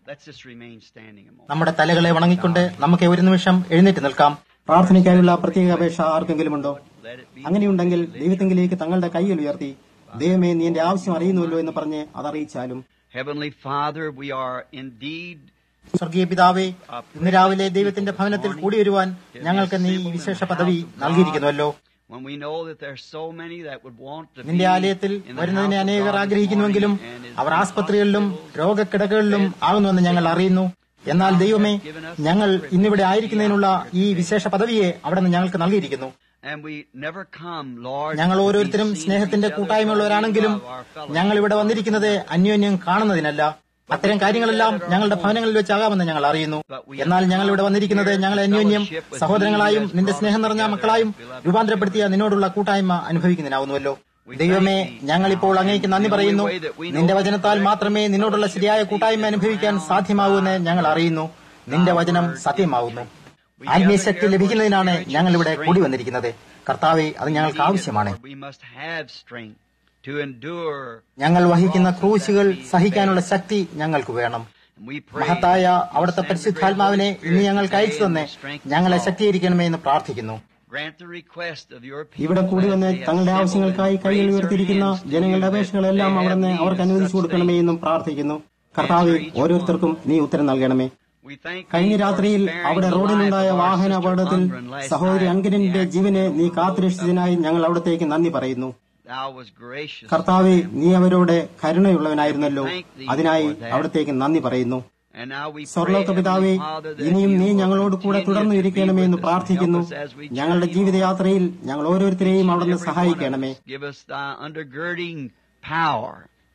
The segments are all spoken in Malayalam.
Let's just remain standing a moment. നമ്മുടെ തലകളെ വണങ്ങിക്കൊണ്ട് നമുക്ക് ഒരു നിമിഷം എഴുന്നേറ്റ് നിൽക്കാം പ്രാർത്ഥനയ്ക്കായുള്ള പ്രത്യേക അപേക്ഷ ആർക്കെങ്കിലും ഉണ്ടോ Let it be. അങ്ങനെയുണ്ടെങ്കിൽ ദൈവത്തെങ്കിലേക്ക് തങ്ങളുടെ കൈകൾ ഉയർത്തി ദൈവമേ നീ എന്റെ ആവശ്യം അറിയുന്നുവല്ലോ എന്ന് പറഞ്ഞ് അതറിയിച്ചാലും Heavenly Father, we are indeed സ്വർഗീയ പിതാവേ ഇന്ന് രാവിലെ ദൈവത്തിന്റെ ഭവനത്തിൽ കൂടി വരുവാൻ ഞങ്ങൾക്ക് നീ ഈ വിശേഷ പദവി നൽകിയിരിക്കുന്നുവല്ലോ when we know that there's so many that would want to നിന്റെ be ആലയത്തിൽ in the വരുന്നതിനെ house of അനേകർ God this ആഗ്രഹിക്കുന്നുവെങ്കിലും morning and is our in ആസ്പത്രികളിലും hospitals. രോഗക്കിടകളിലും ആകുന്നുവെന്ന് ഞങ്ങൾ അറിയുന്നു എന്നാൽ ദൈവമേ ഞങ്ങൾ ഇന്നിവിടെ ആയിരിക്കുന്നതിനുള്ള ഈ വിശേഷ പദവിയെ അവിടെ നിന്ന് ഞങ്ങൾക്ക് നൽകിയിരിക്കുന്നു And we never come, Lord, ഞങ്ങൾ to be ഓരോരുത്തരും seen സ്നേഹത്തിന്റെ each other കൂട്ടായ്മയുള്ളവരാണെങ്കിലും for the love of our fellow. ഞങ്ങൾ ഇവിടെ വന്നിരിക്കുന്നത് അന്യോന്യം കാണുന്നതിനല്ല അത്തരം കാര്യങ്ങളെല്ലാം ഞങ്ങളുടെ ഭവനങ്ങളിൽ വെച്ചാകാമെന്ന് ഞങ്ങൾ അറിയുന്നു എന്നാൽ ഞങ്ങൾ ഇവിടെ വന്നിരിക്കുന്നത് ഞങ്ങൾ അന്യോന്യം സഹോദരങ്ങളായും നിന്റെ സ്നേഹം നിറഞ്ഞ മക്കളായും രൂപാന്തരപ്പെടുത്തിയ നിന്നോടുള്ള കൂട്ടായ്മ അനുഭവിക്കുന്നതിനാവുന്നുവല്ലോ ദൈവമേ ഞങ്ങളിപ്പോൾ അങ്ങേക്ക് നന്ദി പറയുന്നു നിന്റെ വചനത്താൽ മാത്രമേ നിന്നോടുള്ള ശരിയായ കൂട്ടായ്മ അനുഭവിക്കാൻ സാധ്യമാവൂ എന്ന് ഞങ്ങൾ അറിയുന്നു നിന്റെ വചനം സത്യമാവുന്നു ആത്മീയ ശക്തി ലഭിക്കുന്നതിനാണ് ഞങ്ങൾ ഇവിടെ കൂടി വന്നിരിക്കുന്നത് കർത്താവെ അത് ഞങ്ങൾക്ക് ആവശ്യമാണ് We must have strength to endure. ഞങ്ങൾ വഹിക്കുന്ന ക്രൂശുകൾ സഹിക്കാനുള്ള ശക്തി ഞങ്ങൾക്ക് വേണം And we pray മഹത്തായ that അവിടുത്തെ you send പരിശുദ്ധാത്മാവിനെ your ഇന്ന് Spirit ഞങ്ങൾക്ക് അയച്ചു today തന്നെ and strengthen ഞങ്ങളെ us all. ശക്തീകരിക്കണമേ എന്ന് പ്രാർത്ഥിക്കുന്നു Grant the request of your people ഇവിടെ കൂടി വന്ന് as they തങ്ങളുടെ assemble ആവശ്യങ്ങൾക്കായി and കൈകൾ raise their ഉയർത്തിയിരിക്കുന്ന hands to ജനങ്ങളുടെ you that അപേക്ഷകളെല്ലാം they have അവിടുന്ന് need അവർക്ക് of അനുവദിച്ചു such കൊടുക്കണമേ things. എന്നും പ്രാർത്ഥിക്കുന്നു കർത്താവ് ഓരോരുത്തർക്കും നീ ഉത്തരം നൽകണമേ We thank കഴിഞ്ഞ thee for രാത്രിയിൽ sparing അവിടെ the റോഡിലുണ്ടായ life of our വാഹന sister അപകടത്തിൽ Ungren last സഹോദരി night. അങ്കിരന്റെ The ജീവനെ accident നീ road കാത്തുരക്ഷിച്ചതിനായി ഞങ്ങൾ അവിടത്തേക്ക് നന്ദി പറയുന്നു Thou was gracious. കർത്താവെ നീ അവരോട് കരുണയുള്ളവനായിരുന്നല്ലോ അതിനായി അവിടത്തേക്ക് നന്ദി പറയുന്നു And now we pray, സ്വർലോക പിതാവേ Heavenly Father, that ഇനിയും you നീ will ഞങ്ങളോട് കൂടെ continue തുടർന്നു to be ഇരിക്കണമേ എന്ന് with us and പ്രാർത്ഥിക്കുന്നു help us as we ഞങ്ങളുടെ journey ജീവിതയാത്രയിൽ ഞങ്ങൾ ഓരോരുത്തരെയും അവിടുന്ന് Every one of സഹായിക്കണമേ us, Give us thy undergirding power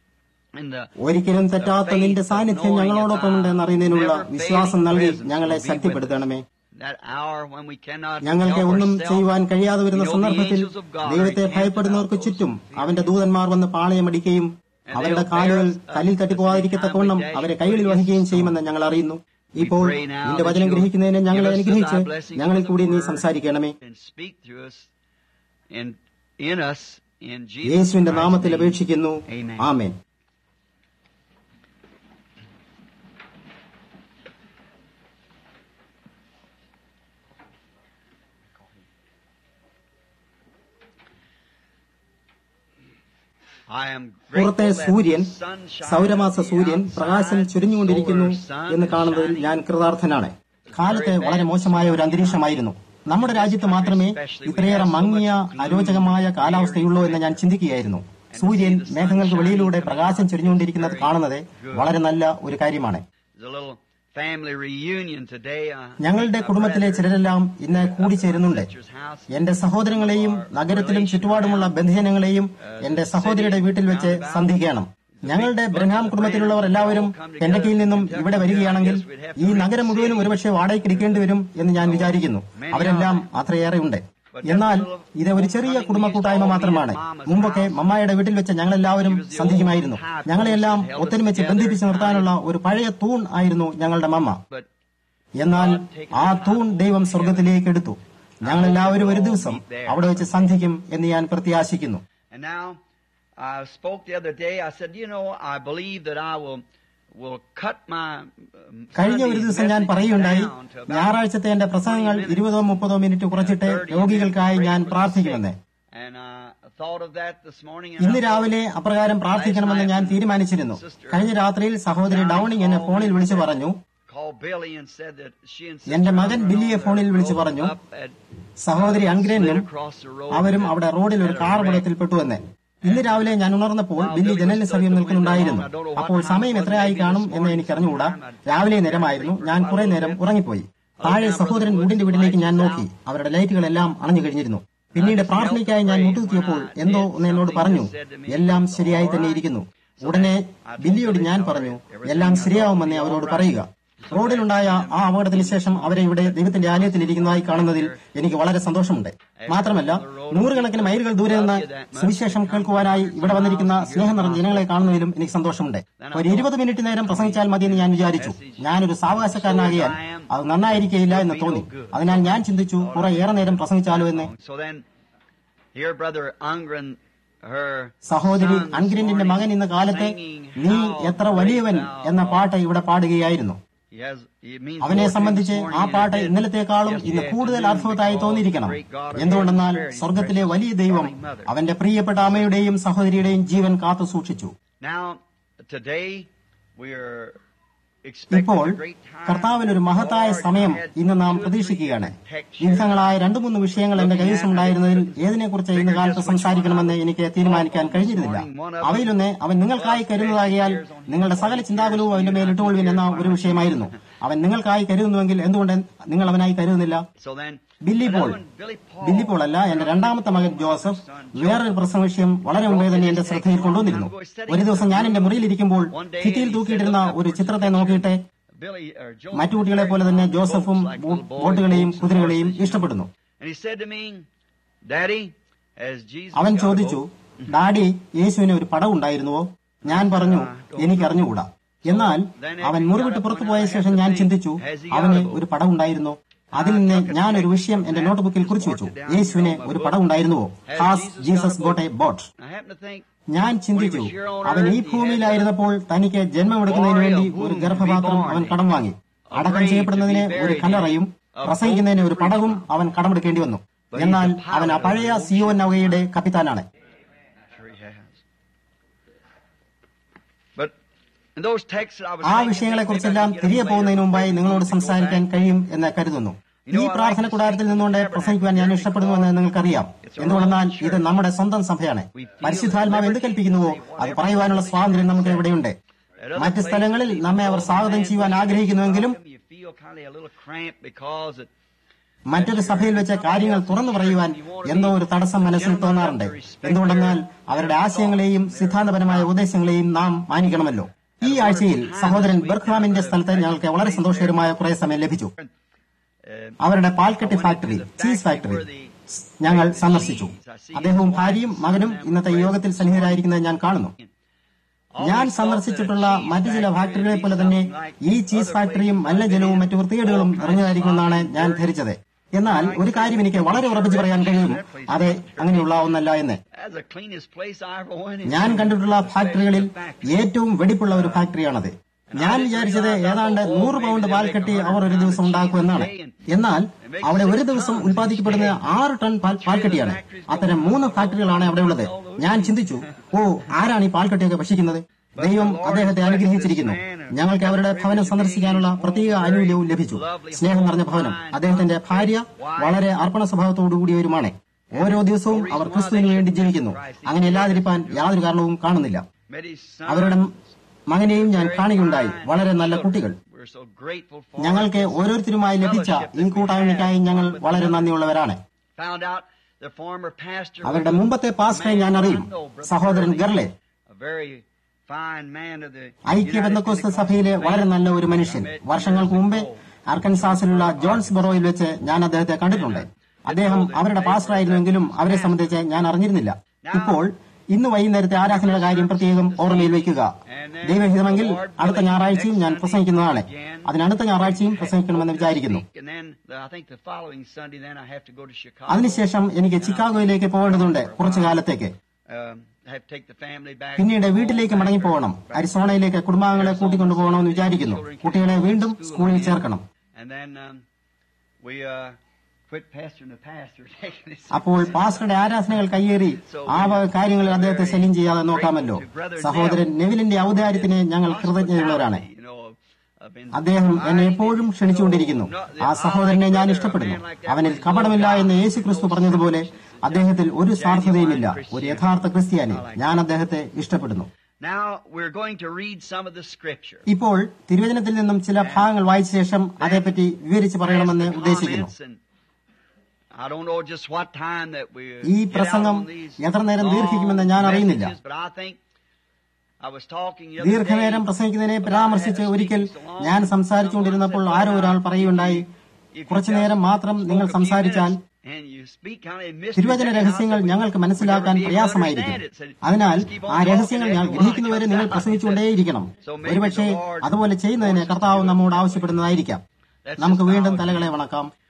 in the ഒരിക്കലും തെറ്റാത്ത നിന്റെ സാന്നിധ്യം ഞങ്ങളോടൊപ്പമുണ്ട് എന്നറിയുന്നതിനുള്ള വിശ്വാസം നൽകി ഞങ്ങളെ ശക്തിപ്പെടുത്തണമേ that hour when we cannot ഞങ്ങൾക്ക് help ഒന്നും ourselves. ചെയ്യുവാൻ കഴിയാതെ വരുന്ന We know the സന്ദർഭത്തിൽ angels of God are ദൈവത്തെ encamped ഭയപ്പെടുന്നവർക്ക് about ചുറ്റും those who അവന്റെ ദൂതന്മാർ വന്ന് പാളയമടിക്കുകയും അവരുടെ കാലുകൾ കല്ലിൽ തട്ടിപ്പോകാതിരിക്കത്തക്കവണ്ണം അവരെ കൈകളിൽ വഹിക്കുകയും ചെയ്യുമെന്ന് ഞങ്ങൾ അറിയുന്നു ഇപ്പോൾ നിന്റെ വചനം ഗ്രഹിക്കുന്നതിന് ഞങ്ങളെ അനുഗ്രഹിച്ച് ഞങ്ങളിൽ കൂടി നീ സംസാരിക്കണമേ and speak through us in in us in Jesus യേശുവിന്റെ Christ's നാമത്തിൽ name. അപേക്ഷിക്കുന്നു Amen. ആമേൻ I am പുറത്തെ grateful that സൂര്യൻ the sun shines സൗരമാസ സൂര്യൻ outside, പ്രകാശം ചുരിഞ്ഞുകൊണ്ടിരിക്കുന്നു solar sun എന്ന് is കാണുന്നതിൽ shining. ഞാൻ കൃതാർത്ഥനാണ് കാലത്തെ വളരെ മോശമായ ഒരു അന്തരീക്ഷമായിരുന്നു നമ്മുടെ രാജ്യത്ത് മാത്രമേ ഇത്രയേറെ മങ്ങിയ അരോചകമായ കാലാവസ്ഥയുള്ളൂ എന്ന് ഞാൻ ചിന്തിക്കുകയായിരുന്നു സൂര്യൻ മേഘങ്ങൾക്ക് വെളിയിലൂടെ പ്രകാശം ചൊരിഞ്ഞുകൊണ്ടിരിക്കുന്നത് കാണുന്നത് വളരെ നല്ല ഒരു കാര്യമാണ് There's a little family reunion today. Uh, ഞങ്ങളുടെ കുടുംബത്തിലെ ചിലരെല്ലാം ഇന്ന് കൂടിച്ചേരുന്നുണ്ട് എന്റെ സഹോദരങ്ങളെയും നഗരത്തിലും ചുറ്റുപാടുമുള്ള ബന്ധുജനങ്ങളെയും എന്റെ സഹോദരിയുടെ വീട്ടിൽ വെച്ച് സന്ധിക്കണം ഞങ്ങളുടെ ബ്രഹാം കുടുംബത്തിലുള്ളവർ എല്ലാവരും കെൻഡക്കിയിൽ നിന്നും ഇവിടെ വരികയാണെങ്കിൽ ഈ നഗരം മുഴുവനും ഒരുപക്ഷെ വാടകയ്ക്ക് എടുക്കേണ്ടി വരും എന്ന് ഞാൻ വിചാരിക്കുന്നു അവരെല്ലാം അത്രയേറെയുണ്ട് എന്നാൽ ഇത് ഒരു ചെറിയ കുടുംബ കൂട്ടായ്മ മാത്രമാണ് മുമ്പൊക്കെ മമ്മായുടെ വീട്ടിൽ വെച്ച് ഞങ്ങളെല്ലാവരും സന്ധിക്കുമായിരുന്നു ഞങ്ങളെല്ലാം ഒത്തൊരുമിച്ച് ബന്ധിപ്പിച്ച് നിർത്താനുള്ള ഒരു പഴയ തൂൺ ആയിരുന്നു ഞങ്ങളുടെ മമ്മ But എന്നാൽ ആ തൂൺ ദൈവം സ്വർഗത്തിലേക്ക് എടുത്തു ഞങ്ങളെല്ലാവരും ഒരു ദിവസം അവിടെ വെച്ച് സന്ധിക്കും എന്ന് ഞാൻ പ്രത്യാശിക്കുന്നു And now, I spoke the other day. I said, you know, I believe that I will will cut my um, കഴിഞ്ഞ ഒരു Sunday's ദിവസം ഞാൻ message പറയുകയുണ്ടായി down to about ഞായറാഴ്ചത്തെ എന്റെ പ്രസംഗങ്ങൾ ഇരുപതോ മുപ്പതോ മിനിറ്റ് കുറച്ചിട്ട് രോഗികൾക്കായി ഞാൻ പ്രാർത്ഥിക്കുമെന്ന് And I thought of that this morning. And ഇന്ന് I രാവിലെ അപ്രകാരം പ്രാർത്ഥിക്കണമെന്ന് ഞാൻ തീരുമാനിച്ചിരുന്നു കഴിഞ്ഞ രാത്രിയിൽ സഹോദരി ഡൌണിംഗ് എന്നെ ഫോണിൽ വിളിച്ചു പറഞ്ഞു called Billy and said that she and Sister എന്റെ മകൻ Amber ബില്ലിയെ on ഫോണിൽ the വിളിച്ചു road പറഞ്ഞു up at- സഹോദരി അൻഗ്രനും slid across the road അവരും and അവിടെ റോഡിൽ ഒരു had a കാർ wreck. അപകടത്തിൽപ്പെട്ടുവെന്ന് ഇന്ന് രാവിലെ ഞാൻ ഉണർന്നപ്പോൾ ബില്ലി ജനലിന് സമീപം നിൽക്കുന്നുണ്ടായിരുന്നു അപ്പോൾ സമയം എത്രയായി കാണും എന്ന് എനിക്ക് അറിഞ്ഞുകൂടാ രാവിലെ നേരമായിരുന്നു ഞാൻ കുറെ നേരം ഉറങ്ങിപ്പോയി താഴെ സഹോദരൻ വീടിന്റെ വീട്ടിലേക്ക് ഞാൻ നോക്കി അവരുടെ ലൈറ്റുകളെല്ലാം അണഞ്ഞു കഴിഞ്ഞിരുന്നു പിന്നീട് പ്രാർത്ഥനയ്ക്കായി ഞാൻ മുട്ടുകുത്തിയപ്പോൾ എന്തോ ഒന്ന് എന്നോട് പറഞ്ഞു എല്ലാം ശരിയായി തന്നെ ഇരിക്കുന്നു ഉടനെ ബില്ലിയോട് ഞാൻ പറഞ്ഞു എല്ലാം ശരിയാവുമെന്ന് അവരോട് പറയുക റോഡിലുണ്ടായ ആ അപകടത്തിന് ശേഷം അവരെ ഇവിടെ ദൈവത്തിന്റെ ആലയത്തിൽ ഇരിക്കുന്നതായി കാണുന്നതിൽ എനിക്ക് വളരെ സന്തോഷമുണ്ട് മാത്രമല്ല നൂറുകണക്കിന് മൈലുകൾ ദൂരെ നിന്ന് സുവിശേഷം കേൾക്കുവാനായി ഇവിടെ വന്നിരിക്കുന്ന സ്നേഹം നിറഞ്ഞ ജനങ്ങളെ കാണുന്നതിലും എനിക്ക് സന്തോഷമുണ്ട് ഒരു ഇരുപത് മിനിറ്റ് നേരം പ്രസംഗിച്ചാൽ മതിയെന്ന് ഞാൻ വിചാരിച്ചു ഞാനൊരു സാവകാശക്കാരനാകിയാൽ അത് നന്നായിരിക്കയില്ല എന്ന് തോന്നി അതിനാൽ ഞാൻ ചിന്തിച്ചു കുറെ ഏറെ നേരം പ്രസംഗിച്ചാലോ എന്ന് So then, here Brother Ungren her സഹോദരി son this അൻഗ്രിന്റെ മകൻ morning ഇന്ന് കാലത്ത് singing നീ how എത്ര വലിയവൻ great എന്ന thou പാട്ട് ഇവിടെ പാടുകയായിരുന്നു He has- it means അവനെ more to him സംബന്ധിച്ച് this ആ morning പാട്ട് than it did ഇന്നലത്തെക്കാളും ഇന്ന് yesterday കൂടുതൽ afternoon അർത്ഥവത്തായി because തോന്നിയിരിക്കണം the great God of എന്തുകൊണ്ടെന്നാൽ heaven spared his സ്വർഗത്തിലെ precious വലിയ ദൈവം darling mother. അവന്റെ പ്രിയപ്പെട്ട അമ്മയുടെയും സഹോദരിയുടെയും ജീവൻ കാത്തു സൂക്ഷിച്ചു Now, today, we are expecting ഇപ്പോൾ a great time. കർത്താവിനൊരു മഹത്തായ Lord, സമയം I had ഇന്ന് നാം two or three പ്രതീക്ഷിക്കുകയാണ് texts വിവിധങ്ങളായ രണ്ടു മൂന്ന് വിഷയങ്ങൾ എന്റെ കൈവശമുണ്ടായിരുന്നതിൽ ഏതിനെക്കുറിച്ച് ഇന്ന് കാലത്ത് സംസാരിക്കണമെന്ന് എനിക്ക് തീരുമാനിക്കാൻ കഴിഞ്ഞിരുന്നില്ല അവയിലൊന്ന് അവൻ നിങ്ങൾക്കായി കരുതുന്നതാകിയാൽ നിങ്ങളുടെ സകല ചിന്താകുലവും അവന്റെ മേൽ ഇട്ടുകൊള്ളുവിൻ എന്ന ഒരു വിഷയമായിരുന്നു അവൻ നിങ്ങൾക്കായി കരുതുന്നുവെങ്കിൽ എന്തുകൊണ്ട് നിങ്ങൾ അവനായി കരുതുന്നില്ല So then, Billy Paul another one, Billy Paul. Billy Paul അല്ല എന്റെ രണ്ടാമത്തെ മകൻ ജോസഫ് വേറൊരു പ്രസംഗ വിഷയം വളരെ മുമ്പേ തന്നെ എന്റെ ശ്രദ്ധയിൽ കൊണ്ടുവന്നിരുന്നു ഒരു ദിവസം ഞാൻ എന്റെ മുറിയിലിരിക്കുമ്പോൾ ഭിത്തിയിൽ തൂക്കിയിട്ടിരുന്ന ഒരു ചിത്രത്തെ നോക്കിയിട്ട് Billy, or Joseph, മറ്റു കുട്ടികളെ പോലെ തന്നെ ജോസഫും like ബോ- little boys, ബോട്ടുകളെയും boats, കുതിരകളെയും horses. ഇഷ്ടപ്പെടുന്നു And he said to me, Daddy, as Jesus അവൻ got a ചോദിച്ചു boat, ഡാഡി യേശുവിന് ഒരു പടം ഉണ്ടായിരുന്നുവോ ഞാൻ പറഞ്ഞു എനിക്കറിഞ്ഞുകൂടാ എന്നാൽ അവൻ മുറിവിട്ട് പുറത്തു പോയ ശേഷം ഞാൻ ചിന്തിച്ചു അവന് ഒരു പടം ഉണ്ടായിരുന്നോ അതിൽ നിന്ന് ഞാൻ ഒരു വിഷയം എന്റെ നോട്ട് ബുക്കിൽ കുറിച്ചു വെച്ചു യേശുവിന് ഒരു പടം ഉണ്ടായിരുന്നുവോ has Jesus got a boat I happen to think ഞാൻ ചിന്തിച്ചു അവൻ ഈ ഭൂമിയിലായിരുന്നപ്പോൾ തനിക്ക് ജന്മമെടുക്കുന്നതിന് വേണ്ടി ഒരു ഗർഭപാത്രം അവൻ കടം വാങ്ങി അടക്കം ചെയ്യപ്പെടുന്നതിന് ഒരു കല്ലറയും പ്രസംഗിക്കുന്നതിന് ഒരു പടവും അവൻ കടമെടുക്കേണ്ടി വന്നു എന്നാൽ അവൻ ആ പഴയ Zion നൗകയുടെ കപ്പിത്താനാണ് sure he has. But in those texts I was ആ thinking, വിഷയങ്ങളെക്കുറിച്ചെല്ലാം maybe I can get തിരികെ them പോകുന്നതിന് later. മുമ്പായി നിങ്ങളോട് Maybe we can go സംസാരിക്കാൻ back. കഴിയും എന്ന് കരുതുന്നു ഈ പ്രാർത്ഥന കൂടാരത്തിൽ നിന്നുകൊണ്ട് പ്രസംഗിക്കുവാൻ ഞാൻ ഇഷ്ടപ്പെടുന്നുവെന്ന് നിങ്ങൾക്കറിയാം എന്തുകൊണ്ടെന്നാൽ ഇത് നമ്മുടെ സ്വന്തം സഭയാണ് പരിശുദ്ധാത്മാവ് എന്ത് കൽപ്പിക്കുന്നുവോ അത് പറയുവാനുള്ള സ്വാതന്ത്ര്യം നമുക്ക് ഇവിടെയുണ്ട് At other മറ്റ് സ്ഥലങ്ങളിൽ places, നമ്മെ അവർ സ്വാഗതം ചെയ്യുവാൻ ആഗ്രഹിക്കുന്നുവെങ്കിലും you feel kind of a little cramped because it, മറ്റൊരു സഭയിൽ വെച്ച് കാര്യങ്ങൾ തുറന്നു പറയുവാൻ എന്തോ ഒരു തടസ്സം മനസ്സിൽ തോന്നാറുണ്ട് എന്തുകൊണ്ടെന്നാൽ അവരുടെ ആശയങ്ങളെയും സിദ്ധാന്തപരമായ ഉപദേശങ്ങളെയും നാം മാനിക്കണമല്ലോ ഈ ആഴ്ചയിൽ സഹോദരൻ ബെർഖാമിന്റെ സ്ഥലത്ത് ഞങ്ങൾക്ക് വളരെ സന്തോഷകരമായ കുറെ സമയം ലഭിച്ചു uh, അവരുടെ പാൽക്കട്ടി ഫാക്ടറി ചീസ് ഫാക്ടറി ഞങ്ങൾ സന്ദർശിച്ചു അദ്ദേഹവും ഭാര്യയും മകനും ഇന്നത്തെ ഈ യോഗത്തിൽ സന്നിഹിതരായിരിക്കുന്നത് ഞാൻ കാണുന്നു ഞാൻ സന്ദർശിച്ചിട്ടുള്ള മറ്റു ചില ഫാക്ടറികളെ പോലെ തന്നെ ഈ ചീസ് ഫാക്ടറിയും മലിനജലവും മറ്റു വൃത്തികേടുകളും നിറഞ്ഞതായിരിക്കുമെന്നാണ് ഞാൻ ധരിച്ചത് എന്നാൽ ഒരു കാര്യം എനിക്ക് വളരെ ഉറപ്പിച്ച് പറയാൻ കഴിയും അത് അങ്ങനെയുള്ള ഒന്നല്ല എന്ന് that's the cleanest place I ever went in. ഞാൻ കണ്ടിട്ടുള്ള ഫാക്ടറികളിൽ ഏറ്റവും വെടിപ്പുള്ള ഒരു ഫാക്ടറിയാണത് ഞാൻ വിചാരിച്ചത് ഏതാണ്ട് നൂറ് പൗണ്ട് പാൽ കെട്ടി അവർ ഒരു ദിവസം ഉണ്ടാക്കുമെന്നാണ് എന്നാൽ അവിടെ ഒരു ദിവസം ഉൽപ്പാദിക്കപ്പെടുന്ന ആറ് ടൺ പാൽ പാൽക്കട്ടിയാണ് അത്തരം മൂന്ന് ഫാക്ടറികളാണ് അവിടെ ഉള്ളത് ഞാൻ ചിന്തിച്ചു ഓ ആരാണ് ഈ പാൽക്കട്ടിയൊക്കെ ഭക്ഷിക്കുന്നത് ദൈവം അദ്ദേഹത്തെ അനുഗ്രഹിച്ചിരിക്കുന്നു ഞങ്ങൾക്ക് അവരുടെ ഭവനം സന്ദർശിക്കാനുള്ള പ്രത്യേക ആനുകൂല്യവും ലഭിച്ചു സ്നേഹം നിറഞ്ഞ ഭവനം അദ്ദേഹത്തിന്റെ ഭാര്യ വളരെ അർപ്പണ സ്വഭാവത്തോടുകൂടിയവരുമാണ് ഓരോ ദിവസവും അവർ ക്രിസ്തുവിന് വേണ്ടി ജീവിക്കുന്നു അങ്ങനെ അല്ലാതിരിക്കാൻ യാതൊരു കാരണവും കാണുന്നില്ല Met his son. അവരുടെ മകനെയും ഞാൻ കാണുകയുണ്ടായി വളരെ നല്ല കുട്ടികൾ We're so grateful for ഞങ്ങൾക്ക് ഓരോരുത്തരുമായി ലഭിച്ച ഈ കൂട്ടായ്മയ്ക്കായി ഞങ്ങൾ വളരെ നന്ദിയുള്ളവരാണ് Found out the former pastor അവരുടെ was a മുമ്പത്തെ പാസ്റ്ററെ man ഞാൻ അറിയും I know, Brother സഹോദരൻ Gurley, ഗർലെ a very fine man of the ഐക്യ United ബന്ധക്കോസ്ത Pentecostal സഭയിലെ വളരെ faith. നല്ല ഒരു മനുഷ്യൻ I met വർഷങ്ങൾക്ക് years മുമ്പേ ago. അർക്കൻസാസിലുള്ള ജോൺസ് ബൊറോയിൽ വെച്ച് ഞാൻ അദ്ദേഹത്തെ കണ്ടിട്ടുണ്ട് അദ്ദേഹം അവരുടെ പാസ്റ്ററായിരുന്നുവെങ്കിലും അവരെ സംബന്ധിച്ച് ഞാൻ അറിഞ്ഞിരുന്നില്ല ഇപ്പോൾ ഇന്ന് വൈകുന്നേരത്തെ ആരാധനയുടെ കാര്യം പ്രത്യേകം ഓർമ്മയിൽ വയ്ക്കുക ദൈവഹിതമെങ്കിൽ അടുത്ത ഞായറാഴ്ചയും ഞാൻ പ്രസംഗിക്കുന്നതാണ് അതിനടുത്ത ഞായറാഴ്ചയും പ്രസംഗിക്കണമെന്ന് വിചാരിക്കുന്നു And then the, I think the following Sunday, then I have to go to Chicago. അതിനുശേഷം എനിക്ക് ചിക്കാഗോയിലേക്ക് പോകേണ്ടതുണ്ട് കുറച്ചു കാലത്തേക്ക് Um, I have to take the family back. പിന്നീട് വീട്ടിലേക്ക് മടങ്ങിപ്പോകണം അരിസോണയിലേക്ക് കുടുംബാംഗങ്ങളെ കൂട്ടിക്കൊണ്ടു പോകണമെന്ന് വിചാരിക്കുന്നു കുട്ടികളെ വീണ്ടും സ്കൂളിൽ ചേർക്കണം And then um, we uh, quit pastoring the pastor. taking his- അപ്പോൾ പാസ്റ്ററുടെ ആരാധനകൾ കയ്യേറി ആ വക കാര്യങ്ങളിൽ അദ്ദേഹത്തെ ശല്യം ചെയ്യാതെ നോക്കാമല്ലോ സഹോദരൻ നെവിലിന്റെ ഔദാര്യത്തിന് ഞങ്ങൾ കൃതജ്ഞതയുള്ളവരാണ് You know, I've been- അദ്ദേഹം എന്നെ എപ്പോഴും ക്ഷണിച്ചുകൊണ്ടിരിക്കുന്നു ആ സഹോദരനെ ഞാൻ ഇഷ്ടപ്പെടുന്നു അവനിൽ കപടമില്ല എന്ന് യേശു ക്രിസ്തു പറഞ്ഞതുപോലെ അദ്ദേഹത്തിൽ ഒരു സ്വാർത്ഥതയുമില്ല ഒരു യഥാർത്ഥ ക്രിസ്ത്യാനി ഞാൻ അദ്ദേഹത്തെ ഇഷ്ടപ്പെടുന്നു Now we're going to read some of the scripture. ഇപ്പോൾ തിരുവചനത്തിൽ നിന്നും ചില ഭാഗങ്ങൾ വായിച്ച ശേഷം അതേപ്പറ്റി വിവരിച്ച് പറയണമെന്ന് Ask the ഉദ്ദേശിക്കുന്നു comments and I don't know just what time that we ഈ get out പ്രസംഗം on these എത്ര നേരം long ദീർഘിക്കുമെന്ന് ഞാൻ അറിയുന്നില്ല messages, but I think I was talking the other day ദീർഘനേരം പ്രസംഗിക്കുന്നതിനെ പരാമർശിച്ച് ഒരിക്കൽ ഞാൻ സംസാരിച്ചുകൊണ്ടിരുന്നപ്പോൾ ആരോ ഒരാൾ പറയുകയുണ്ടായി കുറച്ചു നേരം മാത്രം നിങ്ങൾ സംസാരിച്ചാൽ and you speak kind of in mystery, തിരുവചന then രഹസ്യങ്ങൾ I said, ഞങ്ങൾക്ക് we മനസ്സിലാക്കാൻ never be able to പ്രയാസമായിരിക്കും understand it. So അതിനാൽ just keep on ആ talking രഹസ്യങ്ങൾ and ഞാൻ everyone ഗ്രഹിക്കുന്നവരെ നിങ്ങൾ comes out. പ്രസംഗിച്ചുകൊണ്ടേയിരിക്കണം So maybe ഒരുപക്ഷെ the Lord അതുപോലെ ചെയ്യുന്നതിന് കർത്താവ് നമ്മോട് ആവശ്യപ്പെടുന്നതായിരിക്കാം Let's നമുക്ക് just വീണ്ടും bow തലകളെ വണക്കാം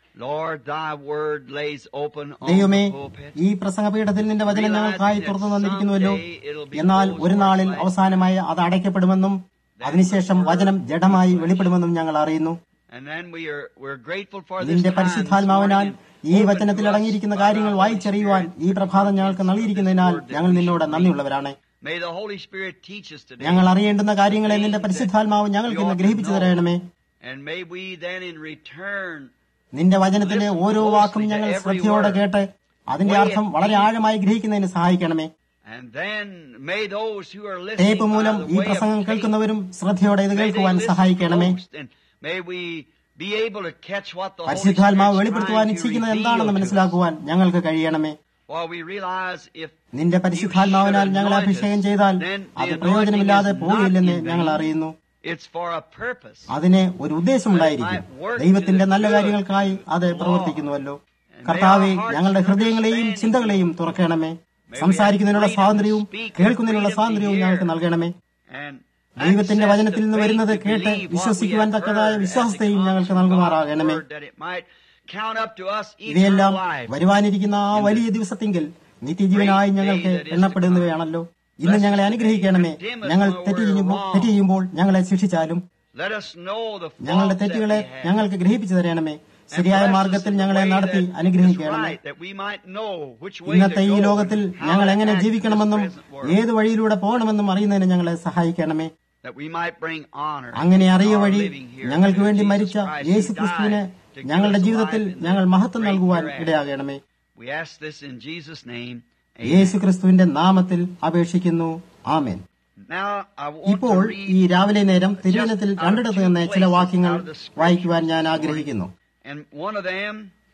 Lord, thy word lays open on ദൈവമേ the pulpit. ഈ പ്രസംഗപീഠത്തിൽ നിന്റെ വചനം ഞങ്ങൾക്കായി തുറന്നു തന്നിരിക്കുന്നുവല്ലോ എന്നാൽ ഒരു നാളിൽ അവസാനമായി അത് അടയ്ക്കപ്പെടുമെന്നും അതിനുശേഷം വചനം ജഡമായി വെളിപ്പെടുമെന്നും ഞങ്ങൾ അറിയുന്നു And then we are, we're grateful for this നിന്റെ time this പരിശുദ്ധാത്മാവിനാൽ morning. ഈ വചനത്തിൽ അടങ്ങിയിരിക്കുന്ന കാര്യങ്ങൾ വായിച്ചറിയുവാൻ ഈ പ്രഭാതം ഞങ്ങൾക്ക് നൽകിയിരിക്കുന്നതിനാൽ ഞങ്ങൾ നിന്നോട് നന്ദിയുള്ളവരാണ് May the Holy Spirit teach us today. ഞങ്ങൾ അറിയേണ്ടുന്ന കാര്യങ്ങളെ നിന്റെ പരിശുദ്ധാത്മാവ് ഞങ്ങൾക്ക് ഇന്ന് ഗ്രഹിപ്പിച്ചു തരണമേ And may we then in return നിന്റെ വചനത്തിലെ ഓരോ വാക്കും ഞങ്ങൾ ശ്രദ്ധയോടെ കേട്ട് അതിന്റെ അർത്ഥം വളരെ ആഴമായി ഗ്രഹിക്കുന്നതിന് സഹായിക്കണമേ And then may those who are listening tape മൂലം by the ഈ way of പ്രസംഗം faith, കേൾക്കുന്നവരും ശ്രദ്ധയോടെ ഇത് may they കേൾക്കുവാൻ listen സഹായിക്കണമേ close, and may we be able to catch what the Holy പരിശുദ്ധാത്മാവ് Spirit is വെളിപ്പെടുത്തുവാൻ trying to ഇച്ഛിക്കുന്നത് reveal എന്താണെന്ന് to us. മനസ്സിലാക്കുവാൻ ഞങ്ങൾക്ക് കഴിയണമേ While we realize if നിന്റെ പരിശുദ്ധാത്മാവിനാൽ ഞങ്ങളെ അഭിഷേകം ചെയ്താൽ അത് പ്രയോജനമില്ലാതെ പോയില്ലെന്ന് ഞങ്ങൾ അറിയുന്നു it's for a purpose. അതിന് ഒരു ഉദ്ദേശമുണ്ടായിരിക്കും ദൈവത്തിന്റെ നല്ല കാര്യങ്ങൾക്കായി അത് പ്രവർത്തിക്കുന്നുവല്ലോ കർത്താവെ ഞങ്ങളുടെ ഹൃദയങ്ങളെയും ചിന്തകളെയും തുറക്കണമേ സംസാരിക്കുന്നതിനുള്ള സ്വാതന്ത്ര്യവും കേൾക്കുന്നതിനുള്ള സ്വാതന്ത്ര്യവും ഞങ്ങൾക്ക് നൽകണമേ And ദൈവത്തിന്റെ accept വചനത്തിൽ നിന്ന് the വരുന്നത് faith to കേട്ട് believe what വിശ്വസിക്കുവാൻ we have തക്കതായ heard വിശ്വാസത്തെയും as it ഞങ്ങൾക്ക് comes from നൽകുമാറാകണമേ God's word, that it might count up to us ഇവയെല്ലാം eternal life. വരുവാനിരിക്കുന്ന ആ വലിയ ദിവസത്തെങ്കിൽ നിത്യജീവനായി ഞങ്ങൾക്ക് എണ്ണപ്പെടുന്നവയാണല്ലോ ഇന്ന് ഞങ്ങളെ അനുഗ്രഹിക്കണമേ ഞങ്ങൾ തെറ്റ് ചെയ്യുമ്പോൾ തെറ്റ് ചെയ്യുമ്പോൾ ഞങ്ങളെ ശിക്ഷിച്ചാലും Let us know the ഞങ്ങളുടെ faults that തെറ്റുകളെ we have. ഞങ്ങൾക്ക് ഗ്രഹിപ്പിച്ചു തരണമേ And ശരിയായ bless us മാർഗത്തിൽ in the ഞങ്ങളെ way നടത്തി that is അനുഗ്രഹിക്കണമേ right, that we might know which way ഇന്നത്തെ to ഈ go ലോകത്തിൽ and how ഞങ്ങൾ to എങ്ങനെ act in this ജീവിക്കണമെന്നും present world, ഏത് വഴിയിലൂടെ പോകണമെന്നും അറിയുന്നതിന് ഞങ്ങളെ സഹായിക്കണമേ that we might bring honor അങ്ങനെ in അറിയ our വഴി living here ഞങ്ങൾക്ക് to വേണ്ടി Jesus മരിച്ച Christ, who യേശു ക്രിസ്തുവിന് died to give ഞങ്ങളുടെ us ജീവിതത്തിൽ life in ഞങ്ങൾ the മഹത്വം great നൽകുവാൻ hereafter. ഇടയാകണമേ We ask this in Jesus' name. യേശു ക്രിസ്തുവിന്റെ നാമത്തിൽ അപേക്ഷിക്കുന്നു ആമേൻ Now, I want ഇപ്പോൾ to read ഈ രാവിലെ നേരം തിരുവനത്തിൽ just out of രണ്ടിടത്ത് two നിന്ന് ചില places വാക്യങ്ങൾ out of the scripture വായിക്കുവാൻ ഞാൻ this morning. ആഗ്രഹിക്കുന്നു And one of them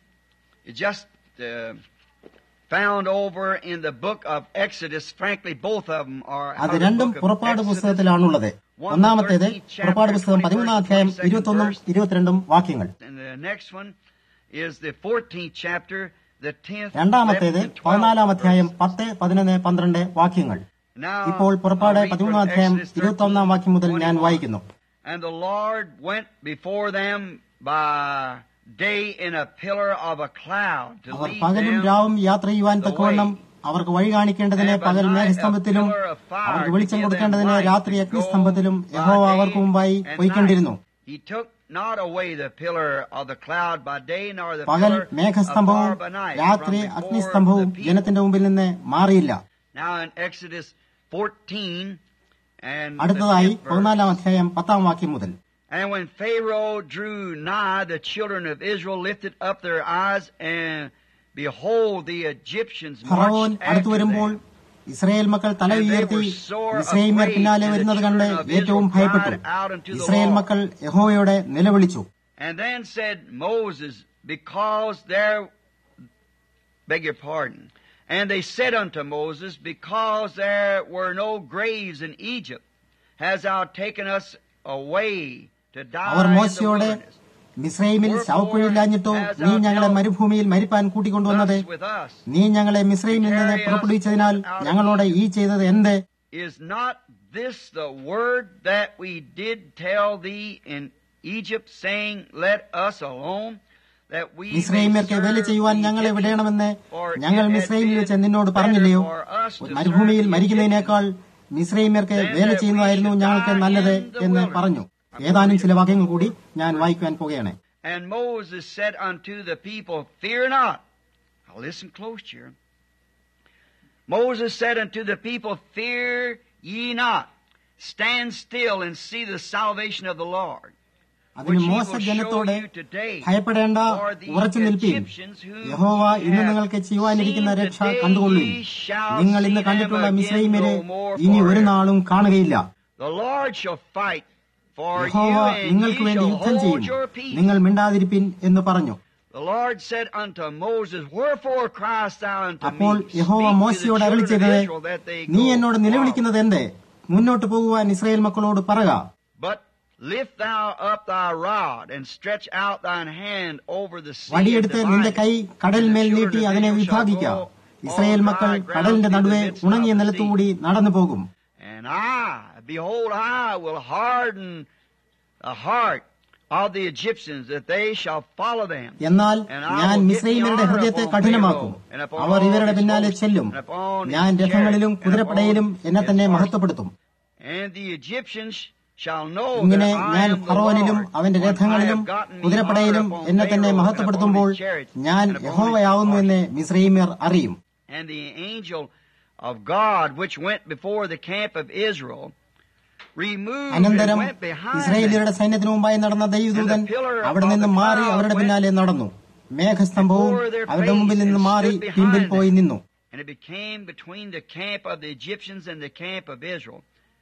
is just uh, found over in the book of Exodus. Frankly, both of them are out അത് of the രണ്ടും book of പുറപ്പാട് Exodus. പുസ്തകത്തിലാണുള്ളത് ഒന്നാമത്തേത് പുറപ്പാട് പുസ്തകം പതിമൂന്നാം അധ്യായം ഇരുപത്തൊന്നും ഇരുപത്തിരണ്ടും വാക്യങ്ങൾ And the next one is the 14th chapter, the 10th, രണ്ടാമത്തേത് 11th, and 12th പതിനാലാം അധ്യായം verses. പത്ത് പതിനൊന്ന് പന്ത്രണ്ട് വാക്യങ്ങൾ Now, ഇപ്പോൾ പുറപ്പാട് I'll read from പതിമൂന്നാം അധ്യായം Exodus 13, ഇരുപത്തൊന്നാം വാക്യം മുതൽ ഞാൻ 21. വായിക്കുന്നു And the Lord went before them by day in a pillar of a cloud to our lead പകലും them രാവും യാത്ര ചെയ്യുവാൻ the തക്കവണ്ണം way. അവർക്ക് വഴി കാണിക്കേണ്ടതിന് And by പകൽ night a മേഘസ്തംഭത്തിലും pillar of fire അവർക്ക് to വെളിച്ചം give them കൊടുക്കേണ്ടതിന് light രാത്രി to അഗ്നിസ്തംഭത്തിലും go by യഹോവ day അവർക്ക് മുമ്പായി and പോയിക്കൊണ്ടിരുന്നു night. He took not away the pillar of the cloud by day, nor the പകൽ pillar of മേഘസ്തംഭവും fire by night രാത്രി from before അഗ്നിസ്തംഭവും the people. ജനത്തിന്റെ മുമ്പിൽ നിന്ന് മാറിയില്ല Now in Exodus 14 and the അടുത്തതായി 10th verse. പതിനാലാം അധ്യായം പത്താം വാക്യം മുതൽ And when Pharaoh drew nigh, the children of Israel lifted up their eyes, and behold, the Egyptians ഫറവോൻ marched അടുത്തു after വരുമ്പോൾ them. ഇസ്രയേൽ മക്കൾ തല And they ഉയർത്തി were sore ഇസ്രയേലിയർ afraid, പിന്നാലെ and the വരുന്നത് കണ്ട് children of ഏറ്റവും Israel ഭയപ്പെട്ടു cried out unto the Israel Lord. മക്കൾ യഹോവയോടെ നിലവിളിച്ചു And then said Moses, Because there, beg your pardon. And they said unto Moses, Because there were no graves in Egypt, hast thou taken us away to die our in the മോശയോട് wilderness. മിസ്രൈമിൽ ശവക്കുഴിയില്ലാഞ്ഞിട്ടോ നീ ഞങ്ങളെ മരുഭൂമിയിൽ മരിപ്പാൻ കൂട്ടിക്കൊണ്ടുവന്നത് Thus with us നീ ഞങ്ങളെ മിസ്രൈമിൽ നിന്ന് പുറപ്പെടുവിച്ചതിനാൽ ഞങ്ങളോട് ഈ ചെയ്തത് എന്ത് is not this the word that we did tell thee in Egypt, saying, Let us alone, that we may മിസ്രൈമ്യർക്ക് വേല serve ചെയ്യുവാൻ the ഞങ്ങളെ Egyptians? വിടണമെന്ന് For ഞങ്ങൾ it had മിസ്രൈമിൽ വെച്ച് been നിന്നോട് better പറഞ്ഞില്ലയോ for us to മരുഭൂമിയിൽ serve the മരിക്കുന്നതിനേക്കാൾ മിസ്രൈമ്യർക്ക് Then വേല that we ചെയ്യുന്നതായിരുന്നു should ഞങ്ങൾക്ക് die നല്ലത് in the എന്ന് wilderness. പറഞ്ഞു ഏതാനും ചില വാക്യങ്ങൾ കൂടി ഞാൻ വായിക്കുവാൻ പോകുകയാണ് And Moses said unto the people, Fear not. Now listen close here. Moses said unto the people, Fear ye not. Stand still and see the salvation of the Lord. അതിന് which he മോശ will show ജനത്തോട് you today. ഭയപ്പെടേണ്ട For the ഉറച്ചു നിൽപ്പീൻ Egyptians who യഹോവ ഇന്ന് have നിങ്ങൾക്ക് ചെയ്യുവാനിരിക്കുന്ന seen രക്ഷ today കണ്ടുകൊള്ളുവിൻ ye shall നിങ്ങൾ ഇന്ന് see കണ്ടിട്ടുള്ള them again മിസ്രൈമിനെ no more ഇനി ഒരു forever. നാളും കാണുകയില്ല The Lord shall fight for you, യഹോവ and നിങ്ങൾക്ക് ye വേണ്ടി shall യുദ്ധം hold ചെയ്യും your peace. നിങ്ങൾ മിണ്ടാതിരിപ്പിൻ എന്ന് പറഞ്ഞു The Lord said unto Moses, Wherefore criest thou unto അപ്പോൾ me? യഹോവ Speak to the മോശയോട് അരളി children of ചെയ്തത് Israel that they നീ go എന്നോട് forward. നിലവിളിക്കുന്നത് എന്ത് മുന്നോട്ട് പോകുവാൻ ഇസ്രായേൽ മക്കളോട് പറക But lift thou up thy rod, and stretch out thine hand over the sea. and വടിയെടുത്ത് നിന്റെ divide കൈ it. കടൽമേൽ And the നീട്ടി children of അതിനെ Israel shall വിഭാഗിക്ക go ഇസ്രായേൽ on മക്കൾ dry ground കടലിന്റെ through the നടുവെ midst of ഉണങ്ങിയ the നിലത്തുകൂടി sea. നടന്നു പോകും And I, behold, I will harden the heart of the Egyptians, that they shall follow them. എന്നാൽ ഞാൻ മിശ്രൈമ്യരുടെ ഹൃദയത്തെ കഠിനമാക്കും അവർ ഇവരുടെ പിന്നാലെ ചെല്ലും ഞാൻ രഥങ്ങളിലും കുതിരപ്പടയിലും എന്നെ തന്നെ മഹത്വപ്പെടുത്തും And the Egyptians shall know ഇങ്ങനെ that I ഞാൻ am the ഫറോനിലും Lord, അവന്റെ when I രഥങ്ങളിലും have gotten me കുതിരപ്പടയിലും honor upon എന്നെ തന്നെ Pharaoh and മഹത്വപ്പെടുത്തുമ്പോൾ upon his chariots ഞാൻ and upon his യഹോവയാവുന്നു എന്ന് മിശ്രൈമ്യർ അറിയും And the angel of God, which went before the camp of Israel, removed and അനന്തരം went behind ഇസ്രായേലിയരുടെ them. സൈന്യത്തിനു മുമ്പായി നടന്ന ദൈവദൂതൻ അവിടെ നിന്ന് മാറി അവരുടെ പിന്നാലെ നടന്നു മേഘസ്തംഭവും അവരുടെ മുമ്പിൽ നിന്ന് മാറി പിമ്പിൽ പോയി നിന്നു And it became between the camp of the Egyptians and the camp of Israel.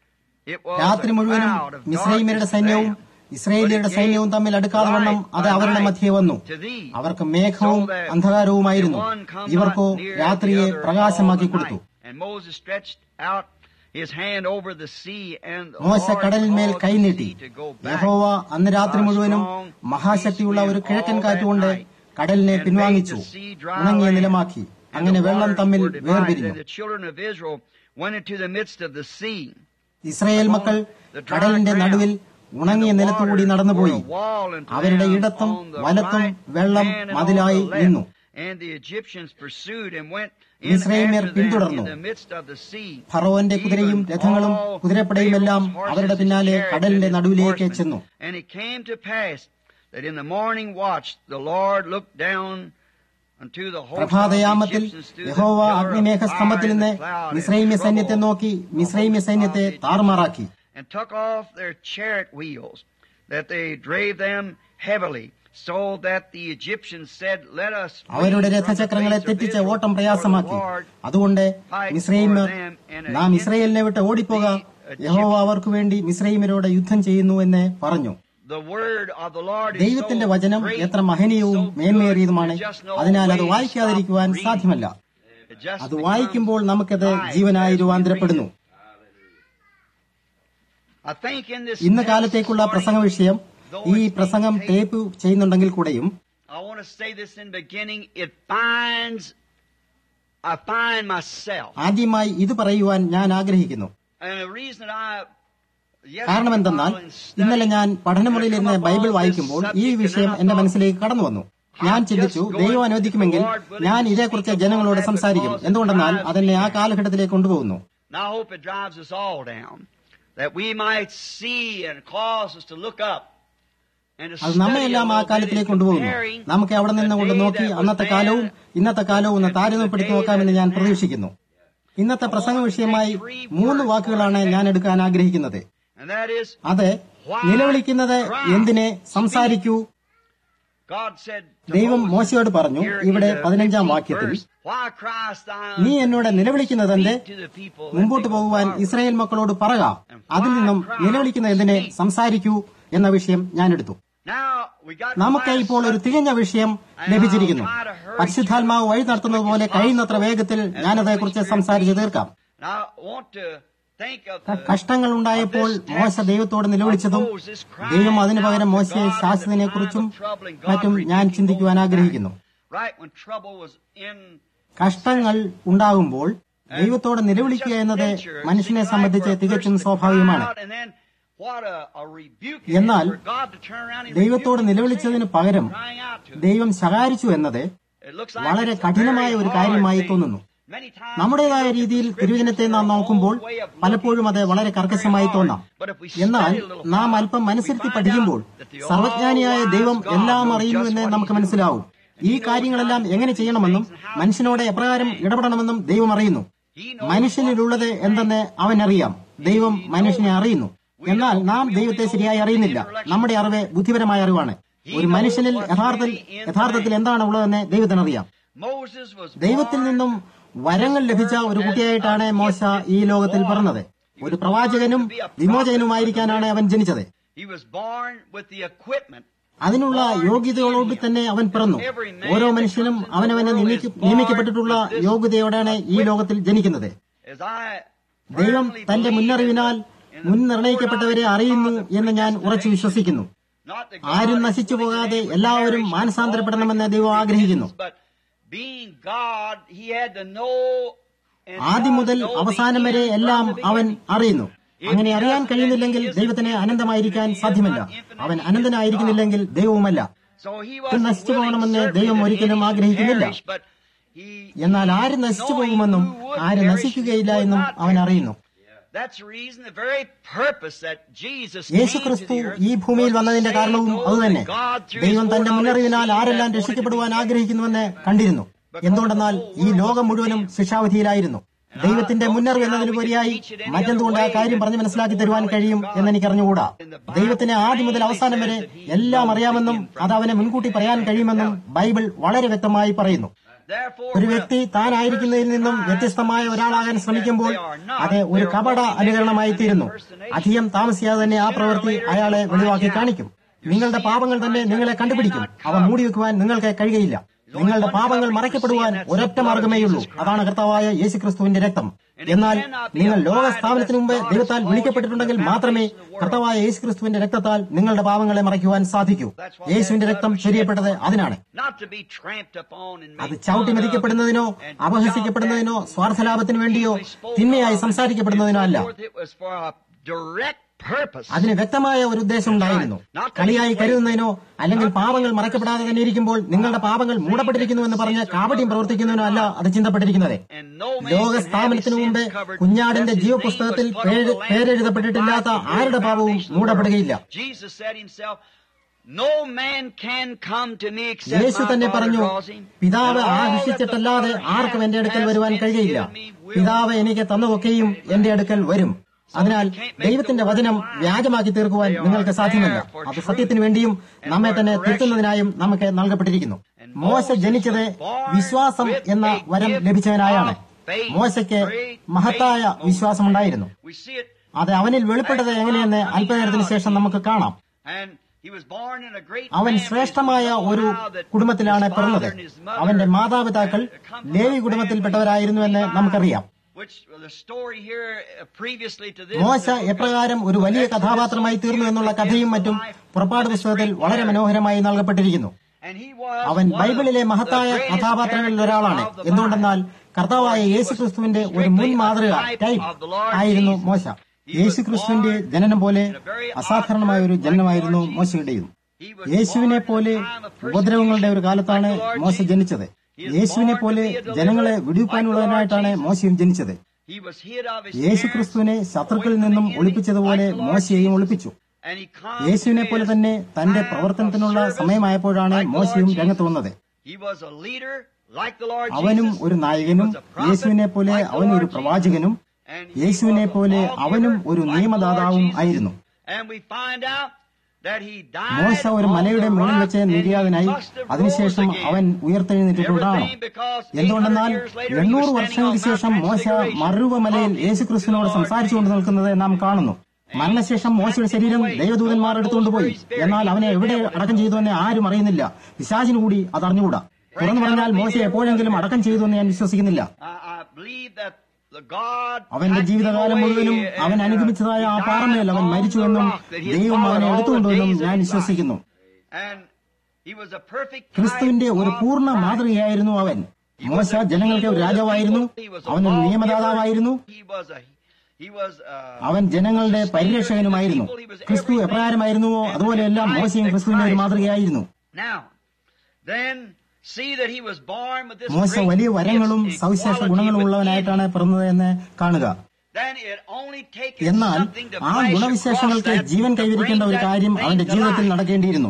It was രാത്രി a മുഴുവനും cloud of മിശ്രൈമ്യരുടെ darkness to സൈന്യവും them. ഇസ്രായേലിയരുടെ സൈന്യവും തമ്മിൽ അടുക്കാതെ വണ്ണം അത് അവരുടെ മധ്യേ വന്നു അവർക്ക് മേഘവും അന്ധകാരവുമായിരുന്നു ഇവർക്കോ രാത്രിയെ പ്രകാശമാക്കി കൊടുത്തു And Moses stretched out his hand over the sea and the മോശ Lord കടലിന്മേൽ caused the കൈനീട്ടി sea to go back. യഹോവ അന്ന് രാത്രി മുഴുവനും മഹാശക്തിയുള്ള ഒരു കിഴക്കൻ കാറ്റുകൊണ്ട് കടലിനെ പിൻവാങ്ങിച്ചു ഉണങ്ങിയ നിലമാക്കി അങ്ങനെ വെള്ളം തമ്മിൽ വേർപിരിഞ്ഞു The children of Israel went into the midst of the sea. Israel മക്കൾ കടലിന്റെ നടുവിൽ ഉണങ്ങിയ നിലത്തുകൂടി നടന്നുപോയി അവരുടെ ഇടത്തും വലത്തും വെള്ളം മതിലായി നിന്നു And the Egyptians pursued and went in മിസ്രൈമ്യർ after them പിന്തുടർന്നു. in the midst of the sea. ഫറോന്റെ കുതിരയും രഥങ്ങളും കുതിരപ്പടയുമെല്ലാം അവരുടെ പിന്നാലെ കടലിന്റെ നടുവിലേക്ക് ചെന്നു And it came to pass that in the morning watch the Lord looked down unto the host of the പ്രഭാതയാമത്തിൽ Egyptians through the യഹോവ pillar of അഗ്നിമേഘസ്തംഭത്തിൽ fire and നിന്ന് the cloud and മിശ്രൈമ്യ സൈന്യത്തെ troubled നോക്കി മിശ്രൈമ്യ സൈന്യത്തെ താറുമാറാക്കി and took off their chariot wheels, that they drave them heavily, so that the Egyptians said, Let us flee അവരുടെ from the രഥചക്രങ്ങളെ face of തെറ്റിച്ച് Israel, ഓട്ടം for the പ്രയാസമാക്കി Lord അതുകൊണ്ട് മിശ്രൈമ്യർ നാം ഇസ്രയേലിനെ വിട്ട് ഓടിപ്പോക യഹോവ അവർക്ക് വേണ്ടി മിശ്രൈമ്യരോട് യുദ്ധം ചെയ്യുന്നു എന്ന് പറഞ്ഞു The word of the Lord is ദൈവത്തിന്റെ so വചനം great, എത്ര മഹനീയവും so good, മേന്മേറിയതുമാണ് you just know അതിനാൽ അത് always വായിക്കാതിരിക്കുവാൻ stop reading. സാധ്യമല്ല It just അത് becomes വായിക്കുമ്പോൾ നമുക്കത് life ജീവനായി as we രൂപാന്തരപ്പെടുന്നു read it. I think in this ഇന്ന് text കാലത്തേക്കുള്ള this പ്രസംഗ morning, വിഷയം ഈ പ്രസംഗം ടേപ്പ് ചെയ്യുന്നുണ്ടെങ്കിൽ കൂടെയും I want to say this in the beginning. It finds, I find myself. ആദ്യമായി ഇത് പറയുവാൻ ഞാൻ ആഗ്രഹിക്കുന്നു And the reason that I, കാരണം എന്തെന്നാൽ ഇന്നലെ ഞാൻ പഠനമുറിയിലിരുന്ന് ബൈബിൾ വായിക്കുമ്പോൾ ഈ വിഷയം എന്റെ മനസ്സിലേക്ക് കടന്നു വന്നു ഞാൻ ചിന്തിച്ചു ദൈവം അനുവദിക്കുമെങ്കിൽ ഞാൻ ഇതേക്കുറിച്ച് ജനങ്ങളോട് സംസാരിക്കും എന്തുകൊണ്ടെന്നാൽ അതെന്നെ ആ കാലഘട്ടത്തിലേക്ക് കൊണ്ടുപോകുന്നു And I hope it drives us all down. That we might see and cause us to look up. and to അത് study a നമ്മയെല്ലാം ആ little bit കാലത്തിലേക്ക് in കൊണ്ടുപോകുന്നു comparing നമുക്ക് അവിടെ നിന്ന് കൊണ്ട് the day നോക്കി that was അന്നത്തെ കാലവും then ഇന്നത്തെ കാലവും ഒന്ന് താരതമ്യം പെടുത്തി നോക്കാമെന്ന് ഞാൻ പ്രതീക്ഷിക്കുന്നു ഇന്നത്തെ പ്രസംഗ വിഷയമായി മൂന്ന് വാക്കുകളാണ് ഞാൻ എടുക്കാൻ ആഗ്രഹിക്കുന്നത് And that is, അത് നിലവിളിക്കുന്നത് എന്തിനെ സംസാരിക്കൂ God said to ദൈവം Moses, മോശയോട് പറഞ്ഞു here ഇവിടെ in the പതിനഞ്ചാം 15th വാക്യത്തിൽ verse, Why criest thou നീ എന്നോട് നിലവിളിക്കുന്നത് എന്ത് to the people that മുമ്പോട്ട് they go പോകുവാൻ forward? ഇസ്രായേൽ മക്കളോട് പറക അതിൽ നിന്നും നിലവിളിക്കുന്ന എന്തിനെ സംസാരിക്കൂ എന്ന വിഷയം ഞാൻ എടുത്തു Now, we got നമുക്ക് quite a ഇപ്പോൾ ഒരു subject. തികഞ്ഞ വിഷയം ലഭിച്ചിരിക്കുന്നു പരിശുദ്ധാത്മാവ് വഴി നടത്തുന്നത് പോലെ കഴിയുന്നത്ര വേഗത്തിൽ ഞാനതേക്കുറിച്ച് സംസാരിച്ചു തീർക്കാം And I want to think of the, കഷ്ടങ്ങൾ ഉണ്ടായപ്പോൾ മോശ ദൈവത്തോട് നിലവിളിച്ചതും ദൈവം അതിനു പകരം മോശയെ ശാസ്ത്രത്തിനെ കുറിച്ചും മറ്റും ഞാൻ ചിന്തിക്കുവാൻ ആഗ്രഹിക്കുന്നു right when trouble was in കഷ്ടങ്ങൾ ഉണ്ടാകുമ്പോൾ ദൈവത്തോട് നിലവിളിക്കുക എന്നത് മനുഷ്യനെ സംബന്ധിച്ച് തികച്ചും സ്വാഭാവികമാണ് And then what a, a rebuke എന്നാൽ for God to turn around and ദൈവത്തോട് rebuke നിലവിളിച്ചതിന് പകരം crying out to him. ദൈവം ശകാരിച്ചു എന്നത് It looks like വളരെ it's a കഠിനമായ very ഒരു hard കാര്യമായി thing. തോന്നുന്നു Many times നമ്മുടേതായ we look at രീതിയിൽ the തിരുവചനത്തെ നാം scriptures നോക്കുമ്പോൾ in our own way of looking പലപ്പോഴും അത് വളരെ കർക്കശമായി തോന്നാം But if we എന്നാൽ study a little നാം while, അല്പം we മനസ്സിരുത്തി find പഠിക്കുമ്പോൾ out that the സർവജ്ഞാനിയായ all-wise ദൈവം God എല്ലാം knows അറിയുന്നു just എന്ന് what നമുക്ക് he's മനസ്സിലാവും ഈ കാര്യങ്ങളെല്ലാം എങ്ങനെ ചെയ്യണമെന്നും മനുഷ്യനോട് എപ്രകാരം ഇടപെടണമെന്നും ദൈവം അറിയുന്നു He knows മനുഷ്യനിലുള്ളത് എന്തെന്ന് അവൻ അറിയാം ദൈവം മനുഷ്യനെ അറിയുന്നു എന്നാൽ നാം ദൈവത്തെ ശരിയായി അറിയുന്നില്ല നമ്മുടെ അറിവ് ബുദ്ധിപരമായ അറിവാണ് ഒരു മനുഷ്യനിൽ യഥാർത്ഥത്തിൽ യഥാർത്ഥത്തിൽ എന്താണ് ഉള്ളതെന്ന് ദൈവത്തിനറിയാം Moses was ദൈവത്തിൽ born നിന്നും വരങ്ങൾ ലഭിച്ച ഒരു കുട്ടിയായിട്ടാണ് മോശ ഈ ലോകത്തിൽ പറഞ്ഞത് ഒരു പ്രവാചകനും വിമോചകനുമായിരിക്കാനാണ് അവൻ ജനിച്ചത് He was born with the equipment. അതിനുള്ള യോഗ്യതയോട് തന്നെ അവൻ പിറന്നു ഓരോ മനുഷ്യനും അവനവനെ നിയമിക്ക- നിയമിക്കപ്പെട്ടിട്ടുള്ള യോഗ്യതയോടാണ് ഈ ലോകത്തിൽ ജനിക്കുന്നത് As I ദൈവം firmly തന്റെ believe മുന്നറിവിനാൽ in the മുൻ നിർണയിക്കപ്പെട്ടവരെ അറിയുന്നു എന്ന് ഞാൻ ഉറച്ചു വിശ്വസിക്കുന്നു not that ആരും God is നശിച്ചു willing പോകാതെ to എല്ലാവരും perish, മാനസാന്തരപ്പെടണമെന്ന് all ദൈവം ആഗ്രഹിക്കുന്നു but being God, he had to know and ആദ്യം God മുതൽ know the അവസാനം വരെ end എല്ലാം from the അവൻ beginning. അറിയുന്നു അങ്ങനെ അറിയാൻ കഴിയുന്നില്ലെങ്കിൽ ദൈവത്തിന് അനന്തമായിരിക്കാൻ സാധ്യമല്ല അവൻ അനന്തനായിരിക്കുന്നില്ലെങ്കിൽ ദൈവവുമല്ല So he ഇത് wasn't നശിച്ചു willing പോകണമെന്ന് certainly ദൈവം that ഒരിക്കലും any should ആഗ്രഹിക്കുന്നില്ല perish, but he, എന്നാൽ ആര് നശിച്ചു പോകുമെന്നും ആര് നശിക്കുകയില്ല എന്നും അവൻ അറിയുന്നു That's the reason, the very purpose that Jesus Yeshu came to ക്രിസ്തു the earth ഈ ഭൂമിയിൽ was to വന്നതിന്റെ save കാരണവും those അതുതന്നെ that God through his ദൈവം തന്റെ foreknowledge മുന്നറിവിനാൽ seen ആരെല്ലാം that wanted to രക്ഷിക്കപ്പെടുവാൻ be saved. ആഗ്രഹിക്കുന്നുവെന്ന് കണ്ടിരുന്നു എന്തുകൊണ്ടെന്നാൽ ഈ ലോകം മുഴുവനും ശിക്ഷാവധിയിലായിരുന്നു ദൈവത്തിന്റെ മുന്നറിവ് എന്നതിലുപരിയായി മറ്റെന്തുകൊണ്ട് ആ കാര്യം പറഞ്ഞ് മനസ്സിലാക്കി തരുവാൻ കഴിയും എന്ന് എനിക്ക് അറിഞ്ഞുകൂടാ ദൈവത്തിന് ആദ്യം മുതൽ അവസാനം വരെ എല്ലാം അറിയാമെന്നും അത് അവനെ മുൻകൂട്ടി പറയാൻ കഴിയുമെന്നും ബൈബിൾ വളരെ വ്യക്തമായി പറയുന്നു Therefore, ഒരു വ്യക്തി താനായിരിക്കുന്നതിൽ നിന്നും വ്യത്യസ്തമായ ഒരാളാകാൻ ശ്രമിക്കുമ്പോൾ അത് ഒരു കപട അനുകരണമായി തീരുന്നു അധികം താമസിയാതെ തന്നെ ആ പ്രവൃത്തി അയാളെ വെളിവാക്കി കാണിക്കും നിങ്ങളുടെ പാപങ്ങൾ തന്നെ നിങ്ങളെ കണ്ടുപിടിക്കും അവ മൂടിവെക്കുവാൻ നിങ്ങൾക്ക് കഴിയുകയില്ല നിങ്ങളുടെ പാപങ്ങൾ മറയ്ക്കപ്പെടുവാൻ ഒരൊറ്റ മാർഗമേയുള്ളൂ അതാണ് കർത്താവായ യേശുക്രിസ്തുവിന്റെ രക്തം എന്നാൽ നിങ്ങൾ ലോക സ്ഥാപനത്തിന് മുമ്പ് ദൈവത്താൽ വിളിക്കപ്പെട്ടിട്ടുണ്ടെങ്കിൽ മാത്രമേ കർത്താവായ യേശുക്രിസ്തുവിന്റെ രക്തത്താൽ നിങ്ങളുടെ പാപങ്ങളെ മറയ്ക്കുവാൻ സാധിക്കൂ യേശുവിന്റെ രക്തം ചൊരിയപ്പെട്ടത് അതിനാണ് not to be tramped upon and അത് made ചവിട്ടി fun of മെതിക്കപ്പെടുന്നതിനോ and അപഹസിക്കപ്പെടുന്നതിനോ സ്വാർത്ഥലാഭത്തിന് വേണ്ടിയോ തിന്മയായി സംസാരിക്കപ്പെടുന്നതിനോ അല്ല It was for a direct purpose. അതിന് വ്യക്തമായ ഒരു ഉദ്ദേശം ഉണ്ടായിരുന്നു കളിയായി കരുതുന്നതിനോ അല്ലെങ്കിൽ പാപങ്ങൾ മറക്കപ്പെടാതെ തന്നെ ഇരിക്കുമ്പോൾ നിങ്ങളുടെ പാപങ്ങൾ മൂടപ്പെട്ടിരിക്കുന്നു എന്ന് പറഞ്ഞ് കാപട്യം പ്രവർത്തിക്കുന്നതിനോ അല്ല അത് ചിന്തപ്പെട്ടിരിക്കുന്നത് And no man ലോക can have his സ്ഥാപനത്തിനു മുമ്പേ sins covered കുഞ്ഞാടിന്റെ unless his name ജീവപുസ്തകത്തിൽ was put on പേര് the Lamb's പേരെഴുതപ്പെട്ടിട്ടില്ലാത്ത book of the ആരുടെ Bible പാപവും foundation of the മൂടപ്പെടുകയില്ല world. Jesus said himself, No man can come to me except Yeshu my തന്നെ Father പറഞ്ഞു draws him. പിതാവ് And all that the ആകർഷിച്ചിട്ടല്ലാതെ Father ആർക്കും എന്റെ അടുക്കൽ has വരുവാൻ been കഴിയില്ല given me will പിതാവ് എനിക്ക് തന്നതൊക്കെയും എന്റെ അടുക്കൽ വരും അതിനാൽ ദൈവത്തിന്റെ വചനം വ്യാജമാക്കി തീർക്കുവാൻ നിങ്ങൾക്ക് സാധ്യമല്ല അത് സത്യത്തിനു വേണ്ടിയും നമ്മെ തന്നെ തിരുത്തുന്നതിനായും നമുക്ക് നൽകപ്പെട്ടിരിക്കുന്നു മോശ ജനിച്ചത് വിശ്വാസം എന്ന വരം ലഭിച്ചവനായാണ് മോശയ്ക്ക് മഹത്തായ വിശ്വാസമുണ്ടായിരുന്നു We see it. അത് അവനിൽ വെളിപ്പെട്ടത് എങ്ങനെയെന്ന് അല്പനേരത്തിന് ശേഷം നമുക്ക് കാണാം And he was born in a great അവൻ family. ശ്രേഷ്ഠമായ You know ഒരു how that കുടുംബത്തിലാണ് his പിറന്നത് father and his mother അവന്റെ മാതാപിതാക്കൾ come from Levi a കുടുംബത്തിൽപ്പെട്ടവരായിരുന്നുവെന്ന് family നമുക്കറിയാം Which the story here uh, previously to this. മോശ എപ്രകാരം ഒരു വലിയ കഥാപാത്രമായി തീർന്നു എന്നുള്ള കഥയും മറ്റും പുറപ്പാട് പുസ്തകത്തിൽ വളരെ മനോഹരമായി നൽകപ്പെട്ടിരിക്കുന്നു And he was അവൻ one of ബൈബിളിലെ the മഹത്തായ greatest കഥാപാത്രങ്ങളിൽ ഒരാളാണ് characters of the എന്തുകൊണ്ടെന്നാൽ കർത്താവായ യേശുക്രിസ്തുവിന്റെ ഒരു മുൻ മാതൃക ടൈപ്പ് ആയിരുന്നു മോശ യേശുക്രിസ്തുവിന്റെ ജനനം പോലെ അസാധാരണമായ ഒരു ജനനമായിരുന്നു മോശയുടെയും He was യേശുവിനെ born പോലെ in the time of ഉപദ്രവങ്ങളുടെ ഒരു കാലത്താണ് like the Lord മോശ Jesus. ജനിച്ചത് യേശുവിനെ പോലെ ജനങ്ങളെ വിടുവിപ്പാനുള്ളതിനായിട്ടാണ് മോശയും ജനിച്ചത് He was hid of his യേശുക്രിസ്തുവിനെ ശത്രുക്കളിൽ നിന്നും ഒളിപ്പിച്ചതുപോലെ മോശയെയും ഒളിപ്പിച്ചു And he comes യേശുവിനെ to പോലെ his തന്നെ തന്റെ time of പ്രവർത്തനത്തിനുള്ള service സമയമായപ്പോഴാണ് like the മോശയും Lord രംഗത്ത് Jesus. വന്നത് He was a leader like the Lord അവനും Jesus. ഒരു നായകനും He was a prophet യേശുവിനെ പോലെ like the അവനും ഒരു Lord പ്രവാചകനും Jesus. And he യേശുവിനെ was a പോലെ lawgiver അവനും ഒരു like the Lord നിയമദാതാവും Jesus. ആയിരുന്നു And we find out that he died മോശ ഒരു on മലയുടെ the മുകളിൽ rock വെച്ച് and he നിര്യാതനായി must have അതിനുശേഷം rose again. അവൻ ഉയർത്തെഴുന്നേറ്റിട്ടുണ്ടാകണം Everything because എന്തുകൊണ്ടെന്നാൽ 800 years later he എണ്ണൂറ് was വർഷങ്ങൾക്ക് standing on ശേഷം Mount മോശ Transfiguration മറുവ മലയിൽ talking യേശുക്രിസ്തുവിനോട് to the Lord സംസാരിച്ചുകൊണ്ട് Jesus. നിൽക്കുന്നത് നാം കാണുന്നു മരണശേഷം മോശയുടെ ശരീരം ദൈവദൂതന്മാർ എടുത്തുകൊണ്ടുപോയി എന്നാൽ അവനെ എവിടെ അടക്കം ചെയ്തുവെന്ന് ആരും അറിയുന്നില്ല പിശാചിന് കൂടി അത് അറിഞ്ഞുകൂടാ തുറന്നു പറഞ്ഞാൽ മോശ എപ്പോഴെങ്കിലും അടക്കം ചെയ്തു എന്ന് ഞാൻ വിശ്വസിക്കുന്നില്ല I, I believe that the God അവന്റെ packed him ജീവിതകാലം away മുഴുവനും and, അവൻ uh, അനുഗമിച്ചതായ ആ he പാറമേൽ അവൻ died on മരിച്ചുവെന്നും the rock that he had ദൈവം അവനെ followed all the എടുത്തുകൊണ്ടുവെന്നും days of ഞാൻ his life. വിശ്വസിക്കുന്നു And he was a perfect ക്രിസ്തുവിന്റെ type ഒരു of പൂർണ്ണ Christ. മാതൃകയായിരുന്നു അവൻ മോശ ജനങ്ങൾക്ക് ഒരു രാജാവായിരുന്നു He was a അവനൊരു lawgiver. നിയമദാതാവായിരുന്നു He was a- he was a- അവൻ ജനങ്ങളുടെ പരിരക്ഷകനുമായിരുന്നു ക്രിസ്തു എപ്രകാരമായിരുന്നുവോ അതുപോലെയെല്ലാം മോശയും ക്രിസ്തുവിന്റെ ഒരു മാതൃകയായിരുന്നു Now, then see that he was born with this മോശ great വലിയ വരങ്ങളും gifts, സവിശേഷ equality ഗുണങ്ങളും with ഉള്ളവനായിട്ടാണ് പിറന്നത് എന്ന് കാണുക Then it only takes എന്നാൽ something to ആ flash ഗുണവിശേഷങ്ങൾക്ക് across that Jeevan to കൈവരിക്കേണ്ട bring ഒരു that കാര്യം thing അവന്റെ to ജീവിതത്തിൽ life. നടക്കേണ്ടിയിരുന്നു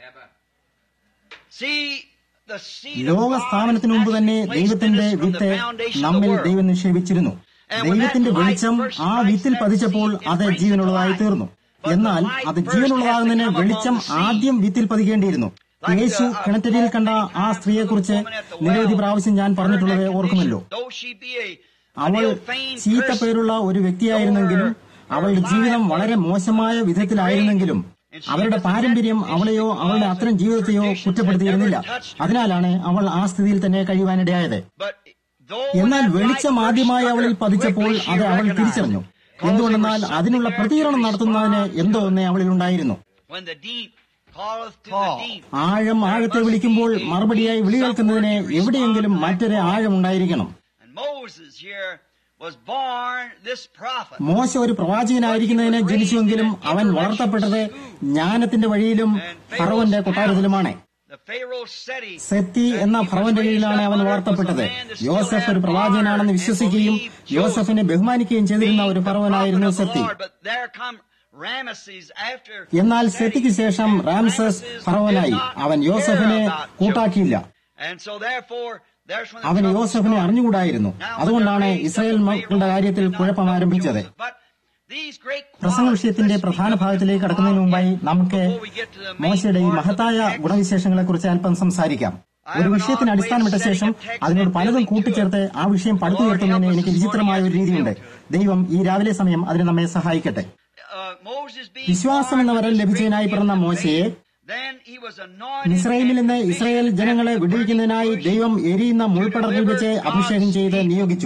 See, the seed of ലോക God സ്ഥാപനത്തിന് is മുമ്പ് തന്നെ actually placed in ദൈവത്തിന്റെ us from the with foundation of the നമ്മിൽ world. ദൈവം നിക്ഷേപിച്ചിരുന്നു ദൈവത്തിന്റെ വെളിച്ചം ആ വിത്തിൽ പതിച്ചപ്പോൾ അത് ജീവനുള്ളതായി തീർന്നു എന്നാൽ അത് ജീവനുള്ളതാകുന്നതിന് വെളിച്ചം ആദ്യം വിത്തിൽ പതിക്കേണ്ടിയിരുന്നു യേശു കിണറ്റരിയിൽ കണ്ട ആ സ്ത്രീയെക്കുറിച്ച് നിരവധി പ്രാവശ്യം ഞാൻ പറഞ്ഞിട്ടുള്ളത് ഓർക്കുമല്ലോ Though she be a- an അവൾ ill-famed ചീത്ത person, പേരുള്ള ഒരു വ്യക്തിയായിരുന്നെങ്കിലും അവളുടെ ജീവിതം വളരെ മോശമായ വിധത്തിലായിരുന്നെങ്കിലും അവരുടെ പാരമ്പര്യം അവളെയോ അവളുടെ അത്തരം ജീവിതത്തെയോ കുറ്റപ്പെടുത്തിയിരുന്നില്ല അതിനാലാണ് അവൾ ആ സ്ഥിതിയിൽ തന്നെ കഴിയുവാനിടയായത് but though എന്നാൽ that വെളിച്ചം light ആദ്യമായി first അവളിൽ struck her, പതിച്ചപ്പോൾ quickly she അത് അവൾ recognized തിരിച്ചറിഞ്ഞു it. Because എന്തുകൊണ്ടെന്നാൽ there was അതിനുള്ള something പ്രതികരണം there to നടത്തുന്നതിന് respond എന്തോ to. ഒന്ന് അവളിൽ ഉണ്ടായിരുന്നു When the deep calleth to Call. the deep. ആഴം ആഴത്തെ വിളിക്കുമ്പോൾ മറുപടിയായി വിളി കേൾക്കുന്നതിന് എവിടെയെങ്കിലും മറ്റൊരു ആഴം ഉണ്ടായിരിക്കണം And Moses here was born this prophet. മോശ ഒരു പ്രവാചകനായിരിക്കുന്നതിന് ജനിച്ചുവെങ്കിലും അവൻ വളർത്തപ്പെട്ടത് ജ്ഞാനത്തിന്റെ വഴിയിലും ഫറവന്റെ കൊട്ടാരത്തിലുമാണ് The Pharaoh said he സെത്തി എന്ന ഫറവന്റെ കീഴിലാണ് അവൻ വളർത്തപ്പെട്ടത് യോസഫ് ഒരു പ്രവാചകനാണെന്ന് വിശ്വസിക്കുകയും യോസഫിനെ ബഹുമാനിക്കുകയും ചെയ്തിരുന്ന ഒരു ഫറവനായിരുന്നു സെത്തി But there come Ramesses after എന്നാൽ സെത്തിക്ക് ശേഷം റാംസസ് ഫറവനായി അവൻ യോസഫിനെ കൂട്ടാക്കിയില്ല And so therefore there's when the അവൻ trouble യോസഫിനെ started. അറിഞ്ഞുകൂടായിരുന്നു അതുകൊണ്ടാണ് ഇസ്രായേൽ മക്കളുടെ കാര്യത്തിൽ കുഴപ്പം ആരംഭിച്ചത് But these great പ്രസംഗ വിഷയത്തിന്റെ പ്രധാന ഭാഗത്തിലേക്ക് കടക്കുന്നതിന് മുമ്പായി നമുക്ക് മോശയുടെ ഈ മഹത്തായ ഗുണവിശേഷങ്ങളെ കുറിച്ച് അല്പം സംസാരിക്കാം ഒരു വിഷയത്തിന് അടിസ്ഥാനമിട്ട ശേഷം അതിനോട് പലതും കൂട്ടിച്ചേർത്ത് ആ വിഷയം പടുത്തുയർത്തുന്നതിന് എനിക്ക് വിചിത്രമായ ഒരു രീതിയുണ്ട് ദൈവം ഈ രാവിലെ സമയം അതിന് നമ്മെ സഹായിക്കട്ടെ uh, Moses being വിശ്വാസം എന്ന വരം ലഭിച്ചതിനായി പിറന്ന മോശയെ then he was anointed മിസ്രൈമിൽ നിന്ന് ഇസ്രായേൽ ജനങ്ങളെ വിടുവിക്കുന്നതിനായി ദൈവം എരിയുന്ന മുൾപ്പടർപ്പിൽ വെച്ച് അഭിഷേകം ചെയ്ത് നിയോഗിച്ചു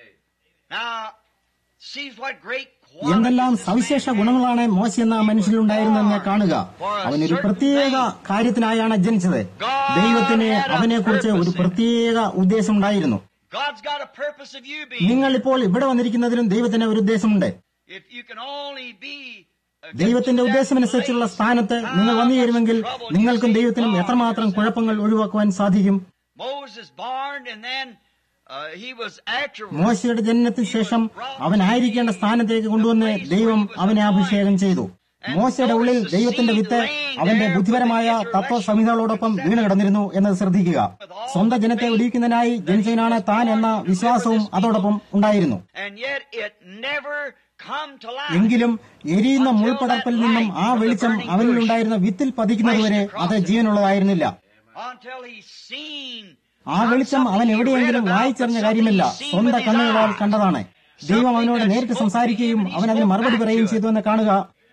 Now, see what great എന്തെല്ലാം സവിശേഷ ഗുണങ്ങളാണ് മോശ എന്ന മനുഷ്യനിലുണ്ടായിരുന്നെന്ന് കാണുക അവനൊരു പ്രത്യേക കാര്യത്തിനായാണ് ജനിച്ചത് ദൈവത്തിന് അവനെക്കുറിച്ച് ഒരു പ്രത്യേക ഉദ്ദേശമുണ്ടായിരുന്നു God's got a purpose of you being. നിങ്ങൾ ഇപ്പോൾ ഇവിടെ വന്നിരിക്കുന്നതിലും ദൈവത്തിന് ഒരു ഉദ്ദേശമുണ്ട് If you can only be uh, ദൈവത്തിന്റെ ഉദ്ദേശമനുസരിച്ചുള്ള സ്ഥാനത്ത് നിങ്ങൾ വന്നു ചേരുമെങ്കിൽ നിങ്ങൾക്കും ദൈവത്തിനും എത്രമാത്രം കുഴപ്പങ്ങൾ ഒഴിവാക്കുവാൻ സാധിക്കും Moses born and then uh, he was afterwards. മോശയുടെ ജനനത്തിന് ശേഷം അവനായിരിക്കേണ്ട സ്ഥാനത്തേക്ക് കൊണ്ടുവന്ന് ദൈവം അവനെ അഭിഷേകം ചെയ്തു മോശയുടെ ഉള്ളിൽ ദൈവത്തിന്റെ വിത്ത് അവന്റെ ബുദ്ധിപരമായ തത്വസംഹിതകളോടൊപ്പം വീണ് കിടന്നിരുന്നു എന്നത് ശ്രദ്ധിക്കുക സ്വന്തം ജനത്തെ വിടിയിക്കുന്നതിനായി ജനിച്ചതിനാണ് താൻ എന്ന വിശ്വാസവും അതോടൊപ്പം ഉണ്ടായിരുന്നു And yet it never come to life. എങ്കിലും എരിയുന്ന മുൾപ്പടർപ്പിൽ നിന്നും ആ വെളിച്ചം അവനിലുണ്ടായിരുന്ന വിത്തിൽ പതിക്കുന്നതുവരെ അത് ജീവനുള്ളതായിരുന്നില്ല Until he seen ആ വെളിച്ചം അവൻ എവിടെയെങ്കിലും വായിച്ചറിഞ്ഞ കാര്യമില്ല സ്വന്തം കണ്ണുകളാൽ കണ്ടതാണ് ദൈവം അവനോട് നേരിട്ട് സംസാരിക്കുകയും അവൻ അതിന് മറുപടി പറയുകയും ചെയ്തു എന്ന് കാണുക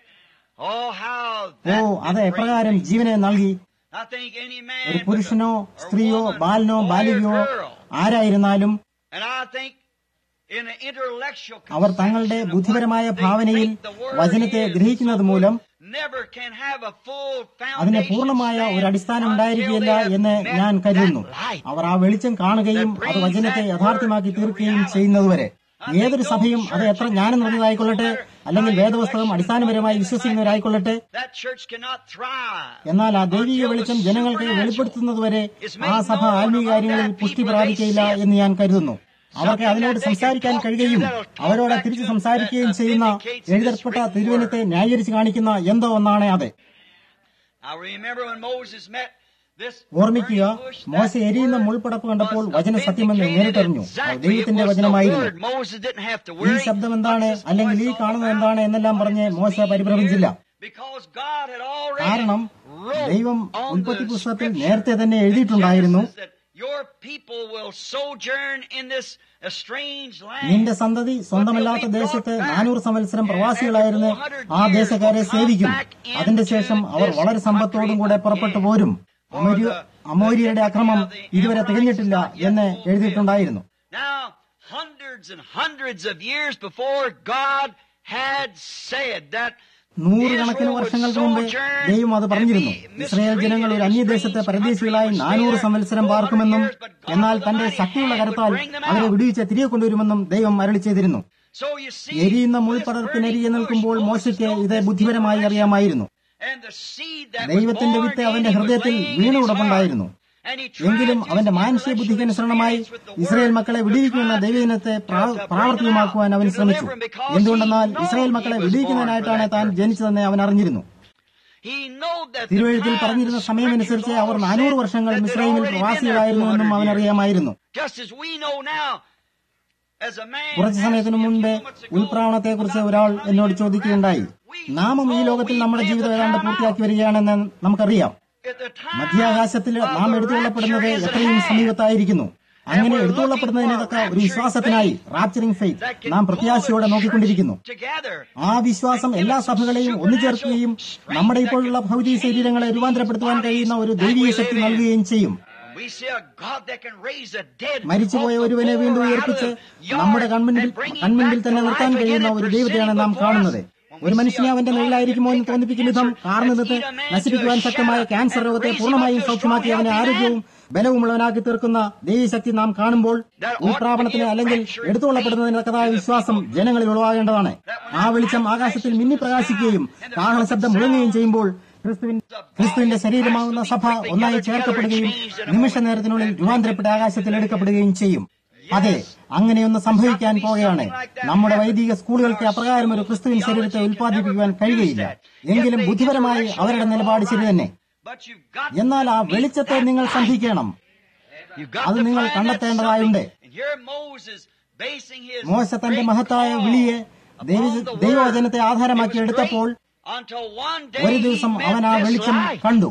Oh, how ഓ that അത് എപ്രകാരം ജീവനെ നൽകി I think any man ഒരു but പുരുഷനോ a- or സ്ത്രീയോ woman, ബാലനോ boy or ബാലികയോ girl. ആരായിരുന്നാലും And I think in an intellectual അവർ തങ്ങളുടെ conception of ബുദ്ധിപരമായ what they ഭാവനയിൽ think the word വചനത്തെ is, ഗ്രഹിക്കുന്നത് മൂലം never can have a full അതിന് foundation പൂർണ്ണമായ ഒരു stand അടിസ്ഥാനം until ഉണ്ടായിരിക്കില്ല they have എന്ന് met ഞാൻ that കരുതുന്നു light. അവർ ആ വെളിച്ചം കാണുകയും അത് വചനത്തെ യഥാർത്ഥമാക്കി തീർക്കുകയും ചെയ്യുന്നതുവരെ ഏതൊരു സഭയും അത് എത്ര ജ്ഞാനം നിറഞ്ഞതായിക്കൊള്ളട്ടെ അല്ലെങ്കിൽ വേദപുസ്തകം അടിസ്ഥാനപരമായി വിശ്വസിക്കുന്നവരായിക്കൊള്ളട്ടെ That church cannot thrive. എന്നാൽ ആ ദൈവിക വെളിച്ചം ജനങ്ങൾക്ക് വെളിപ്പെടുത്തുന്നതുവരെ ആ സഭ ആത്മീയ കാര്യങ്ങളിൽ പുഷ്ടി പ്രാപിക്കയില്ല എന്ന് ഞാൻ കരുതുന്നു അവർക്ക് അതിനോട് സംസാരിക്കാൻ കഴിയുകയും അവരോട് തിരിച്ചു സംസാരിക്കുകയും ചെയ്യുന്ന എഴുതപ്പെട്ട തിരുവനത്തെ ന്യായീകരിച്ച് കാണിക്കുന്ന എന്തോ ഒന്നാണ് അത് I remember when Moses met this ഓർമ്മിക്കുക burning bush, that മോശ എരിയുന്ന word മുൾപ്പടപ്പ് കണ്ടപ്പോൾ was വചന സത്യമെന്ന് vindicated നേരിട്ടറിഞ്ഞു അത് exactly. It ദൈവത്തിന്റെ was the വചനമായിരുന്നു word. Moses didn't have to ഈ worry. ശബ്ദം എന്താണ് What's this അല്ലെങ്കിൽ ഈ voice all കാണുന്നത് about? എന്താണ് എന്നെല്ലാം പറഞ്ഞ് What മോശ does this mean പരിഭ്രമിച്ചില്ല here? Because God had already കാരണം wrote ദൈവം on ഉൽപ്പത്തി the പുസ്തകത്തിൽ scripture നേരത്തെ തന്നെ in എഴുതിയിട്ടുണ്ടായിരുന്നു Genesis that Your people will sojourn in this a strange land. നിന്റെ സന്തതി സ്വന്തമല്ലാത്ത ദേശത്ത് നാനൂറ് സംവത്സരം പ്രവാസികളായിരുന്ന് ആ ദേശക്കാരെ സേവിക്കും അതിന്റെ ശേഷം അവർ വളരെ സമ്പത്തോടും കൂടെ പുറപ്പെട്ടു പോരും അമോര്യ അമോര്യരുടെ അക്രമം ഇതുവരെ തികഞ്ഞിട്ടില്ല എന്ന് എഴുതിയിട്ടുണ്ടായിരുന്നു Now, hundreds and hundreds of years before God had said that നൂറുകണക്കിന് വർഷങ്ങൾക്ക് മുമ്പ് ദൈവം അത് പറഞ്ഞിരുന്നു ഇസ്രായേൽ ജനങ്ങൾ ഒരു അന്യദേശത്തെ പരദേശികളായി നാനൂറ് സംവത്സരം പാർക്കുമെന്നും എന്നാൽ തന്റെ ശക്തിയുള്ള കരത്താൽ അവരെ വിടുവിച്ച് തിരികെ കൊണ്ടുവരുമെന്നും ദൈവം അരളി ചെയ്തിരുന്നു So you see, എരിയുന്ന this മുൾപ്പടർപ്പിനെരിയെ burning നിൽക്കുമ്പോൾ bush, മോശയ്ക്ക് Moses ഇത് knows ബുദ്ധിപരമായി this അറിയാമായിരുന്നു And the seed that was ദൈവത്തിന്റെ born വിത്ത് in അവന്റെ him was ഹൃദയത്തിൽ laying in his വീണുകിടപ്പുണ്ടായിരുന്നു heart. And he tried എങ്കിലും to അവന്റെ use മാനുഷിക intellectual ബുദ്ധിക്ക് അനുസരണമായി experience with the Israel word മക്കളെ to വിടിയിക്കുന്ന try to- ദൈവദിനത്തെ to- to bring them പ്രാവർത്തികമാക്കുവാൻ out, അവൻ to ശ്രമിച്ചു deliver them because എന്തുകൊണ്ടെന്നാൽ he ഇസ്രായേൽ know മക്കളെ he was വിടിയിക്കുന്നതിനായിട്ടാണ് born for താൻ that ജനിച്ചതെന്ന് അവൻ അറിഞ്ഞിരുന്നു He know that the തിരുവഴുത്തിൽ time പറഞ്ഞിരുന്ന the സമയമനുസരിച്ച് scriptures അവർ all നാനൂറ് said വർഷങ്ങൾ that they'd മിസ്രൈമിൽ already been there പ്രവാസികളായിരുന്നുവെന്നും 400 അവൻ years. അറിയാമായിരുന്നു Just as we know now, as a man കുറച്ചു സമയത്തിനു asked me a മുൻപ് few moments ago ഉൽപ്രാവണത്തെക്കുറിച്ച് about ഒരാൾ running എന്നോട് in the ചോദിക്കുകയുണ്ടായി rapture. We നാമും ഈ know ലോകത്തിൽ we നമ്മുടെ live ജീവിതം the ഏതാണ്ട് time പൂർത്തിയാക്കി out. വരികയാണെന്ന് നമുക്കറിയാം At the time മധ്യാകാശത്തിൽ of നാം the എടുത്തുകൊള്ളപ്പെടുന്നത് rapture is at എത്രയും hand. സമീപത്തായിരിക്കുന്നു അങ്ങനെ എടുത്തുകൊള്ളപ്പെടുന്നതിന് തക്ക ഒരു വിശ്വാസത്തിനായി റാപ്ചറിംഗ് ഫെയ്ത്ത് That can നാം pull പ്രത്യാശയോടെ the നോക്കിക്കൊണ്ടിരിക്കുന്നു church together. ആ വിശ്വാസം എല്ലാ സഭകളെയും ഒന്നുചേർക്കുകയും നമ്മുടെ ഇപ്പോഴുള്ള ഭൗതിക ശരീരങ്ങളെ രൂപാന്തരപ്പെടുത്തുവാൻ കഴിയുന്ന ഒരു ദൈവീയ ശക്തി നൽകുകയും ചെയ്യും We see a God that can raise the dead മരിച്ചുപോയ off the ഒരുവനെ floor വീണ്ടും out of ഉയർപ്പിച്ച് the yard നമ്മുടെ കൺമുൻപിൽ and bring him കൺമുൻപിൽ back തന്നെ to നിർത്താൻ life again കഴിയുന്ന and ഒരു present ദൈവത്തെയാണ് him നാം before കാണുന്നത് us. ഒരു മനുഷ്യനെ അവന്റെ നിഴലായിരിക്കുമോ എന്ന് തോന്നിപ്പിക്കും വിധം കാർന്നിട്ട് നശിപ്പിക്കുവാൻ ശക്തമായ ക്യാൻസർ രോഗത്തെ പൂർണ്ണമായും സൗഖ്യമാക്കി അവനെ ആരോഗ്യവും ബലവുമുള്ളവനാക്കി തീർക്കുന്ന ദൈവശക്തി നാം കാണുമ്പോൾ ഉൾപ്രാപണത്തിന് അല്ലെങ്കിൽ എടുത്തുകൊള്ളപ്പെടുന്നതിന് തക്കതായ വിശ്വാസം ജനങ്ങളിൽ ഉളവാകേണ്ടതാണ് ആ വെളിച്ചം ആകാശത്തിൽ മിന്നി പ്രകാശിക്കുകയും കാഹള ശബ്ദം മുഴങ്ങുകയും ചെയ്യുമ്പോൾ ക്രിസ്തുവിൻ ക്രിസ്തുവിന്റെ ശരീരമാകുന്ന സഭ ഒന്നായി ചേർക്കപ്പെടുകയും നിമിഷ നേരത്തിനുള്ളിൽ രൂപാന്തരപ്പെട്ട ആകാശത്തിൽ എടുക്കപ്പെടുകയും ചെയ്യും അതെ അങ്ങനെയൊന്ന് സംഭവിക്കാൻ പോകുകയാണ് നമ്മുടെ വൈദിക സ്കൂളുകൾക്ക് അപ്രകാരം ഒരു ക്രിസ്തുവിൻ ശരീരത്തെ ഉൽപ്പാദിപ്പിക്കുവാൻ കഴിയുകയില്ല എങ്കിലും ബുദ്ധിപരമായി അവരുടെ നിലപാട് ശരി തന്നെ But you've got എന്നാൽ ആ വെളിച്ചത്തെ നിങ്ങൾ സന്ധിക്കണം You've got അത് to നിങ്ങൾ find that കണ്ടെത്തേണ്ടതായുണ്ട്. something. And here Moses basing his മോശ തന്റെ great മഹത്തായ call വിളിയെ ദൈവ- upon the ദൈവവചനത്തെ word. ആധാരമാക്കി It was എടുത്തപ്പോൾ great until one day ഒരു he ദിവസം met അവൻ ആ this വെളിച്ചം light. കണ്ടു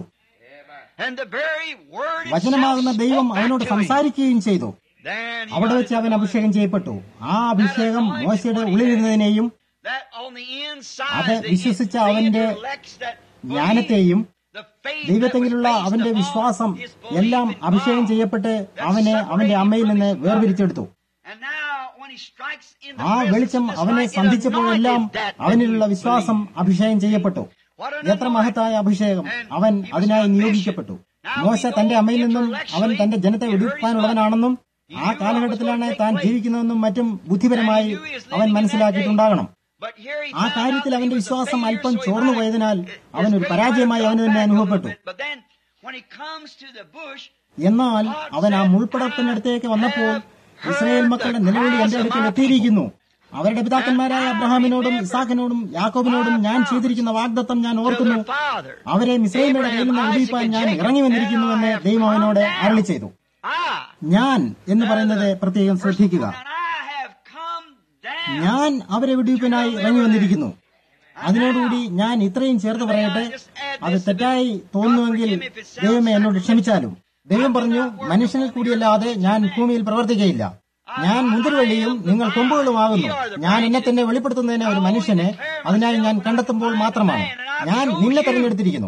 And the very word വചനമാകുന്ന itself ദൈവം spoke back അവനോട് to him. സംസാരിക്കുകയും ചെയ്തു Then he അവിടെ got വെച്ച് his അവൻ anointing. അഭിഷേകം ചെയ്യപ്പെട്ടു ആ അഭിഷേകം മോശയുടെ ഉള്ളിലിരുന്നതിനെയും That on the inside, അത് the വിശ്വസിച്ച the അവന്റെ intellects that believe, ജ്ഞാനത്തെയും the faith ദൈവത്തെങ്കിലുള്ള that was അവന്റെ based വിശ്വാസം upon his belief എല്ലാം in അഭിഷേകം God. ചെയ്യപ്പെട്ട് That അവനെ അവന്റെ അമ്മയിൽ നിന്ന് separated from his വേർതിരിച്ചെടുത്തു mother. And now, when he strikes in the ആ presence വെളിച്ചം of this അവനെ light, it സന്ധിച്ചപ്പോഴെല്ലാം anointed that അവനിലുള്ള that he വിശ്വാസം believed. അഭിഷേകം ചെയ്യപ്പെട്ടു What an എത്ര anointing. മഹത്തായ അഭിഷേകം അവൻ അതിനായി നിയോഗിക്കപ്പെട്ടു മോശ തന്റെ അമ്മയിൽ നിന്നും അവൻ തന്റെ ജനത്തെ വെടിപ്പാനുള്ളവനാണെന്നും ആ കാലഘട്ടത്തിലാണ് താൻ ജീവിക്കുന്നതെന്നും മറ്റും ബുദ്ധിപരമായി അവൻ മനസ്സിലാക്കിയിട്ടുണ്ടാകണം But here he ആ found കാര്യത്തിൽ out that he അവന്റെ was a വിശ്വാസം failure, അല്പം so he ചോർന്നു might- പോയതിനാൽ his അവൻ ഒരു great പരാജയമായി light അവന് got തന്നെ back a little അനുഭവപ്പെട്ടു bit. But then, when he comes to the bush, എന്നാൽ അവൻ ആ മുൾപ്പടത്തിനടുത്തേക്ക് വന്നപ്പോൾ ഇസ്രായേൽ മക്കളുടെ നിലവിളി എന്റെ അടുക്കൽ എത്തിയിരിക്കുന്നു അവരുടെ പിതാക്കന്മാരായ അബ്രഹാമിനോടും ഇസാഖിനോടും യാക്കോബിനോടും ഞാൻ ചെയ്തിരിക്കുന്ന വാഗ്ദത്തം ഞാൻ to ഓർക്കുന്നു their father, അവരെ മിശ്രൈമയുടെ കയ്യിൽ നിന്ന് വിടിയിപ്പാൻ ഞാൻ ഇറങ്ങി വന്നിരിക്കുന്നുവെന്ന് ദൈവം അവനോട് അരളി ചെയ്തു I, ഞാൻ എന്ന് പറയുന്നത് പ്രത്യേകം ശ്രദ്ധിക്കുക and I have come down. ഞാൻ അവരെ വിടിയിപ്പിനായി ഇറങ്ങി വന്നിരിക്കുന്നു അതിനോടുകൂടി ഞാൻ ഇത്രയും ചേർത്ത് പറയട്ടെ അത് തെറ്റായി തോന്നുന്നുവെങ്കിൽ ദൈവമേ എന്നോട് ക്ഷമിച്ചാലും ദൈവം പറഞ്ഞു മനുഷ്യനിൽ കൂടിയല്ലാതെ ഞാൻ ഭൂമിയിൽ പ്രവർത്തിക്കയില്ല ഞാൻ മുതിർവള്ളിയും നിങ്ങൾ കൊമ്പുകളുമാകുന്നു ഞാൻ എന്നെ തന്നെ വെളിപ്പെടുത്തുന്നതിന് ഒരു മനുഷ്യനെ അതിനായി ഞാൻ കണ്ടെത്തുമ്പോൾ മാത്രമാണ് ഞാൻ നിന്നെ തെരഞ്ഞെടുത്തിരിക്കുന്നു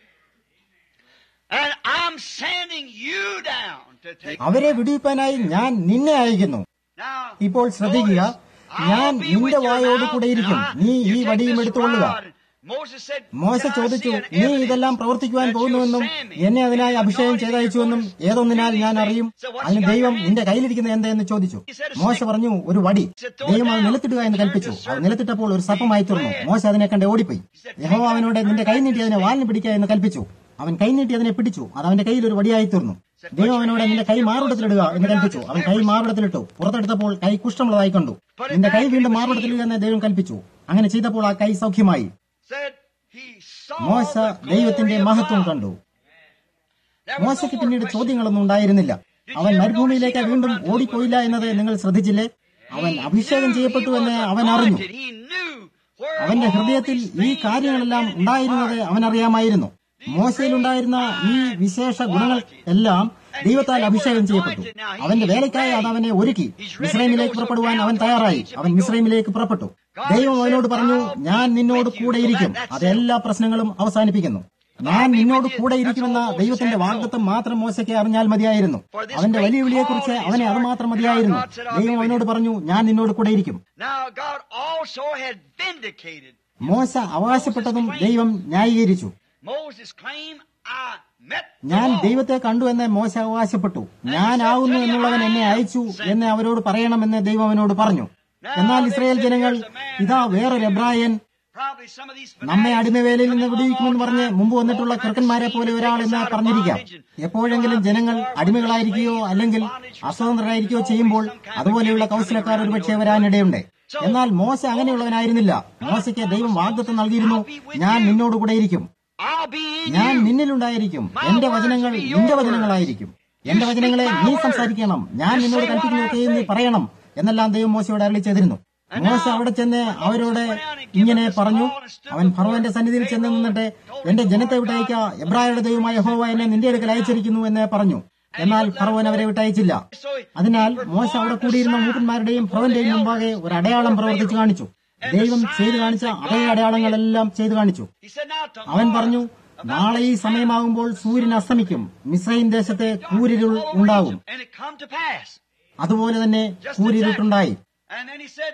And I'm sending you down to take. അവരെ വിടിയിപ്പാനായി ഞാൻ നിന്നെ അയക്കുന്നു Now, ഇപ്പോൾ ശ്രദ്ധിക്കുക ഞാൻ I'll be with നിന്റെ your വായോട് mouth, കൂടെ ഇരിക്കും and I- നീ you ഈ take വടിയും this എടുത്തുകൊള്ളുക rod. Moses said, മോശ "Did I ചോദിച്ചു see an നീ evidence ഇതെല്ലാം പ്രവർത്തിക്കുവാൻ that പോകുന്നുവെന്നും you'll send me?" എന്നെ അതിനായി And അഭിഷേകം anointing ചെയ്തയച്ചുവെന്നും me for ഏതൊന്നിനാൽ ഞാൻ this അറിയും thing. So what's അതിന് he got ദൈവം in your നിന്റെ കയ്യിലിരിക്കുന്നത് എന്തെന്ന് ചോദിച്ചു He said a മോശ stick. പറഞ്ഞു ഒരു വടി said, "Throw it ദൈവം അത് down." നിലത്തിടുക എന്ന് He കൽപ്പിച്ചു turned to അത് serpent. നിലത്തിട്ടപ്പോൾ ഒരു സർപ്പമായി തീർന്നു മോശ അതിനെ കണ്ട് ഓടിപ്പോയി യഹോവ അവനോട് നിന്റെ കൈ നീട്ടി അതിനെ വാലിന് പിടിക്കുക എന്ന് കൽപ്പിച്ചു അവൻ കൈ നീട്ടി അതിനെ പിടിച്ചു അത് അവന്റെ കയ്യിൽ ഒരു വടിയായി തീർന്നു ദൈവം അവനോട് നിന്റെ കൈ മാറുടത്തിലിടുക എന്ന് കൽപ്പിച്ചു അവൻ കൈ മാറുടത്തിലിട്ടു പുറത്തെടുത്തപ്പോൾ കൈ കുഷ്ഠമുള്ളതായി കണ്ടു നിന്റെ കൈ വീണ്ടും മാറുടത്തിലിടുക എന്ന് ദൈവം കൽപ്പിച്ചു അങ്ങനെ ചെയ്തപ്പോൾ ആ കൈ സൗഖ്യമായി Said he saw മോശ the ദൈവത്തിന്റെ glory of മഹത്വം God. കണ്ടു There was മോശയ്ക്ക് no more പിന്നീട് question. ചോദ്യങ്ങളൊന്നും ഉണ്ടായിരുന്നില്ല അവൻ മരുഭൂമിയിലേക്ക് വീണ്ടും ഓടിപ്പോയില്ല എന്നത് നിങ്ങൾ ശ്രദ്ധിച്ചില്ലേ അവൻ അഭിഷേകം ചെയ്യപ്പെട്ടു എന്ന് അവൻ അറിഞ്ഞു He knew where അവന്റെ all ഹൃദയത്തിൽ these ഈ things കാര്യങ്ങളെല്ലാം that had ഉണ്ടായിരുന്നത് been അവൻ അറിയാമായിരുന്നു മോശയിലുണ്ടായിരുന്ന ഈ വിശേഷ ഗുണങ്ങൾ എല്ലാം ദൈവത്താൽ അഭിഷേകം ചെയ്യപ്പെട്ടു അവന്റെ വേലയ്ക്കായി അത് അവനെ ഒരുക്കി മിശ്രൈമിലേക്ക് പുറപ്പെടുവാൻ അവൻ തയ്യാറായി അവൻ മിശ്രൈമിലേക്ക് പുറപ്പെട്ടു ദൈവം അവനോട് പറഞ്ഞു ഞാൻ നിന്നോട് കൂടെ ഇരിക്കും അത് എല്ലാ പ്രശ്നങ്ങളും അവസാനിപ്പിക്കുന്നു ഞാൻ നിന്നോട് കൂടെ ഇരിക്കുമെന്ന ദൈവത്തിന്റെ വാഗ്ദത്തം മാത്രം മോശയ്ക്ക് അറിഞ്ഞാൽ മതിയായിരുന്നു അവന്റെ വലിയ വിളിയെക്കുറിച്ച് അവനെ അത് മാത്രം മതിയായിരുന്നു ദൈവം അവനോട് പറഞ്ഞു ഞാൻ നിന്നോട് കൂടെ ഇരിക്കും Now God also had vindicated മോശ അവകാശപ്പെട്ടതും ദൈവം ന്യായീകരിച്ചു Moses' claim, I met the ഞാൻ Lord. ദൈവത്തെ കണ്ടു എന്ന് മോശ അവകാശപ്പെട്ടു ഞാനാവുന്നു എന്നുള്ളവൻ എന്നെ അയച്ചു എന്ന് അവരോട് പറയണമെന്ന് ദൈവം അവനോട് പറഞ്ഞു എന്നാൽ ഇസ്രായേൽ ജനങ്ങൾ ഇതാ വേറൊരു എബ്രായൻ Probably some of these നമ്മെ fanatics അടിമവേലയിൽ നിന്ന് coming വിടിയിക്കുമെന്ന് along പറഞ്ഞ് time, മുമ്പ് all വന്നിട്ടുള്ള trying to കൃക്കന്മാരെ deceive പോലെ and ഒരാൾ take us എന്ന് out of പറഞ്ഞിരിക്കാം bondage and എപ്പോഴെങ്കിലും go out ജനങ്ങൾ before അടിമകളായിരിക്കുകയോ we're അല്ലെങ്കിൽ bondage or അസ്വതന്ത്രരായിരിക്കുകയോ something. ചെയ്യുമ്പോൾ Always some kind of അതുപോലെയുള്ള gimmick കൗശലക്കാർ coming ഒരുപക്ഷെ around, വരാനിടയുണ്ട് So, എന്നാൽ മോശ അങ്ങനെയുള്ളവനായിരുന്നില്ല മോശയ്ക്ക് ദൈവം വാഗ്ദത്തം നൽകിയിരുന്നു ഞാൻ നിന്നോട് കൂടെ ഇരിക്കും I'll be in ഞാൻ you. നിന്നിലുണ്ടായിരിക്കും എന്റെ വചനങ്ങൾ നിന്റെ വചനങ്ങളായിരിക്കും എന്റെ വചനങ്ങളെ നീ സംസാരിക്കണം ഞാൻ നിന്നോട് കൽപ്പിക്കുന്നതൊക്കെ നീ പറയണം എന്നെല്ലാം ദൈവം മോശയോട് അരളി ചെയ്തിരുന്നു മോശ അവിടെ ചെന്ന് അവരോട് ഇങ്ങനെ പറഞ്ഞു അവൻ ഫറവന്റെ സന്നിധിയിൽ ചെന്ന് നിന്നിട്ട് എന്റെ ജനത്തെ വിട്ടയക്ക എബ്രായരുടെ ദൈവമായ ഹോവ എന്നെ നിന്റെ അടുക്കൽ അയച്ചിരിക്കുന്നു എന്ന് പറഞ്ഞു എന്നാൽ ഫറവൻ അവരെ വിട്ടയച്ചില്ല അതിനാൽ മോശ അവിടെ കൂടിയിരുന്ന മൂപ്പന്മാരുടെയും ഫറവന്റെയും മുമ്പാകെ ഒരു അടയാളം പ്രവർത്തിച്ചു കാണിച്ചു ദൈവം ചെയ്തു കാണിച്ച അതേ അടയാളങ്ങളെല്ലാം ചെയ്തു കാണിച്ചു He said, now അവൻ tomorrow, പറഞ്ഞു നാളെ ഈ സമയമാകുമ്പോൾ സൂര്യൻ അസ്തമിക്കും മിസ്രൈം ദേശത്തെ കൂരിരുൾ all over ഉണ്ടാകും Egypt. And it come to pass. അതുപോലെ തന്നെ കൂരിരുട്ടുണ്ടായി And then he said,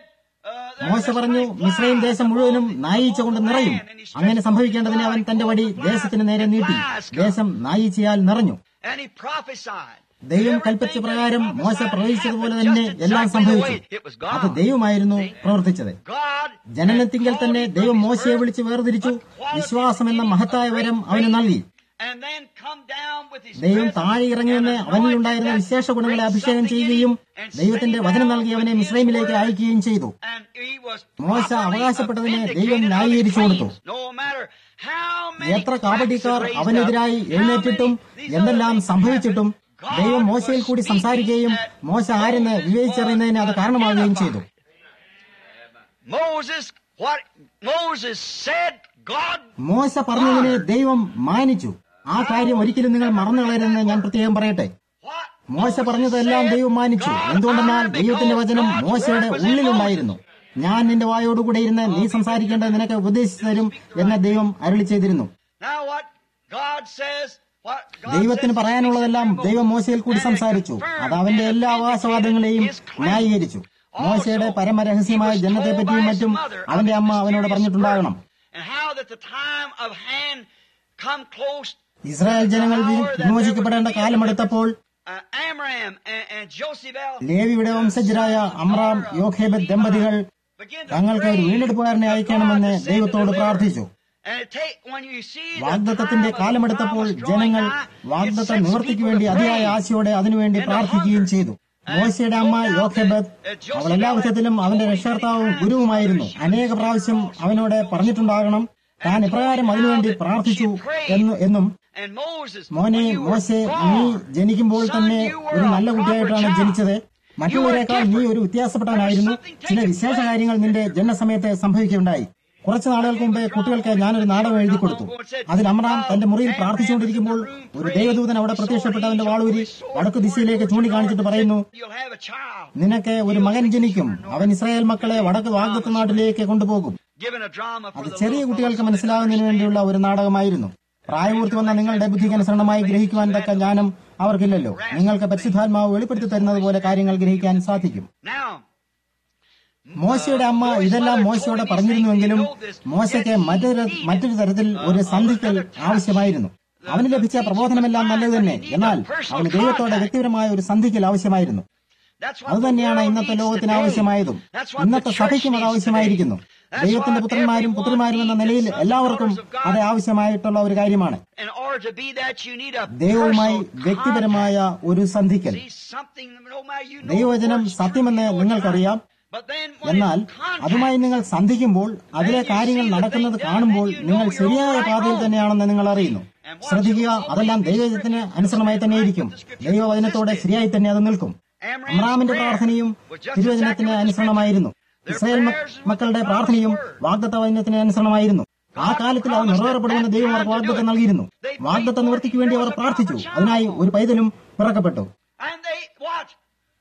മോശ പറഞ്ഞു മിശ്രയും ദേശം മുഴുവനും നായീച്ച കൊണ്ട് നിറയും അങ്ങനെ സംഭവിക്കേണ്ടതിന് അവൻ തന്റെ വടി ദേശത്തിന് നേരെ നീട്ടി ദേശം നായീച്ചയാൽ നിറഞ്ഞു And he prophesied. ദൈവം കൽപ്പിച്ച പ്രകാരം മോശ പ്രവചിച്ചതുപോലെ തന്നെ എല്ലാം സംഭവിച്ചു അത് ദൈവമായിരുന്നു പ്രവർത്തിച്ചത് God ജനനത്തിങ്കൽ തന്നെ ദൈവം മോശയെ വിളിച്ച് വേർതിരിച്ചു വിശ്വാസം എന്ന മഹത്തായ വരം അവന് നൽകി and then come down with his ദൈവം presence താഴെ ഇറങ്ങി വന്ന് and അവനിലുണ്ടായിരുന്ന anointed വിശേഷ ഗുണങ്ങളെ that അഭിഷേകം great ചെയ്യുകയും something in him ദൈവത്തിന്റെ and വചനം sent നൽകി അവനെ down with മിശ്രൈമിലേക്ക് his അയക്കുകയും ചെയ്തു word, and he was മോശ properly അവകാശപ്പെട്ടതിനെ ദൈവം vindicated of his ന്യായീകരിച്ചു കൊടുത്തു. claims. No matter how many എത്ര cracks കാപടിക്കാർ had raised അവനെതിരായി up, how എഴുന്നേറ്റിട്ടും many these എന്തെല്ലാം other things സംഭവിച്ചിട്ടും happened, ദൈവം God മോശയിൽ was കൂടി speaking സംസാരിക്കുകയും that മോശ ആരെന്ന് Moses വിവേചിച്ചറിയുന്നതിന് അത് was കാരണമാവുകയും ചെയ്തു identified. Moses, what Moses said, God മോശ പറഞ്ഞതിനെ ദൈവം മാനിച്ചു ആ കാര്യം ഒരിക്കലും നിങ്ങൾ മറന്നു കളയരുതെന്ന് ഞാൻ പ്രത്യേകം പറയട്ടെ what മോശ പറഞ്ഞതെല്ലാം ദൈവം മാനിച്ചു എന്തുകൊണ്ടെന്നാൽ ദൈവത്തിന്റെ വചനം മോശയുടെ ഉള്ളിലുണ്ടായിരുന്നു ഞാൻ നിന്റെ വായോടുകൂടെ ഇരുന്ന് നീ സംസാരിക്കേണ്ടത് നിനക്ക് ഉപദേശിച്ചു തരും എന്ന് ദൈവം അരുളി ചെയ്തിരുന്നു Now what God says, what God ദൈവത്തിന് says, പറയാനുള്ളതെല്ലാം ദൈവം മോശയിൽ കൂടി സംസാരിച്ചു അത് അവന്റെ എല്ലാ അവകാശവാദങ്ങളെയും ന്യായീകരിച്ചു മോശയുടെ പരമരഹസ്യമായ ജനത്തെപ്പറ്റിയും മറ്റും അവന്റെ അമ്മ അവനോട് പറഞ്ഞിട്ടുണ്ടാകണം And how that the time of hand come close Israel ജനങ്ങൾ വി- വിമോചിക്കപ്പെടേണ്ട കാലമെടുത്തപ്പോൾ uh, Amram and, and Josephel ലേവിയുടെ വംശജരായ അമ്രാം യോഖേബത്ത് ദമ്പതികൾ begin to തങ്ങൾക്ക് ഒരു pray വീണ്ടെടുപ്പുകാരനെ for അയക്കണമെന്ന് God to send a ദൈവത്തോട് deliverer. പ്രാർത്ഥിച്ചു And it take, when you see the വാഗ്ദത്തത്തിന്റെ time of the കാലമെടുത്തത്ത promise drawing ജനങ്ങൾ nigh, it വാഗ്ദത്ത sets നിവർത്തിക്ക് people വേണ്ടി to അതിയായ pray. ആശയോടെ അതിനുവേണ്ടി പ്രാർത്ഥിക്കുകയും ചെയ്തു മോശയുടെ അമ്മ യോഖെബത്ത് അവൾ എല്ലാ വിധത്തിലും അവന്റെ രക്ഷകർത്താവും ഗുരുവുമായിരുന്നു അനേക പ്രാവശ്യം അവനോട് പറഞ്ഞിട്ടുണ്ടാകണം താൻ ഇപ്രകാരം അതിനുവേണ്ടി പ്രാർത്ഥിച്ചു എന്ന് എന്നും And Moses, മോനെ when you were മോശെ നീ born, ജനിക്കുമ്പോൾ തന്നെ ഒരു നല്ല കുട്ടിയായിട്ടാണ് ജനിച്ചത് മറ്റുള്ളവരെക്കാൾ നീ ഒരു വ്യത്യാസപ്പെടാനായിരുന്നു ചില വിശേഷ കാര്യങ്ങൾ നിന്റെ ജനനസമയത്ത് സംഭവിക്കുകയുണ്ടായി കുറച്ചു നാളുകൾക്ക് മുമ്പേ കുട്ടികൾക്ക് ഞാനൊരു നാടകം എഴുതി കൊടുത്തു അതിൽ അമ്രാം തന്റെ മുറിയിൽ പ്രാർത്ഥിച്ചുകൊണ്ടിരിക്കുമ്പോൾ ഒരു ദൈവദൂതൻ അവിടെ പ്രത്യക്ഷപ്പെട്ട അവന്റെ വാളൂരി വടക്കു ദിശയിലേക്ക് ചൂണ്ടിക്കാണിച്ചിട്ട് പറയുന്നു you'll have a child നിനക്ക് ഒരു മകൻ ജനിക്കും അവൻ ഇസ്രായേൽ മക്കളെ വടക്ക് വാഗ്ദത്ത നാട്ടിലേക്ക് കൊണ്ടുപോകും given a drama for അത് the ചെറിയ little കുട്ടികൾക്ക് fellows. മനസ്സിലാകുന്നതിന് വേണ്ടിയുള്ള ഒരു നാടകമായിരുന്നു പ്രായപൂർത്തി വന്ന നിങ്ങളുടെ ബുദ്ധിക്ക് അനുസരണമായി ഗ്രഹിക്കുവാൻ തക്ക ജ്ഞാനം അവർക്കില്ലല്ലോ നിങ്ങൾക്ക് പരിശുദ്ധാത്മാവ് വെളിപ്പെടുത്തി തരുന്നത് പോലെ കാര്യങ്ങൾ ഗ്രഹിക്കാൻ സാധിക്കും Now, മോശയുടെ അമ്മ ഇതെല്ലാം മോശയോടെ പറഞ്ഞിരുന്നുവെങ്കിലും മോശയ്ക്ക് മറ്റൊരു മറ്റൊരു തരത്തിൽ ഒരു സന്ധിക്കൽ ആവശ്യമായിരുന്നു അവന് ലഭിച്ച പ്രബോധനമെല്ലാം നല്ലത് തന്നെ എന്നാൽ അവന് ദൈവത്തോടെ വ്യക്തിപരമായ ഒരു സന്ധിക്കൽ ആവശ്യമായിരുന്നു that's what അത് the തന്നെയാണ് world ഇന്നത്തെ needs ലോകത്തിന് today. ആവശ്യമായതും That's what ഇന്നത്തെ the church സഭയ്ക്കും അത് needs ആവശ്യമായിരിക്കുന്നു today. That's ദൈവത്തിന്റെ what പുത്രന്മാരും everyone പുത്രിമാരും എന്ന needs നിലയിൽ as sons and എല്ലാവർക്കും daughters of God. അത് ആവശ്യമായിട്ടുള്ള ഒരു കാര്യമാണ് In order to be that, you need a ദൈവവുമായി personal വ്യക്തിപരമായ ഒരു സന്ധിക്കൽ contact. See, something, no matter you know ദൈവവചനം what's true, സത്യമെന്ന് you know it's നിങ്ങൾക്കറിയാം right. But then when എന്നാൽ it's contact, അതുമായി നിങ്ങൾ സന്ധിക്കുമ്പോൾ അതിലെ കാര്യങ്ങൾ നടക്കുന്നത് കാണുമ്പോൾ നിങ്ങൾ ശരിയായ പാതയിൽ തന്നെയാണെന്ന് നിങ്ങൾ അറിയുന്നു ശ്രദ്ധിക്കുക അതെല്ലാം ദൈവത്തിന് അനുസരണമായി തന്നെയിരിക്കും ദൈവവചനത്തോടെ ശരിയായി തന്നെ അത് നിൽക്കും അമ്രാമിന്റെ പ്രാർത്ഥനയും തിരുവചനത്തിന് അനുസരണമായിരുന്നു ഇസ്രായേൽ മ- മക്കളുടെ പ്രാർത്ഥനയും വാഗ്ദത്ത വചനത്തിന് അനുസരണമായിരുന്നു ആ കാലത്തിൽ അത് നിറവേറപ്പെടുമെന്ന് ദൈവം അവർക്ക് വാഗ്ദത്തം നൽകിയിരുന്നു വാഗ്ദത്ത നിവൃത്തിക്ക് വേണ്ടി അവർ പ്രാർത്ഥിച്ചു അതിനായി ഒരു പൈതലും പിറക്കപ്പെട്ടു And they, what?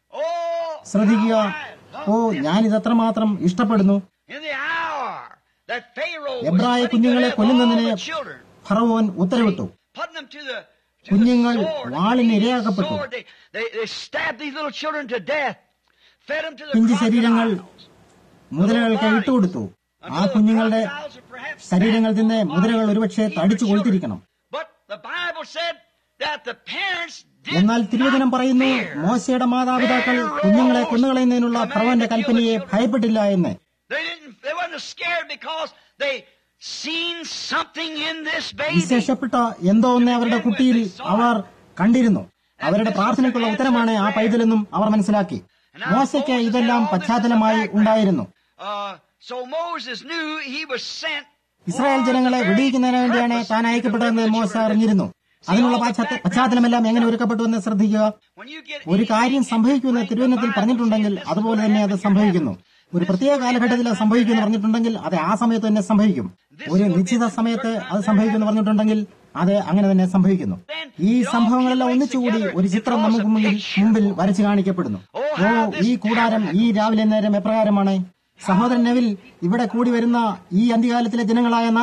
Oh, ശ്രദ്ധിക്കുക how I oh love this. ഞാനിത് എത്രമാത്രം ഇഷ്ടപ്പെടുന്നു In the hour that Pharaoh was എബ്രായ putting to കുഞ്ഞുങ്ങളെ death കൊല്ലുന്നതിന് all the children, ഫറവോൻ ഉത്തരവിട്ടു putting them to the, to കുഞ്ഞുങ്ങൾ the sword, വാളിന് the ഇരയാക്കപ്പെട്ടു. sword. They, they, they stabbed these little children to death, fed them to the പിഞ്ചു ശരീരങ്ങൾ crocodiles. മുതലകൾക്ക് ഇട്ടുകൊടുത്തു ആ Until the കുഞ്ഞുങ്ങളുടെ crocodiles are perhaps ശരീരങ്ങൾ stabbed തിന്ന് the മുതലകൾ bodies of ഒരുപക്ഷെ Hebrew തടിച്ചു children. കൊളുത്തിരിക്കണം But the Bible said that the parents did എന്നാൽ തിരുവചനം not പറയുന്നു fear. മോശയുടെ മാതാപിതാക്കൾ കുഞ്ഞുങ്ങളെ കൊന്നുകളയുന്നതിനുള്ള ഫറവന്റെ കൽപ്പനയെ ഭയപ്പെട്ടില്ല എന്ന് They didn't. They wasn't scared because they seen something in this baby. വിശേഷപ്പെട്ട എന്തോ ഒന്ന് അവരുടെ കുട്ടിയിൽ അവർ കണ്ടിരുന്നു അവരുടെ പ്രാർത്ഥനയ്ക്കുള്ള ഉത്തരമാണ് ആ പൈതലെന്നും അവർ മനസ്സിലാക്കി മോശയ്ക്ക് ഇതെല്ലാം പശ്ചാത്തലമായി ഉണ്ടായിരുന്നു Uh, so Moses knew he was sent. Israel ജനങ്ങളെ വെടിയിക്കുന്നതിന് വേണ്ടിയാണ് താൻ അയക്കപ്പെട്ടതെന്ന് മോശ അറിഞ്ഞിരുന്നു അതിനുള്ള പശ്ചാത്ത- പശ്ചാത്തലമെല്ലാം എങ്ങനെ ഒരുക്കപ്പെട്ടുവെന്ന് ശ്രദ്ധിക്കുക When you get ഒരു കാര്യം സംഭവിക്കുമെന്ന് തിരുവനന്തപുരത്തിൽ പറഞ്ഞിട്ടുണ്ടെങ്കിൽ അതുപോലെ തന്നെ അത് സംഭവിക്കുന്നു ഒരു പ്രത്യേക കാലഘട്ടത്തിൽ അത് സംഭവിക്കുമെന്ന് പറഞ്ഞിട്ടുണ്ടെങ്കിൽ അത് ആ സമയത്ത് തന്നെ സംഭവിക്കും ഒരു നിശ്ചിത സമയത്ത് അത് സംഭവിക്കുമെന്ന് പറഞ്ഞിട്ടുണ്ടെങ്കിൽ അത് അങ്ങനെ തന്നെ സംഭവിക്കുന്നു ഈ സംഭവങ്ങളെല്ലാം ഒന്നിച്ചുകൂടി ഒരു ചിത്രം നമുക്ക് മുമ്പിൽ മുമ്പിൽ വരച്ചു കാണിക്കപ്പെടുന്നു ഓ ഈ കൂടാരം ഈ രാവിലെ നേരം എപ്രകാരമാണ് സഹോദരൻ നെവിൽ ഇവിടെ കൂടി വരുന്ന ഈ അന്ത്യകാലത്തിലെ ജനങ്ങളായ നാം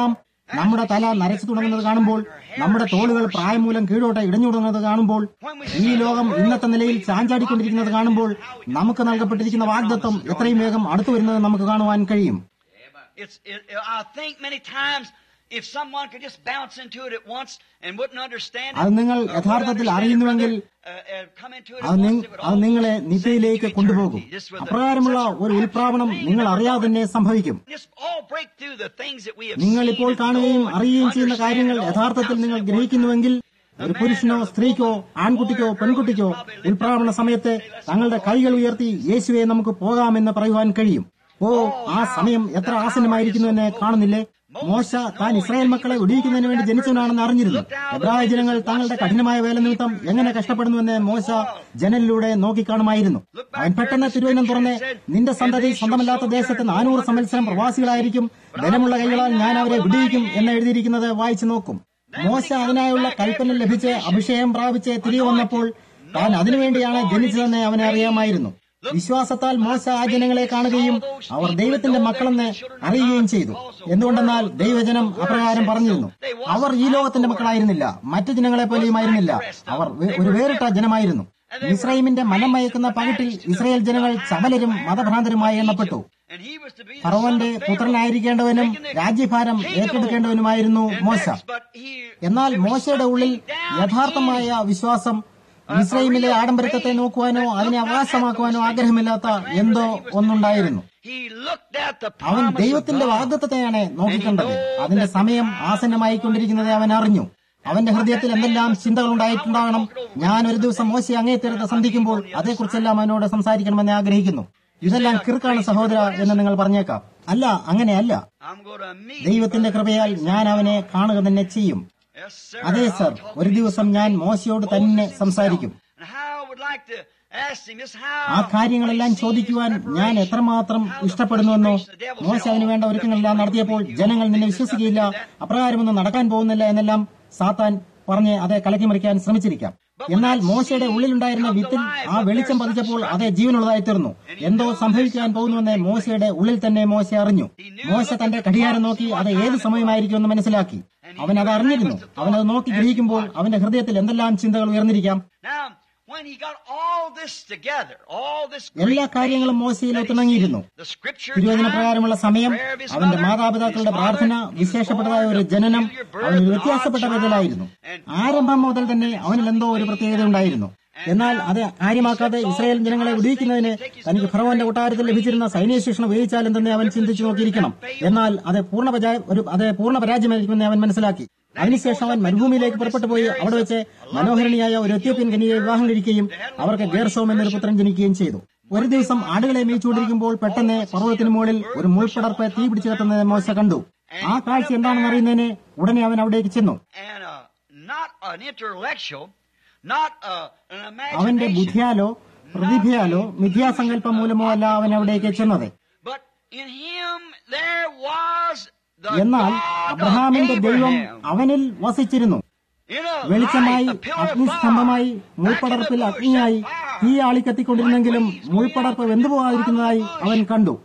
നമ്മുടെ തല നരച്ചു തുടങ്ങുന്നത് കാണുമ്പോൾ നമ്മുടെ തോളുകൾ പ്രായം മൂലം കീഴോട്ട് ഇടഞ്ഞു തുടങ്ങുന്നത് കാണുമ്പോൾ ഈ ലോകം ഇന്നത്തെ നിലയിൽ ചാഞ്ചാടിക്കൊണ്ടിരിക്കുന്നത് കാണുമ്പോൾ നമുക്ക് നൽകപ്പെട്ടിരിക്കുന്ന വാഗ്ദത്വം എത്രയും വേഗം അടുത്തു വരുന്നത് നമുക്ക് കാണുവാൻ കഴിയും It's, it, I think many times if someone could just bounce into it at once and wouldn't understand it, അത് നിങ്ങൾ or would യഥാർത്ഥത്തിൽ understand it, അറിയുന്നുവെങ്കിൽ uh, uh, come into it അത് at നി- once, it would അത് നിങ്ങളെ almost നിത്യയിലേക്ക് send you to കൊണ്ടുപോകും eternity, just with the- അപ്രകാരമുള്ള such a ഒരു ഉൽപ്രാവണം rapid നിങ്ങൾ thing. അറിയാതെ തന്നെ സംഭവിക്കും Just all break through the things that we have നിങ്ങൾ seen ഇപ്പോൾ and കാണുകയും know and അറിയുകയും ചെയ്യുന്ന understand കാര്യങ്ങൾ and all യഥാർത്ഥത്തിൽ നിങ്ങൾ without sin. ഗ്രഹിക്കുന്നുവെങ്കിൽ ഒരു പുരുഷനോ സ്ത്രീക്കോ ആൺകുട്ടിക്കോ പെൺകുട്ടിക്കോ ഉൽപ്രാവണ സമയത്ത് തങ്ങളുടെ കൈകൾ ഉയർത്തി യേശുവെ നമുക്ക് പോകാമെന്ന് പറയുവാൻ കഴിയും ഓ ആ സമയം എത്ര ആസന്നമായിരിക്കുന്നു എന്ന് കാണുന്നില്ലേ മോശ താൻ ഇസ്രായേൽ മക്കളെ ഒടിയിക്കുന്നതിന് വേണ്ടി ജനിച്ചവനാണെന്ന് അറിഞ്ഞിരുന്നു എബ്രായ ജനങ്ങൾ തങ്ങളുടെ കഠിനമായ വേല നിമിത്തം എങ്ങനെ കഷ്ടപ്പെടുന്നുവെന്ന് മോശ ജനലിലൂടെ നോക്കിക്കാണുമായിരുന്നു അവൻ പെട്ടെന്ന് തിരുവനം തുറന്ന് നിന്റെ സന്തതി സ്വന്തമല്ലാത്ത ദേശത്ത് നാനൂറ് സംവത്സരം പ്രവാസികളായിരിക്കും ബലമുള്ള കൈകളാൽ ഞാൻ അവരെ വിടിയിക്കും എന്ന് എഴുതിയിരിക്കുന്നത് വായിച്ചു നോക്കും മോശ അതിനായുള്ള കൽപ്പന ലഭിച്ച് അഭിഷേകം പ്രാപിച്ച് തിരികെ വന്നപ്പോൾ താൻ അതിനുവേണ്ടിയാണ് ജനിച്ചതെന്ന് അവനെ അറിയാമായിരുന്നു വിശ്വാസത്താൽ മോശ ആ ജനങ്ങളെ കാണുകയും അവർ ദൈവത്തിന്റെ മക്കളെന്ന് അറിയുകയും ചെയ്തു എന്തുകൊണ്ടെന്നാൽ ദൈവജനം അപ്രകാരം പറഞ്ഞിരുന്നു അവർ ഈ ലോകത്തിന്റെ മക്കളായിരുന്നില്ല മറ്റു ജനങ്ങളെ പോലെയുമായിരുന്നില്ല അവർ വേ- ഒരു വേറിട്ട ജനമായിരുന്നു ഇസ്രൈമിന്റെ മനം മയക്കുന്ന പകിട്ടിൽ ഇസ്രായേൽ ജനങ്ങൾ ചപലരും മതഭ്രാന്തരുമായി എണ്ണപ്പെട്ടു And he was to be the ഫറവന്റെ son of Pharaoh, പുത്രനായിരിക്കേണ്ടവനും taking the രാജ്യഭാരം kingdom ഏറ്റെടുക്കേണ്ടവനുമായിരുന്നു and മോശ theirs, but he- എന്നാൽ there was മോശയുടെ ഉള്ളിൽ something down യഥാർത്ഥമായ in വിശ്വാസം ഇസ്രൈമിലെ ആഡംബരത്തെ നോക്കുവാനോ അതിനെ അവകാശമാക്കുവാനോ ആഗ്രഹമില്ലാത്ത എന്തോ ഒന്നുണ്ടായിരുന്നു He looked at the അവൻ promise of ദൈവത്തിന്റെ God. വാഗ്ദത്തെയാണ് നോക്കിക്കണ്ടത് അതിന്റെ സമയം ആസന്നമായിക്കൊണ്ടിരിക്കുന്നത് അവൻ അറിഞ്ഞു അവന്റെ ഹൃദയത്തിൽ എന്തെല്ലാം ചിന്തകൾ ഉണ്ടായിട്ടുണ്ടാകണം ഞാൻ ഒരു ദിവസം മോശയെ അങ്ങേത്തരത്ത് സന്ധിക്കുമ്പോൾ അതേക്കുറിച്ചെല്ലാം അവനോട് സംസാരിക്കണമെന്ന് ആഗ്രഹിക്കുന്നു ഇതെല്ലാം കിറുക്കാണ് സഹോദര എന്ന് നിങ്ങൾ പറഞ്ഞേക്കാം അല്ല അങ്ങനെയല്ല I'm going to meet ദൈവത്തിന്റെ കൃപയാൽ ഞാൻ അവനെ കാണുക തന്നെ ചെയ്യും Yes, sir. അതെ സർ I'll talk ഒരു to ദിവസം ഞാൻ മോശയോട് തന്നെ സംസാരിക്കും And how I would like to ask him just how ആ കാര്യങ്ങളെല്ലാം ചോദിക്കുവാൻ ഞാൻ എത്രമാത്രം ഇഷ്ടപ്പെടുന്നുവെന്നോ മോശ അതിനു വേണ്ട ഒരുക്കങ്ങളെല്ലാം നടത്തിയപ്പോൾ ജനങ്ങൾ നിന്നെ വിശ്വസിക്കുകയില്ല അപ്രകാരമൊന്നും നടക്കാൻ പോകുന്നില്ല എന്നെല്ലാം സാത്താൻ പറഞ്ഞ് അതെ കലക്കി മറിക്കാൻ ശ്രമിച്ചിരിക്കാം എന്നാൽ മോശയുടെ ഉള്ളിലുണ്ടായിരുന്ന വിത്തിൽ ആ വെളിച്ചം പതിച്ചപ്പോൾ അത് ജീവനുള്ളതായി തീർന്നു എന്തോ സംഭവിക്കാൻ പോകുന്നുവെന്ന് മോശയുടെ ഉള്ളിൽ തന്നെ മോശ അറിഞ്ഞു മോശ തന്റെ ഘടികാരം നോക്കി അത് ഏത് സമയമായിരിക്കുമെന്ന് മനസ്സിലാക്കി അവൻ അത് അറിഞ്ഞിരുന്നു അവൻ അത് നോക്കി ഗ്രഹിക്കുമ്പോൾ അവന്റെ ഹൃദയത്തിൽ എന്തെല്ലാം ചിന്തകൾ ഉയർന്നിരിക്കാം Now, when he got all this together, all this എല്ലാ കാര്യങ്ങളും മോശയിൽ ഒത്തിണങ്ങിയിരുന്നു the scripture തിരുവചന time, പ്രകാരമുള്ള സമയം prayer of his അവന്റെ mother, മാതാപിതാക്കളുടെ his പ്രാർത്ഥന father, he was വിശേഷപ്പെട്ടതായ ഒരു born ജനനം of peculiar അവനൊരു birth, വ്യത്യാസപ്പെട്ട an odd ബദലായിരുന്നു child, and ആരംഭം മുതൽ തന്നെ അവനിൽ എന്തോ ഒരു പ്രത്യേകത ഉണ്ടായിരുന്നു എന്നാൽ അത് കാര്യമാക്കാതെ ഇസ്രായേൽ ജനങ്ങളെ വിടുവിക്കുന്നതിന് തനിക്ക് ഫറവോന്റെ കൊട്ടാരത്തിൽ ലഭിച്ചിരുന്ന സൈനിക ശിക്ഷണം ഉപയോഗിച്ചാലും തന്നെ അവൻ ചിന്തിച്ചു നോക്കിയിരിക്കണം എന്നാൽ അത് പൂർണ്ണ പരാ- ഒരു അത് പൂർണ്ണ പരാജയമായിരിക്കുമെന്ന് അവൻ മനസ്സിലാക്കി അതിനുശേഷം അവൻ മരുഭൂമിയിലേക്ക് പുറപ്പെട്ടു പോയി അവിടെ വെച്ച് മനോഹരണിയായ ഒരു എത്യോപ്യൻ കനിയെ വിവാഹം കഴിക്കുകയും അവർക്ക് ഗേർസോം എന്നൊരു പുത്രൻ ജനിക്കുകയും ചെയ്തു ഒരു ദിവസം ആടുകളെ മേയിച്ചുകൊണ്ടിരിക്കുമ്പോൾ പെട്ടെന്ന് പർവ്വതത്തിന് മുകളിൽ ഒരു മുൾപ്പടർപ്പ് തീ പിടിച്ചു കത്തുന്നത് മോശ കണ്ടു ആ കാഴ്ച എന്താണെന്ന് അറിയുന്നതിന് ഉടനെ അവൻ അവിടേക്ക് ചെന്നു and uh, not an intellectual, not uh, an അവന്റെ imagination, ബുദ്ധിയാലോ പ്രതിഭയാലോ മിഥ്യാസങ്കല്പം മൂലമോ അല്ല അവൻ അവിടേക്ക് ചെന്നത് but in him there was the എന്നാൽ God of അബ്രഹാമിന്റെ ദൈവം Abraham. അവനിൽ വസിച്ചിരുന്നു In a വെളിച്ചമായി light, a pillar of അഗ്നിസ്തംഭമായി fire. മുൾപ്പടർപ്പിൽ Back in the bush, അഗ്നിയായി that fire. തീ ആളിക്കത്തിക്കൊണ്ടിരുന്നെങ്കിലും മുൾപ്പടർപ്പ് വെന്തുപോകാതിരിക്കുന്നതായി അവൻ കണ്ടു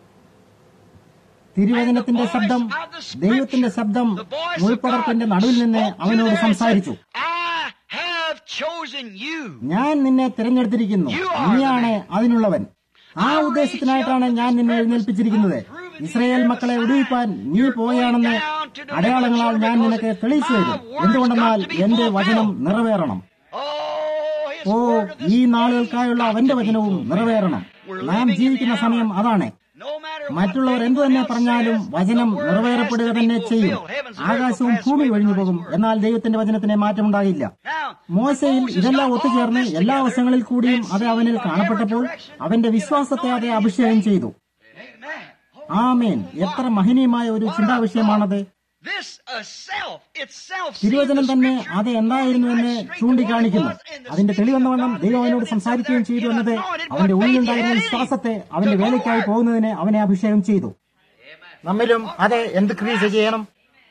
തിരുവചനത്തിന്റെ ശബ്ദം ദൈവത്തിന്റെ ശബ്ദം മുൾപ്പടർപ്പിന്റെ നടുവിൽ നിന്ന് അവനോട് സംസാരിച്ചു I have chosen you. ഞാൻ നിന്നെ തിരഞ്ഞെടുത്തിരിക്കുന്നു നീയാണ് അതിനുള്ളവൻ ആ ഉദ്ദേശത്തിനായിട്ടാണ് ഞാൻ നിന്നെ എഴുന്നേൽപ്പിച്ചിരിക്കുന്നത് ഇസ്രയേൽ മക്കളെ വിടുവിപ്പാൻ നീ പോവുകയാണെന്ന് അടയാളങ്ങളാൽ ഞാൻ നിനക്ക് തെളിയിച്ചു തരും എന്തുകൊണ്ടെന്നാൽ എന്റെ വചനം നിറവേറണം Oh, his oh word of this ഈ നാളുകൾക്കായുള്ള അവന്റെ വചനവും നിറവേറണം നാം ജീവിക്കുന്ന സമയം അതാണ് No matter what മറ്റുള്ളവർ എന്തു തന്നെ anyone else പറഞ്ഞാലും says, വചനം the word നിറവേറപ്പെടുക has to be തന്നെ ചെയ്യും fulfilled. Heavens and earth will ആകാശവും pass ഭൂമി away, ഒഴിഞ്ഞു but പോകും God's word. എന്നാൽ ദൈവത്തിന്റെ വചനത്തിന് മാറ്റമുണ്ടാകില്ല Now, മോശയിൽ Moses ഇതെല്ലാം got all ഒത്തുചേർന്ന് this എല്ലാ together വശങ്ങളിൽ കൂടിയും and അത് seen അവനിൽ by കാണപ്പെട്ടപ്പോൾ every direction, അവന്റെ it വിശ്വാസത്തെ അത് anointed his അഭിഷേകം faith. ചെയ്തു Amen. ആമേൻ എത്ര മഹനീയമായ ഒരു ചിന്താവിഷയമാണത് This uh, self, itself, തിരുവചനം തന്നെ അത് എന്തായിരുന്നു എന്ന് ചൂണ്ടിക്കാണിക്കുന്നു അതിന്റെ തെളിവെന്ന വണ്ണം ദൈവം അവനോട് സംസാരിക്കുകയും ചെയ്തു എന്നത് അവന്റെ ഉള്ളിലുണ്ടായിരുന്ന വിശ്വാസത്തെ അവന്റെ വേലയ്ക്കായി പോകുന്നതിന് അവനെ അഭിഷേകം ചെയ്തു നമ്മിലും അത് എന്ത് ക്രിയ ചെയ്യണം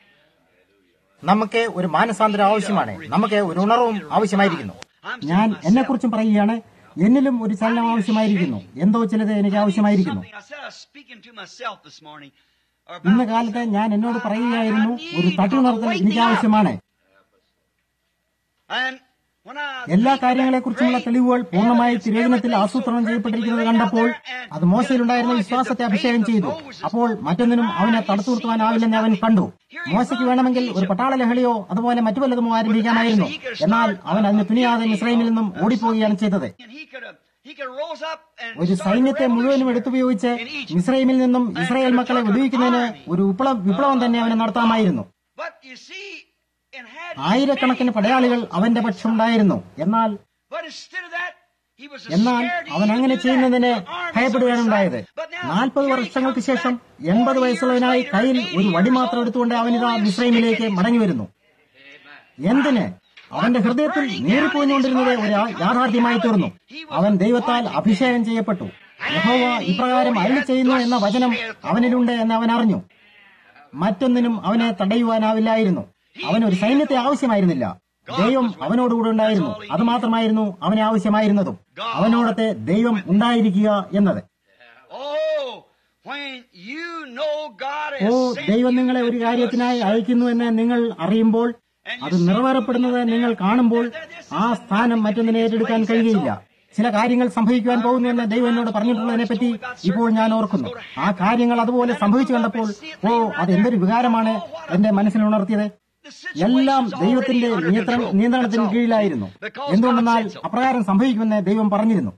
നമുക്ക് ഒരു മാനസാന്തരം ആവശ്യമാണ് നമുക്ക് ഒരു ഉണർവും ആവശ്യമായിരിക്കുന്നു ഞാൻ എന്നെക്കുറിച്ചും പറയുകയാണ് എന്നിലും ഒരു ചലനം ആവശ്യമായിരിക്കുന്നു എന്തോ ചിലത് എനിക്ക് ആവശ്യമായിരിക്കുന്നു Something I said I was speaking to myself this morning. ഇന്ന കാലത്ത് ഞാൻ എന്നോട് പറയുകയായിരുന്നു ഒരു തട്ടുണർത്തൽ എനിക്ക് ആവശ്യമാണ് And when I എല്ലാ കാര്യങ്ങളെക്കുറിച്ചുമുള്ള തെളിവുകൾ പൂർണ്ണമായി തിരേചനത്തിൽ ആസൂത്രണം ചെയ്യപ്പെട്ടിരിക്കുന്നത് കണ്ടപ്പോൾ അത് മോശയിലുണ്ടായിരുന്ന വിശ്വാസത്തെ അഭിഷേകം ചെയ്തു അപ്പോൾ മറ്റൊന്നിനും അവനെ തടുത്തു നിർത്തുവാനാവില്ലെന്ന് അവൻ കണ്ടു മോശയ്ക്ക് വേണമെങ്കിൽ ഒരു പട്ടാള ലഹളിയോ അതുപോലെ മറ്റു വല്ലതുമോ ആരംഭിക്കാമായിരുന്നു എന്നാൽ അവൻ അതിന് തുനിയാതെ മിശ്രൈമിൽ നിന്നും ഓടിപ്പോവുകയാണ് ചെയ്തത് and he could have he could have rose up and ഒരു started സൈന്യത്തെ a മുഴുവനും revolution എടുത്തുപയോഗിച്ച് in Egypt. മിശ്രൈമിൽ നിന്നും ഇസ്രായേൽ മക്കളെ വിടുവിക്കുന്നതിന് ഒരു വിപ്ലവ വിപ്ലവം തന്നെ അവന് നടത്താമായിരുന്നു But you see, and had ആയിരക്കണക്കിന് പടയാളികൾ അവന്റെ പക്ഷമുണ്ടായിരുന്നു എന്നാൽ But instead of that, he was എന്നാൽ scared to അവൻ even അങ്ങനെ do that. ചെയ്യുന്നതിന് The army ഭയപ്പെടുകയാണ് ഉണ്ടായത് so But now, നാൽപ്പത് here he വർഷങ്ങൾക്ക് comes ശേഷം back, എൺപത് 40 വയസ്സുള്ളവനായി years കയ്യിൽ later, ഒരു 80 വടി years മാത്രം old, എടുത്തുകൊണ്ട് അവനിതാ only മിശ്രൈമിലേക്ക് sticking മടങ്ങി വരുന്നു എന്തിന് അവന്റെ ഹൃദയത്തിൽ നീറിപ്പോയിക്കൊണ്ടിരുന്നത് ഒരു യാഥാർത്ഥ്യമായി തീർന്നു അവൻ ദൈവത്താൽ അഭിഷേകം ചെയ്യപ്പെട്ടു യഹോവ ഇപ്രകാരം അരുളി ചെയ്യുന്നു എന്ന വചനം അവനിലുണ്ട് എന്ന് അവൻ അറിഞ്ഞു മറ്റൊന്നിനും അവനെ തടയുവാനാവില്ലായിരുന്നു അവനൊരു സൈന്യത്തെ ആവശ്യമായിരുന്നില്ല ദൈവം അവനോടുകൂടെ ഉണ്ടായിരുന്നു അത് മാത്രമായിരുന്നു അവനെ ആവശ്യമായിരുന്നതും അവനോടത്തെ ദൈവം ഉണ്ടായിരിക്കുക എന്നത് Oh, when you know God oh has sent ദൈവം you നിങ്ങളെ ഒരു to കാര്യത്തിനായി us, അയക്കുന്നു എന്ന് നിങ്ങൾ അറിയുമ്പോൾ അത് നിറവേറപ്പെടുന്നത് നിങ്ങൾ കാണുമ്പോൾ ആ സ്ഥാനം മറ്റൊന്നിനെ ഏറ്റെടുക്കാൻ കഴിയുകയില്ല ചില കാര്യങ്ങൾ സംഭവിക്കുവാൻ പോകുന്നുവെന്ന് ദൈവം എന്നോട് പറഞ്ഞിട്ടുള്ളതിനെ പറ്റി ഇപ്പോൾ ഞാൻ ഓർക്കുന്നു ആ കാര്യങ്ങൾ അതുപോലെ സംഭവിച്ചു കണ്ടപ്പോൾ ഓ അത് എന്തൊരു വികാരമാണ് എന്റെ മനസ്സിൽ ഉണർത്തിയത് the situation എല്ലാം is ദൈവത്തിന്റെ already under നിയന്ത്രണ control. നിയന്ത്രണത്തിന് That's all. കീഴിലായിരുന്നു Because God എന്തുകൊണ്ടെന്നാൽ said so. അപ്രകാരം സംഭവിക്കുമെന്ന് ദൈവം പറഞ്ഞിരുന്നു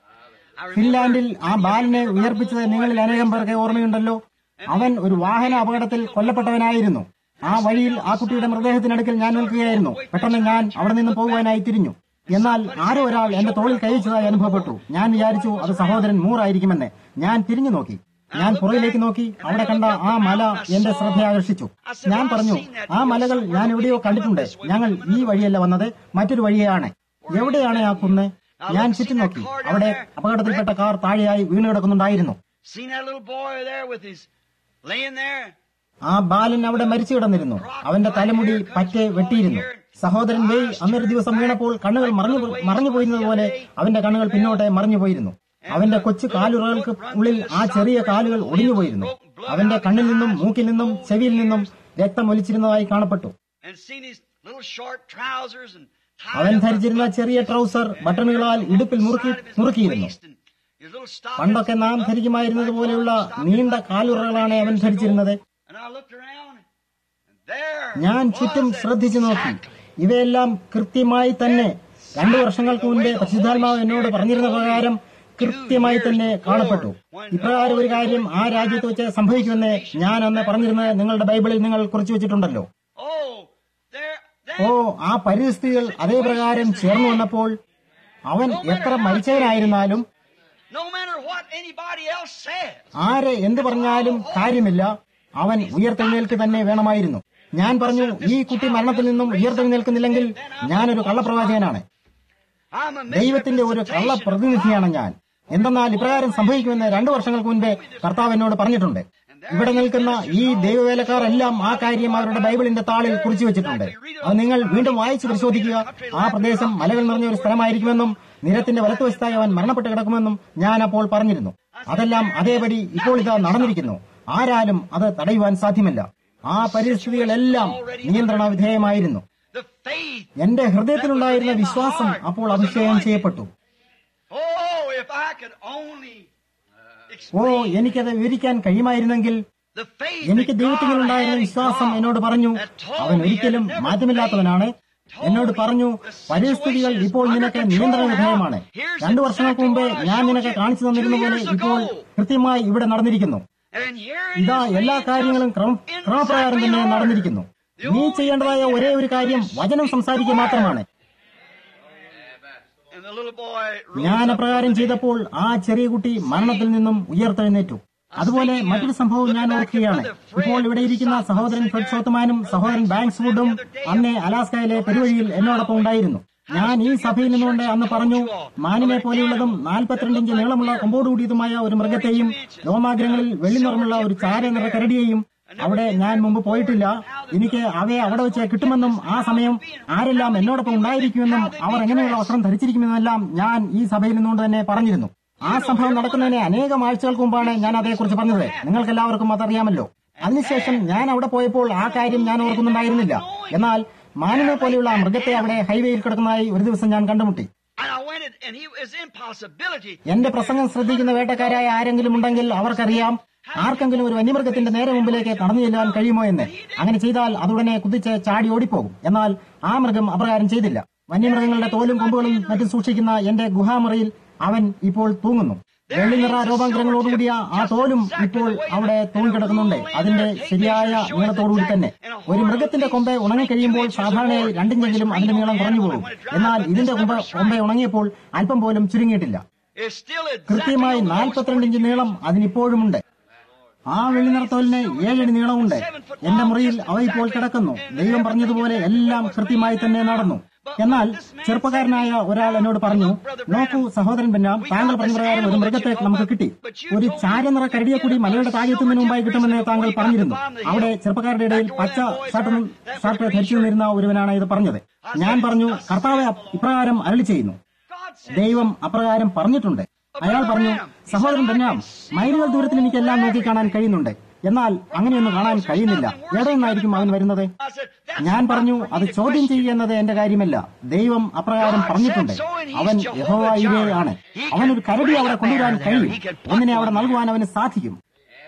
I remember ഫിൻലാൻഡിൽ ആ many of ബാലനെ you remember ഉയർപ്പിച്ചത് that നിങ്ങളിൽ boy അനേകം raised പേർക്ക് up ഓർമ്മയുണ്ടല്ലോ അവൻ ഒരു വാഹന അപകടത്തിൽ കൊല്ലപ്പെട്ടവനായിരുന്നു ആ വഴിയിൽ ആ കുട്ടിയുടെ മൃതദേഹത്തിനടുക്കൽ ഞാൻ നിൽക്കുകയായിരുന്നു പെട്ടെന്ന് ഞാൻ അവിടെ നിന്ന് പോകുവാനായി തിരിഞ്ഞു എന്നാൽ ആരോ ഒരാൾ എന്റെ തോളിൽ കൈവച്ചതായി അനുഭവപ്പെട്ടു ഞാൻ വിചാരിച്ചു അത് സഹോദരൻ മൂറായിരിക്കുമെന്ന് ഞാൻ തിരിഞ്ഞു നോക്കി ഞാൻ പുറകിലേക്ക് നോക്കി അവിടെ കണ്ട ആ മല എന്റെ ശ്രദ്ധ ആകർഷിച്ചു ഞാൻ പറഞ്ഞു ആ മലകൾ ഞാൻ എവിടെയോ കണ്ടിട്ടുണ്ട് ഞങ്ങൾ ഈ വഴിയല്ല വന്നത് മറ്റൊരു വഴിയാണ് എവിടെയാണ് ആ കുന്ന് ഞാൻ ചുറ്റും നോക്കി അവിടെ അപകടത്തിൽപ്പെട്ട കാർ താഴെയായി വീണ് കിടക്കുന്നുണ്ടായിരുന്നു Seen that little boy there with his laying there? ആ ബാലൻ അവിടെ മരിച്ചു കിടന്നിരുന്നു അവന്റെ തലമുടി പറ്റെ വെട്ടിയിരുന്നു സഹോദരൻ വേയ് അന്നൊരു ദിവസം വീണപ്പോൾ കണ്ണുകൾ മറഞ്ഞു മറഞ്ഞു പോയിരുന്നതുപോലെ അവന്റെ കണ്ണുകൾ പിന്നോട്ട് മറഞ്ഞു പോയിരുന്നു അവന്റെ കൊച്ചു കാലുറകൾക്ക് ഉള്ളിൽ ആ ചെറിയ കാലുകൾ ഒടിഞ്ഞുപോയിരുന്നു അവന്റെ കണ്ണിൽ നിന്നും മൂക്കിൽ നിന്നും ചെവിയിൽ നിന്നും രക്തം ഒലിച്ചിരുന്നതായി കാണപ്പെട്ടു And seen his little short trousers and tied അവൻ up ധരിച്ചിരുന്ന ചെറിയ ട്രൗസർ ബട്ടണുകളാൽ ഇടുപ്പിൽ മുറുക്കി മുറുക്കിയിരുന്നു waist and his little stockings പണ്ടൊക്കെ നാം ധരിക്കുമായിരുന്നത് പോലെയുള്ള നീണ്ട കാലുറകളാണ് അവൻ ധരിച്ചിരുന്നത് And I looked around, and there ഞാൻ was ചുറ്റും it ശ്രദ്ധിച്ചു നോക്കി exactly. ഇവയെല്ലാം കൃത്യമായി തന്നെ രണ്ടു വർഷങ്ങൾക്ക് മുൻപേ പരിശുദ്ധാത്മാവ് എന്നോട് പറഞ്ഞിരുന്ന പ്രകാരം കൃത്യമായി തന്നെ കാണപ്പെട്ടു ഇപ്രകാരം ഒരു കാര്യം ആ രാജ്യത്ത് വെച്ച് സംഭവിക്കുമെന്ന് ഞാൻ അന്ന് പറഞ്ഞിരുന്നത് നിങ്ങളുടെ ബൈബിളിൽ നിങ്ങൾ കുറിച്ചു വെച്ചിട്ടുണ്ടല്ലോ Oh, there, ഓ there. ആ പരിസ്ഥിതികൾ അതേ പ്രകാരം ചേർന്നു വന്നപ്പോൾ അവൻ എത്ര മരിച്ചവനായിരുന്നാലും No matter what anybody else said. ആര് എന്ത് പറഞ്ഞാലും കാര്യമില്ല അവൻ ഉയർത്തെഴുന്നേൽക്ക് തന്നെ വേണമായിരുന്നു ഞാൻ പറഞ്ഞു ഈ കുട്ടി മരണത്തിൽ നിന്നും ഉയർത്തെഴുന്നേൽക്കുന്നില്ലെങ്കിൽ ഞാനൊരു കള്ളപ്രവാചകനാണ് I'm a ദൈവത്തിന്റെ ഒരു കള്ളപ്രതിനിധിയാണ് ഞാൻ എന്തെന്നാൽ ഇപ്രകാരം സംഭവിക്കുമെന്ന് രണ്ടു വർഷങ്ങൾക്ക് മുൻപേ കർത്താവ് എന്നോട് പറഞ്ഞിട്ടുണ്ട് ഇവിടെ നിൽക്കുന്ന ഈ ദൈവവേലക്കാർ എല്ലാം ആ കാര്യം അവരുടെ ബൈബിളിന്റെ താളിൽ കുറിച്ചു വെച്ചിട്ടുണ്ട് അത് നിങ്ങൾ വീണ്ടും വായിച്ചു പരിശോധിക്കുക ആ പ്രദേശം മലകൾ നിറഞ്ഞ ഒരു സ്ഥലമായിരിക്കുമെന്നും നിരത്തിന്റെ വലത്തുവശത്തായി അവൻ മരണപ്പെട്ട് കിടക്കുമെന്നും ഞാൻ അപ്പോൾ പറഞ്ഞിരുന്നു അതെല്ലാം അതേപടി ഇപ്പോൾ ഇതാ നടന്നിരിക്കുന്നു ആരാലും അത് തടയുവാൻ സാധ്യമല്ല ആ പരിസ്ഥിതികളെല്ലാം നിയന്ത്രണ വിധേയമായിരുന്നു The faith. എന്റെ ഹൃദയത്തിലുണ്ടായിരുന്ന വിശ്വാസം അപ്പോൾ അഭിഷേകം ചെയ്യപ്പെട്ടു Oh, if I could only oh explain എനിക്കത് വിവരിക്കാൻ കഴിയുമായിരുന്നെങ്കിൽ the faith എനിക്ക് that God ദൈവത്തിനുണ്ടായിരുന്ന had in വിശ്വാസം God എന്നോട് പറഞ്ഞു that told അവൻ me it ഒരിക്കലും had never മാറ്റമില്ലാത്തവനാണ് failed. എന്നോട് Told me പറഞ്ഞു the situation പരിസ്ഥിതികൾ is ഇപ്പോൾ under നിനക്ക് control നിയന്ത്രണ now. വിധേയമാണ് Here's രണ്ടു വർഷങ്ങൾക്ക് exactly മുമ്പേ what I ഞാൻ showed നിനക്ക് you കാണിച്ചു two തന്നിരുന്ന പോലെ years ഇപ്പോൾ ago. കൃത്യമായി ഇവിടെ നടന്നിരിക്കുന്നു And here it ഇതാ is എല്ലാ laying കാര്യങ്ങളും just ക്രമ- in ക്രമപ്രകാരം exactly തന്നെ in order. നടന്നിരിക്കുന്നു The നീ only ചെയ്യേണ്ടതായ thing you ഒരേ have ഒരു to do കാര്യം is വചനം speak the സംസാരിക്കുക word. മാത്രമാണ് And the little boy rose ഞാൻ up അപ്രകാരം from the dead. ചെയ്തപ്പോൾ ആ ചെറിയ കുട്ടി മരണത്തിൽ നിന്നും ഉയർത്തെഴുന്നേറ്റു അതുപോലെ മറ്റൊരു സംഭവം ഞാൻ ഓർക്കുകയാണ് ഇപ്പോൾ ഇവിടെ ഇരിക്കുന്ന സഹോദരൻ ഫ്രെഡ് സോത്തുമാനും സഹോദരൻ ബാങ്ക്സ് വുഡും അന്ന് അലാസ്കയിലെ പെരുവഴിയിൽ എന്നോടൊപ്പം ഉണ്ടായിരുന്നു ഞാൻ ഈ സഭയിൽ നിന്നുകൊണ്ട് അന്ന് പറഞ്ഞു മാനിനെ പോലെയുള്ളതും നാൽപ്പത്തിരണ്ട് ഇഞ്ച് നീളമുള്ള കൊമ്പോട് കൂടിയതുമായ ഒരു മൃഗത്തെയും രോമാഗ്രങ്ങളിൽ വെള്ളി നിറമുള്ള ഒരു ചാര നിറ കരടിയെയും അവിടെ ഞാൻ മുമ്പ് പോയിട്ടില്ല എനിക്ക് അവയെ അവിടെ വെച്ച് കിട്ടുമെന്നും ആ സമയം ആരെല്ലാം എന്നോടൊപ്പം ഉണ്ടായിരിക്കുമെന്നും അവർ എങ്ങനെയുള്ള വസ്ത്രം ധരിച്ചിരിക്കുമെന്നെല്ലാം ഞാൻ ഈ സഭയിൽ നിന്നുകൊണ്ട് തന്നെ പറഞ്ഞിരുന്നു ആ സംഭവം നടക്കുന്നതിന് അനേകം ആഴ്ചകൾക്ക് മുമ്പാണ് ഞാൻ അതേക്കുറിച്ച് പറഞ്ഞത് നിങ്ങൾക്ക് എല്ലാവർക്കും അതറിയാമല്ലോ അതിനുശേഷം ഞാൻ അവിടെ പോയപ്പോൾ ആ കാര്യം ഞാൻ ഓർക്കുന്നുണ്ടായിരുന്നില്ല എന്നാൽ മാനിനെ പോലെയുള്ള ആ മൃഗത്തെ അവിടെ ഹൈവേയിൽ കിടക്കുന്നതായി ഒരു ദിവസം ഞാൻ കണ്ടുമുട്ടി And I went, and he was impossibility. എന്റെ പ്രസംഗം ശ്രദ്ധിക്കുന്ന വേട്ടക്കാരായ ആരെങ്കിലും ഉണ്ടെങ്കിൽ അവർക്കറിയാം ആർക്കെങ്കിലും ഒരു വന്യമൃഗത്തിന്റെ നേരെ മുമ്പിലേക്ക് കടന്നു ചെല്ലാൻ കഴിയുമോ എന്ന് അങ്ങനെ ചെയ്താൽ അതുടനെ കുതിച്ച് ചാടി ഓടിപ്പോകും എന്നാൽ ആ മൃഗം അപ്രകാരം ചെയ്തില്ല വന്യമൃഗങ്ങളുടെ തോലും കൊമ്പുകളും മറ്റും സൂക്ഷിക്കുന്ന എന്റെ ഗുഹാമുറിയിൽ അവൻ ഇപ്പോൾ തൂങ്ങുന്നു വെള്ളി നിറ രോഗാന്തരങ്ങളോടുകൂടിയ ആ തോലും ഇപ്പോൾ അവിടെ തൂങ്ങിക്കിടക്കുന്നുണ്ട് അതിന്റെ ശരിയായ നീളത്തോടുകൂടി തന്നെ ഒരു മൃഗത്തിന്റെ കൊമ്പ് ഉണങ്ങിക്കഴിയുമ്പോൾ സാധാരണയായി രണ്ടിഞ്ചെങ്കിലും അതിന്റെ നീളം കുറഞ്ഞു പോകും എന്നാൽ ഇതിന്റെ കൊമ്പ് കൊമ്പ് ഉണങ്ങിയപ്പോൾ അല്പം പോലും ചുരുങ്ങിയിട്ടില്ല It's still കൃത്യമായി exactly നാൽപ്പത്തിരണ്ട് ഇഞ്ച് നീളം അതിനിപ്പോഴുമുണ്ട് ആ വെള്ളിനിറത്തോലിന് ഏഴടി നീളമുണ്ട് എന്റെ മുറിയിൽ അവ ഇപ്പോൾ കിടക്കുന്നു ദൈവം പറഞ്ഞതുപോലെ എല്ലാം കൃത്യമായി തന്നെ നടന്നു എന്നാൽ ചെറുപ്പക്കാരനായ ഒരാൾ എന്നോട് പറഞ്ഞു നോക്കൂ സഹോദരൻ ബെന്നാം താങ്കൾ പറഞ്ഞ പ്രകാരം ഒരു മൃഗത്തെ നമുക്ക് കിട്ടി ഒരു ചാരനിറ കരടിയെ കൂടി മലയുടെ താഴെത്തുന്നതിന് മുമ്പായി കിട്ടുമെന്ന് താങ്കൾ പറഞ്ഞിരുന്നു അവിടെ ചെറുപ്പക്കാരുടെ ഇടയിൽ പച്ച ഷർട്ടും ഷർട്ട് ധരിച്ചു നിന്നിരുന്ന ഒരുവനാണ് ഇത് പറഞ്ഞത് ഞാൻ പറഞ്ഞു കർത്താവ് ഇപ്രകാരം അരളി ചെയ്യുന്നു God said. ദൈവം അപ്രകാരം പറഞ്ഞിട്ടുണ്ട് അയാൾ പറഞ്ഞു സഹോദരൻ ബെന്നാം മൈലുകൾ ദൂരത്തിൽ എനിക്ക് എല്ലാം നോക്കിക്കാണാൻ കഴിയുന്നുണ്ട് എന്നാൽ അങ്ങനെയൊന്നും കാണാൻ കഴിയുന്നില്ല എവിടെ നിന്നായിരിക്കും അവൻ വരുന്നത് I said, that's ഞാൻ not പറഞ്ഞു for me അത് to ചോദ്യം question. ചെയ്യുന്നത് എന്റെ കാര്യമല്ല ദൈവം അപ്രകാരം പറഞ്ഞിട്ടുണ്ട് അവൻ യഹോവ ആണ് അവനൊരു കരടി അവിടെ കൊണ്ടുവരാൻ കഴിയും ഒന്നിനെ അവിടെ നൽകുവാൻ അവന് സാധിക്കും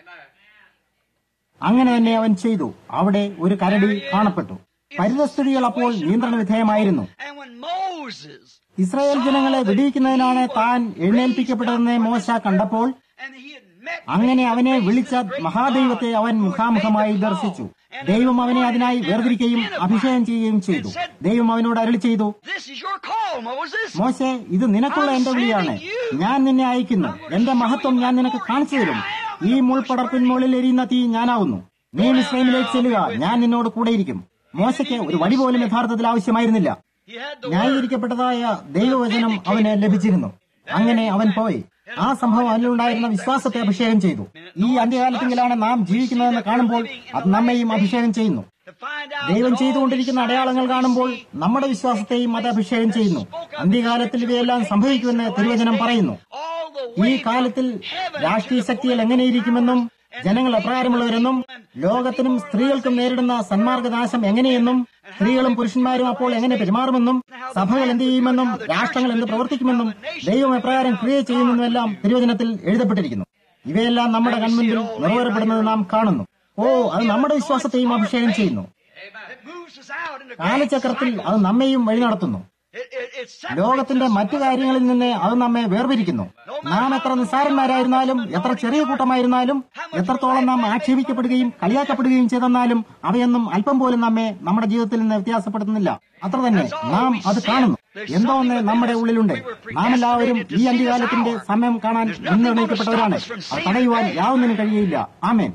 അങ്ങനെ തന്നെ അവൻ ചെയ്തു അവിടെ ഒരു കരടി കാണപ്പെട്ടു പരിതസ്ഥിതികൾ അപ്പോൾ നിയന്ത്രണ വിധേയമായിരുന്നു And when Moses ഇസ്രായേൽ ജനങ്ങളെ വെടിയിക്കുന്നതിനാണ് താൻ എഴുന്നേൽപ്പിക്കപ്പെട്ടതെന്ന് മോശ കണ്ടപ്പോൾ and he had met അങ്ങനെ അവനെ വിളിച്ച മഹാദൈവത്തെ അവൻ മുഖാമുഖമായി ദർശിച്ചു ദൈവം അവനെ അതിനായി വേർതിരിക്കുകയും അഭിഷേകം ചെയ്യുകയും ചെയ്തു ദൈവം അവനോട് അരളി ചെയ്തു This is your call, Moses. മോശെ ഇത് നിനക്കുള്ള എന്റെ വിളിയാണ് ഞാൻ നിന്നെ അയക്കുന്നു എന്റെ മഹത്വം ഞാൻ നിനക്ക് കാണിച്ചു തരും ഈ മുൾപടർപ്പിന്മുകളിൽ എരിയുന്ന തീ ഞാനാവുന്നു നീ മിശ്രമിലേക്ക് ചെല്ലുക ഞാൻ നിന്നോട് കൂടെയിരിക്കും മോശയ്ക്ക് ഒരു വടി പോലും യഥാർത്ഥത്തിൽ ആവശ്യമായിരുന്നില്ല He had the ന്യായീകരിക്കപ്പെട്ടതായ ദൈവവചനം അവന് ലഭിച്ചിരുന്നു അങ്ങനെ അവൻ പോയി ആ സംഭവം അതിലുണ്ടായിരുന്ന വിശ്വാസത്തെ അഭിഷേകം ചെയ്തു ഈ അന്ത്യകാലത്തെങ്കിലാണ് നാം ജീവിക്കുന്നതെന്ന് കാണുമ്പോൾ അത് നമ്മെയും അഭിഷേകം ചെയ്യുന്നു to find out ദൈവം that all ചെയ്തുകൊണ്ടിരിക്കുന്ന these അടയാളങ്ങൾ signs കാണുമ്പോൾ we see, നമ്മുടെ വിശ്വാസത്തെയും അത് അഭിഷേകം ചെയ്യുന്നു അന്ത്യകാലത്തിൽ ഇവയെല്ലാം സംഭവിക്കുമെന്ന് തിരുവചനം പറയുന്നു all the ഈ way കാലത്തിൽ from heaven രാഷ്ട്രീയ to the ശക്തികൾ political എങ്ങനെയിരിക്കുമെന്നും powers and ജനങ്ങൾ the എപ്രകാരമുള്ളവരെന്നും ലോകത്തിനും സ്ത്രീകൾക്കും നേരിടുന്ന സന്മാർഗനാശം എങ്ങനെയെന്നും സ്ത്രീകളും പുരുഷന്മാരും അപ്പോൾ എങ്ങനെ പെരുമാറുമെന്നും സഭകൾ എന്ത് ചെയ്യുമെന്നും രാഷ്ട്രങ്ങൾ എന്ത് പ്രവർത്തിക്കുമെന്നും ദൈവം എപ്രകാരം ക്രിയ ചെയ്യുമെന്നുമെല്ലാം തിരുവചനത്തിൽ എഴുതപ്പെട്ടിരിക്കുന്നു ഇവയെല്ലാം നമ്മുടെ കൺമുൻപിൽ നിറവേറപ്പെടുന്നത് നാം കാണുന്നു ഓ അത് നമ്മുടെ വിശ്വാസത്തെയും അഭിഷേകം ചെയ്യുന്നു It moves us out in the great കാലചക്രത്തിൽ cycle. അത് നമ്മെയും വഴി നടത്തുന്നു It, it, it separates ലോകത്തിന്റെ us മറ്റു from കാര്യങ്ങളിൽ നിന്ന് അത് നമ്മെ വേർപിരിക്കുന്നു നാം എത്ര നിസ്സാരന്മാരായിരുന്നാലും എത്ര ചെറിയ കൂട്ടമായിരുന്നാലും എത്രത്തോളം നാം ആക്ഷേപിക്കപ്പെടുകയും കളിയാക്കപ്പെടുകയും ചെയ്തെന്നാലും അവയൊന്നും അല്പം പോലും നമ്മെ നമ്മുടെ ജീവിതത്തിൽ നിന്ന് വ്യത്യാസപ്പെടുത്തുന്നില്ല അത്ര തന്നെ നാം അത് കാണുന്നു എന്തോ ഒന്ന് നമ്മുടെ ഉള്ളിലുണ്ട് നാം എല്ലാവരും ഈ അന്ത്യകാലത്തിന്റെ സമയം കാണാൻ മുൻനിർണയിക്കപ്പെട്ടവരാണ് അത് തടയുവാൻ യാതൊന്നിനും കഴിയുകയില്ല ആമേൻ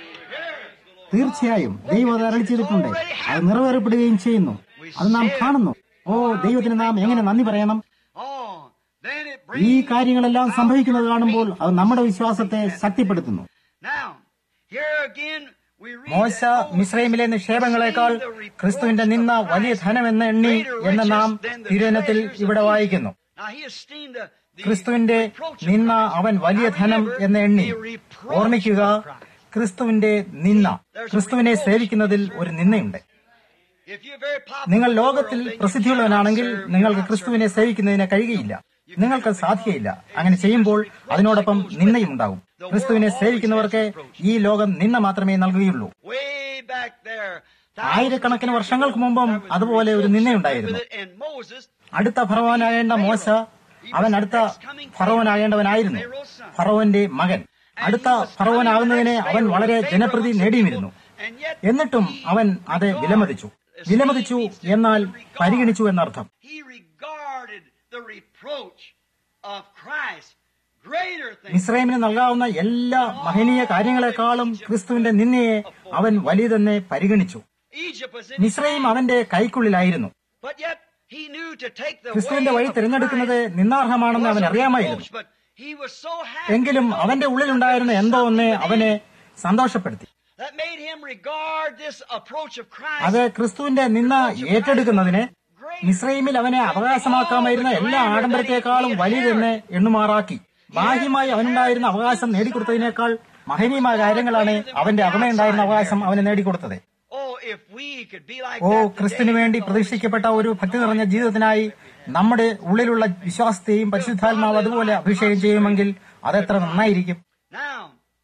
തീർച്ചയായും ദൈവം അത് അരളി ചെയ്തിട്ടുണ്ട് അത് നിറവേറപ്പെടുകയും ചെയ്യുന്നു അത് നാം കാണുന്നു ഓ ദൈവത്തിന് നാം എങ്ങനെ നന്ദി പറയണം Oh, then it ഈ brings കാര്യങ്ങളെല്ലാം സംഭവിക്കുന്നത് കാണുമ്പോൾ അത് നമ്മുടെ വിശ്വാസത്തെ ശക്തിപ്പെടുത്തുന്നു now. Here again we read മോശ that Moses മിശ്രൈമിലെ നിക്ഷേപങ്ങളെക്കാൾ esteemed the reproach ക്രിസ്തുവിന്റെ of നിന്ന Christ വലിയ ധനമെന്ന് എണ്ണി greater എന്ന് നാം riches than the തിരുവനത്തിൽ treasures of ഇവിടെ Egypt. വായിക്കുന്നു Now he esteemed the, the ക്രിസ്തുവിന്റെ reproach of നിന്ന Christ. അവൻ വലിയ Now ധനം remember, എന്ന് എണ്ണി the reproach ഓർമ്മിക്കുക of Christ. ക്രിസ്തുവിന്റെ നിന്ന ക്രിസ്തുവിനെ സേവിക്കുന്നതിൽ ഒരു നിന്നയുണ്ട് If you're very popular നിങ്ങൾ in the ലോകത്തിൽ world, then you പ്രസിദ്ധിയുള്ളവനാണെങ്കിൽ cannot serve, നിങ്ങൾക്ക് you cannot ക്രിസ്തുവിനെ സേവിക്കുന്നതിന് കഴിയുകയില്ല നിങ്ങൾക്ക് സാധിക്കയില്ല അങ്ങനെ ചെയ്യുമ്പോൾ അതിനോടൊപ്പം നിന്നയുണ്ടാകും ക്രിസ്തുവിനെ സേവിക്കുന്നവർക്ക് ഈ ലോകം നിന്ന മാത്രമേ നൽകുകയുള്ളൂ serve. Way back there, ആയിരക്കണക്കിന് വർഷങ്ങൾക്ക് മുമ്പും അതുപോലെ ഒരു നിന്നയുണ്ടായിരുന്നു And Moses അടുത്ത ഫറവോനാകേണ്ട മോശ അവൻ അടുത്ത ഫറവോനാകേണ്ടവനായിരുന്നു ഫറവോന്റെ മകൻ അടുത്ത ഫറവോനാകുന്നതിനെ അവൻ വളരെ ജനപ്രതി നേടിയുമിരുന്നു and yet എന്നിട്ടും അവൻ അത് വിലമതിച്ചു വിലമതിച്ചു എന്നാൽ പരിഗണിച്ചു എന്നർത്ഥം he regarded the reproach of Christ greater things. മിസ്രൈമിന് നൽകാവുന്ന എല്ലാ മഹനീയ കാര്യങ്ങളെക്കാളും ക്രിസ്തുവിന്റെ നിന്നയെ അവൻ വലിയതെന്നെ പരിഗണിച്ചു Egypt was in his Mizraim അവന്റെ കൈക്കുള്ളിലായിരുന്നു But yet he knew to take the ക്രിസ്തുവിന്റെ way വഴി of തിരഞ്ഞെടുക്കുന്നത് Christ നിന്നാർഹമാണെന്ന് അവൻ was a അറിയാമായിരുന്നു reproach, but he was so happy എങ്കിലും to know അവന്റെ ഉള്ളിലുണ്ടായിരുന്ന എന്തോ ഒന്ന് അവനെ സന്തോഷപ്പെടുത്തി that made him regard this approach of Christ അത് ക്രിസ്തുവിന്റെ നിന്ന ഏറ്റെടുക്കുന്നതിന് മിസ്രൈമിൽ അവനെ അവകാശമാക്കാമായിരുന്ന എല്ലാ ആഡംബരത്തെക്കാളും വലിയതെന്ന് എണ്ണുമാറാക്കി ബാഹ്യമായി അവനുണ്ടായിരുന്ന അവകാശം നേടിക്കൊടുത്തതിനേക്കാൾ മഹനീയമായ കാര്യങ്ങളാണ് അവന്റെ അകമയുണ്ടായിരുന്ന അവകാശം അവന് നേടിക്കൊടുത്തത് Oh, if we could be like oh that ക്രിസ്തുവിന് today, വേണ്ടി പ്രതീക്ഷിക്കപ്പെട്ട ഒരു ഭക്തി നിറഞ്ഞ ജീവിതത്തിനായി നമ്മുടെ ഉള്ളിലുള്ള വിശ്വാസത്തെയും പരിശുദ്ധാത്മാവ് അതുപോലെ അഭിഷേകം ചെയ്യുമെങ്കിൽ അതെത്ര നന്നായിരിക്കും Now,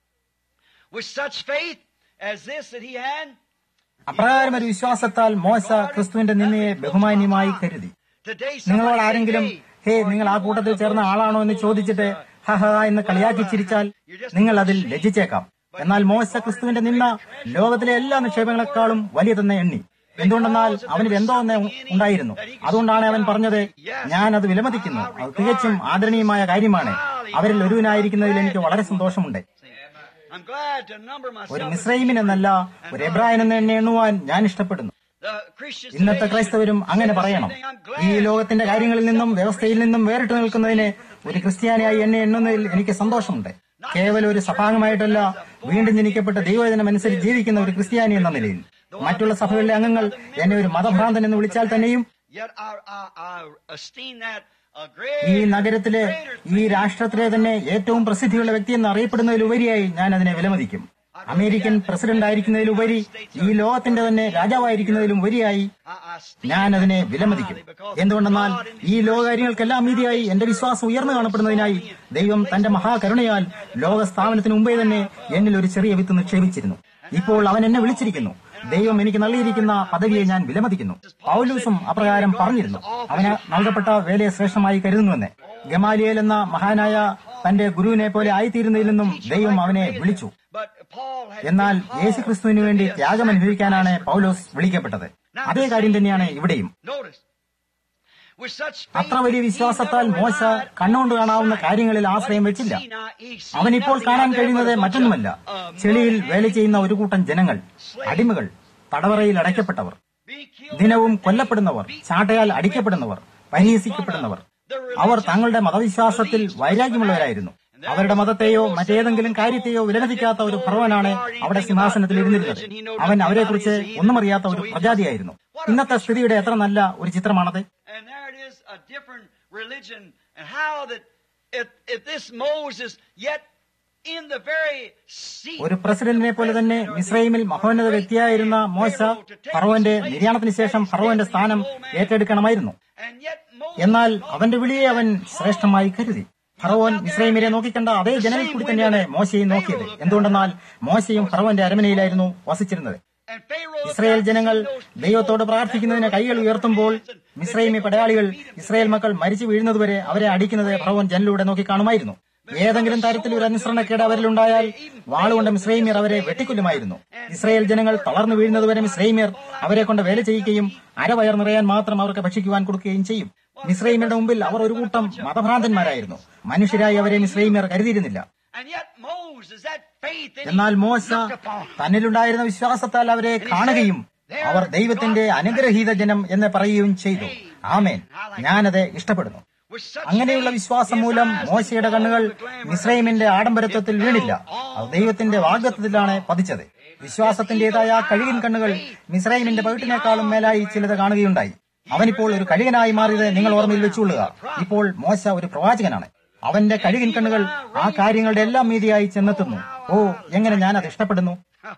with such faith as this that he had, അപ്രകാരം ഒരു വിശ്വാസത്താൽ മോശ ക്രിസ്തുവിന്റെ നിന്നയെ ബഹുമാന്യമായി കരുതി today നിങ്ങളോട് somebody ആരെങ്കിലും say, ഹേ നിങ്ങൾ ആ കൂട്ടത്തിൽ ചേർന്ന ആളാണോ എന്ന് ചോദിച്ചിട്ട് ഹഹ എന്ന് കളിയാക്കി ചിരിച്ചാൽ നിങ്ങൾ അതിൽ ലജ്ജിച്ചേക്കാം എന്നാൽ മോശ ക്രിസ്തുവിന്റെ നിന്ന ലോകത്തിലെ എല്ലാ നിക്ഷേപങ്ങളെക്കാളും വലിയ തന്നെ എണ്ണി എന്തുകൊണ്ടെന്നാൽ അവന് എന്തോ ഒന്ന് ഉണ്ടായിരുന്നു അതുകൊണ്ടാണ് അവൻ പറഞ്ഞത് ഞാൻ അത് വിലമതിക്കുന്നു അത് തികച്ചും ആദരണീയമായ കാര്യമാണ് അവരിൽ ഒരുവനായിരിക്കുന്നതിൽ എനിക്ക് വളരെ സന്തോഷമുണ്ട് I'm glad to number ഒരു myself. മിശ്രൈമിൻ എന്നല്ല ഒരു എബ്രായൻ എന്ന് എന്നെ എണ്ണുവാൻ ഞാൻ ഇഷ്ടപ്പെടുന്നു The Christians ഇന്നത്തെ today ക്രൈസ്തവരും അങ്ങനെ say the പറയണം same thing. I'm ഈ glad ലോകത്തിന്റെ കാര്യങ്ങളിൽ നിന്നും വ്യവസ്ഥയിൽ നിന്നും വേറിട്ട് നിൽക്കുന്നതിന് ഒരു ക്രിസ്ത്യാനിയായി എന്നെ എണ്ണുന്നതിൽ എനിക്ക് സന്തോഷമുണ്ട് കേവലം ഒരു സഭാംഗമായിട്ടല്ല വീണ്ടും ജനിക്കപ്പെട്ട ദൈവവചനം അനുസരിച്ച് ജീവിക്കുന്ന ഒരു ക്രിസ്ത്യാനി എന്ന നിലയിൽ മറ്റുള്ള സഭകളിലെ അംഗങ്ങൾ എന്നെ ഒരു മതഭ്രാന്തൻ എന്ന് വിളിച്ചാൽ തന്നെയും Yet I, I, I esteem that a great ഈ നഗരത്തിലെ ഈ രാഷ്ട്രത്തിലെ തന്നെ ഏറ്റവും പ്രസിദ്ധിയുള്ള വ്യക്തി എന്ന് അറിയപ്പെടുന്നതിലുപരിയായി ഞാൻ അതിനെ വിലമതിക്കും അമേരിക്കൻ പ്രസിഡന്റ് ആയിരിക്കുന്നതിലുപരി ഈ ലോകത്തിന്റെ തന്നെ രാജാവായിരിക്കുന്നതിലും ഉപരിയായി I, I esteem ഞാൻ അതിനെ വിലമതിക്കും എന്തുകൊണ്ടെന്നാൽ ഈ ലോകകാര്യങ്ങൾക്കെല്ലാം മീതിയായി എന്റെ വിശ്വാസം ഉയർന്നു കാണപ്പെടുന്നതിനായി ദൈവം തന്റെ മഹാകരുണയാൽ ലോക സ്ഥാപനത്തിന് മുമ്പേ തന്നെ എന്നിൽ ഒരു ചെറിയ വിത്ത് നിക്ഷേപിച്ചിരുന്നു ഇപ്പോൾ അവൻ എന്നെ വിളിച്ചിരിക്കുന്നു ദൈവം എനിക്ക് നൽകിയിരിക്കുന്ന പദവിയെ ഞാൻ വിലമതിക്കുന്നു പൗലൂസും അപ്രകാരം പറഞ്ഞിരുന്നു അവന് നൽകപ്പെട്ട വേലയെ ശ്രേഷ്ഠമായി കരുതുന്നുവെന്ന് ഗമാലിയേൽ എന്ന മഹാനായ തന്റെ ഗുരുവിനെ പോലെ ആയിത്തീരുന്നതിൽ നിന്നും ദൈവം അവനെ വിളിച്ചു But Paul had എന്നാൽ യേശുക്രിസ്തുവിന് വേണ്ടി ത്യാഗം അനുഭവിക്കാനാണ് പൗലോസ് വിളിക്കപ്പെട്ടത് അതേ കാര്യം തന്നെയാണ് ഇവിടെയും notice with such അത്ര വലിയ വിശ്വാസത്താൽ മോശ കണ്ണുകൊണ്ട് കാണാവുന്ന കാര്യങ്ങളിൽ ആശ്രയം വെച്ചില്ല അവനിപ്പോൾ കാണാൻ കഴിയുന്നത് മറ്റൊന്നുമല്ല ചെളിയിൽ വേല ചെയ്യുന്ന ഒരു കൂട്ടം ജനങ്ങൾ അടിമകൾ തടവറയിൽ അടയ്ക്കപ്പെട്ടവർ ദിനവും കൊല്ലപ്പെടുന്നവർ ചാട്ടയാൽ അടിക്കപ്പെടുന്നവർ പരിഹസിക്കപ്പെടുന്നവർ അവർ തങ്ങളുടെ മതവിശ്വാസത്തിൽ വൈരാഗ്യമുള്ളവരായിരുന്നു അവരുടെ മതത്തെയോ മറ്റേതെങ്കിലും കാര്യത്തെയോ വിലമതിക്കാത്ത ഒരു ഭർവനാണ് അവിടെ സിംഹാസനത്തിൽ ഇരുന്നിരുന്നത് അവൻ അവരെക്കുറിച്ച് ഒന്നും അറിയാത്ത ഒരു പ്രജാതിയായിരുന്നു ഇന്നത്തെ സ്ഥിതിയുടെ എത്ര നല്ല ഒരു ചിത്രമാണത് And there it is, a different religion, and how that if, if this Moses yet in the very seat ഒരു പ്രസിഡന്റിനെ പോലെ തന്നെ മിസ്രൈമിൽ മഹോന്നത വ്യക്തിയായിരുന്ന മോശ ഫറവോന്റെ നിര്യാണത്തിന് ശേഷം ഫറവോന്റെ സ്ഥാനം ഏറ്റെടുക്കണമായിരുന്നു and yet Moses എന്നാൽ അവന്റെ വിളിയെ അവൻ ശ്രേഷ്ഠമായി കരുതി ഫറവോൻ മിസ്രൈമിനെ നോക്കിക്കണ്ട അതേ ജനലിൽ കൂടി തന്നെയാണ് മോശയും നോക്കിയത് എന്തുകൊണ്ടെന്നാൽ മോശയും ഫറവോന്റെ അരമനയിലായിരുന്നു വസിച്ചിരുന്നത് and Pharaoh ഇസ്രയേൽ ജനങ്ങൾ ദൈവത്തോട് പ്രാർത്ഥിക്കുന്നതിന് കൈകൾ ഉയർത്തുമ്പോൾ മിസ്രൈമി പടയാളികൾ ഇസ്രയേൽ മക്കൾ മരിച്ചു വീഴുന്നതുവരെ അവരെ അടിക്കുന്നത് ഫറവോൻ ജനലിലൂടെ നോക്കി കാണുമായിരുന്നു ഏതെങ്കിലും തരത്തിൽ ഒരു അനുസരണക്കേട് അവരിലുണ്ടായാൽ വാളുകൊണ്ട് മിസ്രൈമിയർ അവരെ വെട്ടിക്കൊല്ലുമായിരുന്നു ഇസ്രയേൽ ജനങ്ങൾ തളർന്നു വീഴുന്നതുവരെ മിസ്രൈമിയർ അവരെ കൊണ്ട് വേല ചെയ്യിക്കുകയും അരവയർ നിറയാൻ മാത്രം അവർക്ക് ഭക്ഷിക്കുവാൻ കൊടുക്കുകയും ചെയ്യും മിസ്രൈമിയുടെ മുമ്പിൽ അവർ ഒരു കൂട്ടം മതഭ്രാന്തന്മാരായിരുന്നു മനുഷ്യരായി അവരെ മിസ്രൈമിയർ കരുതിയിരുന്നില്ല and yet Moses that faith that he എന്നാൽ മോശ looked upon. തന്നിലുണ്ടായിരുന്ന വിശ്വാസത്താൽ അവരെ കാണുകയും അവർ ദൈവത്തിന്റെ അനുഗ്രഹീത ജനം എന്ന് പറയുകയും ചെയ്തു ആമേൻ ഞാനത് ഇഷ്ടപ്പെടുന്നു With such അങ്ങനെയുള്ള faith, വിശ്വാസം his മൂലം eyes മോശയുടെ did കണ്ണുകൾ all the glamour. മിസ്രൈമിന്റെ ആഡംബരത്വത്തിൽ വീണില്ല അത് ദൈവത്തിന്റെ വാഗ്ദത്വത്തിലാണ് പതിച്ചത് വിശ്വാസത്തിന്റേതായ ആ കഴുകിൻ കണ്ണുകൾ മിസ്രൈമിന്റെ പകിട്ടിനേക്കാളും മേലായി ചിലത് കാണുകയുണ്ടായി അവനിപ്പോൾ ഒരു കഴുകനായി മാറിയത് നിങ്ങൾ ഓർമ്മയിൽ വെച്ചുകൊള്ളുക ഇപ്പോൾ മോശ ഒരു പ്രവാചകനാണ് അവന്റെ കഴുകിൻ കണ്ണുകൾ ആ കാര്യങ്ങളുടെ എല്ലാം മീതിയായി ചെന്നെത്തുന്നു ഓ എങ്ങനെ ഞാൻ അത് ഇഷ്ടപ്പെടുന്നു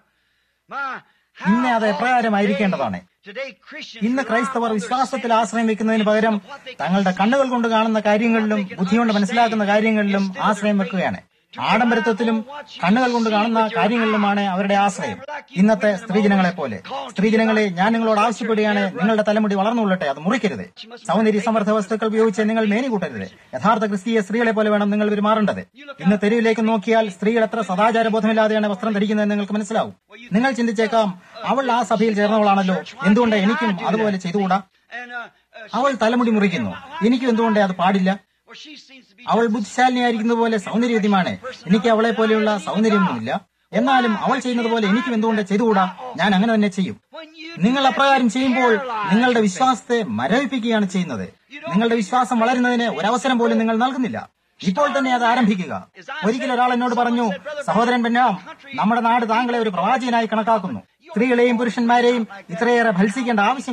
My, ഇന്ന് അത് എപ്രകാരമായിരിക്കേണ്ടതാണ് today Christians ഇന്ന് ക്രൈസ്തവർ വിശ്വാസത്തിൽ ആശ്രയം വെക്കുന്നതിന് പകരം തങ്ങളുടെ കണ്ണുകൾ കൊണ്ട് കാണുന്ന കാര്യങ്ങളിലും ബുദ്ധി കൊണ്ട് മനസ്സിലാക്കുന്ന കാര്യങ്ങളിലും ആശ്രയം വെക്കുകയാണ് ആഡംബരത്വത്തിലും കണ്ണുകൾ കൊണ്ട് കാണുന്ന കാര്യങ്ങളിലുമാണ് അവരുടെ ആശ്രയം ഇന്നത്തെ സ്ത്രീജനങ്ങളെ പോലെ സ്ത്രീജനങ്ങളെ ഞാൻ നിങ്ങളോട് ആവശ്യപ്പെടുകയാണ് നിങ്ങളുടെ തലമുടി വളർന്നുകൊള്ളട്ടെ അത് മുറിക്കരുത് സൗന്ദര്യ സമർത്ഥ വസ്തുക്കൾ ഉപയോഗിച്ച് നിങ്ങൾ മേനി കൂട്ടരുത് യഥാർത്ഥ ക്രിസ്തീയ സ്ത്രീകളെ പോലെ വേണം നിങ്ങൾ പെരുമാറേണ്ടത് ഇന്ന് തെരുവിലേക്ക് നോക്കിയാൽ സ്ത്രീകൾ എത്ര സദാചാര ബോധമില്ലാതെയാണ് വസ്ത്രം ധരിക്കുന്നത് നിങ്ങൾക്ക് മനസ്സിലാവും നിങ്ങൾ ചിന്തിച്ചേക്കാം അവൾ ആ സഭയിൽ ചേർന്നവളാണല്ലോ എന്തുകൊണ്ട് എനിക്കും അതുപോലെ ചെയ്തുകൂടാ and uh, uh, അവൾ തലമുടി മുറിക്കുന്നു എനിക്കും എന്തുകൊണ്ട് അത് പാടില്ല well, she seems to be അവൾ ബുദ്ധിശാലിനിയായിരിക്കുന്നത് പോലെ സൗന്ദര്യവതിമാണ് എനിക്ക് അവളെ പോലെയുള്ള സൗന്ദര്യമൊന്നുമില്ല എന്നാലും അവൾ ചെയ്യുന്നത് പോലെ എനിക്കും എന്തുകൊണ്ട് ചെയ്തുകൂടാ ഞാൻ അങ്ങനെ തന്നെ ചെയ്യും when you നിങ്ങൾ അപ്രകാരം ചെയ്യുമ്പോൾ നിങ്ങളുടെ വിശ്വാസത്തെ മരവിപ്പിക്കുകയാണ് ചെയ്യുന്നത് നിങ്ങളുടെ വിശ്വാസം വളരുന്നതിന് ഒരവസരം പോലും നിങ്ങൾ നൽകുന്നില്ല ഇപ്പോൾ തന്നെ അത് ആരംഭിക്കുക ഒരിക്കൽ ഒരാൾ എന്നോട് പറഞ്ഞു സഹോദരൻ ബെന്നാം നമ്മുടെ നാട് താങ്കളെ ഒരു പ്രവാചകനായി കണക്കാക്കുന്നു സ്ത്രീകളെയും പുരുഷന്മാരെയും ഇത്രയേറെ ഭത്സിക്കേണ്ട ആവശ്യമില്ല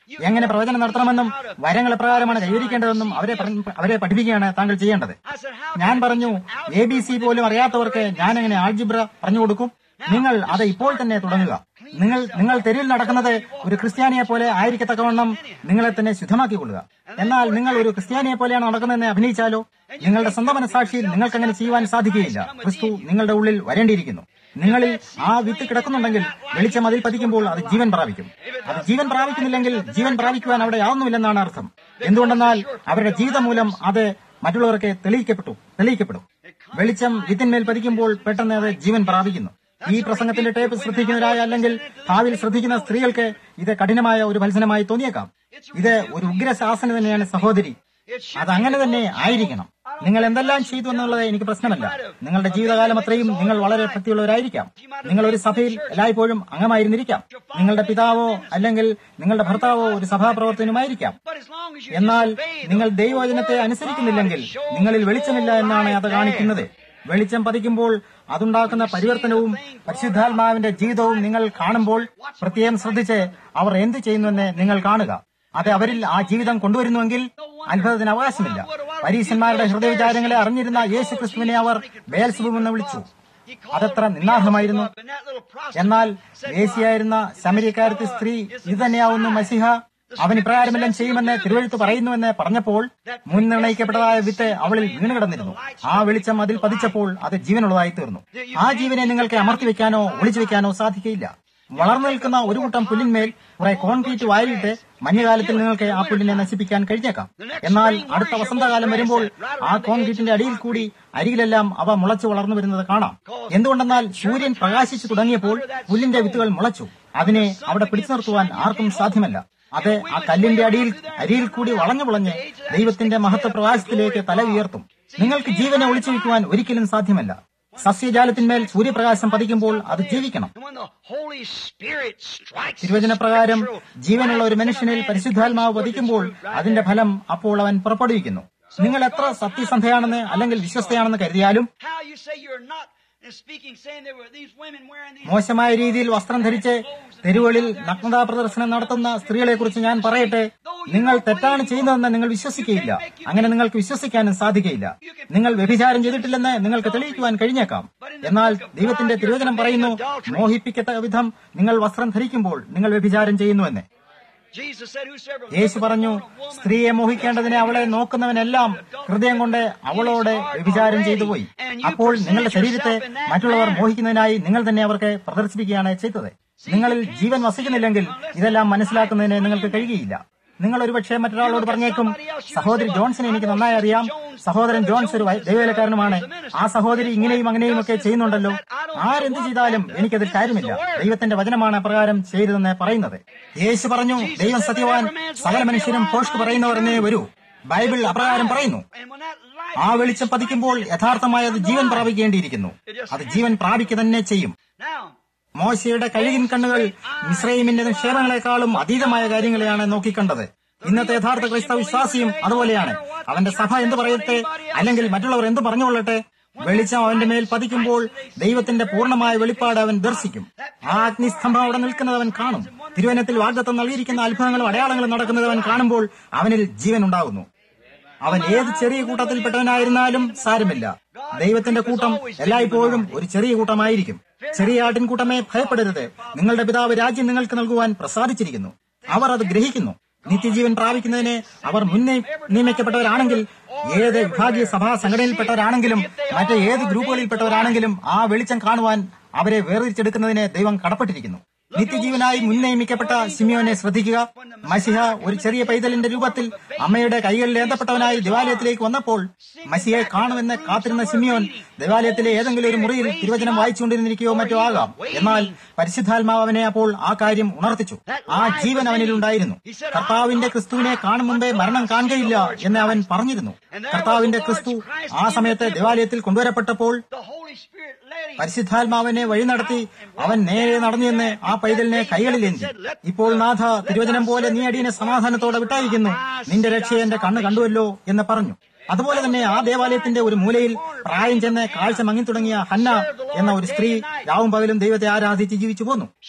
എങ്ങനെ പ്രവചനം നടത്തണമെന്നും വരങ്ങൾ എപ്രകാരമാണ് കൈവരിക്കേണ്ടതെന്നും അവരെ പറ- അവരെ പഠിപ്പിക്കുകയാണ് താങ്കൾ ചെയ്യേണ്ടത് I said, how ഞാൻ പറഞ്ഞു എ ബി സി പോലും അറിയാത്തവർക്ക് ഞാൻ എങ്ങനെ ആൾജിബ്ര പറഞ്ഞു കൊടുക്കും നിങ്ങൾ അത് ഇപ്പോൾ തന്നെ തുടങ്ങുക നിങ്ങൾ നിങ്ങൾ തെരുവിൽ നടക്കുന്നത് ഒരു ക്രിസ്ത്യാനിയെ പോലെ ആയിരിക്കത്തക്കവണ്ണം നിങ്ങളെ തന്നെ ശുദ്ധമാക്കിക്കൊള്ളുക എന്നാൽ നിങ്ങൾ ഒരു ക്രിസ്ത്യാനിയെ പോലെയാണ് നടക്കുന്നതെന്ന് അഭിനയിച്ചാലോ നിങ്ങളുടെ സ്വന്തം മനസാക്ഷിയിൽ നിങ്ങൾക്ക് അങ്ങനെ ചെയ്യുവാൻ സാധിക്കുകയില്ല ക്രിസ്തു നിങ്ങളുടെ ഉള്ളിൽ വരേണ്ടിയിരിക്കുന്നു നിങ്ങളിൽ ആ വിത്ത് കിടക്കുന്നുണ്ടെങ്കിൽ വെളിച്ചം അതിൽ പതിക്കുമ്പോൾ അത് ജീവൻ പ്രാപിക്കും അത് ജീവൻ പ്രാപിക്കുന്നില്ലെങ്കിൽ ജീവൻ പ്രാപിക്കുവാൻ അവിടെ യാതൊന്നുമില്ലെന്നാണ് അർത്ഥം എന്തുകൊണ്ടെന്നാൽ അവരുടെ ജീവിതം മൂലം അത് മറ്റുള്ളവർക്ക് തെളിയിക്കപ്പെട്ടു തെളിയിക്കപ്പെടും വെളിച്ചം വിത്തിന്മേൽ പതിക്കുമ്പോൾ പെട്ടെന്ന് അത് ജീവൻ പ്രാപിക്കുന്നു ഈ പ്രസംഗത്തിന്റെ ടേപ്പ് ശ്രദ്ധിക്കുന്നവരായ അല്ലെങ്കിൽ ഭാവിയിൽ ശ്രദ്ധിക്കുന്ന സ്ത്രീകൾക്ക് ഇത് കഠിനമായ ഒരു മത്സരമായി തോന്നിയേക്കാം ഇത് ഒരു ഉഗ്രശാസന തന്നെയാണ് സഹോദരി അത് അങ്ങനെ തന്നെ ആയിരിക്കണം നിങ്ങൾ എന്തെല്ലാം ചെയ്തു എന്നുള്ളത് എനിക്ക് പ്രശ്നമല്ല നിങ്ങളുടെ ജീവിതകാലം അത്രയും നിങ്ങൾ വളരെ ഭക്തിയുള്ളവരായിരിക്കാം നിങ്ങൾ ഒരു സഭയിൽ എല്ലായ്പ്പോഴും അംഗമായിരുന്നിരിക്കാം നിങ്ങളുടെ പിതാവോ അല്ലെങ്കിൽ നിങ്ങളുടെ ഭർത്താവോ ഒരു സഭാപ്രവർത്തനമായിരിക്കാം But as long as you എന്നാൽ disobey the നിങ്ങൾ ദൈവവചനത്തെ Lord, അനുസരിക്കുന്നില്ലെങ്കിൽ God shows നിങ്ങളിൽ വെളിച്ചമില്ല എന്നാണ് അത് right കാണിക്കുന്നത് വെളിച്ചം പതിക്കുമ്പോൾ അതുണ്ടാക്കുന്ന പരിവർത്തനവും പരിശുദ്ധാത്മാവിന്റെ ജീവിതവും നിങ്ങൾ കാണുമ്പോൾ പ്രത്യേകം ശ്രദ്ധിച്ച് അവർ എന്ത് ചെയ്യുന്നുവെന്ന് നിങ്ങൾ കാണുക അത് അവരിൽ ആ ജീവിതം കൊണ്ടുവരുന്നുവെങ്കിൽ അത്ഭുതത്തിന് അവകാശമില്ല പരീശന്മാരുടെ ഹൃദയവിചാരങ്ങളെ അറിഞ്ഞിരുന്ന യേശു ക്രിസ്തുവിനെ അവർ ബേൽസുബെന്ന് വിളിച്ചു അതെത്ര നിന്നാഹമായിരുന്നു And that little prostitute എന്നാൽ said, വേശിയായിരുന്ന ശമരിക്കാരത്തി സ്ത്രീ ഇത് തന്നെയാവുന്നു മസിഹ അവൻ ഇപ്രകാരമെല്ലാം ചെയ്യുമെന്ന് തിരുവഴുത്ത് പറയുന്നുവെന്ന് പറഞ്ഞപ്പോൾ മുൻനിർണയിക്കപ്പെട്ടതായ വിത്ത് അവളിൽ വീണ് കിടന്നിരുന്നു ആ വെളിച്ചം അതിൽ പതിച്ചപ്പോൾ അത് ജീവനുള്ളതായി തീർന്നു ആ ജീവനെ നിങ്ങൾക്ക് അമർത്തി വെക്കാനോ ഒളിച്ചു വെക്കാനോ സാധിക്കയില്ല വളർന്നു നിൽക്കുന്ന ഒരു കൂട്ടം പുല്ലിന്മേൽ കുറെ കോൺക്രീറ്റ് വാരിയിട്ട് മഞ്ഞുകാലത്തിൽ നിങ്ങൾക്ക് ആ പുല്ലിനെ നശിപ്പിക്കാൻ കഴിഞ്ഞേക്കാം എന്നാൽ അടുത്ത വസന്തകാലം വരുമ്പോൾ ആ കോൺക്രീറ്റിന്റെ അടിയിൽ കൂടി അരികിലെല്ലാം അവ മുളച്ചു വളർന്നു വരുന്നത് കാണാം എന്തുകൊണ്ടെന്നാൽ സൂര്യൻ പ്രകാശിച്ചു തുടങ്ങിയപ്പോൾ പുല്ലിന്റെ വിത്തുകൾ മുളച്ചു അതിനെ അവിടെ പിടിച്ചു നിർത്തുവാൻ ആർക്കും സാധ്യമല്ല അത് ആ കല്ലിന്റെ അടിയിൽ അരിയിൽ കൂടി വളഞ്ഞു വളഞ്ഞ് ദൈവത്തിന്റെ മഹത്വ പ്രകാശത്തിലേക്ക് തല ഉയർത്തും നിങ്ങൾക്ക് ജീവനെ ഒളിച്ചു വയ്ക്കുവാൻ ഒരിക്കലും സാധ്യമല്ല സസ്യജാലത്തിന്മേൽ സൂര്യപ്രകാശം പതിക്കുമ്പോൾ അത് ജീവിക്കണം And when the Holy Spirit strikes തിരുവചനപ്രകാരം ജീവനുള്ള ഒരു മനുഷ്യനിൽ പരിശുദ്ധാത്മാവ് പതിക്കുമ്പോൾ അതിന്റെ ഫലം അപ്പോൾ അവൻ പുറപ്പെടുവിക്കുന്നു നിങ്ങൾ എത്ര സത്യസന്ധയാണെന്ന് അല്ലെങ്കിൽ വിശ്വസ്തയാണെന്ന് കരുതിയാലും how you say you're not and speaking, saying there were these women wearing these മോശമായ രീതിയിൽ വസ്ത്രം ധരിച്ച് തെരുവുകളിൽ നഗ്നതാ പ്രദർശനം നടത്തുന്ന സ്ത്രീകളെ കുറിച്ച് ഞാൻ പറയട്ടെ നിങ്ങൾ തെറ്റാണ് ചെയ്യുന്നതെന്ന് നിങ്ങൾ വിശ്വസിക്കുകയില്ല അങ്ങനെ നിങ്ങൾക്ക് വിശ്വസിക്കാനും സാധിക്കയില്ല നിങ്ങൾ വ്യഭിചാരം ചെയ്തിട്ടില്ലെന്ന് നിങ്ങൾക്ക് തെളിയിക്കുവാൻ കഴിഞ്ഞേക്കാം എന്നാൽ ദൈവത്തിന്റെ തിരുവചനം പറയുന്നു മോഹിപ്പിക്കത്തക്ക വിധം നിങ്ങൾ വസ്ത്രം ധരിക്കുമ്പോൾ നിങ്ങൾ വ്യഭിചാരം ചെയ്യുന്നുവെന്ന് Jesus said, Whosoever യേശു പറഞ്ഞു സ്ത്രീയെ മോഹിക്കേണ്ടതിനെ അവളെ നോക്കുന്നവനെല്ലാം ഹൃദയം കൊണ്ട് അവളോട് വ്യഭിചാരം ചെയ്തുപോയി അപ്പോൾ നിങ്ങളുടെ ശരീരത്തെ മറ്റുള്ളവർ മോഹിക്കുന്നതിനായി നിങ്ങൾ തന്നെ അവർക്ക് പ്രദർശിപ്പിക്കുകയാണ് ചെയ്തത് നിങ്ങളിൽ ജീവൻ വസിക്കുന്നില്ലെങ്കിൽ ഇതെല്ലാം മനസ്സിലാക്കുന്നതിന് നിങ്ങൾക്ക് കഴിയുകയില്ല നിങ്ങൾ ഒരുപക്ഷെ മറ്റൊരാളോട് പറഞ്ഞേക്കും സഹോദരി ജോൺസനെ എനിക്ക് നന്നായി അറിയാം സഹോദരൻ ജോൺസ് ഒരു വൈ- ദൈവവേലക്കാരനുമാണ് ആ സഹോദരി ഇങ്ങനെയും അങ്ങനെയും ഒക്കെ ചെയ്യുന്നുണ്ടല്ലോ ആരെന്ത് ചെയ്താലും എനിക്കതിൽ കാര്യമില്ല ദൈവത്തിന്റെ വചനമാണ് അപ്രകാരം ചെയ്തതെന്ന് പറയുന്നത് യേശു പറഞ്ഞു ദൈവം സത്യവാൻ സകല മനുഷ്യരും പോസ്റ്റ് പറയുന്നവർ എന്നേ വരൂ ബൈബിൾ അപ്രകാരം പറയുന്നു and when that light ആ വെളിച്ചം പതിക്കുമ്പോൾ യഥാർത്ഥമായി അത് ജീവൻ പ്രാപിക്കേണ്ടിയിരിക്കുന്നു അത് ജീവൻ പ്രാപിക്കുക തന്നെ ചെയ്യും now മോശയുടെ കഴുകിൻ കണ്ണുകൾ മിശ്രൈമിന്റെ നിക്ഷേപങ്ങളെക്കാളും അതീതമായ കാര്യങ്ങളെയാണ് നോക്കിക്കണ്ടത് ഇന്നത്തെ യഥാർത്ഥ ക്രൈസ്തവ വിശ്വാസിയും അതുപോലെയാണ് അവന്റെ സഭ എന്ത് പറയട്ടെ അല്ലെങ്കിൽ മറ്റുള്ളവർ എന്ത് പറഞ്ഞുകൊള്ളട്ടെ വെളിച്ചം അവന്റെ മേൽ പതിക്കുമ്പോൾ ദൈവത്തിന്റെ പൂർണ്ണമായ വെളിപ്പാട് അവൻ ദർശിക്കും ആ അഗ്നിസ്തംഭം അവിടെ നിൽക്കുന്നത് അവൻ കാണും തിരുവനത്തിൽ വാഗ്ദത്തം നൽകിയിരിക്കുന്ന അത്ഭുതങ്ങളും അടയാളങ്ങളും നടക്കുന്നത് അവൻ കാണുമ്പോൾ അവനിൽ ജീവൻ ഉണ്ടാകുന്നു അവൻ ഏത് ചെറിയ കൂട്ടത്തിൽപ്പെട്ടവനായിരുന്നാലും സാരമില്ല ദൈവത്തിന്റെ കൂട്ടം എല്ലായ്പ്പോഴും ഒരു ചെറിയ കൂട്ടമായിരിക്കും ചെറിയ ആട്ടിൻകൂട്ടമേ ഭയപ്പെടരുത് നിങ്ങളുടെ പിതാവ് രാജ്യം നിങ്ങൾക്ക് നൽകുവാൻ പ്രസാദിച്ചിരിക്കുന്നു അവർ അത് ഗ്രഹിക്കുന്നു നിത്യജീവൻ പ്രാപിക്കുന്നതിന് അവർ മുന്നേ നിയമിക്കപ്പെട്ടവരാണെങ്കിൽ ഏത് വിഭാഗീയ സഭാ സംഘടനയിൽപ്പെട്ടവരാണെങ്കിലും മറ്റ് ഏത് ഗ്രൂപ്പുകളിൽപ്പെട്ടവരാണെങ്കിലും ആ വെളിച്ചം കാണുവാൻ അവരെ വേർതിരിച്ചെടുക്കുന്നതിന് ദൈവം കടപ്പെട്ടിരിക്കുന്നു നിത്യജീവനായി മുൻനിയമിക്കപ്പെട്ട സിമിയോനെ ശ്രദ്ധിക്കുക മസിഹ ഒരു ചെറിയ പൈതലിന്റെ രൂപത്തിൽ അമ്മയുടെ കൈകളിൽ ഏന്തപ്പെട്ടവനായി ദേവാലയത്തിലേക്ക് വന്നപ്പോൾ മസിയെ കാണുമെന്ന് കാത്തിരുന്ന സിമിയോൻ ദേവാലയത്തിലെ ഏതെങ്കിലും ഒരു മുറിയിൽ തിരുവചനം വായിച്ചുകൊണ്ടിരുന്നിരിക്കുകയോ മറ്റോ ആകാം എന്നാൽ പരിശുദ്ധാത്മാവ് അവനെ അപ്പോൾ ആ കാര്യം ഉണർത്തിച്ചു ആ ജീവൻ അവനിൽ ഉണ്ടായിരുന്നു കർത്താവിന്റെ ക്രിസ്തുവിനെ കാണും മുമ്പേ മരണം കാണുകയില്ല എന്ന് അവൻ പറഞ്ഞിരുന്നു കർത്താവിന്റെ ക്രിസ്തു ആ സമയത്ത് ദേവാലയത്തിൽ കൊണ്ടുവരപ്പെട്ടപ്പോൾ the Holy Spirit led him. പരിശുദ്ധാത്മാവിനെ വഴി നടത്തി അവൻ നേരെ നടന്നു എന്ന് ആ പൈതലിനെ കൈകളിലേന്തി ഇപ്പോൾ നാഥ തിരുവചനം പോലെ നീ അടിയനെ സമാധാനത്തോടെ വിട്ടായിരിക്കുന്നു നിന്റെ രക്ഷയെ എന്റെ കണ്ണ് കണ്ടുവല്ലോ എന്ന് പറഞ്ഞു അതുപോലെ തന്നെ ആ ദേവാലയത്തിന്റെ ഒരു മൂലയിൽ പ്രായം ചെന്ന് കാഴ്ച മങ്ങി തുടങ്ങിയ ഹന്ന എന്ന ഒരു സ്ത്രീ രാവും പകലും ദൈവത്തെ ആരാധിച്ച് ജീവിച്ചു പോന്നു She all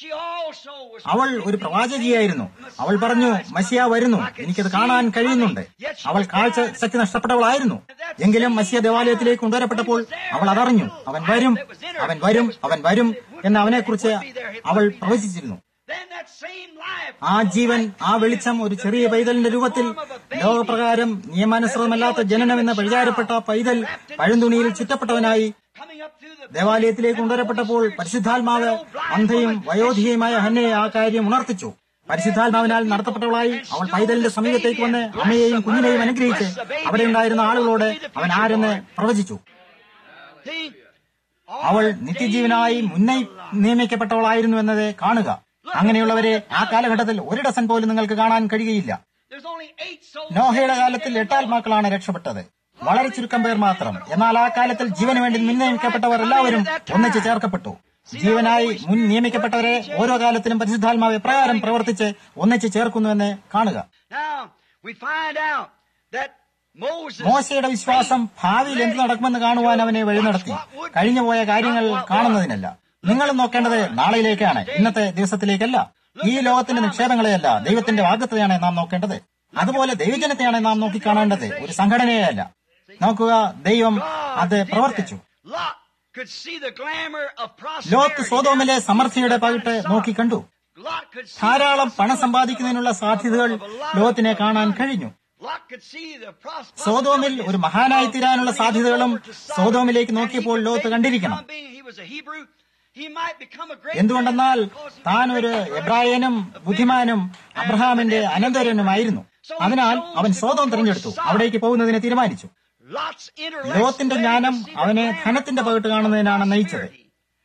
also was അവൾ ഒരു പ്രവാചകിയായിരുന്നു അവൾ പറഞ്ഞു മസിയ വരുന്നു എനിക്കത് കാണാൻ കഴിയുന്നുണ്ട് അവൾ കാഴ്ച ശക്തി നഷ്ടപ്പെട്ടവളായിരുന്നു എങ്കിലും മസിയ ദേവാലയത്തിലേക്ക് കൊണ്ടുവരപ്പെട്ടപ്പോൾ അവൾ അതറിഞ്ഞു അവൻ വരും അവൻ വരും അവൻ വരും എന്ന് അവനെക്കുറിച്ച് അവൾ പ്രവചിച്ചിരുന്നു then that same life ആ ജീവൻ ആ വെളിച്ചം ഒരു ചെറിയ പൈതലിന്റെ രൂപത്തിൽ ലോകപ്രകാരം നിയമാനുസൃതമല്ലാത്ത ജനനം എന്ന പ്രചാരപ്പെട്ട പൈതൽ പഴന്തുണിയിൽ ചുറ്റപ്പെട്ടവനായി coming up through the ദേവാലയത്തിലേക്ക് കൊണ്ടുവരപ്പെട്ടപ്പോൾ പരിശുദ്ധാത്മാവ് അന്ധയും വയോധികയുമായ ഹന്നയെ ആ കാര്യം ഉണർത്തിച്ചു പരിശുദ്ധാത്മാവിനാൽ നടത്തപ്പെട്ടവളായി അവൾ പൈതലിന്റെ സമീപത്തേക്ക് വന്ന് അമ്മയെയും കുഞ്ഞിനെയും അനുഗ്രഹിച്ച് അവിടെ ഉണ്ടായിരുന്ന ആളുകളോട് അവൻ ആരെന്ന് പ്രവചിച്ചു see, അവൾ നിത്യജീവനായി മുന്നേ നിയമിക്കപ്പെട്ടവളായിരുന്നു എന്നത് കാണുക അങ്ങനെയുള്ളവരെ ആ കാലഘട്ടത്തിൽ ഒരു ഡസൻ പോലും നിങ്ങൾക്ക് കാണാൻ കഴിയുകയില്ല there's only eight souls. നോഹയുടെ കാലത്തിൽ എട്ടാത്മാക്കളാണ് രക്ഷപ്പെട്ടത് വളരെ ചുരുക്കം പേർ മാത്രം എന്നാൽ ആ കാലത്തിൽ ജീവന് വേണ്ടി മുൻ നിയമിക്കപ്പെട്ടവർ എല്ലാവരും ഒന്നിച്ച് ചേർക്കപ്പെട്ടു ജീവനായി മുൻ നിയമിക്കപ്പെട്ടവരെ ഓരോ കാലത്തിലും പരിശുദ്ധാത്മാവ് എപ്രകാരം പ്രവർത്തിച്ച് ഒന്നിച്ച് ചേർക്കുന്നുവെന്ന് കാണുക Now we find out that Moses മോശയുടെ വിശ്വാസം ഭാവിയിൽ എന്ത് നടക്കുമെന്ന് കാണുവാൻ അവനെ വഴി നടത്തി കഴിഞ്ഞുപോയ കാര്യങ്ങൾ കാണുന്നതിനല്ല നിങ്ങൾ നോക്കേണ്ടത് നാളെയിലേക്കാണ് ഇന്നത്തെ ദിവസത്തിലേക്കല്ല ഈ ലോകത്തിന്റെ നിക്ഷേപങ്ങളെയല്ല ദൈവത്തിന്റെ വാഗ്ദത്തെയാണ് നാം നോക്കേണ്ടത് അതുപോലെ ദൈവജനത്തെയാണ് നാം നോക്കിക്കാണേണ്ടത് ഒരു സംഘടനയെയല്ല നോക്കുക ദൈവം അത് പ്രവർത്തിച്ചു Lot could see the glamour of Lot prosperity. സോതോമിലെ സമൃദ്ധിയുടെ പകിട്ട് നോക്കിക്കണ്ടു Lot could see ധാരാളം the പണം possibility സമ്പാദിക്കുന്നതിനുള്ള സാധ്യതകൾ of a lot ലോത്തിനെ of കാണാൻ money. കഴിഞ്ഞു Lot could see the pros- സോതോമിൽ ഒരു മഹാനായി തീരാനുള്ള സാധ്യതകളും സോതോമിലേക്ക് നോക്കിയപ്പോൾ ലോത്ത് കണ്ടിരിക്കണം He was a Hebrew. He might become a great എന്തുകൊണ്ടെന്നാൽ man because he was താൻ a ഒരു great എബ്രായനും person. ബുദ്ധിമാനും അബ്രഹാമിന്റെ അനന്തരനുമായിരുന്നു അതിനാൽ അവൻ സ്വതം തിരഞ്ഞെടുത്തു അവിടേക്ക് പോകുന്നതിന് തീരുമാനിച്ചു Lot's intellect ലോത്തിന്റെ led him ജ്ഞാനം to see the അവനെ glamour ധനത്തിന്റെ of പകിട്ട് കാണുന്നതിനാണ് നയിച്ചത് prosperity.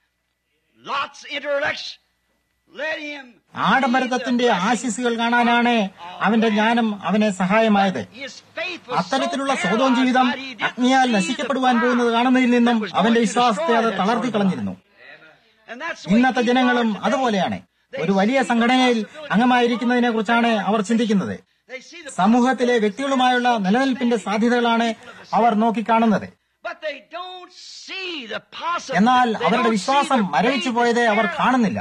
Lot's intellect led him ആഡംബരത്വത്തിന്റെ ആശിസുകൾ കാണാനാണ് അവന്റെ ജ്ഞാനം അവനെ സഹായമായത് His faith was അത്തരത്തിലുള്ള so സ്വതം ജീവിതം paralyzed that he didn't അഗ്നിയാൽ see the നശിക്കപ്പെടുവാൻ fire പോകുന്നത് കാണുന്നതിൽ നിന്നും that was അവന്റെ going to വിശ്വാസത്തെ അത് destroy that തളർത്തി sort of കളഞ്ഞിരുന്നു And that's the way ഇന്നത്തെ people ജനങ്ങളും are today. അതുപോലെയാണ് They ഒരു വലിയ see the സംഘടനയിൽ possibility അംഗമായിരിക്കുന്നതിനെ കുറിച്ചാണ് അവർ ചിന്തിക്കുന്നത് They see the സമൂഹത്തിലെ വ്യക്തികളുമായുള്ള നിലനിൽപ്പിന്റെ സാധ്യതകളാണ് അവർ നോക്കിക്കാണുന്നത് But they don't see the possibility. എന്നാൽ They അവരുടെ don't വിശ്വാസം see their മരവിച്ചു faith പോയതേ is അവർ paralyzed. കാണുന്നില്ല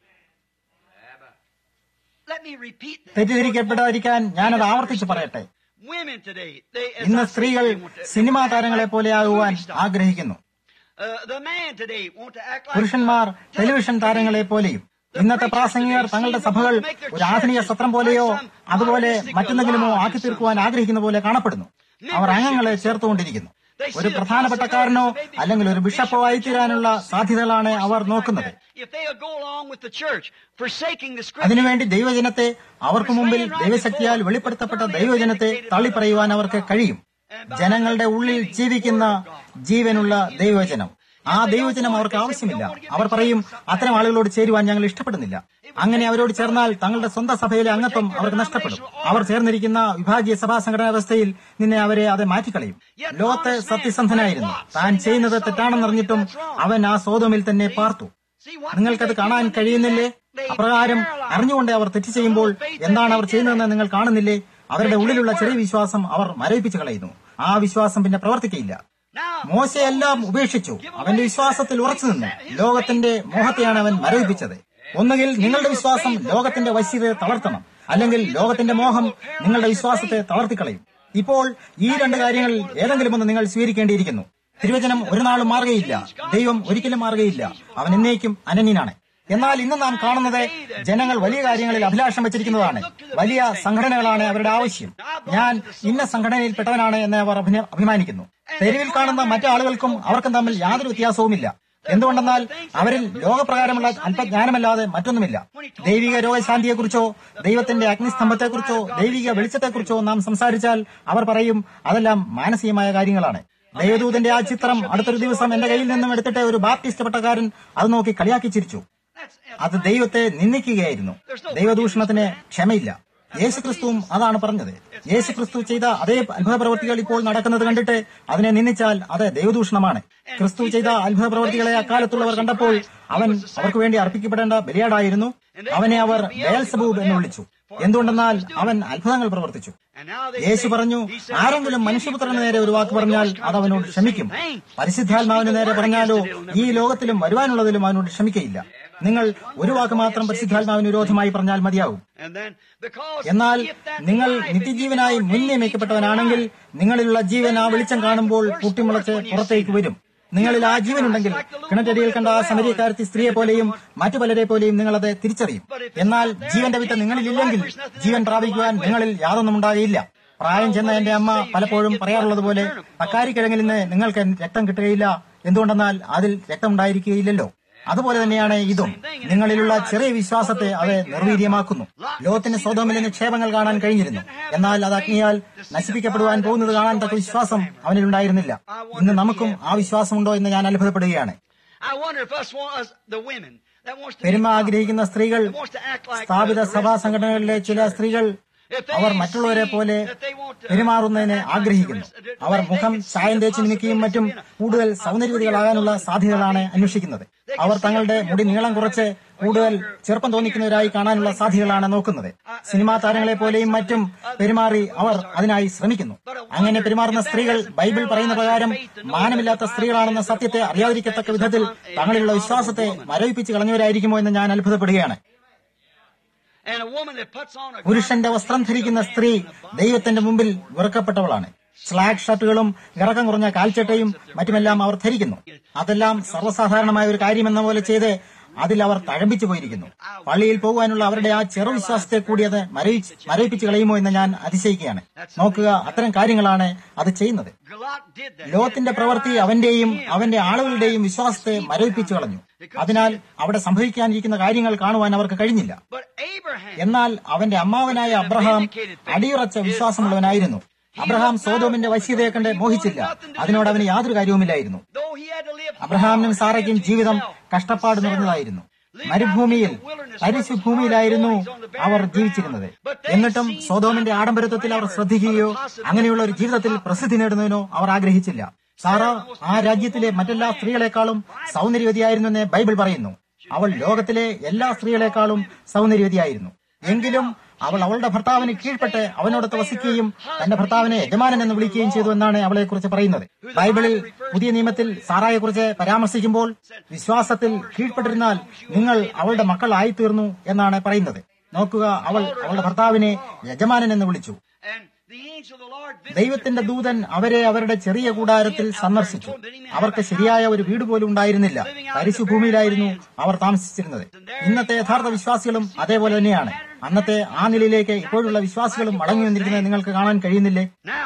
Let me repeat that. തെറ്റിദ്ധരിക്കപ്പെടാതിരിക്കാൻ ഞാനത് ആവർത്തിച്ച് പറയട്ടെ Women today, they, as ഇന്ന് I say, സ്ത്രീകൾ they want to- സിനിമാ താരങ്ങളെ പോലെ ആകുവാൻ ആഗ്രഹിക്കുന്നു Uh, the man today want to act like പുരുഷന്മാർ ടെലിവിഷൻ താരങ്ങളെ പോലെയും ഇന്നത്തെ പ്രാസംഗികർ തങ്ങളുടെ സഭകൾ ഒരു ആധുനിക സത്രം പോലെയോ അതുപോലെ മറ്റെന്തെങ്കിലുമോ ആക്കി തീർക്കുവാൻ ആഗ്രഹിക്കുന്ന പോലെ കാണപ്പെടുന്നു അവർ അംഗങ്ങളെ ചേർത്തുകൊണ്ടിരിക്കുന്നു ഒരു പ്രധാനപ്പെട്ടക്കാരനോ അല്ലെങ്കിൽ ഒരു ബിഷപ്പോ ആയിത്തീരാനുള്ള സാധ്യതകളാണ് അവർ നോക്കുന്നത് If they'll go along with the church, forsaking the scripture, അതിനുവേണ്ടി ദൈവജനത്തെ അവർക്ക് മുമ്പിൽ ദൈവശക്തിയാൽ വെളിപ്പെടുത്തപ്പെട്ട ദൈവജനത്തെ തള്ളിപ്പറയുവാൻ അവർക്ക് കഴിയും ജനങ്ങളുടെ ഉള്ളിൽ ജീവിക്കുന്ന ജീവനുള്ള ദൈവജനം ആ ദൈവജനം അവർക്ക് ആവശ്യമില്ല അവർ പറയും അത്തരം ആളുകളോട് ചേരുവാൻ ഞങ്ങൾ ഇഷ്ടപ്പെടുന്നില്ല അങ്ങനെ അവരോട് ചേർന്നാൽ തങ്ങളുടെ സ്വന്തം സഭയിലെ അംഗത്വം അവർക്ക് നഷ്ടപ്പെടും അവർ ചേർന്നിരിക്കുന്ന വിഭാഗീയ സഭാ സംഘടനാ വ്യവസ്ഥയിൽ നിന്നെ അവരെ അത് മാറ്റിക്കളയും ലോകത്ത് സത്യസന്ധനായിരുന്നു താൻ ചെയ്യുന്നത് തെറ്റാണെന്നറിഞ്ഞിട്ടും അവൻ ആ സോതമിൽ തന്നെ പാർത്തു see what നിങ്ങൾക്കത് കാണാൻ കഴിയുന്നില്ലേ അപ്രകാരം അറിഞ്ഞുകൊണ്ട് അവർ തെറ്റ് ചെയ്യുമ്പോൾ എന്താണ് അവർ ചെയ്യുന്നതെന്ന് നിങ്ങൾ കാണുന്നില്ലേ അവരുടെ ഉള്ളിലുള്ള ചെറിയ വിശ്വാസം അവർ മരവിപ്പിച്ചു കളയുന്നു ആ വിശ്വാസം പിന്നെ പ്രവർത്തിക്കയില്ല Now, മോശയെല്ലാം ഉപേക്ഷിച്ചു അവന്റെ വിശ്വാസത്തിൽ ഉറച്ചു നിന്നു ലോകത്തിന്റെ മോഹത്തെയാണ് അവൻ മരവിപ്പിച്ചത് ഒന്നുകിൽ നിങ്ങളുടെ വിശ്വാസം ലോകത്തിന്റെ വശ്യതയെ തളർത്തണം അല്ലെങ്കിൽ ലോകത്തിന്റെ മോഹം നിങ്ങളുടെ വിശ്വാസത്തെ തളർത്തിക്കളയും ഇപ്പോൾ ഈ രണ്ട് കാര്യങ്ങൾ ഏതെങ്കിലും ഒന്ന് നിങ്ങൾ സ്വീകരിക്കേണ്ടിയിരിക്കുന്നു തിരുവചനം ഒരു നാളും മാറുകയില്ല ദൈവം ഒരിക്കലും മാറുകയില്ല അവൻ എന്നേക്കും അനന്യനാണ് എന്നാൽ ഇന്ന് നാം കാണുന്നത് ജനങ്ങൾ വലിയ കാര്യങ്ങളിൽ അഭിലാഷം വെച്ചിരിക്കുന്നതാണ് വലിയ സംഘടനകളാണ് അവരുടെ ആവശ്യം ഞാൻ ഇന്ന സംഘടനയിൽപ്പെട്ടവനാണ് എന്ന് അവർ അഭിന- അഭിമാനിക്കുന്നു തെരുവിൽ കാണുന്ന മറ്റു ആളുകൾക്കും അവർക്കും തമ്മിൽ യാതൊരു വ്യത്യാസവുമില്ല എന്തുകൊണ്ടെന്നാൽ അവരിൽ ലോകപ്രകാരമുള്ള അല്പജ്ഞാനമല്ലാതെ മറ്റൊന്നുമില്ല ദൈവിക രോഗശാന്തിയെക്കുറിച്ചോ ദൈവത്തിന്റെ അഗ്നിസ്തംഭത്തെക്കുറിച്ചോ ദൈവിക വെളിച്ചത്തെക്കുറിച്ചോ നാം സംസാരിച്ചാൽ അവർ പറയും അതെല്ലാം മാനസികമായ കാര്യങ്ങളാണ് ദൈവദൂതന്റെ ആ ചിത്രം അടുത്തൊരു ദിവസം എന്റെ കയ്യിൽ നിന്നും എടുത്തിട്ട് ഒരു ബാപ്റ്റിസ്റ്റ് പട്ടക്കാരൻ അത് നോക്കി കളിയാക്കി ചിരിച്ചു that's അത് ദൈവത്തെ നിന്ദിക്കുകയായിരുന്നു ദൈവദൂഷണത്തിന് ക്ഷമയില്ല യേശുക്രിസ്തുവും അതാണ് പറഞ്ഞത് യേശുക്രിസ്തു ചെയ്ത അതേ അത്ഭുത പ്രവൃത്തികൾ ഇപ്പോൾ നടക്കുന്നത് കണ്ടിട്ട് അതിനെ നിന്ദിച്ചാൽ അത് ദൈവദൂഷണമാണ് ക്രിസ്തു ചെയ്ത അത്ഭുത പ്രവൃത്തികളെ അക്കാലത്തുള്ളവർ കണ്ടപ്പോൾ അവൻ അവർക്ക് വേണ്ടി അർപ്പിക്കപ്പെടേണ്ട ബലിയാടായിരുന്നു അവനെ അവർ ബേൽസബൂബ് എന്ന് വിളിച്ചു എന്തുകൊണ്ടെന്നാൽ അവൻ അത്ഭുതങ്ങൾ പ്രവർത്തിച്ചു And now they Yeshu say, പറഞ്ഞു he said, ആരെങ്കിലും മനുഷ്യപുത്രന് നേരെ ഒരു വാക്ക് പറഞ്ഞാൽ അത് അവനോട് ക്ഷമിക്കും പരിശുദ്ധാത്മാവിന് നേരെ പറഞ്ഞാലോ ഈ ലോകത്തിലും വരുവാനുള്ളതിലും അവനോട് ക്ഷമിക്കയില്ല നിങ്ങൾ ഒരു വാക്ക് മാത്രം പരിശുദ്ധാത്മാവിന് വിരോധമായി പറഞ്ഞാൽ മതിയാവും And then, because എന്നാൽ if that നിങ്ങൾ life is നിത്യജീവനായി given മുൻ നിയമിക്കപ്പെട്ടവനാണെങ്കിൽ നിങ്ങളിലുള്ള ജീവൻ ആ വെളിച്ചം കാണുമ്പോൾ പൊട്ടിമുളച്ച് പുറത്തേക്ക് വരും നിങ്ങളിൽ ആ ജീവനുണ്ടെങ്കിൽ കിണറ്റടിയിൽ കണ്ട ആ സമരീക്കാരത്തി സ്ത്രീയെ പോലെയും മറ്റു പലരെ പോലെയും നിങ്ങളത് തിരിച്ചറിയും എന്നാൽ ജീവന്റെ വിത്ത് നിങ്ങളിലില്ലെങ്കിൽ ജീവൻ പ്രാപിക്കുവാൻ നിങ്ങളിൽ യാതൊന്നും ഉണ്ടാകുകയില്ല പ്രായം ചെന്ന എന്റെ അമ്മ പലപ്പോഴും പറയാറുള്ളത് പോലെ തക്കാരിക്കിഴങ്ങിൽ നിന്ന് നിങ്ങൾക്ക് രക്തം കിട്ടുകയില്ല എന്തുകൊണ്ടെന്നാൽ അതിൽ രക്തം ഉണ്ടായിരിക്കുകയില്ലല്ലോ അതുപോലെ തന്നെയാണ് ഇതും നിങ്ങളിലുള്ള ചെറിയ വിശ്വാസത്തെ അത് നിർവീര്യമാക്കുന്നു ലോകത്തിന് സ്വതോമിലെ നിക്ഷേപങ്ങൾ കാണാൻ കഴിഞ്ഞിരുന്നു എന്നാൽ അത് അഗ്നിയാൽ നശിപ്പിക്കപ്പെടുവാൻ പോകുന്നത് കാണാൻ തക്ക വിശ്വാസം അവനിലുണ്ടായിരുന്നില്ല ഇന്ന് നമുക്കും ആ വിശ്വാസമുണ്ടോ എന്ന് ഞാൻ അത്ഭുതപ്പെടുകയാണ് I wonder if us, want us the women that wants to പെരുമ ആഗ്രഹിക്കുന്ന സ്ത്രീകൾ that wants to act like സ്ഥാപിത the rest സഭാ of the സംഘടനകളിലെ ചില സ്ത്രീകൾ അവർ മറ്റുള്ളവരെ പോലെ പെരുമാറുന്നതിനെ ആഗ്രഹിക്കുന്നു അവർ മുഖം ചായം തേച്ച് മിനുക്കിയും മറ്റും കൂടുതൽ സൗന്ദര്യവതികളാകാനുള്ള സാധ്യതകളാണ് അന്വേഷിക്കുന്നത് അവർ തങ്ങളുടെ മുടി നീളം കുറച്ച് കൂടുതൽ ചെറുപ്പം തോന്നിക്കുന്നവരായി കാണാനുള്ള സാധ്യതകളാണ് നോക്കുന്നത് സിനിമാ താരങ്ങളെ പോലെയും മറ്റും പെരുമാറി അവർ അതിനായി ശ്രമിക്കുന്നു അങ്ങനെ പെരുമാറുന്ന സ്ത്രീകൾ ബൈബിൾ പറയുന്ന പ്രകാരം മാനമില്ലാത്ത സ്ത്രീകളാണെന്ന സത്യത്തെ അറിയാതിരിക്കത്തക്ക വിധത്തിൽ തങ്ങളിലുള്ള വിശ്വാസത്തെ മരവിപ്പിച്ച് കളഞ്ഞവരായിരിക്കുമോ എന്ന് ഞാൻ അത്ഭുതപ്പെടുകയാണ് And a woman that puts on a പുരുഷന്റെ വസ്ത്രം ധരിക്കുന്ന സ്ത്രീ ദൈവത്തിന്റെ മുമ്പിൽ വെറുക്കപ്പെട്ടവളാണ് സ്ലാഗ് ഷർട്ടുകളും ഇറക്കം കുറഞ്ഞ കാൽച്ചട്ടയും മറ്റുമെല്ലാം അവർ ധരിക്കുന്നു അതെല്ലാം സർവ്വസാധാരണമായ ഒരു കാര്യമെന്ന പോലെ ചെയ്ത് അതിൽ അവർ തഴമ്പിച്ചു പോയിരിക്കുന്നു പള്ളിയിൽ പോകുവാനുള്ള അവരുടെ ആ ചെറുവിശ്വാസത്തെ കൂടി അത് മരവിച്ച് മരവിപ്പിച്ച് കളയുമോ എന്ന് ഞാൻ അതിശയിക്കുകയാണ് നോക്കുക അത്തരം കാര്യങ്ങളാണ് അത് ചെയ്യുന്നത് Galot did that. ലോകത്തിന്റെ പ്രവൃത്തി അവന്റെയും അവന്റെ ആളുകളുടെയും വിശ്വാസത്തെ മരവിപ്പിച്ചു കളഞ്ഞു അതിനാൽ അവിടെ സംഭവിക്കാനിരിക്കുന്ന കാര്യങ്ങൾ കാണുവാൻ അവർക്ക് കഴിഞ്ഞില്ല But Abraham, എന്നാൽ അവന്റെ അമ്മാവനായ അബ്രഹാം അടിയുറച്ച വിശ്വാസമുള്ളവനായിരുന്നു അബ്രഹാം സോതോമിന്റെ വശ്യതയെ കണ്ട് മോഹിച്ചില്ല അതിനോട് അവന് യാതൊരു കാര്യവുമില്ലായിരുന്നു though he had to live അബ്രഹാമിനും സാറയ്ക്കും ജീവിതം കഷ്ടപ്പാട് നിറഞ്ഞതായിരുന്നു മരുഭൂമിയിൽ ഭൂമിയിലായിരുന്നു അവർ ജീവിച്ചിരുന്നത് എന്നിട്ടും സോതോമിന്റെ ആഡംബരത്വത്തിൽ അവർ ശ്രദ്ധിക്കുകയോ അങ്ങനെയുള്ള ഒരു ജീവിതത്തിൽ പ്രസിദ്ധി നേടുന്നതിനോ അവർ ആഗ്രഹിച്ചില്ല സാറ ആ രാജ്യത്തിലെ മറ്റെല്ലാ സ്ത്രീകളെക്കാളും സൗന്ദര്യവതിയായിരുന്നെന്ന് ബൈബിൾ പറയുന്നു അവൾ ലോകത്തിലെ എല്ലാ സ്ത്രീകളെക്കാളും സൗന്ദര്യവതിയായിരുന്നു എങ്കിലും അവൾ അവളുടെ ഭർത്താവിന് കീഴ്പ്പെട്ട് അവനോടൊത്ത് വസിക്കുകയും തന്റെ ഭർത്താവിനെ യജമാനൻ എന്ന് വിളിക്കുകയും ചെയ്തു എന്നാണ് അവളെക്കുറിച്ച് പറയുന്നത് ബൈബിളിൽ പുതിയ നിയമത്തിൽ സാറായെക്കുറിച്ച് പരാമർശിക്കുമ്പോൾ വിശ്വാസത്തിൽ കീഴ്പ്പെട്ടിരുന്നാൽ നിങ്ങൾ അവളുടെ മക്കൾ ആയിത്തീർന്നു എന്നാണ് പറയുന്നത് നോക്കുക അവൾ അവളുടെ ഭർത്താവിനെ യജമാനൻ എന്ന് വിളിച്ചു and the angel of the Lord visited ദൈവത്തിന്റെ ദൂതൻ അവരെ അവരുടെ ചെറിയ കൂടാരത്തിൽ സന്ദർശിച്ചു അവർക്ക് ശരിയായ ഒരു വീട് പോലും ഉണ്ടായിരുന്നില്ല പരിശുഭൂമിയിലായിരുന്നു അവർ താമസിച്ചിരുന്നത് ഇന്നത്തെ യഥാർത്ഥ വിശ്വാസികളും അതേപോലെ തന്നെയാണ് അന്നത്തെ ആ നിലയിലേക്ക് ഇപ്പോഴുള്ള വിശ്വാസികളും മടങ്ങി വന്നിരിക്കുന്നത് നിങ്ങൾക്ക് കാണാൻ കഴിയുന്നില്ലേ Now,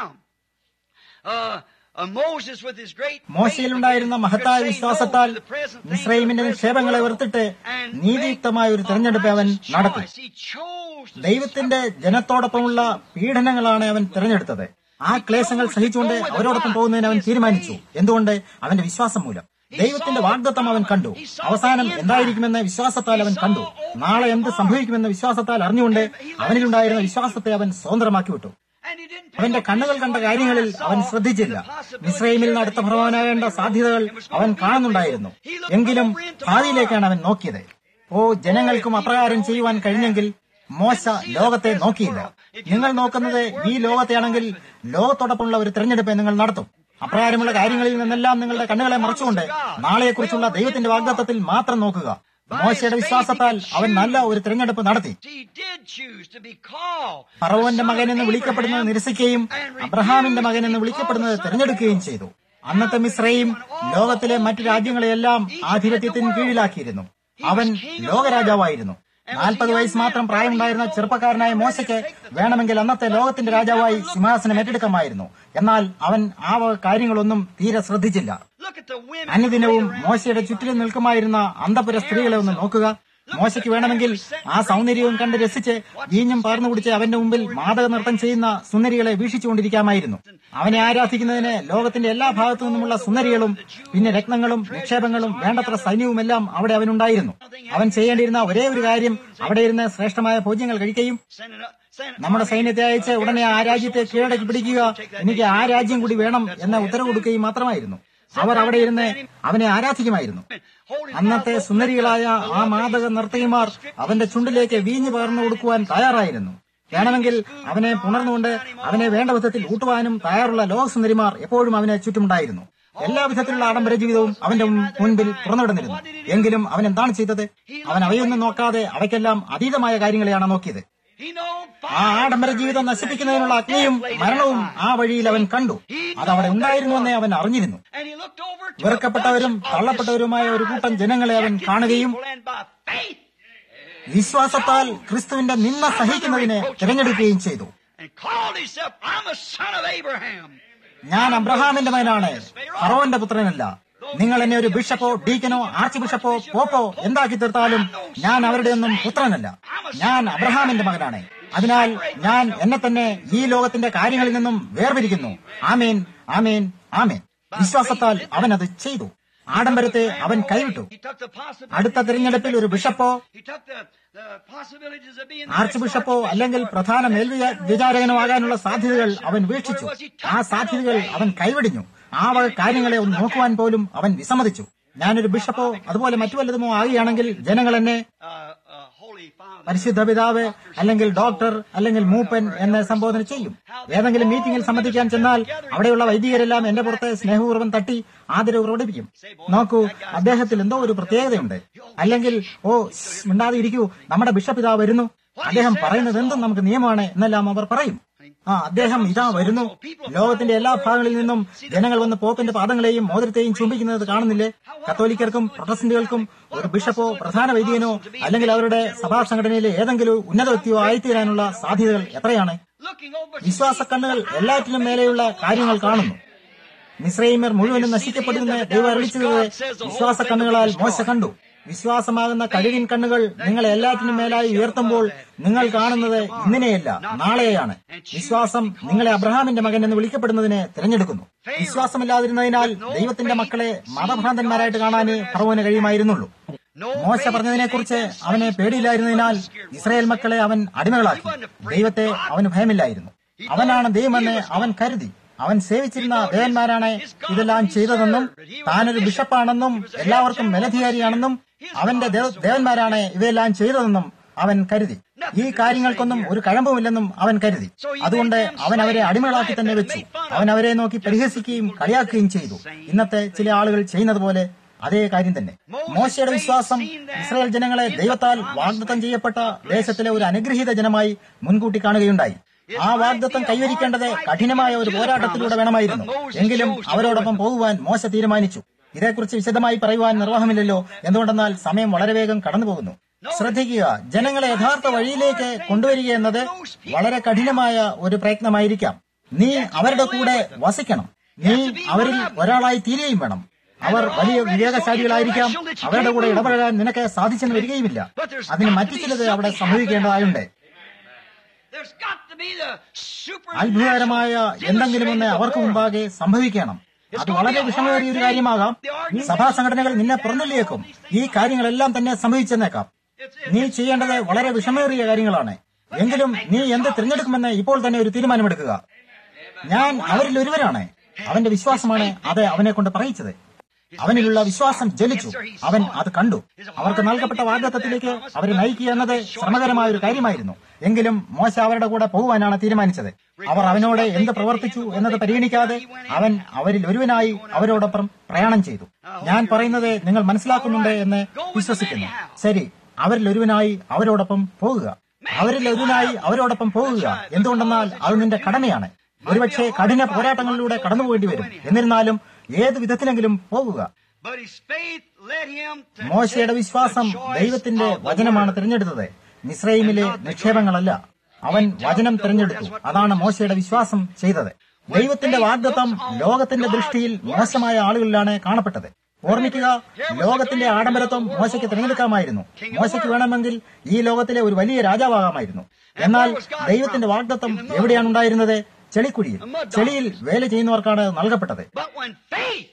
uh, uh, Moses with his great മോശയിലുണ്ടായിരുന്ന മഹത്തായ വിശ്വാസത്താൽ മിശ്രൈമിന്റെ നിക്ഷേപങ്ങളെ വെറുത്തിട്ട് നീതിയുക്തമായ ഒരു തെരഞ്ഞെടുപ്പ് അവൻ നടത്തി He chose to ദൈവത്തിന്റെ ജനത്തോടൊപ്പമുള്ള പീഡനങ്ങളാണ് അവൻ തിരഞ്ഞെടുത്തത് ആ ക്ലേശങ്ങൾ സഹിച്ചുകൊണ്ട് അവരോടൊപ്പം പോകുന്നതിന് അവൻ തീരുമാനിച്ചു എന്തുകൊണ്ട് അവന്റെ വിശ്വാസം മൂലം ദൈവത്തിന്റെ വാഗ്ദത്തം അവൻ കണ്ടു അവസാനം എന്തായിരിക്കുമെന്ന് വിശ്വാസത്താൽ അവൻ കണ്ടു നാളെ എന്ത് സംഭവിക്കുമെന്ന വിശ്വാസത്താൽ അറിഞ്ഞുകൊണ്ട് അവനിലുണ്ടായിരുന്ന വിശ്വാസത്തെ അവൻ സ്വതന്ത്രമാക്കി വിട്ടു and he didn't അവന്റെ കണ്ണുകൾ കണ്ട കാര്യങ്ങളിൽ അവൻ ശ്രദ്ധിച്ചില്ല മിശ്രൈമിൽ നിന്ന് അടുത്ത ഭ്രമണനാകേണ്ട സാധ്യതകൾ അവൻ കാണുന്നുണ്ടായിരുന്നു എങ്കിലും ഭാവിയിലേക്കാണ് അവൻ നോക്കിയത് ഓ ജനങ്ങൾക്കും അപ്രകാരം ചെയ്യുവാൻ കഴിഞ്ഞെങ്കിൽ മോശ ലോകത്തെ നോക്കിയില്ല നിങ്ങൾ നോക്കുന്നത് ഈ ലോകത്തെയാണെങ്കിൽ ലോകത്തോടൊപ്പമുള്ള ഒരു തെരഞ്ഞെടുപ്പ് നിങ്ങൾ നടത്തും അപ്രകാരമുള്ള കാര്യങ്ങളിൽ നിന്നെല്ലാം നിങ്ങളുടെ കണ്ണുകളെ മറച്ചുകൊണ്ട് നാളെക്കുറിച്ചുള്ള ദൈവത്തിന്റെ വാഗ്ദത്തത്തിൽ മാത്രം നോക്കുക മോശയുടെ വിശ്വാസത്താൽ അവൻ നല്ല ഒരു തിരഞ്ഞെടുപ്പ് നടത്തി He did choose to be called. ഫറവോന്റെ മകൻ എന്ന് വിളിക്കപ്പെടുന്നത് നിരസിക്കുകയും അബ്രഹാമിന്റെ മകൻ എന്ന് വിളിക്കപ്പെടുന്നത് തിരഞ്ഞെടുക്കുകയും ചെയ്തു അന്നത്തെ മിശ്രയും ലോകത്തിലെ മറ്റു രാജ്യങ്ങളെയെല്ലാം ആധിപത്യത്തിന് കീഴിലാക്കിയിരുന്നു അവൻ ലോകരാജാവായിരുന്നു നാൽപ്പത് വയസ്സ് മാത്രം പ്രായമുണ്ടായിരുന്ന ചെറുപ്പക്കാരനായ മോശയ്ക്ക് വേണമെങ്കിൽ അന്നത്തെ ലോകത്തിന്റെ രാജാവായി സിംഹാസനം ഏറ്റെടുക്കാമായിരുന്നു എന്നാൽ അവൻ ആ വക കാര്യങ്ങളൊന്നും തീരെ ശ്രദ്ധിച്ചില്ല Look at the women. അനുദിനവും മോശയുടെ ചുറ്റിലും നിൽക്കുമായിരുന്ന അന്തപുര സ്ത്രീകളെ ഒന്ന് നോക്കുക മോശയ്ക്ക് വേണമെങ്കിൽ ആ സൗന്ദര്യവും കണ്ട് രസിച്ച് വീഞ്ഞും പകർന്നു കുടിച്ച് അവന്റെ മുമ്പിൽ മാതക നൃത്തം ചെയ്യുന്ന സുന്ദരികളെ വീക്ഷിച്ചുകൊണ്ടിരിക്കാമായിരുന്നു അവനെ ആരാധിക്കുന്നതിന് ലോകത്തിന്റെ എല്ലാ ഭാഗത്തു നിന്നുമുള്ള സുന്ദരികളും പിന്നെ രത്നങ്ങളും നിക്ഷേപങ്ങളും വേണ്ടത്ര സൈന്യവുമെല്ലാം അവിടെ അവനുണ്ടായിരുന്നു അവൻ ചെയ്യേണ്ടിയിരുന്ന ഒരേ ഒരു കാര്യം അവിടെ ഇരുന്ന് ശ്രേഷ്ഠമായ ഭോജ്യങ്ങൾ കഴിക്കുകയും Sending up, sending നമ്മുടെ സൈന്യത്തെ അയച്ച് ഉടനെ ആ രാജ്യത്തെ കീഴടക്കി പിടിക്കുക എനിക്ക് ആ രാജ്യം കൂടി വേണം എന്ന ഉത്തരവ് കൊടുക്കുകയും മാത്രമായിരുന്നു അവർ അവിടെ ഇരുന്ന് അവനെ ആരാധിക്കുമായിരുന്നു അന്നത്തെ സുന്ദരികളായ ആ മാതക നർത്തകിമാർ അവന്റെ ചുണ്ടിലേക്ക് വീഞ്ഞു പകർന്നു കൊടുക്കുവാൻ തയ്യാറായിരുന്നു വേണമെങ്കിൽ അവനെ പുണർന്നുകൊണ്ട് അവനെ വേണ്ട വിധത്തിൽ ഊട്ടുവാനും തയ്യാറുള്ള ലോകസുന്ദരിമാർ എപ്പോഴും അവനെ ചുറ്റുമുണ്ടായിരുന്നു എല്ലാ വിധത്തിലുള്ള ആഡംബര ജീവിതവും അവന്റെ മുൻപിൽ തുറന്നുവിടുന്നിരുന്നു എങ്കിലും അവൻ എന്താണ് ചെയ്തത് അവൻ അവയൊന്നും നോക്കാതെ അവയ്ക്കെല്ലാം അതീതമായ കാര്യങ്ങളെയാണ് നോക്കിയത് He know ആ ആഡംബര ജീവിതം നശിപ്പിക്കുന്നതിനുള്ള അഗ്നിയും മരണവും ആ വഴിയിൽ അവൻ കണ്ടു അത് അവിടെ ഉണ്ടായിരുന്നുവെന്ന് അവൻ അറിഞ്ഞിരുന്നു and he looked over to വെറുക്കപ്പെട്ടവരും a bunch of തള്ളപ്പെട്ടവരുമായ ഒരു കൂട്ടം ജനങ്ങളെ അവൻ rejected കാണുകയും people and by faith വിശ്വാസത്താൽ ക്രിസ്തുവിന്റെ നിന്ന സഹിക്കുന്നതിനെ തിരഞ്ഞെടുക്കുകയും ചെയ്തു and called himself, I'm a son of Abraham. ഞാൻ അബ്രഹാമിന്റെ മകനാണ് ഫറോന്റെ പുത്രനല്ല നിങ്ങൾ എന്നെ ഒരു ബിഷപ്പോ ഡീക്കനോ ആർച്ച് ബിഷപ്പോ പോപ്പോ എന്താക്കി തീർത്താലും ഞാൻ അവരുടെ ഒന്നും പുത്രനല്ല ഞാൻ അബ്രഹാമിന്റെ മകനാണ് അതിനാൽ ഞാൻ എന്നെ തന്നെ ഈ ലോകത്തിന്റെ കാര്യങ്ങളിൽ നിന്നും വേർപിരിക്കുന്നു ആമേൻ ആമേൻ ആമേൻ വിശ്വാസത്താൽ അവൻ അത് ചെയ്തു ആഡംബരത്തെ അവൻ കൈവിട്ടു He took the possibility. അടുത്ത തിരഞ്ഞെടുപ്പിൽ ഒരു ബിഷപ്പോ He took the, the possibilities of being the ആർച്ച് next ബിഷപ്പോ archbishop. അല്ലെങ്കിൽ പ്രധാന മേൽവിചാരകനോ ആകാനുള്ള സാധ്യതകൾ അവൻ വീക്ഷിച്ചു ആ സാധ്യതകൾ അവൻ കൈവിടിഞ്ഞു ആ വക കാര്യങ്ങളെ ഒന്ന് നോക്കുവാൻ പോലും അവൻ വിസമ്മതിച്ചു ഞാനൊരു ബിഷപ്പോ അതുപോലെ മറ്റു വല്ലതുമോ ആകുകയാണെങ്കിൽ ജനങ്ങൾ എന്നെ Uh, uh, Holy Father. പരിശുദ്ധ പിതാവ് അല്ലെങ്കിൽ ഡോക്ടർ അല്ലെങ്കിൽ മൂപ്പൻ എന്ന് സംബോധന ചെയ്യും ഏതെങ്കിലും മീറ്റിംഗിൽ സംബന്ധിക്കാൻ ചെന്നാൽ അവിടെയുള്ള വൈദികരെല്ലാം എന്റെ പുറത്തെ സ്നേഹപൂർവ്വം തട്ടി ആദരവ് പ്രകടിപ്പിക്കും നോക്കൂ അദ്ദേഹത്തിൽ എന്തോ ഒരു പ്രത്യേകതയുണ്ട് അല്ലെങ്കിൽ ഓ ശ്ശ്, മിണ്ടാതെ ഇരിക്കൂ നമ്മുടെ ബിഷപ്പ് ഇതാ വരുന്നു അദ്ദേഹം പറയുന്നത് എന്തും നമുക്ക് നിയമമാണ് എന്നെല്ലാം അവർ പറയും ആ അദ്ദേഹം ഇതാ വരുന്നു ലോകത്തിന്റെ എല്ലാ ഭാഗങ്ങളിൽ നിന്നും ജനങ്ങൾ വന്ന് പോപ്പിന്റെ പാദങ്ങളെയും മോതിരത്തെയും ചുംബിക്കുന്നത് കാണുന്നില്ലേ കത്തോലിക്കർക്കും പ്രൊട്ടസ്റ്റന്റുകൾക്കും ഒരു ബിഷപ്പോ പ്രധാന വൈദികനോ അല്ലെങ്കിൽ അവരുടെ സഭാ സംഘടനയിലെ ഏതെങ്കിലും ഉന്നത വ്യക്തിയോ ആയിത്തീരാനുള്ള സാധ്യതകൾ എത്രയാണ് Looking over വിശ്വാസ കണ്ണുകൾ എല്ലാറ്റിനും മേലെയുള്ള കാര്യങ്ങൾ കാണുന്നു മിശ്രൈമർ മുഴുവനും നശിക്കപ്പെടുന്ന ദൈവം അറിയിച്ചത് വിശ്വാസ കണ്ണുകളാൽ മോശ കണ്ടു വിശ്വാസമാകുന്ന കഴിവിൻ കണ്ണുകൾ നിങ്ങളെ എല്ലാറ്റിനും മേലായി ഉയർത്തുമ്പോൾ നിങ്ങൾ കാണുന്നത് ഇന്നിനെയല്ല നാളെയാണ് വിശ്വാസം നിങ്ങളെ അബ്രഹാമിന്റെ മകൻ എന്ന് വിളിക്കപ്പെടുന്നതിനെ തിരഞ്ഞെടുക്കുന്നു വിശ്വാസമില്ലാതിരുന്നതിനാൽ ദൈവത്തിന്റെ മക്കളെ മതഭ്രാന്തന്മാരായിട്ട് കാണാനേ ഫറവോന് കഴിയുമായിരുന്നുള്ളൂ no മോശ പറഞ്ഞതിനെക്കുറിച്ച് അവനെ പേടിയില്ലായിരുന്നതിനാൽ ഇസ്രായേൽ മക്കളെ അവൻ അടിമകളാക്കി ദൈവത്തെ അവന് ഭയമില്ലായിരുന്നു അവനാണ് ദൈവമെന്ന് അവൻ കരുതി അവൻ സേവിച്ചിരുന്ന ദേവന്മാരാണ് ഇതെല്ലാം ചെയ്തതെന്നും താനൊരു ബിഷപ്പാണെന്നും എല്ലാവർക്കും മേലധികാരിയാണെന്നും അവന്റെ ദേവ- ദേവന്മാരാണ് ഇവയെല്ലാം ചെയ്തതെന്നും അവൻ കരുതി ഈ കാര്യങ്ങൾക്കൊന്നും ഒരു കഴമ്പുമില്ലെന്നും അവൻ കരുതി അതുകൊണ്ട് അവൻ അവരെ അടിമകളാക്കി തന്നെ വെച്ചു അവൻ അവരെ നോക്കി പരിഹസിക്കുകയും കളിയാക്കുകയും ചെയ്തു ഇന്നത്തെ ചില ആളുകൾ ചെയ്യുന്നത് പോലെ അതേ കാര്യം തന്നെ മോശയുടെ വിശ്വാസം ഇസ്രായേൽ ജനങ്ങളെ ദൈവത്താൽ വാഗ്ദത്തം ചെയ്യപ്പെട്ട ദേശത്തിലെ ഒരു അനുഗ്രഹീത ജനമായി മുൻകൂട്ടി കാണുകയുണ്ടായി ആ വാഗ്ദത്തം കൈവരിക്കേണ്ടത് കഠിനമായ ഒരു പോരാട്ടത്തിലൂടെ വേണമായിരുന്നു എങ്കിലും അവരോടൊപ്പം പോകുവാൻ മോശ തീരുമാനിച്ചു ഇതേക്കുറിച്ച് വിശദമായി പറയുവാൻ നിർവാഹമില്ലല്ലോ എന്തുകൊണ്ടെന്നാൽ സമയം വളരെ വേഗം കടന്നു പോകുന്നു ശ്രദ്ധിക്കുക ജനങ്ങളെ യഥാർത്ഥ വഴിയിലേക്ക് കൊണ്ടുവരിക എന്നത് വളരെ കഠിനമായ ഒരു പ്രയത്നമായിരിക്കാം നീ അവരുടെ കൂടെ വസിക്കണം നീ അവരിൽ ഒരാളായി തീരുകയും വേണം അവർ വലിയ വിവേകശാലികളായിരിക്കാം അവരുടെ കൂടെ ഇടപഴകാൻ നിനക്ക് സാധിച്ചെന്ന് വരികയുമില്ല അതിന് മറ്റു ചിലത് അവിടെ സംഭവിക്കേണ്ടതായുണ്ട് There's got to be the supernatural അത്ഭുതകരമായ എന്തെങ്കിലും ഒന്ന് അവർക്ക് മുമ്പാകെ സംഭവിക്കണം അത് വളരെ വിഷമമേറിയ ഒരു കാര്യമാകാം സഭാ സംഘടനകൾ നിന്നെ പുറന്തള്ളിയേക്കും ഈ കാര്യങ്ങളെല്ലാം തന്നെ സംഭവിച്ചെന്നേക്കാം നീ ചെയ്യേണ്ടത് വളരെ വിഷമേറിയ കാര്യങ്ങളാണ് എങ്കിലും നീ എന്ത് തിരഞ്ഞെടുക്കുമെന്ന് ഇപ്പോൾ തന്നെ ഒരു തീരുമാനമെടുക്കുക ഞാൻ അവരിൽ ഒരുവരാണ് അവന്റെ വിശ്വാസമാണ് അത് അവനെ കൊണ്ട് പറയിച്ചത് അവനിലുള്ള വിശ്വാസം ജ്വലിച്ചു അവൻ അത് കണ്ടു അവർക്ക് നൽകപ്പെട്ട വാഗ്ദത്തത്തിലേക്ക് അവരെ നയിക്കുക എന്നത് ശ്രമകരമായ ഒരു കാര്യമായിരുന്നു എങ്കിലും മോശ അവരുടെ കൂടെ പോകുവാനാണ് തീരുമാനിച്ചത് അവർ അവനോട് എന്ത് പ്രവർത്തിച്ചു എന്നത് പരിഗണിക്കാതെ അവൻ അവരിൽ ഒരുവനായി അവരോടൊപ്പം പ്രയാണം ചെയ്തു ഞാൻ പറയുന്നത് നിങ്ങൾ മനസ്സിലാക്കുന്നുണ്ട് എന്ന് വിശ്വസിക്കുന്നു ശരി അവരിൽ ഒരുവനായി അവരോടൊപ്പം പോകുക അവരിൽ ഒരുവനായി അവരോടൊപ്പം പോകുക എന്തുകൊണ്ടെന്നാൽ അത് നിന്റെ കടമയാണ് ഒരുപക്ഷെ കഠിന പോരാട്ടങ്ങളിലൂടെ കടന്നുപോകേണ്ടി വരും എന്നിരുന്നാലും ഏത് വിധത്തിലെങ്കിലും പോകുക But his faith led him to മോശയുടെ വിശ്വാസം ദൈവത്തിന്റെ വചനമാണ് തിരഞ്ഞെടുത്തത് മിസ്രൈമിലെ നിക്ഷേപങ്ങളല്ല അവൻ വചനം തിരഞ്ഞെടുത്തു അതാണ് മോശയുടെ വിശ്വാസം ചെയ്തത് ദൈവത്തിന്റെ വാഗ്ദത്തം ലോകത്തിന്റെ ദൃഷ്ടിയിൽ മോശമായ ആളുകളിലാണ് കാണപ്പെട്ടത് ഓർമ്മിക്കുക ലോകത്തിന്റെ ആഡംബരത്വം മോശയ്ക്ക് തിരഞ്ഞെടുക്കാമായിരുന്നു മോശയ്ക്ക് വേണമെങ്കിൽ ഈ ലോകത്തിലെ ഒരു വലിയ രാജാവാകാമായിരുന്നു എന്നാൽ ദൈവത്തിന്റെ വാഗ്ദത്തം എവിടെയാണ് ഉണ്ടായിരുന്നത് ചെളിക്കുഴിയിൽ ചെളിയിൽ വേല ചെയ്യുന്നവർക്കാണ് നൽകപ്പെട്ടത് But when faith,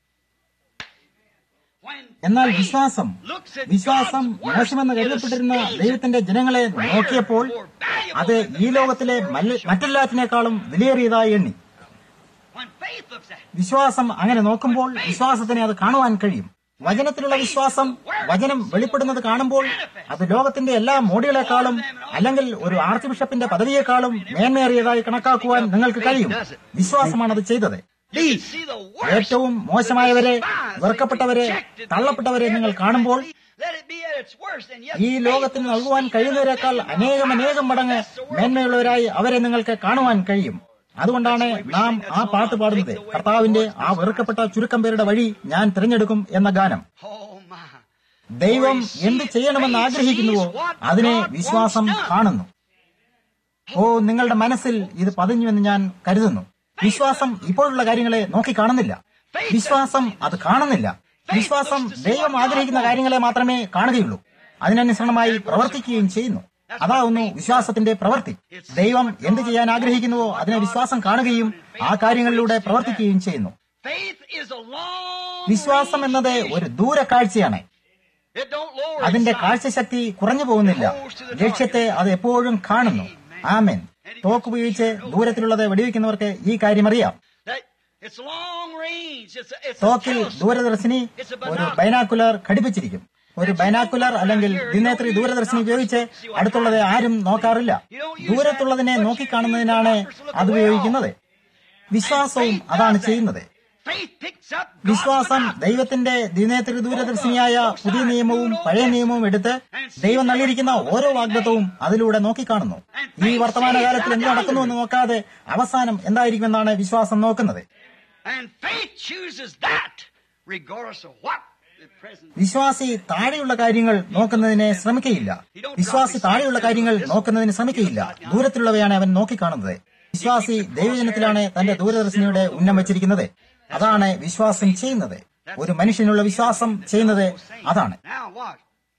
when എന്നാൽ faith വിശ്വാസം looks at വിശ്വാസം God's word, മോശമെന്ന് it കരുതപ്പെട്ടിരുന്ന esteems ദൈവത്തിന്റെ ജനങ്ങളെ നോക്കിയപ്പോൾ അത് ഈ ലോകത്തിലെ മല്ല- മറ്റെല്ലാറ്റിനേക്കാളും വിലയേറിയതായി എണ്ണി When faith looks at it, വിശ്വാസം അങ്ങനെ നോക്കുമ്പോൾ വിശ്വാസത്തിനെ അത് കാണുവാൻ കഴിയും വചനത്തിലുള്ള വിശ്വാസം വചനം വെളിപ്പെടുന്നത് കാണുമ്പോൾ അത് ലോകത്തിന്റെ എല്ലാ മോഡികളെക്കാളും അല്ലെങ്കിൽ ഒരു ആർച്ച് ബിഷപ്പിന്റെ പദവിയെക്കാളും മേന്മേറിയതായി കണക്കാക്കുവാൻ നിങ്ങൾക്ക് കഴിയും വിശ്വാസമാണ് അത് ചെയ്തത് You can see the worst, ഏറ്റവും മോശമായവരെ despised, വെറുക്കപ്പെട്ടവരെ rejected തള്ളപ്പെട്ടവരെ നിങ്ങൾ people. കാണുമ്പോൾ Let it be at its worst, and yet ഈ ലോകത്തിന് നൽകുവാൻ കഴിയുന്നവരെക്കാൾ അനേകം അനേകം മടങ്ങ് മേന്മയുള്ളവരായി അവരെ നിങ്ങൾക്ക് കാണുവാൻ കഴിയും അതുകൊണ്ടാണ് നാം ആ പാട്ട് പാടുന്നത് കർത്താവിന്റെ ആ വെറുക്കപ്പെട്ട ചുരുക്കം പേരുടെ വഴി ഞാൻ തിരഞ്ഞെടുക്കും എന്ന ഗാനം Oh my. ദൈവം എന്ത് ചെയ്യണമെന്ന് ആഗ്രഹിക്കുന്നുവോ അതിനെ വിശ്വാസം കാണുന്നു ഓ നിങ്ങളുടെ മനസ്സിൽ ഇത് പതിഞ്ഞുവെന്ന് ഞാൻ കരുതുന്നു വിശ്വാസം ഇപ്പോഴുള്ള കാര്യങ്ങളെ നോക്കി കാണുന്നില്ല വിശ്വാസം അത് കാണുന്നില്ല വിശ്വാസം ദൈവം ആഗ്രഹിക്കുന്ന കാര്യങ്ങളെ മാത്രമേ കാണുകയുള്ളൂ അതിനനുസരണമായി പ്രവർത്തിക്കുകയും ചെയ്യുന്നു അതാവുന്നു വിശ്വാസത്തിന്റെ പ്രവൃത്തി ദൈവം എന്ത് ചെയ്യാൻ ആഗ്രഹിക്കുന്നുവോ അതിനെ വിശ്വാസം കാണുകയും ആ കാര്യങ്ങളിലൂടെ പ്രവർത്തിക്കുകയും ചെയ്യുന്നു Faith is a long വിശ്വാസം എന്നത് ഒരു ദൂരക്കാഴ്ചയാണ് It don't lower അതിന്റെ its sight. കാഴ്ചശക്തി കുറഞ്ഞു പോകുന്നില്ല ലക്ഷ്യത്തെ അത് എപ്പോഴും കാണുന്നു ആമേൻ തോക്ക് ഉപയോഗിച്ച് ദൂരത്തിലുള്ളത് വെടിവെക്കുന്നവർക്ക് ഈ കാര്യം അറിയാം That it's long range. It's a, it's a തോക്കിൽ telescope. ദൂരദർശിനി ഒരു ബൈനാക്കുലർ ഘടിപ്പിച്ചിരിക്കും ഒരു ബൈനാക്കുലർ അല്ലെങ്കിൽ ദിനേത്രി ദൂരദർശിനി ഉപയോഗിച്ച് അടുത്തുള്ളത് ആരും നോക്കാറില്ല ദൂരത്തുള്ളതിനെ നോക്കിക്കാണുന്നതിനാണ് അത് ഉപയോഗിക്കുന്നത് വിശ്വാസവും അതാണ് ചെയ്യുന്നത് Faith picks up God's വിശ്വാസം binoculars. ദൈവത്തിന്റെ ദിനേത്രി ദൂരദർശിനിയായ പുതിയ നിയമവും പഴയ നിയമവും എടുത്ത് ദൈവം നൽകിയിരിക്കുന്ന ഓരോ വാഗ്ദത്വവും അതിലൂടെ നോക്കിക്കാണുന്നു ഈ വർത്തമാനകാലത്തിൽ എന്ത് നടക്കുന്നുവെന്ന് നോക്കാതെ അവസാനം എന്തായിരിക്കുമെന്നാണ് വിശ്വാസം നോക്കുന്നത് And faith chooses that, regardless of what the present. വിശ്വാസി താഴെയുള്ള കാര്യങ്ങൾ നോക്കുന്നതിനെ ശ്രമിക്കയില്ല വിശ്വാസി താഴെയുള്ള കാര്യങ്ങൾ നോക്കുന്നതിന് ശ്രമിക്കയില്ല ദൂരത്തിലുള്ളവയാണ് അവൻ നോക്കിക്കാണുന്നത് വിശ്വാസി ദൈവജനത്തിലാണ് തന്റെ ദൂരദർശിനിയുടെ ഉന്നം വെച്ചിരിക്കുന്നത് അതാണ് വിശ്വാസം ചെയ്യുന്നത് ഒരു മനുഷ്യനുള്ള വിശ്വാസം ചെയ്യുന്നത് അതാണ് Now what?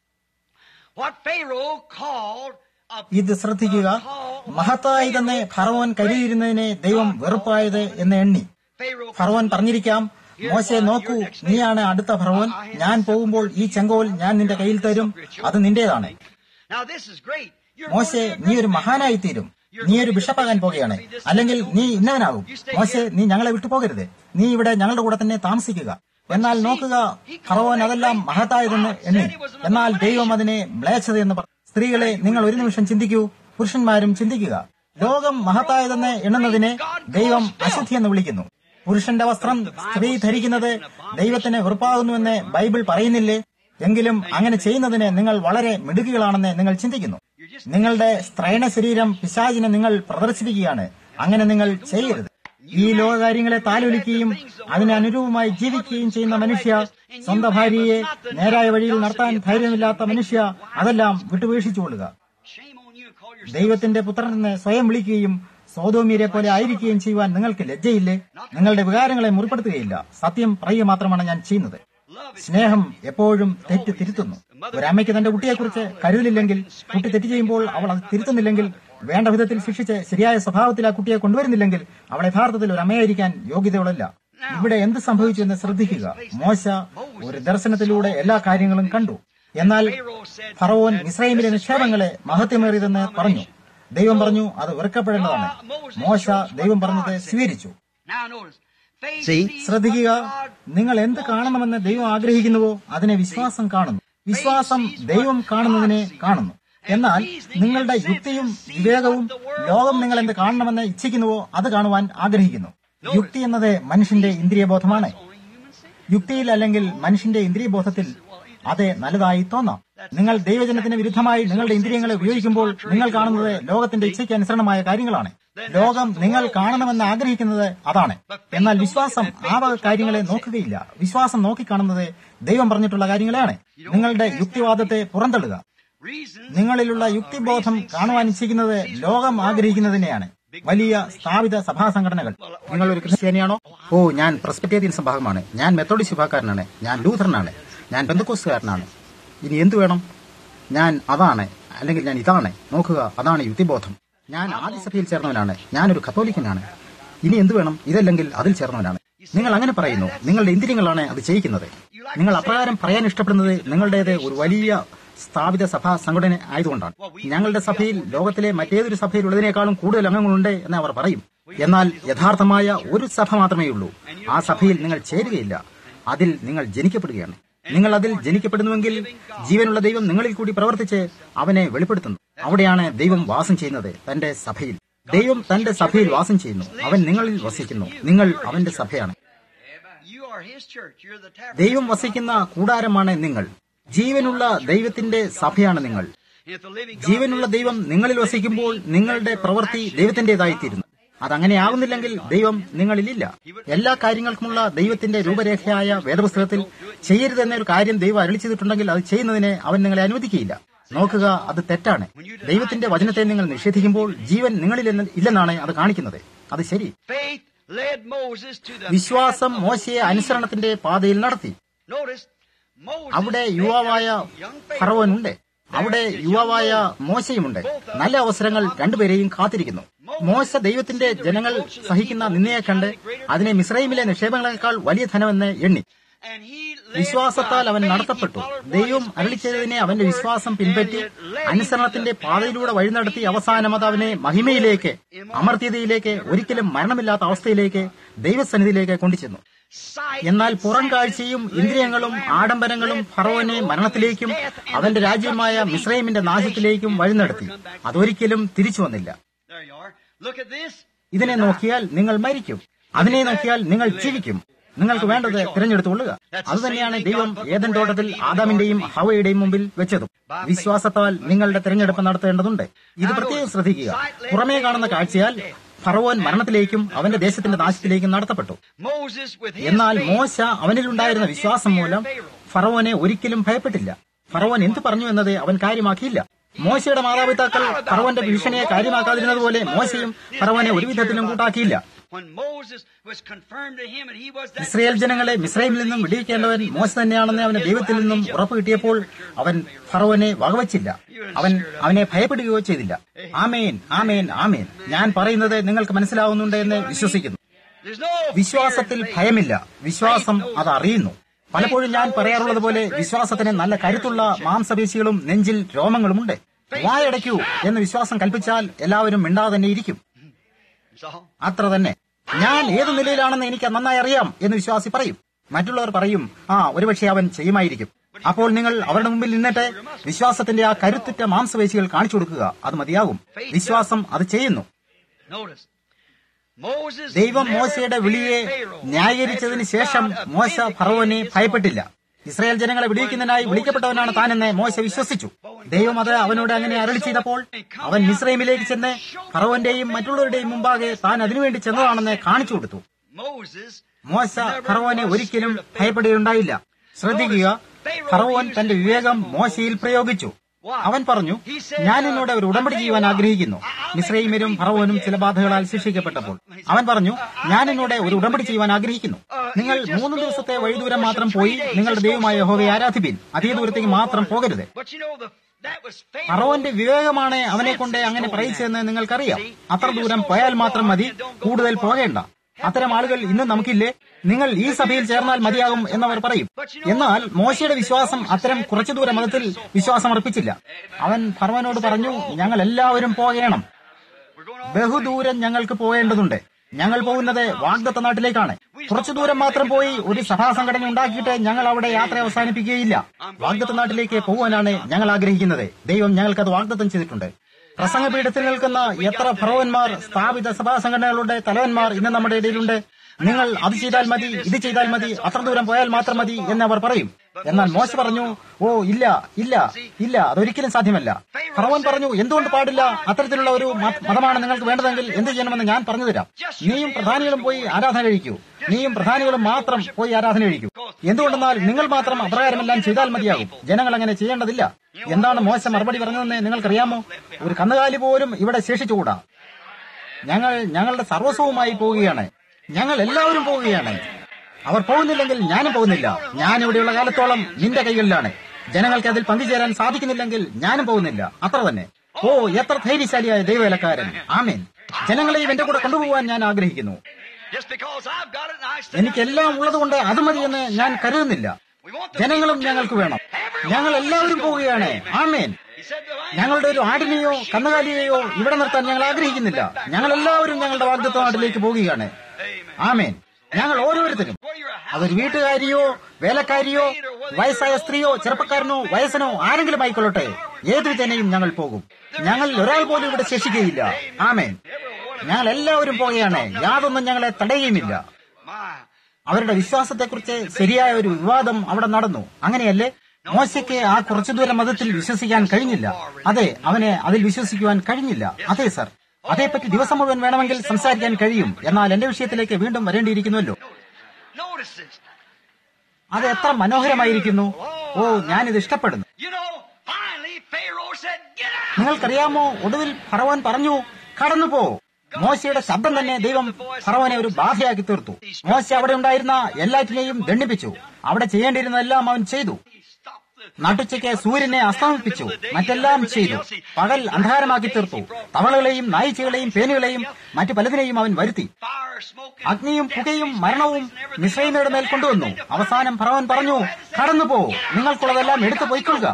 What Pharaoh called a ഇത് ശ്രദ്ധിക്കുക മഹത്തായി തന്നെ ഫറവോൻ കരുതിയിരുന്നതിനെ ദൈവം വെറുപ്പായത് എന്ന് എണ്ണി Pharaoh ഫറവോൻ പറഞ്ഞിരിക്കാം മോശെ നോക്കൂ നീയാണ് അടുത്ത ഫറവോൻ ഞാൻ പോകുമ്പോൾ ഈ ചെങ്കോൽ ഞാൻ നിന്റെ കയ്യിൽ തരും അത് നിന്റേതാണ് Now this is great. You're മോശെ going to be a നീ ഒരു great മഹാനായി തീരും നീ ഒരു ബിഷപ്പാകാൻ പോകുകയാണ് അല്ലെങ്കിൽ നീ ഇന്നവനാകും മോശെ നീ ഞങ്ങളെ വിട്ടുപോകരുത് നീ ഇവിടെ ഞങ്ങളുടെ കൂടെ തന്നെ താമസിക്കുക എന്നാൽ നോക്കുക ഫറവോൻ അതെല്ലാം മഹത്തായതെന്ന് എണ്ണി എന്നാൽ ദൈവം അതിനെ മ്ലേച്ഛതയെന്ന് പറഞ്ഞു സ്ത്രീകളെ നിങ്ങൾ ഒരു നിമിഷം ചിന്തിക്കൂ പുരുഷന്മാരും ചിന്തിക്കുക ലോകം മഹത്തായതെന്ന് എണ്ണുന്നതിനെ ദൈവം അശുദ്ധി എന്ന് വിളിക്കുന്നു പുരുഷന്റെ വസ്ത്രം സ്ത്രീ ധരിക്കുന്നത് ദൈവത്തിന് വെറുപ്പാകുന്നുവെന്ന് ബൈബിൾ പറയുന്നില്ലേ എങ്കിലും അങ്ങനെ ചെയ്യുന്നതിന് നിങ്ങൾ വളരെ മിടുക്കുകളാണെന്ന് നിങ്ങൾ ചിന്തിക്കുന്നു നിങ്ങളുടെ സ്ത്രൈണ ശരീരം പിശാചിനെ നിങ്ങൾ പ്രദർശിപ്പിക്കുകയാണ് അങ്ങനെ നിങ്ങൾ ചെയ്യരുത് ഈ ലോകകാര്യങ്ങളെ താലോലിക്കുകയും അതിന് അനുരൂപമായി ജീവിക്കുകയും ചെയ്യുന്ന മനുഷ്യ സ്വന്തം ഭാര്യയെ നേരായ വഴിയിൽ നടത്താൻ ധൈര്യമില്ലാത്ത മനുഷ്യ അതെല്ലാം വിട്ടുവീക്ഷിച്ചുകൊള്ളുക Shame on you to call yourself. ദൈവത്തിന്റെ പുത്രനെന്ന് സ്വയം വിളിക്കുകയും സോതോമീരെ പോലെ ആയിരിക്കുകയും ചെയ്യുവാൻ നിങ്ങൾക്ക് ലജ്ജയില്ലേ നിങ്ങളുടെ വികാരങ്ങളെ മുറിപ്പെടുത്തുകയില്ല സത്യം പറയുക മാത്രമാണ് ഞാൻ ചെയ്യുന്നത് സ്നേഹം എപ്പോഴും തെറ്റ് തിരുത്തുന്നു ഒരമ്മയ്ക്ക് തന്റെ കുട്ടിയെക്കുറിച്ച് കരുതലില്ലെങ്കിൽ കുട്ടി തെറ്റ് ചെയ്യുമ്പോൾ അവൾ അത് തിരുത്തുന്നില്ലെങ്കിൽ വേണ്ട വിധത്തിൽ ശിക്ഷിച്ച് ശരിയായ സ്വഭാവത്തിൽ ആ കുട്ടിയെ കൊണ്ടുവരുന്നില്ലെങ്കിൽ അവൾ യഥാർത്ഥത്തിൽ ഒരു അമ്മയായിരിക്കാൻ യോഗ്യതയുള്ളല്ല ഇവിടെ എന്ത് സംഭവിച്ചു എന്ന് ശ്രദ്ധിക്കുക മോശ ഒരു ദർശനത്തിലൂടെ എല്ലാ കാര്യങ്ങളും കണ്ടു എന്നാൽ ഫറവോൻ ഇസ്രായേലിലെ നിക്ഷേപങ്ങളെ മഹത്യമേറിയതെന്ന് പറഞ്ഞു ദൈവം പറഞ്ഞു അത് വെറുക്കപ്പെടേണ്ടതാണ് മോശ ദൈവം പറഞ്ഞത് സ്വീകരിച്ചു Now notice. Faith See? sees ശ്രദ്ധിക്കുക what God നിങ്ങൾ എന്ത് കാണണമെന്ന് ദൈവം ആഗ്രഹിക്കുന്നുവോ അതിനെ വിശ്വാസം കാണുന്നു വിശ്വാസം ദൈവം കാണുന്നതിനെ കാണുന്നു എന്നാൽ നിങ്ങളുടെ യുക്തിയും വിവേകവും ലോകം നിങ്ങൾ എന്ത് കാണണമെന്ന് ഇച്ഛിക്കുന്നുവോ അത് കാണുവാൻ ആഗ്രഹിക്കുന്നു യുക്തി എന്നത് മനുഷ്യന്റെ ഇന്ദ്രിയബോധമാണ് യുക്തിയിൽ അല്ലെങ്കിൽ മനുഷ്യന്റെ ഇന്ദ്രിയബോധത്തിൽ അത് നല്ലതായി തോന്നാം നിങ്ങൾ ദൈവജനത്തിന് വിരുദ്ധമായി നിങ്ങളുടെ ഇന്ദ്രിയങ്ങളെ ഉപയോഗിക്കുമ്പോൾ നിങ്ങൾ കാണുന്നത് ലോകത്തിന്റെ ഇച്ഛയ്ക്ക് അനുസരണമായ കാര്യങ്ങളാണ് ലോകം നിങ്ങൾ കാണണമെന്ന് ആഗ്രഹിക്കുന്നത് അതാണ് എന്നാൽ വിശ്വാസം ആ വക കാര്യങ്ങളെ നോക്കുകയില്ല വിശ്വാസം നോക്കിക്കാണുന്നത് ദൈവം പറഞ്ഞിട്ടുള്ള കാര്യങ്ങളെയാണ് നിങ്ങളുടെ യുക്തിവാദത്തെ പുറന്തള്ളുക reason നിങ്ങളിലുള്ള യുക്തിബോധം കാണുവാൻ ഇച്ഛിക്കുന്നത് ലോകം ആഗ്രഹിക്കുന്നതിനെയാണ് വലിയ സ്ഥാപിത സഭാ സംഘടനകൾ നിങ്ങൾ ഒരു ക്രിസ്ത്യാനിയാണോ ഓ ഞാൻ പ്രസ്പെറ്റേറിയൻ സഭാഗമാണ് ഞാൻ മെത്തോഡിസ്റ്റ് വിഭാഗക്കാരനാണ് ഞാൻ ലൂഥറിനാണ് ഞാൻ ബന്ധുക്കോസുകാരനാണ് ഇനി എന്തു വേണം ഞാൻ അതാണ് അല്ലെങ്കിൽ ഞാൻ ഇതാണ് നോക്കുക അതാണ് യുക്തിബോധം ഞാൻ ആദ്യ സഭയിൽ ചേർന്നവനാണ് ഞാനൊരു കത്തോലിക്കനാണ് ഇനി എന്തു വേണം ഇതല്ലെങ്കിൽ അതിൽ ചേർന്നവനാണ് നിങ്ങൾ അങ്ങനെ പറയുന്നു നിങ്ങളുടെ ഇന്ദ്രിയങ്ങളാണ് അത് ചെയ്യിക്കുന്നത് നിങ്ങൾ അപ്രകാരം പറയാൻ ഇഷ്ടപ്പെടുന്നത് നിങ്ങളുടേത് ഒരു വലിയ സ്ഥാപിത സഭാ സംഘടന ആയതുകൊണ്ടാണ് ഞങ്ങളുടെ സഭയിൽ ലോകത്തിലെ മറ്റേതൊരു സഭയിലുള്ളതിനേക്കാളും കൂടുതൽ അംഗങ്ങളുണ്ട് എന്ന് അവർ പറയും എന്നാൽ യഥാർത്ഥമായ ഒരു സഭ മാത്രമേ ഉള്ളൂ ആ സഭയിൽ നിങ്ങൾ ചേരുകയില്ല അതിൽ നിങ്ങൾ ജനിക്കപ്പെടുകയാണ് നിങ്ങൾ അതിൽ ജനിക്കപ്പെടുന്നുവെങ്കിൽ ജീവനുള്ള ദൈവം നിങ്ങളിൽ കൂടി പ്രവർത്തിച്ച് അവനെ വെളിപ്പെടുത്തുന്നു അവിടെയാണ് ദൈവം വാസം ചെയ്യുന്നത് തന്റെ സഭയിൽ ദൈവം തന്റെ സഭയിൽ വാസം ചെയ്യുന്നു അവൻ നിങ്ങളിൽ വസിക്കുന്നു നിങ്ങൾ അവന്റെ സഭയാണ് You are His church. You're the tabernacle. ദൈവം വസിക്കുന്ന കൂടാരമാണ് നിങ്ങൾ ജീവനുള്ള ദൈവത്തിന്റെ സഭയാണ് നിങ്ങൾ If the living God ജീവനുള്ള ദൈവം നിങ്ങളിൽ വസിക്കുമ്പോൾ നിങ്ങളുടെ പ്രവൃത്തി ദൈവത്തിന്റേതായിത്തീരുന്നു അതങ്ങനെയാകുന്നില്ലെങ്കിൽ ദൈവം നിങ്ങളിലില്ല എല്ലാ കാര്യങ്ങൾക്കുമുള്ള ദൈവത്തിന്റെ രൂപരേഖയായ വേദപുസ്തകത്തിൽ ചെയ്യരുതെന്നൊരു കാര്യം ദൈവം അരളി ചെയ്തിട്ടുണ്ടെങ്കിൽ അത് ചെയ്യുന്നതിനെ അവൻ നിങ്ങളെ അനുവദിക്കുകയില്ല നോക്കുക അത് തെറ്റാണ് ദൈവത്തിന്റെ വചനത്തെ നിങ്ങൾ നിഷേധിക്കുമ്പോൾ ജീവൻ നിങ്ങളിൽ ഇല്ലെന്നാണ് അത് കാണിക്കുന്നത് അത് ശരി faith led Moses to the വിശ്വാസം മോശയെ അനുസരണത്തിന്റെ പാതയിൽ നടത്തി Notice, Moses അവിടെ made യുവാവായ a young Pharaoh. ഫറവനുണ്ട് അവിടെ യുവാവായ മോശയുമുണ്ട് നല്ല അവസരങ്ങൾ രണ്ടുപേരെയും കാത്തിരിക്കുന്നു മോശ ദൈവത്തിന്റെ ജനങ്ങൾ സഹിക്കുന്ന നിന്നയെ കണ്ട് അതിനെ മിസ്രൈമിലെ നിക്ഷേപങ്ങളെക്കാൾ വലിയ ധനമെന്ന് എണ്ണി And he led വിശ്വാസത്താൽ by അവൻ faith, നടത്തപ്പെട്ടു he followed ദൈവം what his അരളി faith ചെയ്തതിനെ said അവന്റെ to വിശ്വാസം do, പിൻപറ്റി and it led him അനുസരണത്തിന്റെ to the പാതയിലൂടെ path വഴി of നടത്തി obedience അവസാനം അത് അവനെ and മഹിമയിലേക്ക് glory. അമർത്യതയിലേക്ക് ഒരിക്കലും മരണമില്ലാത്ത അവസ്ഥയിലേക്ക് ദൈവസന്നിധിയിലേക്ക് കൊണ്ടുചെന്നു Sight എന്നാൽ and പുറം senses കാഴ്ചയും led ഇന്ദ്രിയങ്ങളും glamour, ആഡംബരങ്ങളും led ഫറോനെ Pharaoh മരണത്തിലേക്കും to his death and അവന്റെ the രാജ്യമായ destruction of മിസ്രൈമിന്റെ Egypt. നാശത്തിലേക്കും വഴി നടത്തി Never come back. അതൊരിക്കലും തിരിച്ചു വന്നില്ല There you are. Look at this. ഇതിനെ നോക്കിയാൽ നിങ്ങൾ മരിക്കും അതിനെ നോക്കിയാൽ നിങ്ങൾ ജീവിക്കും നിങ്ങൾക്ക് വേണ്ടത് തിരഞ്ഞെടുത്തുകൊള്ളുക അതുതന്നെയാണ് ദൈവം ഏതൻ തോട്ടത്തിൽ ആദാമിന്റെയും ഹവയുടെയും മുമ്പിൽ വെച്ചതും വിശ്വാസത്താൽ നിങ്ങളുടെ തിരഞ്ഞെടുപ്പ് നടത്തേണ്ടതുണ്ട് ഇത് പ്രത്യേകം ശ്രദ്ധിക്കുക പുറമേ കാണുന്ന കാഴ്ചയാൽ ഫറവോൻ മരണത്തിലേക്കും അവന്റെ ദേശത്തിന്റെ നാശത്തിലേക്കും നടത്തപ്പെട്ടു Moses with his എന്നാൽ faith മോശ അവനിലുണ്ടായിരുന്ന വിശ്വാസം മൂലം ഫറവോനെ ഒരിക്കലും ഭയപ്പെട്ടില്ല ഫറവോൻ എന്തു പറഞ്ഞു എന്നത് അവൻ കാര്യമാക്കിയില്ല മോശയുടെ മാതാപിതാക്കൾ ഫറവോന്റെ ഭീഷണിയെ കാര്യമാക്കാതിരുന്നതുപോലെ മോശയും ഫറവോനെ ഒരു വിധത്തിലും കൂട്ടാക്കിയില്ല when Moses was confirmed to him and he was that Israel ജനങ്ങളെ മിസ്രൈമിൽ നിന്നും വിടിയിക്കേണ്ടവൻ മോശ തന്നെയാണെന്ന് അവന് ദൈവത്തിൽ നിന്നും ഉറപ്പ് കിട്ടിയപ്പോൾ അവൻ ഫറവനെ വകവച്ചില്ല അവൻ അവനെ ഭയപ്പെടുകയോ ചെയ്തില്ല ആമേൻ ആമേൻ ആമേൻ ഞാൻ പറയുന്നത് നിങ്ങൾക്ക് മനസ്സിലാവുന്നുണ്ട് എന്ന് വിശ്വസിക്കുന്നു There's no വിശ്വാസത്തിൽ ഭയമില്ല വിശ്വാസം അത് അറിയുന്നു പലപ്പോഴും ഞാൻ പറയാറുള്ളത് പോലെ വിശ്വാസത്തിന് നല്ല കരുത്തുള്ള മാംസപേശികളും നെഞ്ചിൽ രോമങ്ങളുമുണ്ട് വായടയ്ക്കൂ എന്ന് വിശ്വാസം കൽപ്പിച്ചാൽ എല്ലാവരും മിണ്ടാതെ തന്നെ ഇരിക്കും That's all. അത്ര തന്നെ ഞാൻ ഏത് നിലയിലാണെന്ന് എനിക്ക് നന്നായി അറിയാം എന്ന് വിശ്വാസി പറയും മറ്റുള്ളവർ പറയും ആ ഒരുപക്ഷെ അവൻ ചെയ്യുമായിരിക്കും അപ്പോൾ നിങ്ങൾ അവരുടെ മുമ്പിൽ നിന്നിട്ട് വിശ്വാസത്തിന്റെ ആ കരുത്തുറ്റ മാംസപേശികൾ കാണിച്ചു കൊടുക്കുക അത് മതിയാകും വിശ്വാസം അത് ചെയ്യുന്നു Notice. Moses ദൈവം never മോശയുടെ വിളിയെ feared Pharaoh. ന്യായീകരിച്ചതിന് ശേഷം മോശ ഫറവോനെ ഭയപ്പെട്ടില്ല ഇസ്രായേൽ ജനങ്ങളെ വിളിക്കുന്നതിനായി വിളിക്കപ്പെട്ടവനാണ് താനെന്ന് മോശ വിശ്വസിച്ചു ദൈവം അത് അവനോട് അങ്ങനെ അരളി ചെയ്തപ്പോൾ അവൻ മിസ്രൈമിലേക്ക് ചെന്ന് ഫറവന്റെയും മറ്റുള്ളവരുടെയും മുമ്പാകെ താൻ അതിനുവേണ്ടി ചെന്നതാണെന്ന് കാണിച്ചു കൊടുത്തു Moses മോശ ഫറവോനെ ഒരിക്കലും ഭയപ്പെടുകയുണ്ടായില്ല ശ്രദ്ധിക്കുക ഫറവോൻ തന്റെ വിവേകം മോശയിൽ പ്രയോഗിച്ചു അവൻ പറഞ്ഞു ഞാൻ എന്നോട് ഒരു ഉടമ്പടി ചെയ്യുവാൻ ആഗ്രഹിക്കുന്നു മിശ്രൈമരും ഫറവോനും ചില ബാധകളാൽ ശിക്ഷിക്കപ്പെട്ടപ്പോൾ അവൻ പറഞ്ഞു ഞാൻ എന്നോട് ഒരു ഉടമ്പടി ചെയ്യുവാൻ ആഗ്രഹിക്കുന്നു നിങ്ങൾ മൂന്ന് ദിവസത്തെ വഴിദൂരം മാത്രം പോയി നിങ്ങളുടെ ദൈവമായ യഹോവയെ ആരാധിപ്പിൻ അതേ ദൂരത്തേക്ക് മാത്രം പോകരുത് But you know, the, that was Pharaoh. ഫറവോന്റെ വിവേകമാണ് അവനെ കൊണ്ട് അങ്ങനെ പറയിച്ചതെന്ന് നിങ്ങൾക്കറിയാം അത്ര ദൂരം പോയാൽ മാത്രം മതി കൂടുതൽ പോകേണ്ട അത്തരം ആളുകൾ ഇന്നും നമുക്കില്ലേ നിങ്ങൾ ഈ സഭയിൽ ചേർന്നാൽ മതിയാകും എന്നവർ പറയും എന്നാൽ മോശയുടെ വിശ്വാസം അത്തരം കുറച്ചു ദൂര മതത്തിൽ വിശ്വാസം അർപ്പിച്ചില്ല അവൻ ഫറവനോട് പറഞ്ഞു ഞങ്ങൾ എല്ലാവരും പോകണം We're going on. ബഹുദൂരം ഞങ്ങൾക്ക് പോകേണ്ടതുണ്ട് ഞങ്ങൾ പോകുന്നത് വാഗ്ദത്ത നാട്ടിലേക്കാണ് കുറച്ചു ദൂരം മാത്രം പോയി ഒരു സഭാ സംഘടന ഉണ്ടാക്കിയിട്ട് ഞങ്ങൾ അവിടെ യാത്ര അവസാനിപ്പിക്കുകയില്ല വാഗ്ദത്ത നാട്ടിലേക്ക് പോകാനാണ് ഞങ്ങൾ ആഗ്രഹിക്കുന്നത് ദൈവം ഞങ്ങൾക്കത് വാഗ്ദത്തം ചെയ്തിട്ടുണ്ട് പ്രസംഗപീഠത്തിൽ നിൽക്കുന്ന എത്ര ഫറവന്മാർ സ്ഥാപിത സഭാ സംഘടനകളുടെ തലവന്മാർ ഇന്ന് നമ്മുടെ ഇടയിലുണ്ട് നിങ്ങൾ അത് ചെയ്താൽ മതി ഇത് ചെയ്താൽ മതി അത്ര ദൂരം പോയാൽ മാത്രം മതി എന്ന് അവർ പറയും എന്നാൽ മോശ പറഞ്ഞു ഓ ഇല്ല ഇല്ല ഇല്ല അതൊരിക്കലും സാധ്യമല്ല ഫറവൻ പറഞ്ഞു എന്തുകൊണ്ട് പാടില്ല അത്തരത്തിലുള്ള ഒരു മ- മതമാണ് നിങ്ങൾക്ക് വേണ്ടതെങ്കിൽ എന്ത് ചെയ്യണമെന്ന് ഞാൻ പറഞ്ഞു തരാം നീയും പ്രധാനികളും പോയി ആരാധന കഴിക്കൂ നീയും പ്രധാനികളും മാത്രം പോയി ആരാധന കഴിക്കൂ എന്തുകൊണ്ടെന്നാൽ നിങ്ങൾ മാത്രം അപ്രകാരമെല്ലാം ചെയ്താൽ മതിയാകും ജനങ്ങൾ അങ്ങനെ ചെയ്യേണ്ടതില്ല എന്താണ് മോശ മറുപടി പറഞ്ഞതെന്ന് നിങ്ങൾക്കറിയാമോ ഒരു കന്നുകാലി പോലും ഇവിടെ ശേഷിച്ചുകൂടാ ഞങ്ങൾ ഞങ്ങളുടെ സർവസ്വവുമായി പോവുകയാണ് ഞങ്ങൾ എല്ലാവരും പോവുകയാണ് അവർ പോകുന്നില്ലെങ്കിൽ ഞാനും പോകുന്നില്ല ഞാൻ ഇവിടെയുള്ള കാലത്തോളം നിന്റെ കൈകളിലാണ് ജനങ്ങൾക്ക് അതിൽ പങ്കുചേരാൻ സാധിക്കുന്നില്ലെങ്കിൽ ഞാനും പോകുന്നില്ല അത്ര തന്നെ ഓ എത്ര ധൈര്യശാലിയായ ദൈവവേലക്കാരൻ ആമേൻ ജനങ്ങളെ എന്റെ കൂടെ കൊണ്ടുപോകാൻ ഞാൻ ആഗ്രഹിക്കുന്നു Just because I've got it and I said എനിക്കെല്ലാം ഉള്ളതുകൊണ്ട് അത് മതിയെന്ന് ഞാൻ കരുതുന്നില്ല we want the ജനങ്ങളും ഞങ്ങൾക്ക് വേണം ഞങ്ങൾ എല്ലാവരും പോവുകയാണ് ആമേൻ He said the line. ഞങ്ങളുടെ ഒരു ആടിനെയോ കന്നുകാലിയെയോ ഇവിടെ നിർത്താൻ ഞങ്ങൾ ആഗ്രഹിക്കുന്നില്ല ഞങ്ങൾ എല്ലാവരും ഞങ്ങളുടെ വാഗ്ദത്ത നാട്ടിലേക്ക് പോവുകയാണ് ആമേൻ ഞങ്ങൾ ഓരോരുത്തരും അതൊരു വീട്ടുകാരിയോ വേലക്കാരിയോ വയസ്സായ സ്ത്രീയോ ചെറുപ്പക്കാരനോ വയസ്സനോ ആരെങ്കിലും ആയിക്കൊള്ളട്ടെ ഏതു തന്നെയും ഞങ്ങൾ പോകും ഞങ്ങൾ ഒരാൾ പോലും ഇവിടെ ശേഷിക്കുകയില്ല ആമേൻ ഞങ്ങൾ എല്ലാവരും പോകുകയാണ് യാതൊന്നും ഞങ്ങളെ തടയുകയുമില്ല My. അവരുടെ വിശ്വാസത്തെക്കുറിച്ച് ശരിയായ ഒരു വിവാദം അവിടെ നടന്നു അങ്ങനെയല്ലേ മോശയ്ക്ക് ആ കുറച്ചു ദൂരം മതത്തിൽ വിശ്വസിക്കാൻ കഴിഞ്ഞില്ല അതെ അവനെ അതിൽ വിശ്വസിക്കുവാൻ കഴിഞ്ഞില്ല അതെ സർ അതേപ്പറ്റി ദിവസം മുഴുവൻ വേണമെങ്കിൽ സംസാരിക്കാൻ കഴിയും എന്നാൽ എന്റെ വിഷയത്തിലേക്ക് വീണ്ടും വരേണ്ടിയിരിക്കുന്നുവല്ലോ Notice this. അത് എത്ര മനോഹരമായിരിക്കുന്നു ഓ ഞാനിത് ഇഷ്ടപ്പെടുന്നു You know, finally Pharaoh said, Get out! നിങ്ങൾക്കറിയാമോ ഒടുവിൽ ഫറവോൻ പറഞ്ഞു കടന്നു പോ മോശയുടെ ശബ്ദം തന്നെ ദൈവം ഫറവനെ ഒരു ബാധയാക്കി തീർത്തു മോശ അവിടെ ഉണ്ടായിരുന്ന എല്ലാറ്റിനെയും ദണ്ഡിപ്പിച്ചു അവിടെ ചെയ്യേണ്ടിയിരുന്നതെല്ലാം അവൻ ചെയ്തു He stopped the നട്ടുച്ചയ്ക്ക് സൂര്യനെ അസ്തമിപ്പിച്ചു മറ്റെല്ലാം ചെയ്തു പകൽ അന്ധകാരമാക്കി തീർത്തു തവളകളെയും നായിച്ചകളെയും പേനുകളെയും മറ്റു പലതിനെയും അവൻ വരുത്തി fire, smoke, അഗ്നിയും പുകയും മരണവും മിശ്രൈമയുടെ മേൽ കൊണ്ടുവന്നു അവസാനം ഫറവൻ പറഞ്ഞു കടന്നു പോ നിങ്ങൾക്കുള്ളതെല്ലാം എടുത്തു പോയിക്കൊള്ളുക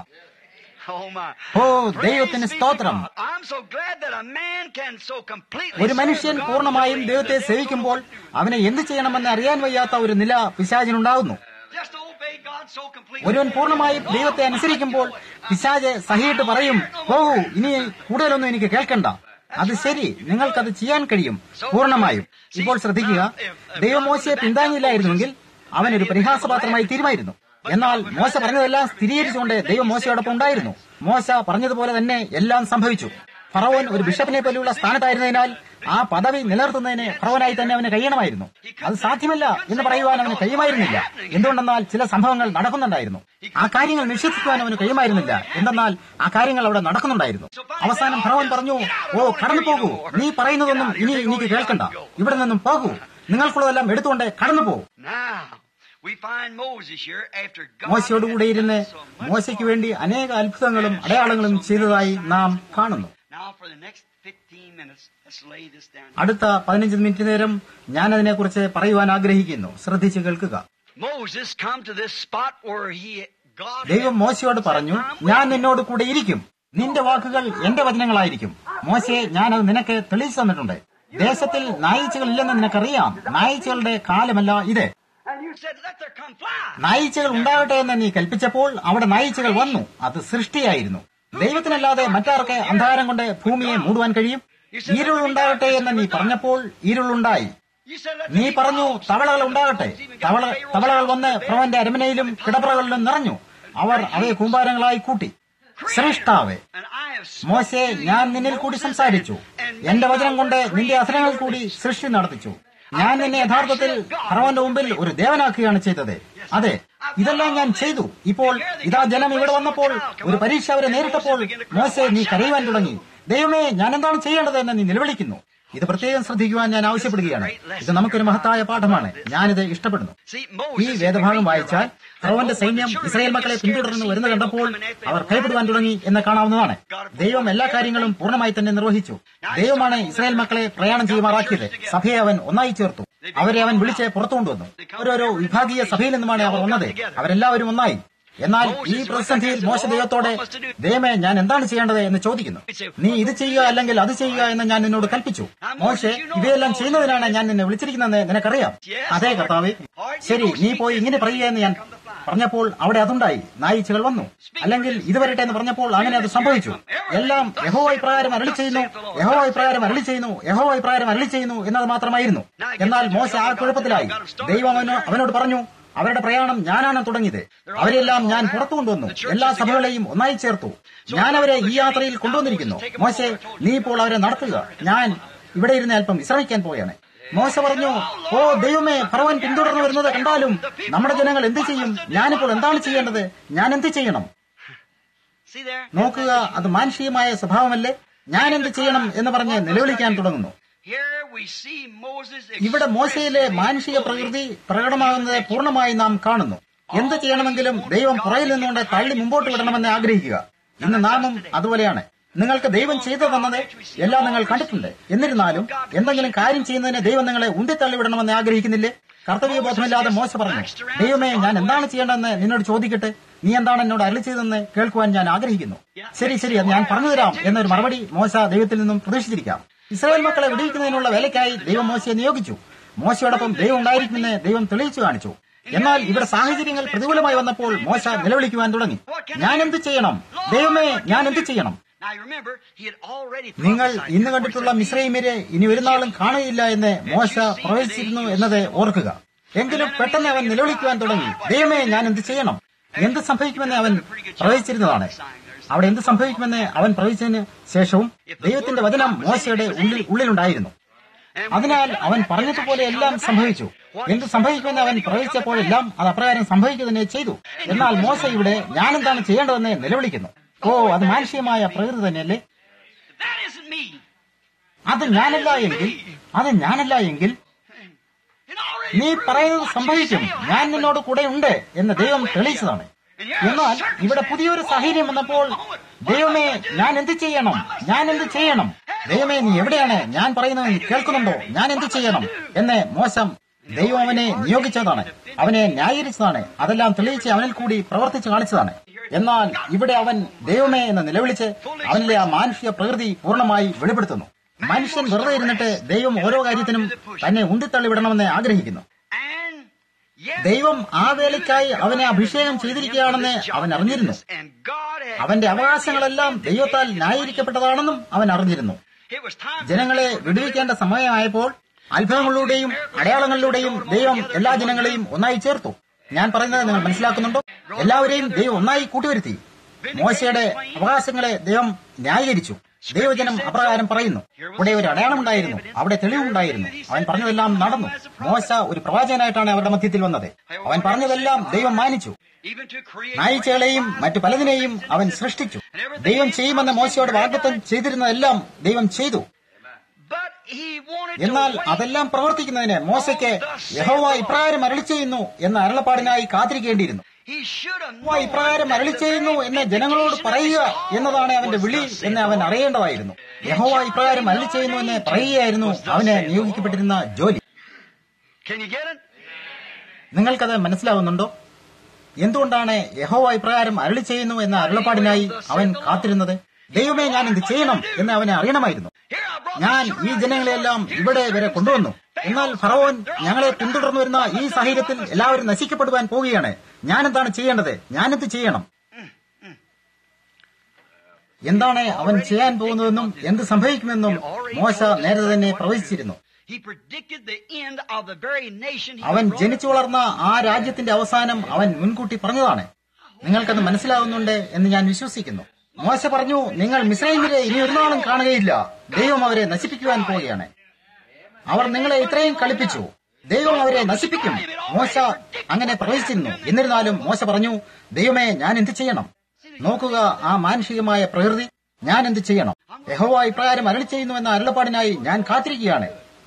Oh my. ഓ ദൈവത്തിന് സ്തോത്രം I'm so glad that a man can so completely ഒരു മനുഷ്യൻ serve God പൂർണ്ണമായും the way ദൈവത്തെ that സേവിക്കുമ്പോൾ അവനെ എന്ത് ചെയ്യണമെന്ന് അറിയാൻ വയ്യാത്ത ഒരു നില പിശാചിനുണ്ടാകുന്നു Just obey God so completely. ഒരുവൻ പൂർണ്ണമായും ദൈവത്തെ അനുസരിക്കുമ്പോൾ പിശാജ് സഹിയിട്ട് പറയും പോകൂ ഇനി കൂടുതലൊന്നും എനിക്ക് കേൾക്കണ്ട അത് ശരി നിങ്ങൾക്കത് ചെയ്യാൻ കഴിയും പൂർണ്ണമായും ഇപ്പോൾ ശ്രദ്ധിക്കുക ദൈവം മോശയെ പിന്താങ്ങിയില്ലായിരുന്നുവെങ്കിൽ അവൻ ഒരു പരിഹാസപാത്രമായി തീരുമായിരുന്നു എന്നാൽ മോശ പറഞ്ഞതെല്ലാം സ്ഥിരീകരിച്ചുകൊണ്ട് ദൈവം മോശയോടൊപ്പം ഉണ്ടായിരുന്നു മോശ പറഞ്ഞതുപോലെ തന്നെ എല്ലാം സംഭവിച്ചു ഫറവോൻ ഒരു ബിഷപ്പിനെ പോലെയുള്ള സ്ഥാനത്തായിരുന്നതിനാൽ ആ പദവി നിലനിർത്തുന്നതിന് ഫറവനായി തന്നെ അവന് കഴിയണമായിരുന്നു അത് സാധ്യമല്ല എന്ന് പറയുവാൻ അവന് കഴിയുമായിരുന്നില്ല എന്തുകൊണ്ടെന്നാൽ ചില സംഭവങ്ങൾ നടക്കുന്നുണ്ടായിരുന്നു ആ കാര്യങ്ങൾ നിഷേധിക്കുവാൻ അവന് കഴിയുമായിരുന്നില്ല എന്തെന്നാൽ ആ കാര്യങ്ങൾ അവിടെ നടക്കുന്നുണ്ടായിരുന്നു അവസാനം ഫറവൻ പറഞ്ഞു ഓ കടന്നു പോകൂ നീ പറയുന്നതൊന്നും ഇനി എനിക്ക് കേൾക്കണ്ട ഇവിടെ നിന്നും പോകൂ നിങ്ങൾക്കുള്ളതെല്ലാം എടുത്തുകൊണ്ട് കടന്നു പോകും Now, we find Moses here after God മോശയോടുകൂടെ ഇരുന്ന് had done so much മോശയ്ക്ക് for വേണ്ടി അനേക അത്ഭുതങ്ങളും അടയാളങ്ങളും ചെയ്തതായി നാം കാണുന്നു Now, for the next 15 minutes, let's lay this down. അടുത്ത പതിനഞ്ച് മിനിറ്റ് നേരം ഞാൻ അതിനെക്കുറിച്ച് പറയുവാൻ ആഗ്രഹിക്കുന്നു ശ്രദ്ധിച്ചു കേൾക്കുക Moses come to this spot where he God ദൈവം had മോശയോട് പറഞ്ഞു ഞാൻ നിന്നോട് കൂടെ ഇരിക്കും നിന്റെ വാക്കുകൾ എന്റെ വചനങ്ങളായിരിക്കും മോശയെ ഞാനത് നിനക്ക് തെളിയിച്ചു തന്നിട്ടുണ്ട് ദേശത്തിൽ നായിച്ചകൾ ഇല്ലെന്ന് നിനക്കറിയാം നായിച്ചകളുടെ കാലമല്ല ഇത് and you said, Let there come fly. നായിച്ചകൾ ഉണ്ടാകട്ടെ എന്ന് നീ കൽപ്പിച്ചപ്പോൾ അവിടെ നായിച്ചകൾ വന്നു അത് സൃഷ്ടിയായിരുന്നു ദൈവത്തിനല്ലാതെ മറ്റാർക്ക് അന്ധകാരം കൊണ്ട് ഭൂമിയെ മൂടുവാൻ കഴിയും ഇരുളുണ്ടാകട്ടെ എന്ന് നീ പറഞ്ഞപ്പോൾ ഇരുളുണ്ടായി You said, Let നീ there be പറഞ്ഞു clouds. തവളകൾ ഉണ്ടാകട്ടെ തവള തവളകൾ വന്ന് പ്രവന്റെ അരമനയിലും കിടപ്പറകളിലും നിറഞ്ഞു അവർ അവയെ കൂമ്പാരങ്ങളായി കൂട്ടി ശ്രേഷ്ഠാവേ And I have മോശെ ഞാൻ നിന്നിൽ കൂടി സംസാരിച്ചു എന്റെ വചനം കൊണ്ട് നിന്റെ അധരങ്ങൾ കൂടി സൃഷ്ടി നടത്തിച്ചു ഞാൻ നിന്നെ യഥാർത്ഥത്തിൽ ഫറവന്റെ മുമ്പിൽ ഒരു ദേവനാക്കുകയാണ് ചെയ്തത് അതെ ഇതെല്ലാം ഞാൻ ചെയ്തു ഇപ്പോൾ ഇതാ ജനം ഇവിടെ വന്നപ്പോൾ ഒരു പരീക്ഷ അവരെ നേരിട്ടപ്പോൾ മോശെ നീ കരയുവാൻ തുടങ്ങി ദൈവമേ ഞാൻ എന്താണ് ചെയ്യേണ്ടത് എന്ന് നീ നിലവിളിക്കുന്നു ഇത് പ്രത്യേകം ശ്രദ്ധിക്കുവാൻ ഞാൻ ആവശ്യപ്പെടുകയാണ് ഇത് നമുക്കൊരു മഹത്തായ പാഠമാണ് ഞാനിത് ഇഷ്ടപ്പെടുന്നു See, ഈ Moses വേദഭാഗം വായിച്ചാൽ ഫറവന്റെ സൈന്യം ഇസ്രായേൽ മക്കളെ പിന്തുടർന്ന് വരുന്ന കണ്ടപ്പോൾ അവർ ഭയപ്പെടുവാൻ തുടങ്ങി എന്ന് കാണാവുന്നതാണ് ദൈവം എല്ലാ കാര്യങ്ങളും പൂർണ്ണമായി തന്നെ നിർവഹിച്ചു ദൈവമാണ് ഇസ്രായേൽ മക്കളെ പ്രയാണം ചെയ്യുമാറാക്കിയത് സഭയെ അവൻ ഒന്നായി ചേർത്തു അവരെ അവൻ വിളിച്ച് പുറത്തു കൊണ്ടുവന്നു ഓരോരോ വിഭാഗീയ സഭയിൽ നിന്നുമാണ് അവർ വന്നത് അവരെല്ലാവരും ഒന്നായി എന്നാൽ ഈ പ്രതിസന്ധിയിൽ മോശ ദൈവത്തോടെ ദൈവമേ ഞാൻ എന്താണ് ചെയ്യേണ്ടത് എന്ന് ചോദിക്കുന്നു നീ ഇത് ചെയ്യുക അല്ലെങ്കിൽ അത് ചെയ്യുക എന്ന് ഞാൻ നിന്നോട് കൽപ്പിച്ചു മോശെ ഇവയെല്ലാം ചെയ്യുന്നതിനാണ് ഞാൻ നിന്നെ വിളിച്ചിരിക്കുന്നതെന്ന് നിനക്കറിയാം അതെ കർത്താവേ ശരി നീ പോയി ഇങ്ങനെ പറയുക എന്ന് ഞാൻ പറഞ്ഞപ്പോൾ അവിടെ അതുണ്ടായി നായിച്ചകൾ വന്നു അല്ലെങ്കിൽ ഇത് വരട്ടെ എന്ന് പറഞ്ഞപ്പോൾ അങ്ങനെ അത് സംഭവിച്ചു എല്ലാം യഹോ ഇപ്രകാരം അരളി ചെയ്യുന്നു യഹോ ഇപ്രകാരം അരളി ചെയ്യുന്നു യഹോ ഇപ്രകാരം അരളി ചെയ്യുന്നു എന്നത് മാത്രമായിരുന്നു എന്നാൽ മോശ ആ കുഴപ്പത്തിലായി ദൈവം അവനോ അവനോട് പറഞ്ഞു അവരുടെ പ്രയാണം ഞാനാണ് തുടങ്ങിയത് അവരെല്ലാം ഞാൻ പുറത്തു കൊണ്ടുവന്നു എല്ലാ സഭകളെയും ഒന്നായി ചേർത്തു ഞാൻ അവരെ ഈ യാത്രയിൽ കൊണ്ടുവന്നിരിക്കുന്നു മോശെ നീ ഇപ്പോൾ അവരെ നടത്തുക ഞാൻ ഇവിടെ ഇരുന്ന് അല്പം വിശ്രമിക്കാൻ പോവുകയാണ് മോശ പറഞ്ഞു ഓ ദൈവമേ ഫറവൻ പിന്തുടർന്നു വരുന്നത് കണ്ടാലും നമ്മുടെ ജനങ്ങൾ എന്ത് ചെയ്യും ഞാനിപ്പോൾ എന്താണ് ചെയ്യേണ്ടത് ഞാൻ എന്ത് ചെയ്യണം See there? നോക്കുക അത് മാനുഷികമായ സ്വഭാവമല്ലേ ഞാൻ എന്ത് ചെയ്യണം എന്ന് പറഞ്ഞ് നിലവിളിക്കാൻ തുടങ്ങുന്നു Here we see Moses ഇവിടെ മോശയിലെ മാനുഷിക പ്രകൃതി പ്രകടമാകുന്നത് പൂർണ്ണമായി നാം കാണുന്നു എന്ത് ചെയ്യണമെങ്കിലും ദൈവം പുറയിൽ നിന്നുകൊണ്ട് തള്ളി മുമ്പോട്ട് വിടണമെന്ന് ആഗ്രഹിക്കുക ഇന്ന് നാമും അതുപോലെയാണ് നിങ്ങൾക്ക് ദൈവം ചെയ്തു തന്നത് എല്ലാം നിങ്ങൾ കണ്ടിട്ടുണ്ട് എന്നിരുന്നാലും എന്തെങ്കിലും കാര്യം ചെയ്യുന്നതിന് ദൈവം നിങ്ങളെ ഉന്തിത്തള്ളി വിടണമെന്ന് ആഗ്രഹിക്കുന്നില്ലേ കർത്തവ്യബോധമില്ലാതെ മോശ പറഞ്ഞു ദൈവമേ ഞാൻ എന്താണ് ചെയ്യേണ്ടതെന്ന് നിന്നോട് ചോദിക്കട്ടെ നീ എന്താണ് എന്നോട് അരളി ചെയ്തതെന്ന് കേൾക്കുവാൻ ഞാൻ ആഗ്രഹിക്കുന്നു ശരി ശരി അത് ഞാൻ പറഞ്ഞു തരാം എന്നൊരു മറുപടി മോശ ദൈവത്തിൽ നിന്നും പ്രതീക്ഷിച്ചിരിക്കാം ഇസ്രായേൽ മക്കളെ വിടിയിക്കുന്നതിനുള്ള വേലയ്ക്കായി ദൈവം മോശയെ നിയോഗിച്ചു മോശയോടൊപ്പം ദൈവം ഉണ്ടായിരിക്കുമെന്ന് ദൈവം തെളിയിച്ചു കാണിച്ചു എന്നാൽ ഇവിടെ സാഹചര്യങ്ങൾ പ്രതികൂലമായി വന്നപ്പോൾ മോശ നിലവിളിക്കുവാൻ തുടങ്ങി ഞാൻ എന്ത് ചെയ്യണം ദൈവമേ ഞാൻ എന്ത് ചെയ്യണം Now you remember, he had already നിങ്ങൾ prophesied ഇന്ന് that കണ്ടിട്ടുള്ള before he മിശ്രൈമരെ ഇനി ഒരു നാളും കാണുകയില്ല എന്ന് മോശ പ്രവചിച്ചിരുന്നു എന്നത് ഓർക്കുക എങ്കിലും പെട്ടെന്ന് അവൻ നിലവിളിക്കുവാൻ തുടങ്ങി ദൈവമേ ഞാൻ എന്ത് ചെയ്യണം എന്ത് സംഭവിക്കുമെന്ന് അവൻ പ്രവചിച്ചിരുന്നതാണ് അവിടെ എന്ത് സംഭവിക്കുമെന്ന് അവൻ പ്രവചിച്ചതിന് ശേഷവും ദൈവത്തിന്റെ വചനം മോശയുടെ ഉള്ളിൽ ഉള്ളിലുണ്ടായിരുന്നു അതിനാൽ അവൻ പറഞ്ഞതുപോലെ എല്ലാം സംഭവിച്ചു എന്ത് സംഭവിക്കുമെന്ന് അവൻ പ്രവചിച്ചപ്പോഴെല്ലാം അത് അപ്രകാരം സംഭവിക്കുക തന്നെ ചെയ്തു എന്നാൽ മോശ ഇവിടെ ഞാനെന്താണ് ചെയ്യേണ്ടതെന്ന് നിലവിളിക്കുന്നു ഓ അത് മാനുഷികമായ പ്രകൃതി തന്നെയല്ലേ That isn't me. അത് ഞാനല്ല എങ്കിൽ അത് ഞാനല്ല എങ്കിൽ It already നീ പറയുന്നത് സംഭവിക്കും ഞാൻ നിന്നോട് കൂടെ ഉണ്ട് എന്ന് ദൈവം തെളിയിച്ചതാണ് എന്നാൽ ഇവിടെ പുതിയൊരു സാഹചര്യം വന്നപ്പോൾ ദൈവമേ ഞാൻ എന്ത് ചെയ്യണം ഞാൻ എന്ത് ചെയ്യണം ദൈവമേ നീ എവിടെയാണ് ഞാൻ പറയുന്നത് നീ കേൾക്കുന്നുണ്ടോ ഞാൻ എന്ത് ചെയ്യണം എന്ന് മോശം ദൈവം അവനെ നിയോഗിച്ചതാണ് അവനെ ന്യായീകരിച്ചതാണ് അതെല്ലാം തെളിയിച്ച് അവനിൽ കൂടി പ്രവർത്തിച്ച് കാണിച്ചതാണ് എന്നാൽ ഇവിടെ അവൻ ദൈവമേ എന്ന് നിലവിളിച്ച് അവനിലെ ആ മാനുഷിക പ്രകൃതി പൂർണ്ണമായി വെളിപ്പെടുത്തുന്നു മനുഷ്യൻ വെറുതെ ഇരുന്നിട്ട് ദൈവം ഓരോ കാര്യത്തിനും തന്നെ ഉന്തിത്തള്ളി വിടണമെന്ന് ആഗ്രഹിക്കുന്നു And yes, ദൈവം ആ വേലയ്ക്കായി അവനെ അഭിഷേകം ചെയ്തിരിക്കുകയാണെന്ന് അവൻ അറിഞ്ഞിരുന്നു and God had അവന്റെ അവകാശങ്ങളെല്ലാം ദൈവത്താൽ ന്യായീകരിക്കപ്പെട്ടതാണെന്നും അവൻ അറിഞ്ഞിരുന്നു it was time ജനങ്ങളെ വിടുവിക്കേണ്ട സമയമായപ്പോൾ അത്ഭുതങ്ങളിലൂടെയും അടയാളങ്ങളിലൂടെയും ദൈവം എല്ലാ ജനങ്ങളെയും ഒന്നായി ചേർത്തു ഞാൻ പറയുന്നത് നിങ്ങൾ മനസ്സിലാക്കുന്നുണ്ടോ എല്ലാവരെയും ദൈവം ഒന്നായി കൂട്ടിവരുത്തി മോശയുടെ അവകാശങ്ങളെ ദൈവം ന്യായീകരിച്ചു ദൈവജനം അപ്രകാരം പറയുന്നു അവിടെ ഒരു അടയാളമുണ്ടായിരുന്നു അവിടെ തെളിവുണ്ടായിരുന്നു അവൻ പറഞ്ഞതെല്ലാം നടന്നു മോശ ഒരു പ്രവാചകനായിട്ടാണ് അവരുടെ മധ്യത്തിൽ വന്നത് അവൻ പറഞ്ഞതെല്ലാം ദൈവം മാനിച്ചു even to create നായിച്ചകളെയും മറ്റു പലതിനെയും അവൻ സൃഷ്ടിച്ചു ദൈവം ചെയ്യുമെന്ന് മോശയോട് വാഗ്ദത്തം ചെയ്തിരുന്നതെല്ലാം ദൈവം ചെയ്തു but he wanted to എന്നാൽ wait അതെല്ലാം പ്രവർത്തിക്കുന്നതിന് മോശയ്ക്ക് യഹോവ ഇപ്രകാരം അരളി ചെയ്യുന്നു എന്ന അരുളപ്പാടിനായി കാത്തിരിക്കേണ്ടിയിരുന്നു he should have യഹോവ ഇപ്രകാരം അരളി ചെയ്യുന്നു എന്ന് ജനങ്ങളോട് പറയുക എന്നതാണ് അവന്റെ വിളി എന്ന് അവൻ അറിയേണ്ടതായിരുന്നു യഹോവ ഇപ്രകാരം അരളി ചെയ്യുന്നു എന്ന് പറയുകയായിരുന്നു അവന് നിയോഗിക്കപ്പെട്ടിരുന്ന ജോലി Can you get it? നിങ്ങൾക്കത് മനസ്സിലാവുന്നുണ്ടോ എന്തുകൊണ്ടാണ് യഹോവ ഇപ്രകാരം അരളി ചെയ്യുന്നു എന്ന അരുളപ്പാടിനായി അവൻ കാത്തിരുന്നത് ദൈവമേ ഞാൻ എന്ത് ചെയ്യണം എന്ന് അവനെ അറിയണമായിരുന്നു Here I brought ഞാൻ ഈ ജനങ്ങളെല്ലാം ഇവിടെ വരെ കൊണ്ടുവന്നു എന്നാൽ ഫറവോൻ ഞങ്ങളെ പിന്തുടർന്നു വരുന്ന ഈ സാഹചര്യത്തിൽ എല്ലാവരും നശിക്കപ്പെടുവാൻ പോവുകയാണ് ഞാൻ എന്താണ് ചെയ്യേണ്ടത് ഞാനെന്ത് ചെയ്യണം എന്താണ് അവൻ ചെയ്യാൻ പോകുന്നതെന്നും എന്ത് സംഭവിക്കുമെന്നും മോശ നേരത്തെ തന്നെ പ്രവചിച്ചിരുന്നു He predicted the end of the very nation he അവൻ was brought ജനിച്ചു വളർന്ന ആ രാജ്യത്തിന്റെ അവസാനം അവൻ മുൻകൂട്ടി പറഞ്ഞതാണ് നിങ്ങൾക്കത് മനസ്സിലാവുന്നുണ്ട് എന്ന് ഞാൻ വിശ്വസിക്കുന്നു മോശ പറഞ്ഞു നിങ്ങൾ മിസ്രൈമിലെ ഇനി ഒരു നാളും കാണുകയില്ല ദൈവം അവരെ നശിപ്പിക്കുവാൻ പോവുകയാണ് അവർ നിങ്ങളെ ഇത്രയും കളിപ്പിച്ചു ദൈവം അവരെ നശിപ്പിക്കും മോശ അങ്ങനെ പ്രവചിച്ചിരുന്നു എന്നിരുന്നാലും മോശ പറഞ്ഞു ദൈവമേ ഞാൻ എന്ത് ചെയ്യണം നോക്കുക ആ മാനുഷികമായ പ്രകൃതി ഞാൻ എന്ത് ചെയ്യണം യഹോവ ഇപ്രകാരം അരളി ചെയ്യുന്നു എന്ന അരുളപ്പാടിനായി ഞാൻ കാത്തിരിക്കുകയാണ്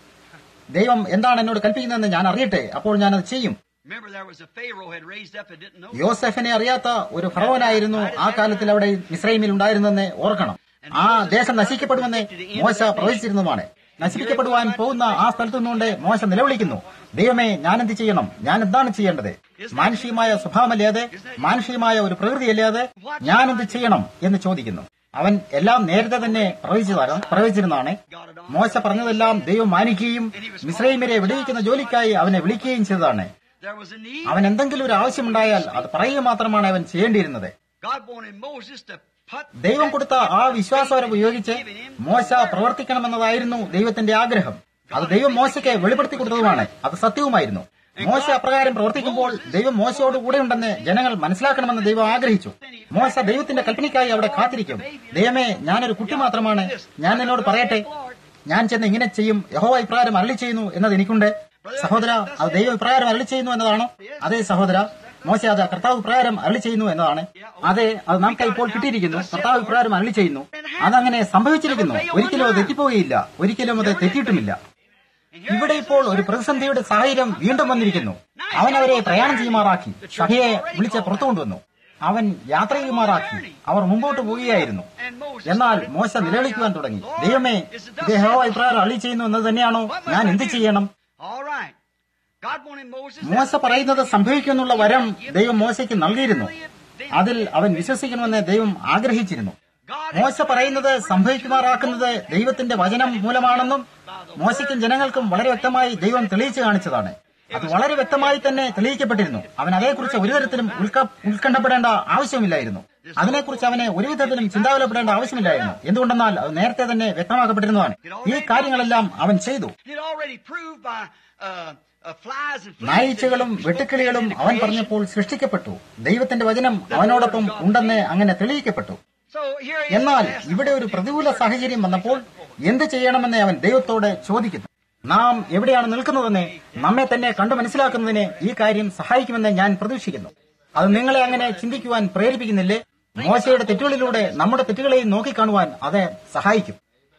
ദൈവം എന്താണ് എന്നോട് കൽപ്പിക്കുന്നതെന്ന് ഞാൻ അറിയട്ടെ അപ്പോൾ ഞാൻ അത് ചെയ്യും Remember, there was a Pharaoh had raised up and didn't know. യോസെഫിനെ അറിയാത്ത ഒരു ഫറവനായിരുന്നു ആ കാലത്തിൽ അവിടെ ഇസ്രൈമിൽ ഉണ്ടായിരുന്നെന്ന് ഓർക്കണം ആ ദേശം നശിക്കപ്പെടുമെന്ന് മോശ പ്രവചിച്ചിരുന്നതുമാണ് നശിപ്പിക്കപ്പെടുവാൻ പോകുന്ന ആ സ്ഥലത്തു നിന്നുകൊണ്ട് മോശ നിലവിളിക്കുന്നു ദൈവമേ ഞാൻ എന്ത് ചെയ്യണം ഞാൻ എന്താണ് ചെയ്യേണ്ടത് മാനുഷികമായ സ്വഭാവമല്ലാതെ മാനുഷികമായ ഒരു പ്രകൃതിയല്ലാതെ ഞാൻ എന്ത് ചെയ്യണം എന്ന് ചോദിക്കുന്നു അവൻ എല്ലാം നേരത്തെ തന്നെ പ്രവചിച്ചതാണ് പ്രവചിച്ചിരുന്നതാണ് മോശ പറഞ്ഞതെല്ലാം ദൈവം മാനിക്കുകയും മിശ്രൈമിനെ വിടുവിക്കുന്ന ജോലിക്കായി അവനെ വിളിക്കുകയും ചെയ്തതാണ് There was a need. അവൻ എന്തെങ്കിലും ഒരു ആവശ്യമുണ്ടായാൽ അത് പറയുക മാത്രമാണ് അവൻ ചെയ്യേണ്ടിയിരുന്നത് God wanted Moses to put ദൈവം കൊടുത്ത ആ വിശ്വാസം ഉപയോഗിച്ച് മോശ പ്രവർത്തിക്കണമെന്നതായിരുന്നു ദൈവത്തിന്റെ ആഗ്രഹം അത് ദൈവം മോശയ്ക്ക് വെളിപ്പെടുത്തി കൊടുത്തതുമാണ് അത് സത്യവുമായിരുന്നു മോശ അപ്രകാരം പ്രവർത്തിക്കുമ്പോൾ ദൈവം മോശയോട് കൂടെ ഉണ്ടെന്ന് ജനങ്ങൾ മനസ്സിലാക്കണമെന്ന് ദൈവം ആഗ്രഹിച്ചു മോശ ദൈവത്തിന്റെ കൽപ്പനയ്ക്കായി അവിടെ കാത്തിരിക്കും ദൈവമേ ഞാനൊരു കുട്ടി മാത്രമാണ് ഞാൻ നിന്നോട് പറയട്ടെ ഞാൻ ചെന്ന് ഇങ്ങനെ ചെയ്യും യഹോവ ഇപ്രകാരം അരളി ചെയ്യുന്നു എന്നത് എനിക്കുണ്ട് സഹോദര അത് ദൈവം ഇപ്രകാരം അരളി ചെയ്യുന്നു എന്നതാണോ അതെ സഹോദര മോശ അത് കർത്താവ് ഇപ്രകാരം അരളി ചെയ്യുന്നു എന്നതാണ് അതെ അത് നമുക്ക് ഇപ്പോൾ കിട്ടിയിരിക്കുന്നു കർത്താവ് ഇപ്രകാരം അരളി ചെയ്യുന്നു അതങ്ങനെ സംഭവിച്ചിരിക്കുന്നു ഒരിക്കലും അത് തെറ്റിപ്പോവുകയില്ല ഒരിക്കലും അത് തെറ്റിയിട്ടുമില്ല ഇവിടെ ഇപ്പോൾ ഒരു പ്രതിസന്ധിയുടെ സാഹചര്യം വീണ്ടും വന്നിരിക്കുന്നു അവൻ അവരെ പ്രയാണം ചെയ്യുമാറാക്കി സഭയെ വിളിച്ച് പുറത്തു കൊണ്ടുവന്നു അവൻ യാത്ര ചെയ്യുമാറാക്കി അവർ മുമ്പോട്ട് പോവുകയായിരുന്നു എന്നാൽ മോശ നിലവിളിക്കുവാൻ തുടങ്ങി ദൈവമേ ഇത് ഹോ ഇപ്രകാരം അളി ചെയ്യുന്നു എന്നത് തന്നെയാണോ ഞാൻ എന്ത് ചെയ്യണം All right. God wanted Moses. മോശ പറയുന്നത് സംഭവിക്കുമെന്നുള്ള വരം ദൈവം മോശയ്ക്ക് നൽകിയിരുന്നു അതിൽ അവൻ വിശ്വസിക്കണമെന്ന് ദൈവം ആഗ്രഹിച്ചിരുന്നു മോശ പറയുന്നത് സംഭവിക്കുമാറാക്കുന്നത് ദൈവത്തിന്റെ വചനം മൂലമാണെന്നും മോശയ്ക്കും ജനങ്ങൾക്കും വളരെ വ്യക്തമായി ദൈവം തെളിയിച്ചു കാണിച്ചതാണ് അത് വളരെ വ്യക്തമായി തന്നെ തെളിയിക്കപ്പെട്ടിരുന്നു അവൻ അതേക്കുറിച്ച് ഒരു തരത്തിലും ഉത്ക- ഉത്കണ്ഠപ്പെടേണ്ട ആവശ്യമില്ലായിരുന്നു അതിനെക്കുറിച്ച് അവനെ ഒരു വിധത്തിലും ചിന്താകുലപ്പെടേണ്ട ആവശ്യമില്ലായിരുന്നു എന്തുകൊണ്ടെന്നാൽ അത് നേരത്തെ തന്നെ വ്യക്തമാക്കപ്പെട്ടിരുന്നതാണ് ഈ കാര്യങ്ങളെല്ലാം അവൻ ചെയ്തു It already proved by uh, uh, flies and fleas നായിച്ചകളും that he was വെട്ടുക്കിളികളും created in the അവൻ creation. പറഞ്ഞപ്പോൾ സൃഷ്ടിക്കപ്പെട്ടു ദൈവത്തിന്റെ വചനം അവനോടൊപ്പം ഉണ്ടെന്ന് അങ്ങനെ തെളിയിക്കപ്പെട്ടു So here he is എന്നാൽ asked, ഇവിടെ ഒരു പ്രതികൂല സാഹചര്യം വന്നപ്പോൾ എന്ത് ചെയ്യണമെന്ന് അവൻ ദൈവത്തോട് ചോദിക്കുന്നു നാം എവിടെയാണ് നിൽക്കുന്നതെന്ന് നമ്മെ തന്നെ കണ്ടു മനസ്സിലാക്കുന്നതിന് ഈ കാര്യം സഹായിക്കുമെന്ന് ഞാൻ പ്രതീക്ഷിക്കുന്നു അത് നിങ്ങളെ അങ്ങനെ ചിന്തിക്കുവാൻ പ്രേരിപ്പിക്കുന്നില്ലേ മോശയുടെ തെറ്റുകളിലൂടെ നമ്മുടെ തെറ്റുകളെയും നോക്കിക്കാണുവാൻ അത് സഹായിക്കും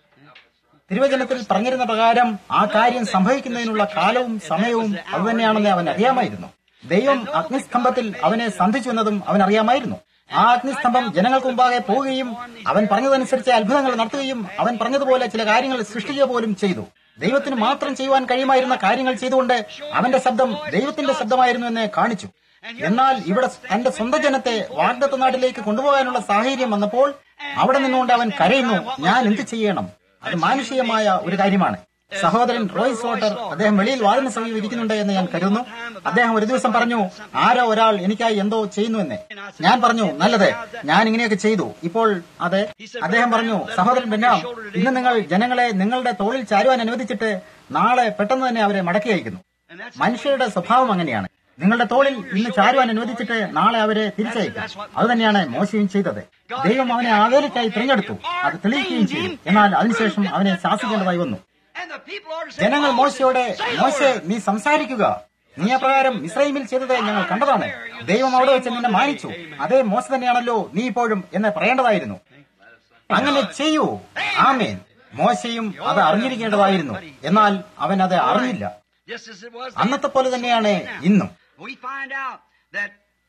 തിരുവചനത്തിൽ പറഞ്ഞിരുന്ന പ്രകാരം ആ കാര്യം സംഭവിക്കുന്നതിനുള്ള കാലവും സമയവും അതുതന്നെയാണെന്ന് അവൻ അറിയാമായിരുന്നു ദൈവം അഗ്നിസ്തംഭത്തിൽ അവനെ സന്ധിച്ചു എന്നതും അവൻ അറിയാമായിരുന്നു ആ അഗ്നിസ്തംഭം ജനങ്ങൾക്ക് മുമ്പാകെ പോവുകയും അവൻ പറഞ്ഞതനുസരിച്ച് അത്ഭുതങ്ങൾ നടത്തുകയും അവൻ പറഞ്ഞതുപോലെ ചില കാര്യങ്ങൾ സൃഷ്ടിക്കുക പോലും ചെയ്തു ദൈവത്തിന് മാത്രം ചെയ്യുവാൻ കഴിയുമായിരുന്ന കാര്യങ്ങൾ ചെയ്തുകൊണ്ട് അവന്റെ ശബ്ദം ദൈവത്തിന്റെ ശബ്ദമായിരുന്നു എന്ന് കാണിച്ചു എന്നാൽ ഇവിടെ തന്റെ സ്വന്തം ജനത്തെ വാഗ്ദത്ത നാട്ടിലേക്ക് കൊണ്ടുപോകാനുള്ള സാഹചര്യം വന്നപ്പോൾ അവിടെ നിന്നുകൊണ്ട് അവൻ കരയുന്നു ഞാൻ എന്ത് ചെയ്യണം അത് മാനുഷികമായ ഒരു കാര്യമാണ് സഹോദരൻ റോയ്സ് വാട്ടർ അദ്ദേഹം വെളിയിൽ വാതിന് സമീപം ഇരിക്കുന്നുണ്ട് എന്ന് ഞാൻ കരുതുന്നു അദ്ദേഹം ഒരു ദിവസം പറഞ്ഞു ആരോ ഒരാൾ എനിക്കായി എന്തോ ചെയ്യുന്നു എന്ന് ഞാൻ പറഞ്ഞു നല്ലത് ഞാൻ ഇങ്ങനെയൊക്കെ ചെയ്തു ഇപ്പോൾ അതെ അദ്ദേഹം പറഞ്ഞു സഹോദരൻ ബെന്നാം ഇന്ന് നിങ്ങൾ ജനങ്ങളെ നിങ്ങളുടെ തോളിൽ ചാരുവാൻ അനുവദിച്ചിട്ട് നാളെ പെട്ടെന്ന് തന്നെ അവരെ മടക്കി അയക്കുന്നു മനുഷ്യരുടെ സ്വഭാവം അങ്ങനെയാണ് നിങ്ങളുടെ തോളിൽ ഇന്ന് ചാരുവാൻ അനുവദിച്ചിട്ട് നാളെ അവരെ തിരിച്ചയക്കും അത് തന്നെയാണ് മോശയും ചെയ്തത് ദൈവം അവനെ ആവേലിക്കായി തിരഞ്ഞെടുത്തു അത് തെളിയിക്കുകയും ചെയ്തു എന്നാൽ അതിനുശേഷം അവനെ ശാസിക്കേണ്ടതായി വന്നു and the people are saying, ജനങ്ങൾ "Moses, മോശയോട് say the മോശെ word." നീ സംസാരിക്കുക നീ അപ്രകാരം ഇസ്രായേലിൽ ചെയ്തത് ഞങ്ങൾ കണ്ടതാണ് ദൈവം അവിടെ വെച്ച് നിന്നെ മാനിച്ചു അതേ മോശ തന്നെയാണല്ലോ നീ ഇപ്പോഴും എന്ന് പറയേണ്ടതായിരുന്നു അങ്ങനെ ചെയ്യൂ ആമേൻ മോശയും അത് അറിഞ്ഞിരിക്കേണ്ടതായിരുന്നു എന്നാൽ അവൻ അത് അറിഞ്ഞില്ല Just as it was then, അന്നത്തെ പോലെ തന്നെയാണ് ഇന്നും we find out that.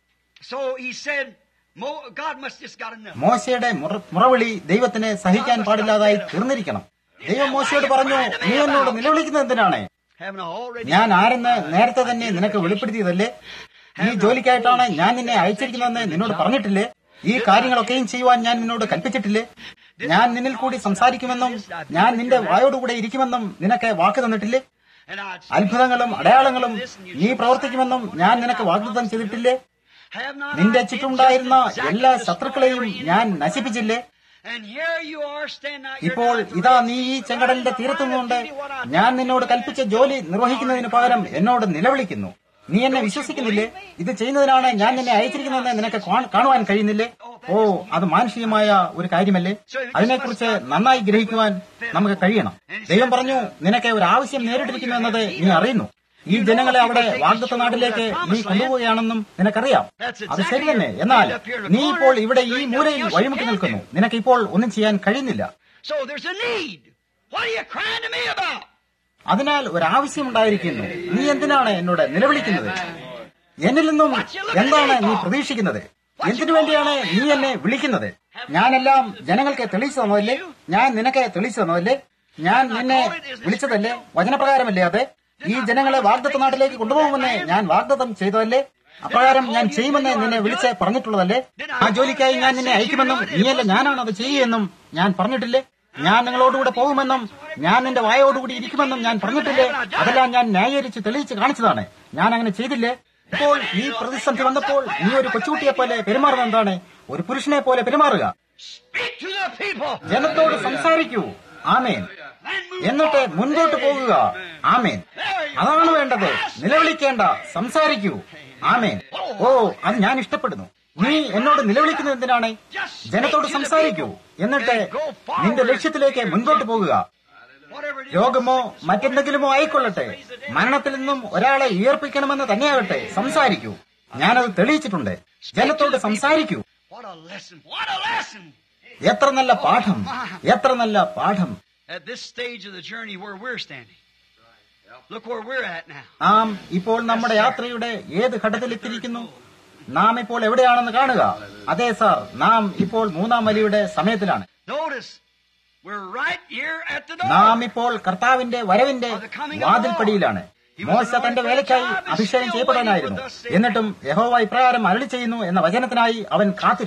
So he said, Mo, God must just got enough. മോശയുടെ മുറ- മുറവിളി ദൈവത്തിന് സഹിക്കാൻ പാടില്ലാതായി തീർന്നിരിക്കണം ദൈവം മോശയോട് പറഞ്ഞു നീ എന്നോട് നിലവിളിക്കുന്നത് എന്തിനാണ് Having already ഞാൻ ആരെന്ന് നേരത്തെ തന്നെ നിനക്ക് വെളിപ്പെടുത്തിയതല്ലേ ഈ ജോലിക്കായിട്ടാണ് ഞാൻ നിന്നെ അയച്ചിരിക്കുന്നതെന്ന് നിന്നോട് പറഞ്ഞിട്ടില്ലേ ഈ കാര്യങ്ങളൊക്കെയും ചെയ്യുവാൻ ഞാൻ നിന്നോട് കൽപ്പിച്ചിട്ടില്ലേ ഞാൻ നിന്നിൽ കൂടി സംസാരിക്കുമെന്നും ഞാൻ നിന്റെ വായോടുകൂടെ ഇരിക്കുമെന്നും നിനക്ക് വാക്ക് തന്നിട്ടില്ലേ and I അത്ഭുതങ്ങളും അടയാളങ്ങളും നീ പ്രവർത്തിക്കുമെന്നും ഞാൻ നിനക്ക് വാഗ്ദത്തം ചെയ്തിട്ടില്ലേ have not നിന്റെ I ചുറ്റുമുണ്ടായിരുന്ന just exactly എല്ലാ the ശത്രുക്കളെയും story ഞാൻ in- നശിപ്പിച്ചില്ലേ And here you are standing out here ഇപ്പോൾ now at the ഇതാ Red നീ ഈ Sea, ചെങ്കടലിന്റെ right തീരത്തു in the നിന്നുകൊണ്ട് line of duty, what I ഞാൻ told നിന്നോട് you കൽപ്പിച്ച that. ജോലി നിർവഹിക്കുന്നതിന് പകരം എന്നോട് നിലവിളിക്കുന്നു നീ എന്നെ വിശ്വസിക്കുന്നില്ലേ ഇത് ചെയ്യുന്നതിനാണ് ഞാൻ നിന്നെ അയച്ചിരിക്കുന്നതെന്ന് നിനക്ക് കാണ്- കാണുവാൻ കഴിയുന്നില്ലേ ഓ അത് മാനുഷികമായ ഒരു കാര്യമല്ലേ അതിനെക്കുറിച്ച് നന്നായി ഗ്രഹിക്കുവാൻ നമുക്ക് കഴിയണം ദൈവം പറഞ്ഞു നിനക്ക് ഒരു ആവശ്യം നേരിട്ടിരിക്കുന്നു എന്നത് നീ അറിയുന്നു ഈ ജനങ്ങളെ അവിടെ വാഗ്ദത്ത നാട്ടിലേക്ക് നീ കൊണ്ടുപോവുകയാണെന്നും നിനക്കറിയാം അത് ശരി തന്നെ എന്നാൽ നീ ഇപ്പോൾ ഇവിടെ ഈ മൂലയിൽ വഴിമുട്ടി നിൽക്കുന്നു നിനക്ക് ഇപ്പോൾ ഒന്നും ചെയ്യാൻ കഴിയുന്നില്ല So there's a need. What are you crying to me about? അതിനാൽ ഒരാവശ്യമുണ്ടായിരിക്കുന്നു നീ എന്തിനാണ് എന്നോട് നിലവിളിക്കുന്നത് എന്നിൽ നിന്നും എന്താണ് നീ പ്രതീക്ഷിക്കുന്നത് എന്തിനു വേണ്ടിയാണ് നീ എന്നെ വിളിക്കുന്നത് ഞാനെല്ലാം ജനങ്ങൾക്ക് തെളിയിച്ചു തന്നതല്ലേ ഞാൻ നിനക്ക് തെളിയിച്ചു തന്നതല്ലേ ഞാൻ നിന്നെ വിളിച്ചതല്ലേ വചനപ്രകാരമല്ലേ അത് ഈ ജനങ്ങളെ വാഗ്ദത്ത നാട്ടിലേക്ക് കൊണ്ടുപോകുമെന്ന് ഞാൻ വാഗ്ദത്തം ചെയ്തതല്ലേ അപ്രകാരം ഞാൻ ചെയ്യുമെന്ന് നിന്നെ വിളിച്ച് പറഞ്ഞിട്ടുള്ളതല്ലേ ആ ജോലിക്കായി ഞാൻ നിന്നെ അയക്കുമെന്നും നീയല്ല ഞാനാണ് അത് ചെയ്യുമെന്നും ഞാൻ പറഞ്ഞിട്ടില്ലേ ഞാൻ നിങ്ങളോടുകൂടെ പോകുമെന്നും ഞാൻ നിന്റെ വായോടുകൂടി ഇരിക്കുമെന്നും ഞാൻ പറഞ്ഞിട്ടില്ലേ അതെല്ലാം ഞാൻ ന്യായീകരിച്ച് തെളിയിച്ച് കാണിച്ചതാണ് ഞാൻ അങ്ങനെ ചെയ്തില്ലേ ഇപ്പോൾ ഈ പ്രതിസന്ധി വന്നപ്പോൾ നീ ഒരു കൊച്ചുകുട്ടിയെ പോലെ പെരുമാറുന്നത് എന്താണ് ഒരു പുരുഷനെ പോലെ പെരുമാറുക Speak to the people. ജനത്തോട് സംസാരിക്കൂ ആമേൻ എന്നിട്ട് മുൻപോട്ട് പോകുക ആമേൻ അതാണ് വേണ്ടത് നിലവിളിക്കേണ്ട സംസാരിക്കൂ ആമേൻ ഓ അത് ഞാൻ ഇഷ്ടപ്പെടുന്നു നീ എന്നോട് നിലവിളിക്കുന്നത് എന്തിനാണ് ജനത്തോട് സംസാരിക്കൂ എന്നിട്ട് നിന്റെ ലക്ഷ്യത്തിലേക്ക് മുൻപോട്ട് പോകുക Whatever it is. രോഗമോ മറ്റെന്തെങ്കിലുമോ ആയിക്കൊള്ളട്ടെ മരണത്തിൽ നിന്നും ഒരാളെ ഉയർപ്പിക്കണമെന്ന് തന്നെയാകട്ടെ സംസാരിക്കൂ ഞാനത് തെളിയിച്ചിട്ടുണ്ട് ജനത്തോട് സംസാരിക്കൂ What a lesson. What a lesson. എത്ര നല്ല പാഠം എത്ര നല്ല പാഠം At this stage of the journey where we're standing. Look where we're at now. നാം ഇപ്പോൾ നമ്മുടെ യാത്രയുടെ ഏത് ഘട്ടത്തിലെത്തിയിരിക്കുന്നു നാം ഇപ്പോൾ എവിടെയാണെന്ന് കാണുക അതെ സാർ നാം ഇപ്പോൾ മൂന്നാം വലിയുടെ സമയത്തിലാണ് Notice, we're right here at the door. നാം ഇപ്പോൾ കർത്താവിന്റെ വരവിന്റെ വാതിൽപ്പടിയിലാണ് മോശ തന്റെ വേലയ്ക്കായി അഭിഷേകം ചെയ്യപ്പെടാനായിരുന്നു എന്നിട്ടും യഹോവ ഇപ്രകാരം അരളി ചെയ്യുന്നു എന്ന വചനത്തിനായി അവൻ കാത്തിരുന്നു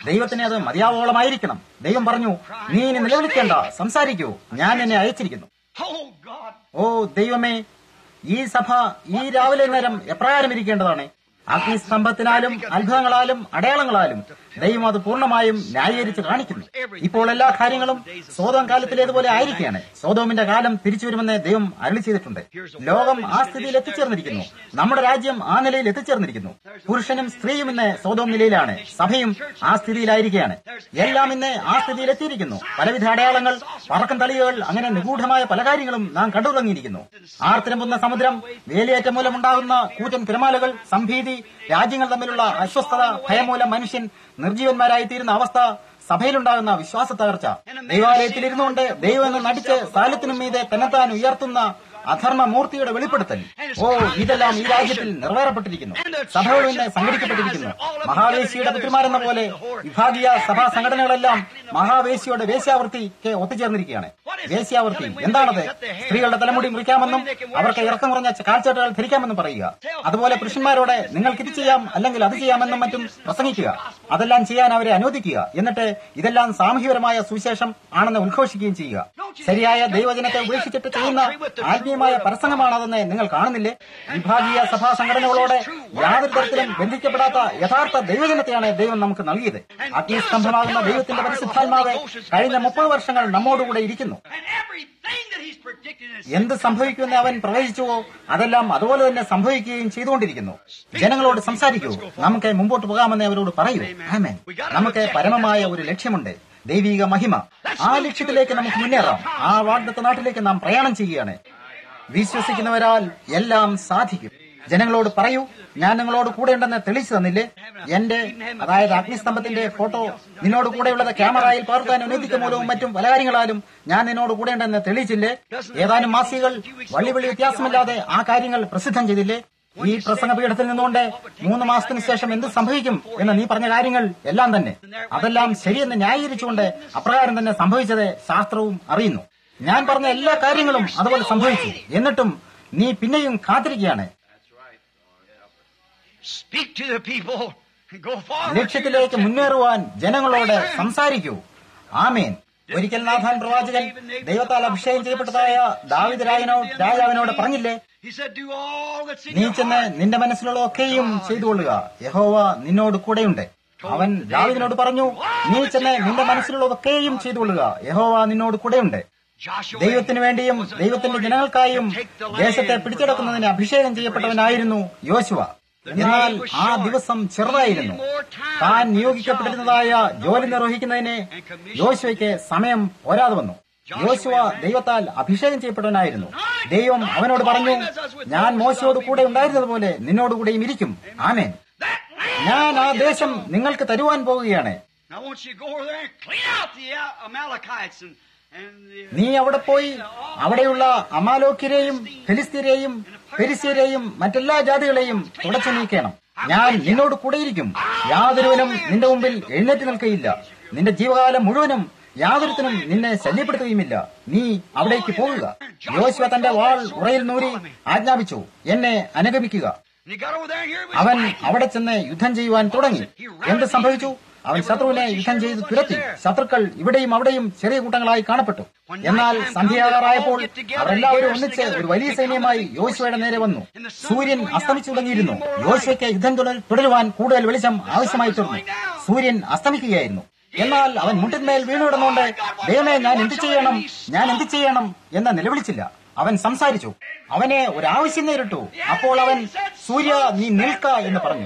ദൈവത്തിന് അത് മതിയാവോളമായിരിക്കണം ദൈവം പറഞ്ഞു നീ ഇനി നിലവിളിക്കേണ്ട സംസാരിക്കൂ ഞാൻ എന്നെ അയച്ചിരിക്കുന്നു Oh, God. ഓ ദൈവമേ ഈ സഭ ഈ രാവിലെ നേരം എപ്രകാരം ഇരിക്കേണ്ടതാണ് അഗ്നിസ്തംഭത്തിനാലും അത്ഭുതങ്ങളാലും അടയാളങ്ങളാലും ദൈവം അത് പൂർണ്ണമായും ന്യായീകരിച്ച് കാണിക്കുന്നു ഇപ്പോൾ എല്ലാ കാര്യങ്ങളും സോതോം കാലത്തിലേതുപോലെ ആയിരിക്കുകയാണ് സോതോമിന്റെ കാലം തിരിച്ചു വരുമെന്ന് ദൈവം അരളി ചെയ്തിട്ടുണ്ട് ലോകം ആ സ്ഥിതിയിൽ എത്തിച്ചേർന്നിരിക്കുന്നു നമ്മുടെ രാജ്യം ആ നിലയിൽ എത്തിച്ചേർന്നിരിക്കുന്നു പുരുഷനും സ്ത്രീയും ഇന്ന് സോതോം നിലയിലാണ് സഭയും ആ സ്ഥിതിയിലായിരിക്കുകയാണ് എല്ലാം ഇന്ന് ആ സ്ഥിതിയിൽ എത്തിയിരിക്കുന്നു പലവിധ അടയാളങ്ങൾ പറക്കം തളികകൾ അങ്ങനെ നിഗൂഢമായ പല കാര്യങ്ങളും നാം കണ്ടു തുടങ്ങിയിരിക്കുന്നു ആർത്തിരമ്പുന്ന സമുദ്രം വേലിയേറ്റം മൂലമുണ്ടാകുന്ന കൂറ്റൻ തിരമാലകൾ സംഭീതി രാജ്യങ്ങൾ തമ്മിലുള്ള അസ്വസ്ഥത ഭയം മൂലം മനുഷ്യൻ നിർജീവന്മാരായിത്തീരുന്ന അവസ്ഥ സഭയിലുണ്ടാകുന്ന വിശ്വാസ തകർച്ച ദൈവാലയത്തിൽ ഇരുന്നുകൊണ്ട് ദൈവം എന്ന് നടിച്ച് സാലത്തിനും മീതെ തന്നെത്താൻ ഉയർത്തുന്ന അധർമ്മ മൂർത്തിയുടെ വെളിപ്പെടുത്തൽ ഓ ഇതെല്ലാം ഈ രാജ്യത്തിൽ നിറവേറപ്പെട്ടിരിക്കുന്നു സഭകൾ ഇന്ന് സംഘടിക്കപ്പെട്ടിരിക്കുന്നു മഹാവേശിയുടെ പുത്രിമാരെന്ന പോലെ വിഭാഗീയ സഭാ സംഘടനകളെല്ലാം മഹാവേശിയുടെ വേശ്യാവൃത്തിക്ക് ഒത്തുചേർന്നിരിക്കുകയാണ് വേശ്യാവൃത്തി എന്താണത് സ്ത്രീകളുടെ തലമുടി മുറിക്കാമെന്നും അവർക്ക് ഇറക്കം കുറഞ്ഞ കാൽച്ചേട്ടുകൾ ധരിക്കാമെന്നും പറയുക അതുപോലെ പുരുഷന്മാരോട് നിങ്ങൾക്ക് ഇത് ചെയ്യാം അല്ലെങ്കിൽ അത് ചെയ്യാമെന്നും മറ്റും പ്രസംഗിക്കുക അതെല്ലാം ചെയ്യാൻ അവരെ അനുവദിക്കുക എന്നിട്ട് ഇതെല്ലാം സാമൂഹികപരമായ സുവിശേഷം ആണെന്ന് ഉദ്ഘോഷിക്കുകയും ചെയ്യുക ശരിയായ ദൈവജനത്തെ ഉപേക്ഷിച്ചിട്ട് ചെയ്യുന്ന ആത്മീയമായ പരസംഗമാണതെന്ന് നിങ്ങൾ കാണുന്നില്ലേ വിഭാഗീയ സഭാ സംഘടനകളോട് യാതൊരു തരത്തിലും ബന്ധിക്കപ്പെടാത്ത യഥാർത്ഥ ദൈവജനത്തെയാണ് ദൈവം നമുക്ക് നൽകിയത് അഗ്നിസ്തംഭമാകുന്ന ദൈവത്തിന്റെ പരിശുദ്ധാത്മാവ് കഴിഞ്ഞ മുപ്പത് വർഷങ്ങൾ നമ്മോടുകൂടെ ഇരിക്കുന്നു And everything that he's predicted is എന്ത് സംഭവിക്കുമെന്ന് അവൻ പ്രവചിച്ചുവോ അതെല്ലാം അതുപോലെ തന്നെ സംഭവിക്കുകയും ചെയ്തുകൊണ്ടിരിക്കുന്നു ജനങ്ങളോട് സംസാരിക്കൂ നമുക്ക് മുമ്പോട്ട് പോകാമെന്ന് അവരോട് പറയൂ ആമേൻ നമുക്ക് പരമമായ ഒരു ലക്ഷ്യമുണ്ട് ദൈവിക മഹിമ ആ ലക്ഷ്യത്തിലേക്ക് നമുക്ക് മുന്നേറാം ആ വാഗ്ദത്ത നാട്ടിലേക്ക് നാം പ്രയാണം ചെയ്യുകയാണ് വിശ്വസിക്കുന്നവരാൽ എല്ലാം സാധിക്കും ജനങ്ങളോട് പറയൂ ഞാൻ നിങ്ങളോട് കൂടെ ഉണ്ടെന്ന് തെളിച്ചു തന്നില്ലേ എന്റെ അതായത് അഗ്നിസ്തംഭത്തിന്റെ ഫോട്ടോ നിന്നോട് കൂടെയുള്ളത് ക്യാമറയിൽ പകർത്താൻ ഉന്നതിക്ക് മൂലവും മറ്റും പല കാര്യങ്ങളാലും ഞാൻ നിന്നോട് കൂടെ ഉണ്ടെന്ന് തെളിയിച്ചില്ലേ ഏതാനും മാസികൾ വള്ളിവള്ളി വ്യത്യാസമില്ലാതെ ആ കാര്യങ്ങൾ പ്രസിദ്ധം ചെയ്തില്ലേ ഈ പ്രസംഗ പീഠത്തിൽ നിന്നുകൊണ്ട് മൂന്ന് മാസത്തിന് ശേഷം എന്ത് സംഭവിക്കും എന്ന് നീ പറഞ്ഞ കാര്യങ്ങൾ എല്ലാം തന്നെ അതെല്ലാം ശരിയെന്ന് ന്യായീകരിച്ചുകൊണ്ട് അപ്രകാരം തന്നെ സംഭവിച്ചത് ശാസ്ത്രവും അറിയുന്നു ഞാൻ പറഞ്ഞ എല്ലാ കാര്യങ്ങളും അതുപോലെ സംഭവിച്ചു എന്നിട്ടും നീ പിന്നെയും കാത്തിരിക്കുകയാണ് speak to the people and go forward. ലക്ഷ്യത്തിലേക്ക് മുന്നേറുവാൻ ജനങ്ങളോട് സംസാരിക്കൂ ആമേൻ ഒരിക്കൽ നാഥാൻ പ്രവാചകൻ ദൈവത്താൽ അഭിഷേകം ചെയ്യപ്പെട്ടതായ ദാവിദ് രാജനോട് രാജാവിനോട് പറഞ്ഞില്ലേ He said, do all that's in നീ your ചെന്ന് heart. നിന്റെ മനസ്സിലുള്ള ഒക്കെയും ചെയ്തുകൊള്ളുക യഹോവ നിന്നോട് കൂടെയുണ്ട് അവൻ ദാവിദിനോട് പറഞ്ഞു നീ ചെന്ന് നിന്റെ മനസ്സിലുള്ളതൊക്കെയും ചെയ്തുകൊള്ളുക യഹോവ നിന്നോട് കൂടെയുണ്ട് Joshua, ദൈവത്തിനു വേണ്ടിയും ദൈവത്തിന്റെ ജനങ്ങൾക്കായും ദേശത്തെ പിടിച്ചെടുക്കുന്നതിന് അഭിഷേകം ചെയ്യപ്പെട്ടവനായിരുന്നു യോശുവ എന്നാൽ ആ ദിവസം ചെറുതായിരുന്നു താൻ നിയോഗിക്കപ്പെട്ടിരുന്നതായ ജോലി നിർവഹിക്കുന്നതിന് യോശുവയ്ക്ക് സമയം പോരാതെ വന്നു യോശുവ ദൈവത്താൽ അഭിഷേകം ചെയ്യപ്പെട്ടവനായിരുന്നു ദൈവം അവനോട് പറഞ്ഞു ഞാൻ മോശയോട് കൂടെ ഉണ്ടായിരുന്നതുപോലെ നിന്നോട് കൂടെയും ഇരിക്കും ആമേൻ that land. ഞാൻ ആ ദേശം നിങ്ങൾക്ക് തരുവാൻ പോവുകയാണ് Now, I want you to go over there and clean out the uh, Amalekites and, and the, നീ അവിടെ പോയി അവിടെയുള്ള അമാലോക്കിരെയും ഫിലിസ്തീരെയും പെരിസ്യരെയും മറ്റെല്ലാ ജാതികളെയും തുടച്ചു നീക്കണം ഞാൻ നിന്നോട് കൂടെയിരിക്കും യാതൊരുവനും നിന്റെ മുമ്പിൽ എഴുന്നേറ്റ് നിൽക്കയില്ല നിന്റെ ജീവകാലം മുഴുവനും യാതൊരുത്തിനും നിന്നെ ശല്യപ്പെടുത്തുകയുമില്ല നീ അവിടേക്ക് പോകുക യോശുവ തന്റെ വാൾ ഉറയിൽ നൂരി ആജ്ഞാപിച്ചു എന്നെ അനുഗമിക്കുക and he got over there and here we അവൻ അവിടെ ചെന്ന് യുദ്ധം ചെയ്യുവാൻ തുടങ്ങി എന്ത് സംഭവിച്ചു അവൻ ശത്രുവിനെ യുദ്ധം ചെയ്ത് തുരത്തി ശത്രുക്കൾ ഇവിടെയും അവിടെയും ചെറിയ കൂട്ടങ്ങളായി കാണപ്പെട്ടു എന്നാൽ സന്ധ്യാകാറായപ്പോൾ അവരെല്ലാവരും ഒന്നിച്ച് ഒരു വലിയ സൈന്യമായി യോശുവയുടെ നേരെ വന്നു സൂര്യൻ അസ്തമിച്ചു തുടങ്ങിയിരുന്നു യോശുവയ്ക്ക് യുദ്ധം തുട- തുടരുവാൻ കൂടുതൽ വെളിച്ചം ആവശ്യമായി തീർന്നു സൂര്യൻ അസ്തമിക്കുകയായിരുന്നു എന്നാൽ അവൻ മുട്ടിന്മേൽ വീണു കിടന്നുകൊണ്ട് ദൈവമേ ഞാൻ എന്ത് ചെയ്യണം ഞാൻ എന്ത് ചെയ്യണം എന്ന് നിലവിളിച്ചില്ല അവൻ സംസാരിച്ചു അവനെ ഒരാവശ്യം നേരിട്ടു അപ്പോൾ അവൻ സൂര്യ നീ നിൽക്ക എന്ന് പറഞ്ഞു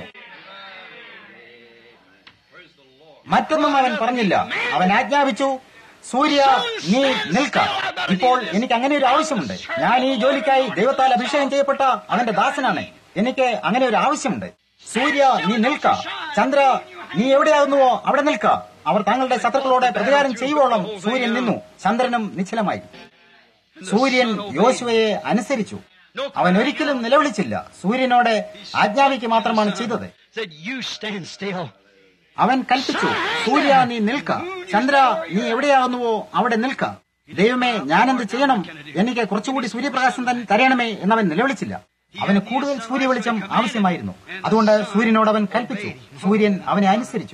മറ്റൊന്നും അവൻ പറഞ്ഞില്ല അവൻ ആജ്ഞാപിച്ചു സൂര്യ നീ നിൽക്ക ഇപ്പോൾ എനിക്ക് അങ്ങനെ ഒരു ആവശ്യമുണ്ട് ഞാൻ ഈ ജോലിക്കായി ദൈവത്താൽ അഭിഷേകം ചെയ്യപ്പെട്ട അവന്റെ ദാസനാണ് എനിക്ക് അങ്ങനെ ഒരു ആവശ്യമുണ്ട് സൂര്യ നീ നിൽക്ക ചന്ദ്ര നീ എവിടെയാകുന്നുവോ അവിടെ നിൽക്ക അവർ തങ്ങളുടെ ശത്രുക്കളോട് പ്രതികാരം ചെയ്യുവോളം സൂര്യൻ നിന്നു ചന്ദ്രനും നിശ്ചലമായി സൂര്യൻ യോശുവയെ അനുസരിച്ചു അവൻ ഒരിക്കലും നിലവിളിച്ചില്ല സൂര്യനോട് ആജ്ഞാപിക്ക് മാത്രമാണ് ചെയ്തത് said, You stand still. അവൻ കൽപ്പിച്ചു സൂര്യ നീ നിൽക്ക ചന്ദ്ര നീ എവിടെയാകുന്നുവോ അവിടെ നിൽക്ക ദൈവമേ ഞാനെന്ത് ചെയ്യണം എനിക്ക് കുറച്ചുകൂടി സൂര്യപ്രകാശം തന്നെ തരണമേ എന്നവൻ നിലവിളിച്ചില്ല അവന് കൂടുതൽ സൂര്യ വെളിച്ചം ആവശ്യമായിരുന്നു അതുകൊണ്ട് സൂര്യനോട് അവൻ കൽപ്പിച്ചു സൂര്യൻ അവനെ അനുസരിച്ചു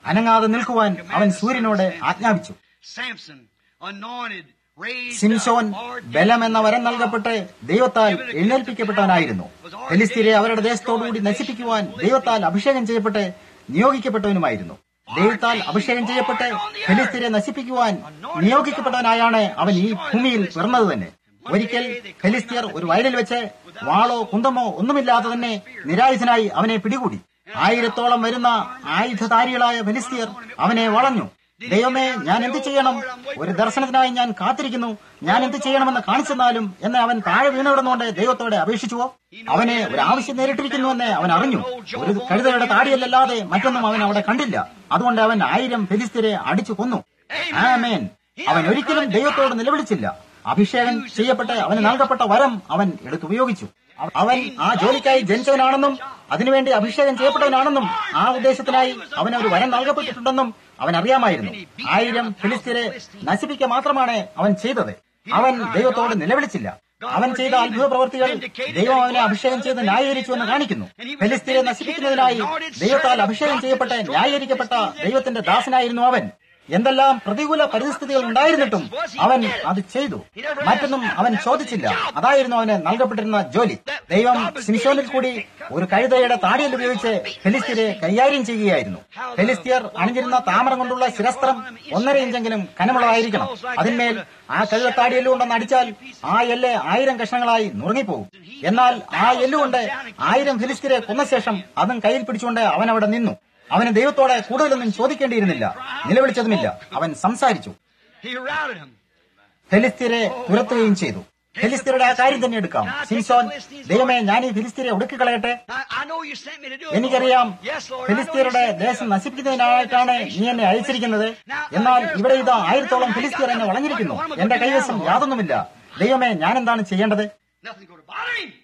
അനങ്ങാതെ നിൽക്കുവാൻ അവൻ സൂര്യനോട് ആജ്ഞാപിച്ചു Samson, anointed, raised സിംസോൻ up, ordained, ബലം എന്ന വരം നൽകപ്പെട്ട് ദൈവത്താൽ എഴുന്നേൽപ്പിക്കപ്പെട്ടവനായിരുന്നു ഫെലിസ്തീനെ അവരുടെ ദേശത്തോടുകൂടി നശിപ്പിക്കുവാൻ ദൈവത്താൽ അഭിഷേകം ചെയ്യപ്പെട്ട് നിയോഗിക്കപ്പെട്ടവനുമായിരുന്നു ദൈവത്താൽ അഭിഷേകം ചെയ്യപ്പെട്ട് ഫെലിസ്തീനെ നശിപ്പിക്കുവാൻ നിയോഗിക്കപ്പെട്ടവനായാണ് അവൻ ഈ ഭൂമിയിൽ പിറന്നത് തന്നെ ഒരിക്കൽ ഫെലിസ്തീർ ഒരു വയലിൽ വെച്ച് വാളോ കുന്തമോ ഒന്നുമില്ലാതെ തന്നെ നിരായുധനായി അവനെ പിടികൂടി ആയിരത്തോളം വരുന്ന ആയുധധാരികളായ ഫെലിസ്തീർ അവനെ വളഞ്ഞു ദൈവമേ ഞാൻ എന്ത് ചെയ്യണം ഒരു ദർശനത്തിനായി ഞാൻ കാത്തിരിക്കുന്നു ഞാൻ എന്ത് ചെയ്യണമെന്ന് കാണിച്ചെന്നാലും എന്ന് അവൻ താഴെ വീണുകിടന്നുകൊണ്ട് ദൈവത്തോടെ അപേക്ഷിച്ചുവോ അവനെ ഒരു ആവശ്യം നേരിട്ടിരിക്കുന്നുവെന്ന് അവൻ അറിഞ്ഞു ഒരു കഴുതയുടെ താടിയല്ലാതെ മറ്റൊന്നും അവൻ അവിടെ കണ്ടില്ല അതുകൊണ്ട് അവൻ ആയിരം ഫെലിസ്തീരെ അടിച്ചു കൊന്നു ആമേൻ അവൻ ഒരിക്കലും ദൈവത്തോട് നിലവിളിച്ചില്ല അഭിഷേകം ചെയ്യപ്പെട്ട് അവന് നൽകപ്പെട്ട വരം അവൻ എടുത്തുപയോഗിച്ചു അവൻ ആ ജോലിക്കായി ജനിച്ചവനാണെന്നും അതിനുവേണ്ടി അഭിഷേകം ചെയ്യപ്പെട്ടവനാണെന്നും ആ ഉദ്ദേശത്തിനായി അവന് ഒരു വരം നൽകപ്പെട്ടിട്ടുണ്ടെന്നും അവൻ അറിയാമായിരുന്നു ആയിരം ഫിലിസ്തീനെ നശിപ്പിക്കുക മാത്രമാണ് അവൻ ചെയ്തത് അവൻ ദൈവത്തോട് നിലവിളിച്ചില്ല അവൻ ചെയ്ത അത്ഭുത പ്രവൃത്തികൾ ദൈവം അവനെ അഭിഷേകം ചെയ്ത് ന്യായീകരിച്ചു എന്ന് കാണിക്കുന്നു ഫെലിസ്തീനെ നശിപ്പിക്കുന്നതിനായി ദൈവത്താൽ അഭിഷേകം ചെയ്യപ്പെട്ട് ന്യായീകരിക്കപ്പെട്ട ദൈവത്തിന്റെ ദാസനായിരുന്നു അവൻ എന്തെല്ലാം പ്രതികൂല പരിസ്ഥിതികൾ ഉണ്ടായിരുന്നിട്ടും അവൻ അത് ചെയ്തു മറ്റൊന്നും അവൻ ചോദിച്ചില്ല അതായിരുന്നു അവന് നൽകപ്പെട്ടിരുന്ന ജോലി ദൈവം സിംഷോനിൽ കൂടി ഒരു കഴുതയുടെ താടിയിൽ ഉപയോഗിച്ച് ഫെലിസ്തീരെ കൈകാര്യം ചെയ്യുകയായിരുന്നു ഫെലിസ്തീർ അണിഞ്ഞിരുന്ന താമരം കൊണ്ടുള്ള ശിരസ്ത്രം ഒന്നര ഇഞ്ചെങ്കിലും കനമുള്ളതായിരിക്കണം അതിന്മേൽ ആ കഴുതത്താടിയെല്ലുകൊണ്ടൊന്ന് അടിച്ചാൽ ആ എല്ല് ആയിരം കഷ്ണങ്ങളായി നുറുങ്ങിപ്പോകും എന്നാൽ ആ എല്ലുകൊണ്ട് ആയിരം ഫിലിസ്തീരെ കൊന്ന ശേഷം അതും കയ്യിൽ പിടിച്ചുകൊണ്ട് അവൻ അവിടെ നിന്നു അവന് ദൈവത്തോടെ കൂടുതലൊന്നും ചോദിക്കേണ്ടിയിരുന്നില്ല നിലവിളിച്ചതുമില്ല അവൻ സംസാരിച്ചു He routed him. ഫെലിസ്തീരെ തുരത്തുകയും ചെയ്തു ഫെലിസ്തീരുടെ ആ കാര്യം തന്നെ എടുക്കാം സിംസോൻ ദൈവമേ ഞാൻ ഈ ഫിലിസ്തീരെ ഒടുക്കിക്കളയട്ടെ I, I know you sent me to do it. എനിക്കറിയാം Lord. Yes, Lord. I know ഫിലിസ്തീനയുടെ you sent me to ദേശം do it. നശിപ്പിക്കുന്നതിനായിട്ടാണ് നീ എന്നെ അയച്ചിരിക്കുന്നത് എന്നാൽ ഇവിടെ ഇത് ആയിരത്തോളം ഫിലിസ്തീർ എന്നെ വളഞ്ഞിരിക്കുന്നു എന്റെ കൈവശം യാതൊന്നുമില്ല ദൈവമേ ഞാൻ എന്താണ് ചെയ്യേണ്ടത് Nothing's going to bother him.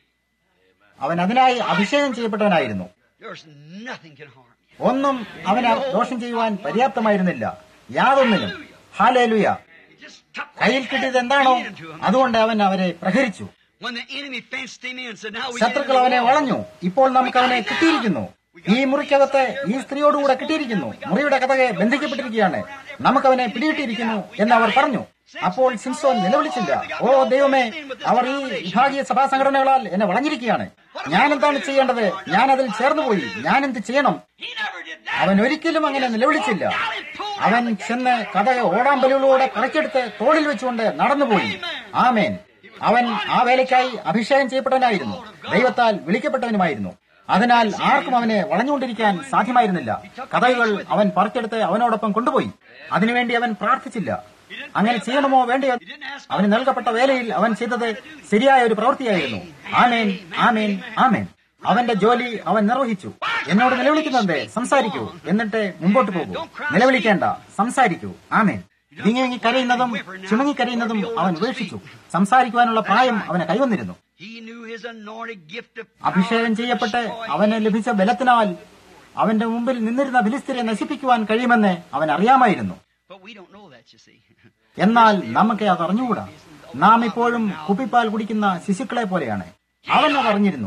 അവൻ അതിനായി അഭിഷേകം ചെയ്യപ്പെട്ടവനായിരുന്നു There's nothing can harm you. ഒന്നും അവന് ദോഷം ചെയ്യുവാൻ പര്യാപ്തമായിരുന്നില്ല യാതൊന്നിനും hallelujah He just took what കയ്യിൽ he had കിട്ടിയത് and എന്താണോ beat into him. അതുകൊണ്ട് അവൻ അവരെ പ്രഹരിച്ചു When the enemy fenced him in, said, now we ശത്രുക്കൾ അവനെ വളഞ്ഞു ഇപ്പോൾ നമുക്ക് അവനെ കിട്ടിയിരിക്കുന്നു ഈ മുറിക്കകത്ത് ഈ സ്ത്രീയോടുകൂടെ കിട്ടിയിരിക്കുന്നു മുറിയുടെ കഥകെ ബന്ധിക്കപ്പെട്ടിരിക്കുകയാണ് നമുക്ക് അവനെ പിടികിട്ടിയിരിക്കുന്നു എന്ന് അവർ പറഞ്ഞു അപ്പോൾ സിംസോൻ നിലവിളിച്ചില്ല ഓ ദൈവമേ അവർ ഈ വിഭാഗീയ സഭാ സംഘടനകളാൽ എന്നെ വളഞ്ഞിരിക്കുകയാണ് ഞാൻ എന്താണ് ചെയ്യേണ്ടത് ഞാൻ അതിൽ ചേർന്നുപോയി ഞാൻ എന്ത് ചെയ്യണം He never did that. അവൻ ഒരിക്കലും അങ്ങനെ നിലവിളിച്ചില്ല അവൻ ചെന്ന് കഥക ഓടാമ്പലുകളോടെ കറച്ചെടുത്ത് തോളിൽ വെച്ചുകൊണ്ട് നടന്നുപോയി ആമേൻ അവൻ ആ വേലയ്ക്കായി അഭിഷേകം ചെയ്യപ്പെട്ടവനായിരുന്നു ദൈവത്താൽ വിളിക്കപ്പെട്ടവനുമായിരുന്നു അതിനാൽ ആർക്കും അവനെ വളഞ്ഞുകൊണ്ടിരിക്കാൻ സാധ്യമായിരുന്നില്ല കഥകൾ അവൻ പറിച്ചെടുത്ത് അവനോടൊപ്പം കൊണ്ടുപോയി അതിനുവേണ്ടി അവൻ പ്രാർത്ഥിച്ചില്ല അങ്ങനെ ചെയ്യണമോ വേണ്ടയോ അവന് നൽകപ്പെട്ട വേലയിൽ അവൻ ചെയ്തത് ശരിയായ ഒരു പ്രവൃത്തിയായിരുന്നു ആമേൻ ആമേൻ ആമേൻ അവന്റെ ജോലി അവൻ നിർവഹിച്ചു എന്നോട് നിലവിളിക്കുന്നുണ്ട് സംസാരിക്കൂ എന്നിട്ട് മുമ്പോട്ട് പോകൂ നിലവിളിക്കേണ്ട സംസാരിക്കൂ ആമേൻ വിങ്ങി വിങ്ങി കരയുന്നതും ചുമങ്ങി കരയുന്നതും അവൻ ഉപേക്ഷിച്ചു സംസാരിക്കുവാനുള്ള പ്രായം അവന് കൈവന്നിരുന്നു He knew his anointed gift of അഭിഷേകം ചെയ്യപ്പെട്ട് അവന് ലഭിച്ച ബലത്തിനാൽ അവന്റെ മുമ്പിൽ നിന്നിരുന്ന ഫിലിസ്തീനെ നശിപ്പിക്കുവാൻ കഴിയുമെന്ന് അവൻ അറിയാമായിരുന്നു But we don't know that, you see. എന്നാൽ നമുക്ക് അത് അറിഞ്ഞുകൂടാ നാം ഇപ്പോഴും കുപ്പിപ്പാൽ കുടിക്കുന്ന ശിശുക്കളെ പോലെയാണ് അവൻ അത് അറിഞ്ഞിരുന്നു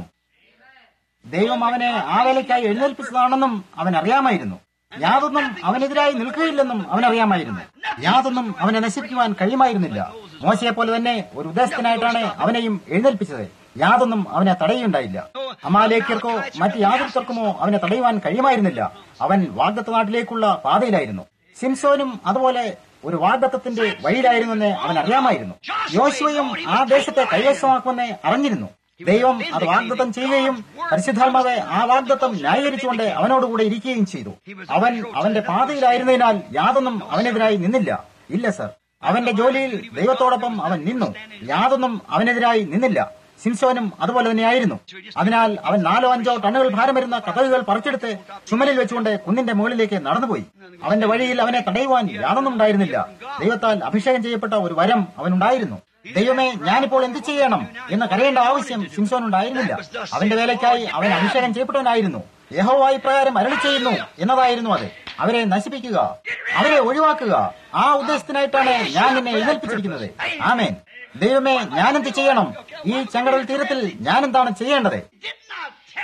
ദൈവം അവനെ ആ വേലയ്ക്കായി എഴുന്നേൽപ്പിച്ചതാണെന്നും അവൻ അറിയാമായിരുന്നു യാതൊന്നും അവനെതിരായി നിൽക്കുകയില്ലെന്നും അവൻ അറിയാമായിരുന്നു യാതൊന്നും അവനെ നശിപ്പിക്കുവാൻ കഴിയുമായിരുന്നില്ല മോശയെ പോലെ തന്നെ ഒരു ഉദ്ദേശത്തിനായിട്ടാണ് അവനെയും എഴുന്നേൽപ്പിച്ചത് യാതൊന്നും അവനെ തടയുണ്ടായില്ല അമാലേക്കർക്കോ മറ്റ് യാതൊരുത്തർക്കുമോ അവനെ തടയുവാൻ കഴിയുമായിരുന്നില്ല അവൻ വാഗ്ദത്ത നാട്ടിലേക്കുള്ള പാതയിലായിരുന്നു സിംസോനും അതുപോലെ ഒരു വാഗ്ദത്തത്തിന്റെ വഴിയിലായിരുന്നെന്ന് അവൻ അറിയാമായിരുന്നു യോശുവയും ആ ദേശത്തെ കൈവശമാക്കുമെന്ന് അറിഞ്ഞിരുന്നു ദൈവം അത് വാഗ്ദത്തം ചെയ്യുകയും പരിശുദ്ധാത്മാവെ ആ വാഗ്ദത്തം ന്യായീകരിച്ചുകൊണ്ട് അവനോടുകൂടെ ഇരിക്കുകയും ചെയ്തു അവൻ അവന്റെ പാതയിലായിരുന്നതിനാൽ യാതൊന്നും അവനെതിരായി നിന്നില്ല ഇല്ല സർ അവന്റെ ജോലിയിൽ ദൈവത്തോടൊപ്പം അവൻ നിന്നു യാതൊന്നും അവനെതിരായി നിന്നില്ല സിംസോനും അതുപോലെ തന്നെയായിരുന്നു അതിനാൽ അവൻ നാലോ അഞ്ചോ ടണ്ണുകൾ ഭാരം വരുന്ന കഥകുകൾ പറിച്ചെടുത്ത് ചുമലിൽ വെച്ചുകൊണ്ട് കുന്നിന്റെ മുകളിലേക്ക് നടന്നുപോയി അവന്റെ വഴിയിൽ അവനെ തടയുവാൻ യാതൊന്നും ഉണ്ടായിരുന്നില്ല ദൈവത്താൽ അഭിഷേകം ചെയ്യപ്പെട്ട ഒരു വരം അവനുണ്ടായിരുന്നു ദൈവമേ ഞാനിപ്പോൾ എന്ത് ചെയ്യണം എന്ന് കരയേണ്ട ആവശ്യം സിംസോൻ ഉണ്ടായിരുന്നില്ല അവന്റെ വേലയ്ക്കായി അവൻ അഭിഷേകം ചെയ്യപ്പെട്ടവനായിരുന്നു യഹോവായി പ്രകാരം അരളി ചെയ്യുന്നു എന്നതായിരുന്നു അത് അവരെ നശിപ്പിക്കുക അവരെ ഒഴിവാക്കുക ആ ഉദ്ദേശത്തിനായിട്ടാണ് ഞാൻ നിന്നെ എഴുന്നേൽപ്പിച്ചിരിക്കുന്നത് ആമേൻ ദൈവമേ ഞാനെന്ത് ചെയ്യണം ഈ ചെങ്കടൽ തീരത്തിൽ ഞാൻ എന്താണ് ചെയ്യേണ്ടത് Did not tell you.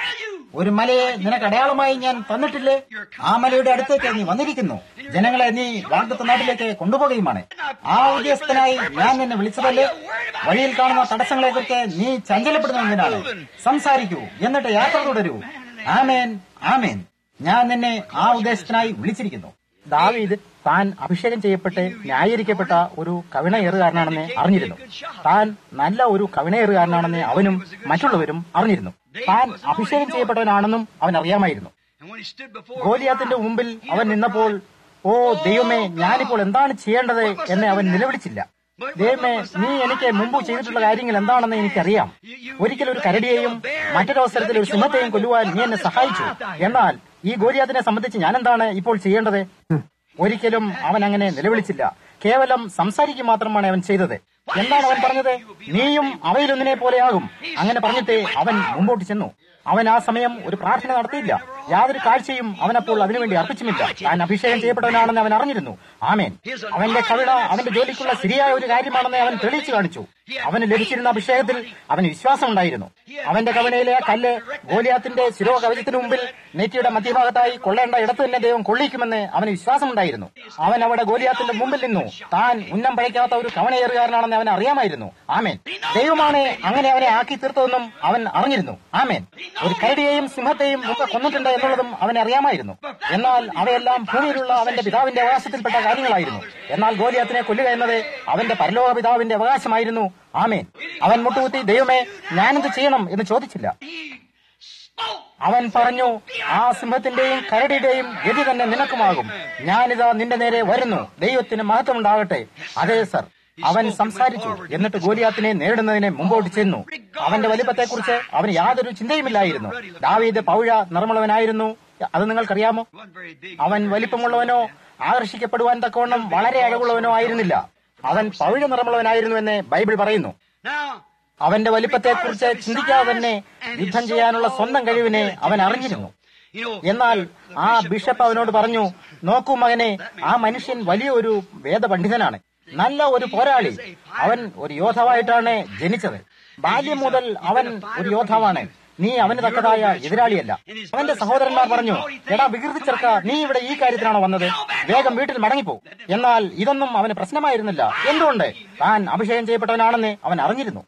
ഒരു മലയെ നിനക്ക് അടയാളമായി ഞാൻ തന്നിട്ടില്ലേ ആ മലയുടെ അടുത്തേക്ക് നീ വന്നിരിക്കുന്നു ജനങ്ങളെ നീ വാഗ്ദത്ത നാട്ടിലേക്ക് കൊണ്ടുപോകുകയുമാണ് ആ ഉദ്യോഗസ്ഥനായി ഞാൻ നിന്നെ വിളിച്ചതല്ലേ വഴിയിൽ കാണുന്ന തടസ്സങ്ങളെ കുറിച്ച് നീ ചഞ്ചലപ്പെടുന്നതിനാണ് സംസാരിക്കൂ എന്നിട്ട് യാത്ര തുടരൂ ആമേൻ ആമേൻ ഞാൻ നിന്നെ ആ ഉദ്ദേശത്തിനായി വിളിച്ചിരിക്കുന്നു ദാവീദ് താൻ അഭിഷേകം ചെയ്യപ്പെട്ട് ന്യായീകരിക്കപ്പെട്ട ഒരു കവിണയേറുകാരനാണെന്ന് അറിഞ്ഞിരുന്നു താൻ നല്ല ഒരു കവിണയേറുകാരനാണെന്ന് അവനും മറ്റുള്ളവരും അറിഞ്ഞിരുന്നു താൻ അഭിഷേകം ചെയ്യപ്പെട്ടവനാണെന്നും അവൻ അറിയാമായിരുന്നു And when he stood before ഗോലിയാത്തിന്റെ മുമ്പിൽ അവൻ നിന്നപ്പോൾ ഓ ദൈവമേ ഞാനിപ്പോൾ എന്താണ് ചെയ്യേണ്ടത് എന്ന് അവൻ നിലവിളിച്ചില്ല ദൈവമേ നീ എനിക്ക് മുമ്പ് ചെയ്തിട്ടുള്ള കാര്യങ്ങൾ എന്താണെന്ന് എനിക്കറിയാം ഒരിക്കൽ ഒരു കരടിയെയും മറ്റൊരവസരത്തിൽ ഒരു സിംഹത്തെയും കൊല്ലുവാൻ നീ എന്നെ സഹായിച്ചു എന്നാൽ ഈ ഗോലിയാത്തിനെ സംബന്ധിച്ച് ഞാൻ എന്താണ് ഇപ്പോൾ ചെയ്യേണ്ടത് ഒരിക്കലും അവൻ അങ്ങനെ നിലവിളിച്ചില്ല കേവലം സംസാരിക്കുക മാത്രമാണ് അവൻ ചെയ്തത് എന്താണ് അവൻ പറഞ്ഞത് നീയും അവയിലൊന്നിനെ പോലെയാകും അങ്ങനെ പറഞ്ഞിട്ട് അവൻ മുമ്പോട്ട് ചെന്നു അവൻ ആ സമയം ഒരു പ്രാർത്ഥന നടത്തിയില്ല യാതൊരു കാഴ്ചയും അവനപ്പോൾ അതിനുവേണ്ടി അർപ്പിച്ചുമില്ല താൻ അഭിഷേകം ചെയ്യപ്പെട്ടവനാണെന്ന് അവൻ അറിഞ്ഞിരുന്നു ആമേൻ അവന്റെ കവിത അവന്റെ ജോലിക്കുള്ള ശരിയായ ഒരു കാര്യമാണെന്ന് അവൻ തെളിയിച്ചു കാണിച്ചു അവന് ലഭിച്ചിരുന്ന അഭിഷേകത്തിൽ അവന് വിശ്വാസം ഉണ്ടായിരുന്നു അവന്റെ കവിണയിലെ ആ കല്ല് ഗോലിയാത്തിന്റെ ശിരോ കവചത്തിന് മുമ്പിൽ നെറ്റിയുടെ മധ്യഭാഗത്തായി കൊള്ളേണ്ട ഇടത്ത് തന്നെ ദൈവം കൊള്ളിക്കുമെന്ന് അവന് വിശ്വാസമുണ്ടായിരുന്നു അവൻ അവിടെ ഗോലിയാത്തിന്റെ മുമ്പിൽ നിന്നു താൻ ഉന്നം പഴയ്ക്കാത്ത ഒരു കവണയേറുകാരനാണെന്ന് അവൻ അറിയാമായിരുന്നു ആമേൻ ദൈവമാണ് അങ്ങനെ അവനെ ആക്കി തീർത്തതെന്നും അവൻ അറിഞ്ഞിരുന്നു ആമേൻ ഒരു കരടിയെയും സിംഹത്തെയും മുമ്പ് കൊന്നിട്ടുണ്ട് എന്നുള്ളതും അവൻ അറിയാമായിരുന്നു എന്നാൽ അവയെല്ലാം ഭൂമിയിലുള്ള അവന്റെ പിതാവിന്റെ അവകാശത്തിൽപ്പെട്ട കാര്യങ്ങളായിരുന്നു എന്നാൽ ഗോലിയാത്തിനെ കൊല്ലുക എന്നത് അവന്റെ പരലോക പിതാവിന്റെ അവകാശമായിരുന്നു ആമേൻ അവൻ മുട്ടുകുത്തി ദൈവമേ ഞാനെന്ത് ചെയ്യണം എന്ന് ചോദിച്ചില്ല അവൻ പറഞ്ഞു ആ സിംഹത്തിന്റെയും കരടിയുടെയും ഗതി തന്നെ നിനക്കുമാകും ഞാനിതാ നിന്റെ നേരെ വരുന്നു ദൈവത്തിന് മഹത്വമുണ്ടാകട്ടെ അതെ സർ അവൻ സംസാരിച്ചു എന്നിട്ട് ഗോലിയാത്തിനെ നേരിടുന്നതിന് മുമ്പോട്ട് ചെന്നു അവന്റെ വലിപ്പത്തെക്കുറിച്ച് അവന് യാതൊരു ചിന്തയുമില്ലായിരുന്നു ദാവീദ് പൗഴ നിറമുള്ളവനായിരുന്നു അത് നിങ്ങൾക്കറിയാമോ wasn't very big. അവൻ വലിപ്പമുള്ളവനോ ആകർഷിക്കപ്പെടുവാൻ തക്കവണ്ണം വളരെ അഴകുള്ളവനോ ആയിരുന്നില്ല അവൻ പൗഴ നിറമുള്ളവനായിരുന്നു എന്ന് ബൈബിൾ പറയുന്നു Now, അവന്റെ വലിപ്പത്തെക്കുറിച്ച് ചിന്തിക്കാതെ തന്നെ യുദ്ധം ചെയ്യാനുള്ള സ്വന്തം കഴിവിനെ അവൻ അറിഞ്ഞിരുന്നു you know, എന്നാൽ ആ ബിഷപ്പ് അവനോട് പറഞ്ഞു നോക്കൂ മകനെ ആ മനുഷ്യൻ വലിയൊരു വേദപണ്ഡിതനാണ് നല്ല ഒരു പോരാളി അവൻ ഒരു യോദ്ധാവായിട്ടാണ് ജനിച്ചത് ബാല്യം മുതൽ അവൻ ഒരു യോദ്ധാവാണ് നീ അവന് തക്കതായ എതിരാളിയല്ല അവന്റെ സഹോദരന്മാർ പറഞ്ഞു എടാ വികൃതി ചെറുക്ക നീ ഇവിടെ ഈ കാര്യത്തിനാണോ വന്നത് വേഗം വീട്ടിൽ മടങ്ങിപ്പോ എന്നാൽ ഇതൊന്നും അവന് പ്രശ്നമായിരുന്നില്ല എന്തുകൊണ്ട് താൻ അഭിഷേകം ചെയ്യപ്പെട്ടവനാണെന്ന് അവൻ അറിഞ്ഞിരുന്നു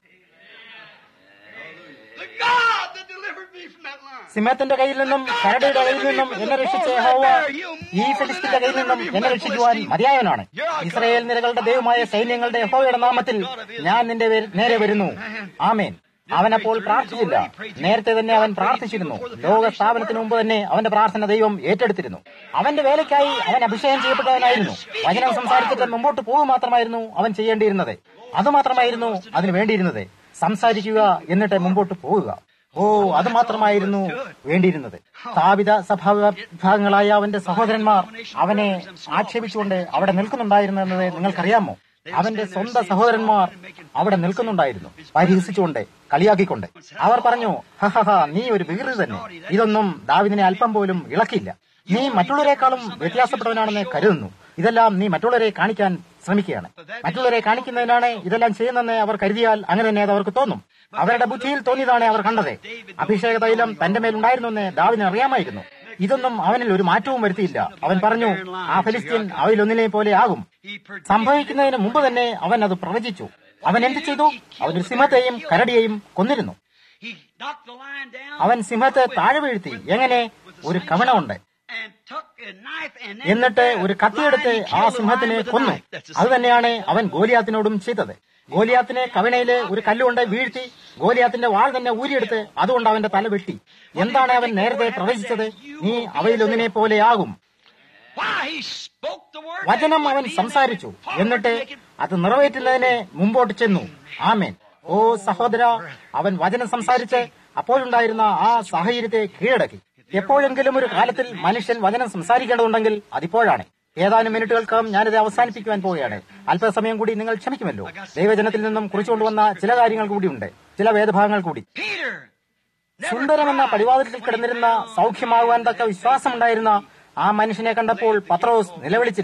the God that delivered me from that lion. സിംഹത്തിന്റെ കയ്യിൽ നിന്നും കരടിയുടെ കയ്യിൽ നിന്നും എന്നെ രക്ഷിച്ച യഹോവ ഈ ഫിലിസ്തീന്റെ കയ്യിൽ നിന്നും എന്നെ രക്ഷിക്കുവാൻ മതിയായവനാണ് ഇസ്രയേൽ നിരകളുടെ ദൈവമായ സൈന്യങ്ങളുടെ യഹോവയുടെ നാമത്തിൽ ഞാൻ നിന്റെ വേ- നേരെ വരുന്നു ആമേൻ അവനപ്പോൾ പ്രാർത്ഥിച്ചില്ല നേരത്തെ തന്നെ അവൻ പ്രാർത്ഥിച്ചിരുന്നു ലോക സ്ഥാപനത്തിന് മുമ്പ് തന്നെ അവന്റെ പ്രാർത്ഥന ദൈവം ഏറ്റെടുത്തിരുന്നു അവന്റെ വേലയ്ക്കായി അവൻ അഭിഷേകം ചെയ്യപ്പെട്ടവനായിരുന്നു വചനം സംസാരിച്ചിട്ട് മുമ്പോട്ട് പോകുക മാത്രമായിരുന്നു അവൻ ചെയ്യേണ്ടിയിരുന്നത് അതുമാത്രമായിരുന്നു അതിന് വേണ്ടിയിരുന്നത് സംസാരിക്കുക എന്നിട്ട് മുമ്പോട്ട് പോവുക ഓ അത് മാത്രമായിരുന്നു വേണ്ടിയിരുന്നത് സ്ഥാപിത സഭാവിഭാഗങ്ങളായ അവന്റെ സഹോദരന്മാർ അവനെ ആക്ഷേപിച്ചുകൊണ്ട് അവിടെ നിൽക്കുന്നുണ്ടായിരുന്നു എന്നത് നിങ്ങൾക്കറിയാമോ അവന്റെ സ്വന്തം സഹോദരന്മാർ അവിടെ നിൽക്കുന്നുണ്ടായിരുന്നു പരിഹസിച്ചുകൊണ്ട് കളിയാക്കിക്കൊണ്ട് അവർ പറഞ്ഞു ഹഹഹ നീ ഒരു വികൃതി തന്നെ ഇതൊന്നും ദാവിദിനെ അല്പം പോലും ഇളക്കില്ല നീ മറ്റുള്ളവരെക്കാളും വ്യത്യാസപ്പെട്ടവനാണെന്ന് കരുതുന്നു ഇതെല്ലാം നീ മറ്റുള്ളവരെ കാണിക്കാൻ ശ്രമിക്കുകയാണ് മറ്റുള്ളവരെ കാണിക്കുന്നതിനാണ് ഇതെല്ലാം ചെയ്യുന്നതെന്ന് അവർ കരുതിയാൽ അങ്ങനെ തന്നെ അത് അവർക്ക് തോന്നും അവരുടെ ബുദ്ധിയിൽ തോന്നിയതാണ് അവർ കണ്ടത് അഭിഷേക തൈലം തന്റെ മേലുണ്ടായിരുന്നുവെന്ന് ദാവിന് അറിയാമായിരുന്നു ഇതൊന്നും അവനിൽ ഒരു മാറ്റവും വരുത്തിയില്ല അവൻ പറഞ്ഞു ആ ഫലിസ്തീൻ അവയിലൊന്നിനെ പോലെ ആകും He predicted സംഭവിക്കുന്നതിന് മുമ്പ് തന്നെ അവൻ അത് പ്രവചിച്ചു അവൻ എന്ത് ചെയ്തു അവൻ ഒരു സിംഹത്തെയും കരടിയെയും കൊന്നിരുന്നു He knocked the lion down അവൻ സിംഹത്തെ താഴെ വീഴ്ത്തി എങ്ങനെ ഒരു കവണ ഉണ്ട് and took a knife and then എന്നിട്ട് ഒരു കത്തിയെടുത്ത് ആ സിംഹത്തിനെ കൊന്നു അത് തന്നെയാണ് അവൻ ഗോലിയാത്തിനോടും ചെയ്തത് ഗോലിയാത്തിനെ കവിണയില് ഒരു കല്ലുകൊണ്ട് വീഴ്ത്തി ഗോലിയാത്തിന്റെ വാൾ തന്നെ ഊരിയെടുത്ത് അതുകൊണ്ട് അവന്റെ തല വെട്ടി എന്താണ് അവൻ നേരത്തെ പ്രവചിച്ചത് നീ അവയിലൊന്നിനെ പോലെയാകും Why? He spoke the word. വചനം അവൻ സംസാരിച്ചു എന്നിട്ട് അത് നിറവേറ്റുന്നതിന് മുമ്പോട്ട് ചെന്നു ആമേൻ ഓ സഹോദര അവൻ വചനം സംസാരിച്ച് അപ്പോഴുണ്ടായിരുന്ന ആ സാഹചര്യത്തെ കീഴടക്കി എപ്പോഴെങ്കിലും ഒരു കാലത്തിൽ മനുഷ്യൻ വചനം സംസാരിക്കേണ്ടതുണ്ടെങ്കിൽ അതിപ്പോഴാണ് ഏതാനും മിനിറ്റുകൾക്കകം ഞാനിത് അവസാനിപ്പിക്കുവാൻ പോവുകയാണ് അല്പസമയം കൂടി നിങ്ങൾ ക്ഷമിക്കുമല്ലോ ദൈവജനത്തിൽ നിന്നും കുറിച്ചുകൊണ്ടുവന്ന ചില കാര്യങ്ങൾ കൂടിയുണ്ട് ചില വേദഭാഗങ്ങൾ കൂടി Peter. സുന്ദരമെന്ന പടിവാതിലിൽ കിടന്നിരുന്ന സൗഖ്യമാകുവാൻ തക്ക വിശ്വാസമുണ്ടായിരുന്ന ആ മനുഷ്യനെ കണ്ടപ്പോൾ പത്രോസ് നിലവിളിച്ചില്ല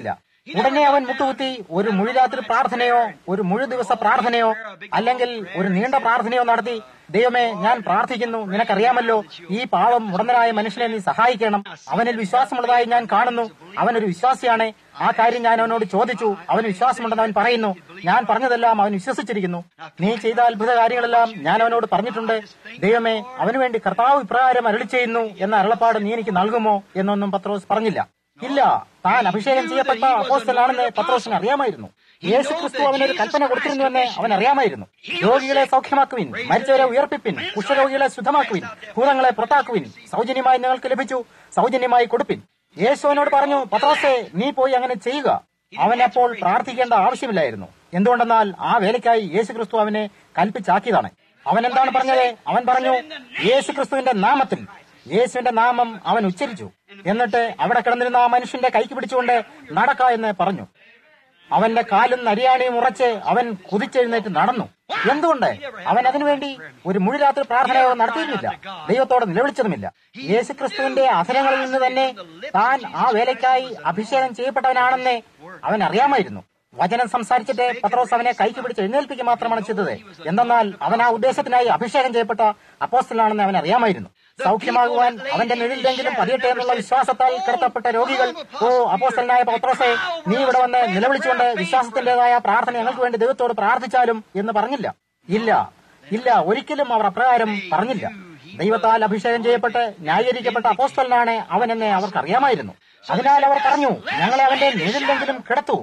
ഉടനെ അവൻ മുട്ടുകുത്തി ഒരു മുഴുരാത്രി പ്രാർത്ഥനയോ ഒരു മുഴു ദിവസ പ്രാർത്ഥനയോ അല്ലെങ്കിൽ ഒരു നീണ്ട പ്രാർത്ഥനയോ നടത്തി ദൈവമേ ഞാൻ പ്രാർത്ഥിക്കുന്നു നിനക്കറിയാമല്ലോ ഈ പാവം മുടന്തനായ മനുഷ്യനെ നീ സഹായിക്കണം അവനിൽ വിശ്വാസമുള്ളതായി ഞാൻ കാണുന്നു അവനൊരു വിശ്വാസിയാണ് ആ കാര്യം ഞാൻ അവനോട് ചോദിച്ചു അവന് വിശ്വാസമുണ്ടെന്ന് അവൻ പറയുന്നു ഞാൻ പറഞ്ഞതെല്ലാം അവൻ വിശ്വസിച്ചിരിക്കുന്നു നീ ചെയ്ത അത്ഭുത കാര്യങ്ങളെല്ലാം ഞാൻ അവനോട് പറഞ്ഞിട്ടുണ്ട് ദൈവമേ അവന് വേണ്ടി കർത്താവ് ഇപ്രകാരം അരളി ചെയ്യുന്നു എന്ന അരുളപ്പാട് നീ എനിക്ക് നൽകുമോ എന്നൊന്നും പത്രോസ് പറഞ്ഞില്ല ഇല്ല താൻ അഭിഷേകം ചെയ്യപ്പെട്ട അപ്പോസ്റ്റലാണെന്ന് പത്രോസിന് അറിയാമായിരുന്നു യേശു ക്രിസ്തു അവനൊരു കൽപ്പന കൊടുത്തിരുന്നുവെന്ന് അവൻ അറിയാമായിരുന്നു രോഗികളെ സൗഖ്യമാക്കുവിൻ മരിച്ചവരെ ഉയർപ്പിപ്പിൻ കുഷ്ഠരോഗികളെ ശുദ്ധമാക്കുവിൻ ഭൂതങ്ങളെ പുറത്താക്കുവിൻ സൗജന്യമായി നിങ്ങൾക്ക് ലഭിച്ചു സൗജന്യമായി കൊടുപ്പിൻ യേശു അവനോട് പറഞ്ഞു പത്രോസെ നീ പോയി അങ്ങനെ ചെയ്യുക അവൻ അപ്പോൾ പ്രാർത്ഥിക്കേണ്ട ആവശ്യമില്ലായിരുന്നു എന്തുകൊണ്ടെന്നാൽ ആ വേലയ്ക്കായി യേശു ക്രിസ്തു അവനെ കൽപ്പിച്ചാക്കിയതാണ് അവൻ എന്താണ് പറഞ്ഞത് അവൻ പറഞ്ഞു യേശു ക്രിസ്തുവിന്റെ നാമത്തിൽ യേശുവിന്റെ നാമം അവൻ ഉച്ചരിച്ചു എന്നിട്ട് അവിടെ കിടന്നിരുന്ന ആ മനുഷ്യന്റെ കൈക്ക് പിടിച്ചുകൊണ്ട് നടക്ക എന്ന് പറഞ്ഞു അവന്റെ കാലും നരിയാണിയും ഉറച്ച് അവൻ കുതിച്ചെഴുന്നേറ്റ് നടന്നു എന്തുകൊണ്ട് അവൻ അതിനുവേണ്ടി ഒരു മുഴുരാത്രി പ്രാർത്ഥനയോ നടത്തിയിരുന്നില്ല ദൈവത്തോട് നിലവിളിച്ചതുമില്ല യേശു ക്രിസ്തുവിന്റെ അധരങ്ങളിൽ നിന്ന് തന്നെ താൻ ആ വേലയ്ക്കായി അഭിഷേകം ചെയ്യപ്പെട്ടവനാണെന്ന് അവൻ അറിയാമായിരുന്നു വചനം സംസാരിച്ചിട്ട് പത്രോസ് അവനെ കൈക്ക് പിടിച്ച് എഴുന്നേൽപ്പിക്കുക മാത്രമാണ് ചെയ്തത് എന്തെന്നാൽ അവൻ ആ ഉദ്ദേശത്തിനായി അഭിഷേകം ചെയ്യപ്പെട്ട അപ്പോസ്റ്റലാണെന്ന് അവൻ അറിയാമായിരുന്നു സൗഖ്യമാകുവാൻ അവന്റെ നിഴലിലെങ്കിലും പതിയട്ടെ എന്നുള്ള വിശ്വാസത്താൽ കിടത്തപ്പെട്ട രോഗികൾ ഓ അപ്പോസ്റ്റലനായ പത്രോസെ നീ ഇവിടെ വന്ന് നിലവിളിച്ചുകൊണ്ട് വിശ്വാസത്തിന്റേതായ പ്രാർത്ഥന ഞങ്ങൾക്ക് വേണ്ടി ദൈവത്തോട് പ്രാർത്ഥിച്ചാലും എന്ന് പറഞ്ഞില്ല ഇല്ല ഇല്ല ഒരിക്കലും അവർ അപ്രകാരം പറഞ്ഞില്ല ദൈവത്താൽ അഭിഷേകം ചെയ്യപ്പെട്ട് ന്യായീകരിക്കപ്പെട്ട അപ്പോസ്റ്റലനാണ് അവനെന്ന് അവർക്ക് അറിയാമായിരുന്നു അതിനാൽ അവർ പറഞ്ഞു ഞങ്ങളെ അവന്റെ നിഴലിലെങ്കിലും കിടത്തു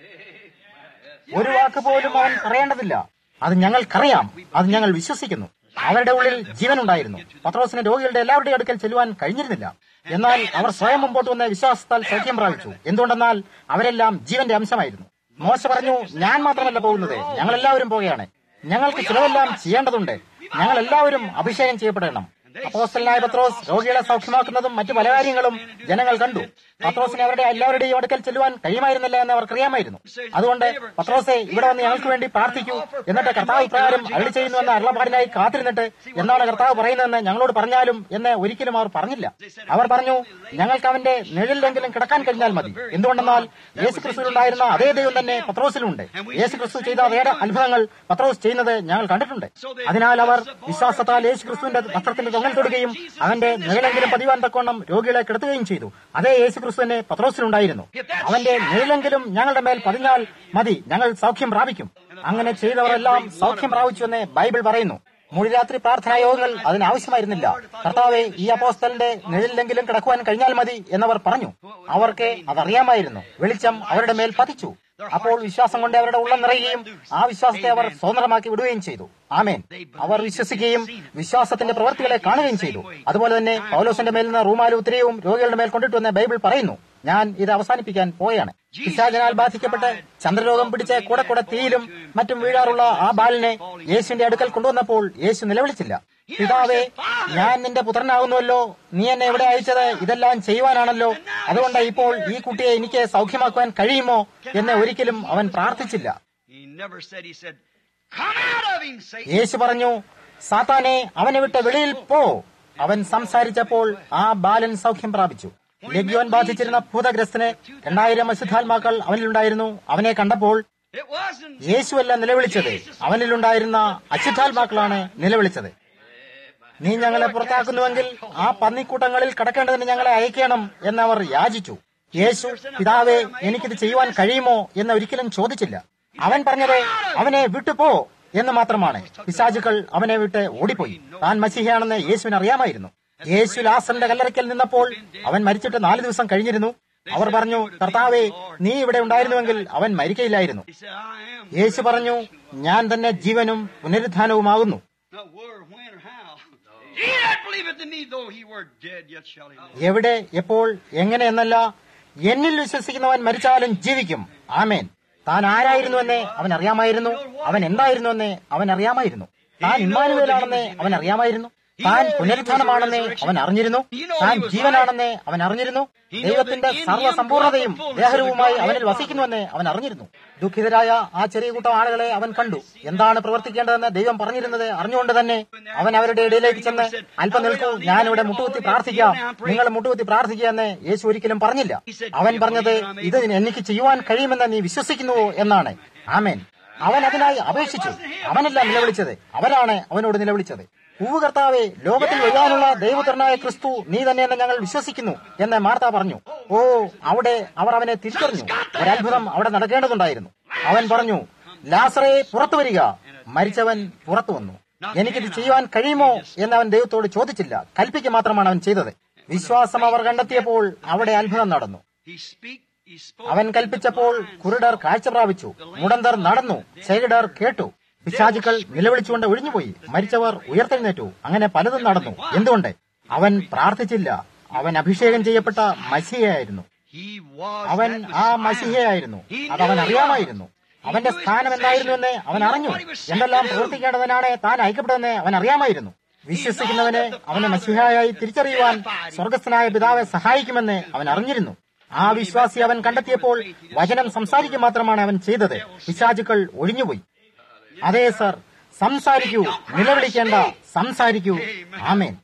ഒരു വാക്ക് പോലും അവൻ പറയേണ്ടതില്ല അത് ഞങ്ങൾക്കറിയാം അത് ഞങ്ങൾ വിശ്വസിക്കുന്നു അവരുടെ ഉള്ളിൽ ജീവനുണ്ടായിരുന്നു പത്രോസിന് രോഗികളുടെ എല്ലാവരുടെയും അടുക്കൽ ചെല്ലുവാൻ കഴിഞ്ഞിരുന്നില്ല എന്നാൽ അവർ സ്വയം മുമ്പോട്ട് വന്ന വിശ്വാസത്താൽ സൗഖ്യം പ്രാപിച്ചു എന്തുകൊണ്ടെന്നാൽ അവരെല്ലാം ജീവന്റെ അംശമായിരുന്നു മോശ പറഞ്ഞു ഞാൻ മാത്രമല്ല പോകുന്നത് ഞങ്ങൾ എല്ലാവരും പോകുകയാണ് ഞങ്ങൾക്ക് ചിലവെല്ലാം ചെയ്യേണ്ടതുണ്ട് ഞങ്ങൾ എല്ലാവരും അഭിഷേകം ചെയ്യപ്പെടണം അപ്പോസ്റ്റലായ പത്രോസ് രോഗികളെ സൗഖ്യമാക്കുന്നതും മറ്റു പല കാര്യങ്ങളും ജനങ്ങൾ കണ്ടു പത്രോസിനെ അവരുടെ എല്ലാവരുടെയും അടുക്കൽ ചെല്ലുവാൻ കഴിയുമായിരുന്നില്ല എന്ന് അവർക്കറിയാമായിരുന്നു അതുകൊണ്ട് പത്രോസെ ഇവിടെ വന്ന് ഞങ്ങൾക്ക് വേണ്ടി പ്രാർത്ഥിക്കൂ എന്നിട്ട് കർത്താവ് ഇപ്രകാരം അരളി ചെയ്യുന്നു എന്ന അരുളപ്പാടിനായി കാത്തിരുന്നിട്ട് എന്താണ് കർത്താവ് പറയുന്നതെന്ന് ഞങ്ങളോട് പറഞ്ഞാലും എന്ന് ഒരിക്കലും അവർ പറഞ്ഞില്ല അവർ പറഞ്ഞു ഞങ്ങൾക്ക് അവന്റെ നിഴലിലെങ്കിലും കിടക്കാൻ കഴിഞ്ഞാൽ മതി എന്തുകൊണ്ടെന്നാൽ യേശു ക്രിസ്തുവിലുണ്ടായിരുന്ന അതേ ദൈവം തന്നെ പത്രോസിലുണ്ട് യേശു ക്രിസ്തു ചെയ്ത അതേ അത്ഭുതങ്ങൾ പത്രോസ് ചെയ്യുന്നത് ഞങ്ങൾ കണ്ടിട്ടുണ്ട് അതിനാൽ അവർ വിശ്വാസത്താൽ യേശു ക്രിസ്തുവിന്റെ വസ്ത്രത്തിന്റെ തൊങ്ങൽ തൊടുകയും അവന്റെ നിഴലെങ്കിലും പതിവാൻ തക്കവണ്ണം രോഗികളെ കിടത്തുകയും ചെയ്തു അതേ യേശു ക്രിസ്തു തന്നെ പത്രോസിലുണ്ടായിരുന്നു അവന്റെ നിഴലെങ്കിലും ഞങ്ങളുടെ മേൽ പതിഞ്ഞാൽ മതി ഞങ്ങൾ സൗഖ്യം പ്രാപിക്കും അങ്ങനെ ചെയ്തവരെല്ലാം സൗഖ്യം പ്രാപിച്ചു എന്ന് ബൈബിൾ പറയുന്നു മുഴുരാത്രി പ്രാർത്ഥനാ യോഗങ്ങൾ അതിനാവശ്യമായിരുന്നില്ല കർത്താവെ ഈ അപ്പോസ്തലിന്റെ നിഴലിലെങ്കിലും കിടക്കുവാൻ കഴിഞ്ഞാൽ മതി എന്നവർ പറഞ്ഞു അവർക്ക് അതറിയാമായിരുന്നു വെളിച്ചം അവരുടെ മേൽ പതിച്ചു അപ്പോൾ വിശ്വാസം കൊണ്ട് അവരുടെ ഉള്ളം നിറയുകയും ആ വിശ്വാസത്തെ അവർ സ്വതന്ത്രമാക്കി വിടുകയും ചെയ്തു ആമേൻ അവർ വിശ്വസിക്കുകയും വിശ്വാസത്തിന്റെ പ്രവർത്തികളെ കാണുകയും ചെയ്തു അതുപോലെ തന്നെ പൗലോസിന്റെ മേൽ നിന്ന് റൂമാലും ഉത്തരവും രോഗികളുടെ മേൽ കൊണ്ടിട്ടുവെന്ന് ബൈബിൾ പറയുന്നു ഞാൻ ഇത് അവസാനിപ്പിക്കാൻ പോയാണ് പിശാചനാൽ ബാധിക്കപ്പെട്ട് ചന്ദ്രരോഗം പിടിച്ച് കൂടെ കൂടെ തീയിലും മറ്റും വീഴാറുള്ള ആ ബാലിനെ യേശുവിന്റെ അടുക്കൽ കൊണ്ടുവന്നപ്പോൾ യേശു നിലവിളിച്ചില്ല പിതാവേ ഞാൻ നിന്റെ പുത്രനാകുന്നുവല്ലോ നീ എന്നെ ഇവിടെ അയച്ചത് ഇതെല്ലാം ചെയ്യുവാനാണല്ലോ അതുകൊണ്ട് ഇപ്പോൾ ഈ കുട്ടിയെ എനിക്ക് സൗഖ്യമാക്കുവാൻ കഴിയുമോ എന്ന് ഒരിക്കലും അവൻ പ്രാർത്ഥിച്ചില്ല He never said, He said, Come out of him, Satan. യേശു പറഞ്ഞു സാത്താനെ അവനെ വിട്ട് വെളിയിൽ പോ അവൻ സംസാരിച്ചപ്പോൾ ആ ബാലൻ സൗഖ്യം പ്രാപിച്ചു ലഗ്യോൻ ബാധിച്ചിരുന്ന ഭൂതഗ്രസ്തന് രണ്ടായിരം അശുദ്ധാത്മാക്കൾ അവനിലുണ്ടായിരുന്നു അവനെ കണ്ടപ്പോൾ It wasn't. യേശുവല്ല നിലവിളിച്ചത് അവനിലുണ്ടായിരുന്ന അശുദ്ധാത്മാക്കളാണ് നിലവിളിച്ചത് നീ ഞങ്ങളെ പുറത്താക്കുന്നുവെങ്കിൽ ആ പന്നിക്കൂട്ടങ്ങളിൽ കടക്കേണ്ടതിന് ഞങ്ങളെ അയക്കണം എന്നവർ യാചിച്ചു യേശു പിതാവേ എനിക്കിത് ചെയ്യുവാൻ കഴിയുമോ എന്ന് ഒരിക്കലും ചോദിച്ചില്ല അവൻ പറഞ്ഞത് അവനെ വിട്ടുപോ എന്ന് മാത്രമാണ് പിശാചുക്കൾ അവനെ വിട്ട് ഓടിപ്പോയി താൻ മസിഹയാണെന്ന് യേശുവിന് അറിയാമായിരുന്നു യേശു ലാസറിന്റെ കല്ലറയ്ക്കൽ നിന്നപ്പോൾ അവൻ മരിച്ചിട്ട് നാല് ദിവസം കഴിഞ്ഞിരുന്നു അവർ പറഞ്ഞു കർത്താവേ നീ ഇവിടെ ഉണ്ടായിരുന്നുവെങ്കിൽ അവൻ മരിക്കയില്ലായിരുന്നു He said, I am. യേശു പറഞ്ഞു ഞാൻ തന്നെ ജീവനും പുനരുദ്ധാനവുമാകുന്നു Not where, when, or how. He that believeth in me, though he were dead, yet shall he live. എവിടെ എപ്പോൾ എങ്ങനെ എന്നല്ല എന്നിൽ വിശ്വസിക്കുന്നവൻ മരിച്ചാലും ജീവിക്കും ആമേൻ താൻ ആരായിരുന്നുവെന്ന് അവൻ അറിയാമായിരുന്നു അവൻ എന്തായിരുന്നുവെന്ന് അവൻ അറിയാമായിരുന്നു താൻ ഇമ്മാനുവേലാണെന്ന് അവൻ അറിയാമായിരുന്നു താൻ പുനരുത്ഥാനമാണെന്നേ അവൻ അറിഞ്ഞിരുന്നു താൻ ജീവനാണെന്നേ അവൻ അറിഞ്ഞിരുന്നു ദൈവത്തിന്റെ സർവ്വസമ്പൂർണതയും ദേഹരവുമായി അവനിൽ വസിക്കുന്നുവെന്ന് അവൻ അറിഞ്ഞിരുന്നു ദുഃഖിതരായ ആ ചെറിയ കൂട്ടം ആളുകളെ അവൻ കണ്ടു എന്താണ് പ്രവർത്തിക്കേണ്ടതെന്ന് ദൈവം പറഞ്ഞിരുന്നത് അറിഞ്ഞുകൊണ്ട് തന്നെ അവൻ അവരുടെ ഇടയിലേക്ക് ചെന്ന് അല്പം നിൽക്കൂ ഞാനിവിടെ മുട്ടുകുത്തി പ്രാർത്ഥിക്കാം നിങ്ങൾ മുട്ടുകുത്തി പ്രാർത്ഥിക്കുക എന്ന് യേശു ഒരിക്കലും പറഞ്ഞില്ല അവൻ പറഞ്ഞത് ഇത് എനിക്ക് ചെയ്യുവാൻ കഴിയുമെന്ന് നീ വിശ്വസിക്കുന്നുവോ എന്നാണ് ആമേൻ അവൻ അതിനായി അപേക്ഷിച്ചു അവനല്ല നിലവിളിച്ചത് അവരാണ് അവനോട് നിലവിളിച്ചത് പൂവ് കർത്താവെ ലോകത്തിൽ വരാനുള്ള ദൈവപുത്രനായ ക്രിസ്തു നീ തന്നെയെന്ന് ഞങ്ങൾ വിശ്വസിക്കുന്നു എന്ന് മാർത്ത പറഞ്ഞു ഓ അവിടെ അവർ അവനെ തിരിച്ചറിഞ്ഞു ഒരത്ഭുതം അവിടെ നടക്കേണ്ടതുണ്ടായിരുന്നു അവൻ പറഞ്ഞു ലാസറെ പുറത്തു വരിക മരിച്ചവൻ പുറത്തു വന്നു എനിക്കിത് ചെയ്യുവാൻ കഴിയുമോ എന്ന് അവൻ ദൈവത്തോട് ചോദിച്ചില്ല കൽപ്പിക്ക് മാത്രമാണ് അവൻ ചെയ്തത് വിശ്വാസം അവർ കണ്ടെത്തിയപ്പോൾ അവിടെ അത്ഭുതം നടന്നു He speak, he spoke. അവൻ കൽപ്പിച്ചപ്പോൾ കുരുടർ കാഴ്ച പ്രാപിച്ചു മുടന്തർ നടന്നു ചെകിടർ കേട്ടു പിശാചുക്കൾ നിലവിളിച്ചുകൊണ്ട് ഒഴിഞ്ഞുപോയി മരിച്ചവർ ഉയർത്തെഴുന്നേറ്റു അങ്ങനെ പലതും നടന്നു എന്തുകൊണ്ട് അവൻ പ്രാർത്ഥിച്ചില്ല അവൻ അഭിഷേകം ചെയ്യപ്പെട്ട മസിഹയായിരുന്നു He was അവൻ that ആ Messiah. മസിഹയായിരുന്നു അത് അവൻ അറിയാമായിരുന്നു അവന്റെ സ്ഥാനം എന്തായിരുന്നുവെന്ന് അവൻ അറിഞ്ഞു എന്തെല്ലാം പ്രവർത്തിക്കേണ്ടതിനാണ് താൻ അയക്കപ്പെടുമെന്ന് അവൻ അറിയാമായിരുന്നു വിശ്വസിക്കുന്നവനെ അവനെ മസിഹയായി തിരിച്ചറിയുവാൻ സ്വർഗസ്ഥനായ പിതാവെ സഹായിക്കുമെന്ന് അവൻ അറിഞ്ഞിരുന്നു ആ വിശ്വാസി അവൻ കണ്ടെത്തിയപ്പോൾ വചനം സംസാരിക്കുക മാത്രമാണ് അവൻ ചെയ്തത് പിശാചുക്കൾ ഒഴിഞ്ഞുപോയി അതെ സർ സംസാരിക്കൂ നിലവിളിക്കേണ്ട സംസാരിക്കൂ ആമേൻ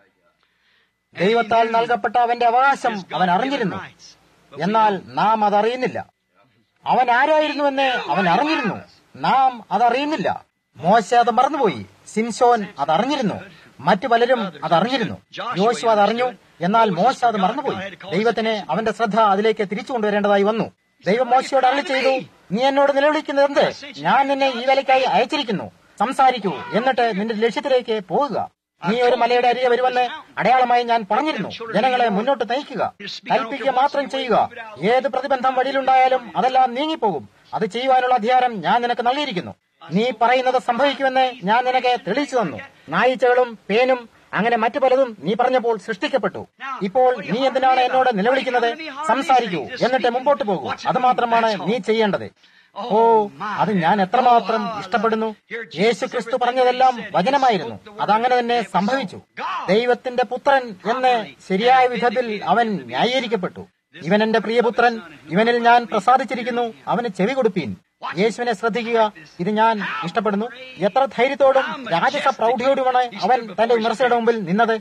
ദൈവത്താൽ നൽകപ്പെട്ട അവന്റെ അവകാശം അവൻ അറിഞ്ഞിരുന്നു എന്നാൽ നാം അതറിയുന്നില്ല അവൻ ആരായിരുന്നുവെന്ന് അവൻ അറിഞ്ഞിരുന്നു നാം അതറിയുന്നില്ല മോശ അത് മറന്നുപോയി സിംസോൻ അതറിഞ്ഞിരുന്നു മറ്റു പലരും അതറിഞ്ഞിരുന്നു യോശു അതറിഞ്ഞു എന്നാൽ മോശ അത് മറന്നുപോയി ദൈവത്തിന് അവന്റെ ശ്രദ്ധ അതിലേക്ക് തിരിച്ചു കൊണ്ടുവരേണ്ടതായി വന്നു ദൈവം മോശയോട് അരളി ചെയ്തു നീ എന്നോട് നിലവിളിക്കുന്നത് എന്ത് ഞാൻ നിന്നെ ഈ വേലയ്ക്കായി അയച്ചിരിക്കുന്നു സംസാരിക്കൂ എന്നിട്ട് നിന്റെ ലക്ഷ്യത്തിലേക്ക് പോകുക നീ ഒരു മലയുടെ അരികെ വരുമെന്ന് അടയാളമായി ഞാൻ പറഞ്ഞിരുന്നു ജനങ്ങളെ മുന്നോട്ട് നയിക്കുക കൽപ്പിക്കുക മാത്രം ചെയ്യുക ഏത് പ്രതിബന്ധം വഴിയിലുണ്ടായാലും അതെല്ലാം നീങ്ങിപ്പോകും അത് ചെയ്യുവാനുള്ള അധികാരം ഞാൻ നിനക്ക് നൽകിയിരിക്കുന്നു നീ പറയുന്നത് സംഭവിക്കുമെന്ന് ഞാൻ നിനക്ക് തെളിയിച്ചു തന്നു നായിച്ചകളും പേനും അങ്ങനെ മറ്റു പലതും നീ പറഞ്ഞപ്പോൾ സൃഷ്ടിക്കപ്പെട്ടു ഇപ്പോൾ നീ എന്തിനാണ് എന്നോട് നിലവിളിക്കുന്നത് സംസാരിക്കൂ എന്നിട്ട് മുമ്പോട്ട് പോകൂ അത് മാത്രമാണ് നീ ചെയ്യേണ്ടത് ഓ അത് ഞാൻ എത്രമാത്രം ഇഷ്ടപ്പെടുന്നു യേശു ക്രിസ്തു പറഞ്ഞതെല്ലാം വചനമായിരുന്നു അതങ്ങനെ തന്നെ സംഭവിച്ചു ദൈവത്തിന്റെ പുത്രൻ എന്ന് ശരിയായ വിധത്തിൽ അവൻ ന്യായീകരിക്കപ്പെട്ടു ഇവൻ എന്റെ പ്രിയപുത്രൻ ഇവനിൽ ഞാൻ പ്രസാദിച്ചിരിക്കുന്നു അവന് ചെവി കൊടുപ്പീൻ യേശുവിനെ ശ്രദ്ധിക്കുക ഇത് ഞാൻ ഇഷ്ടപ്പെടുന്നു എത്ര ധൈര്യത്തോടും രാജസ പ്രൗഢിയോടുമാണ് അവൻ തന്റെ വിമർശയുടെ മുമ്പിൽ നിന്നത്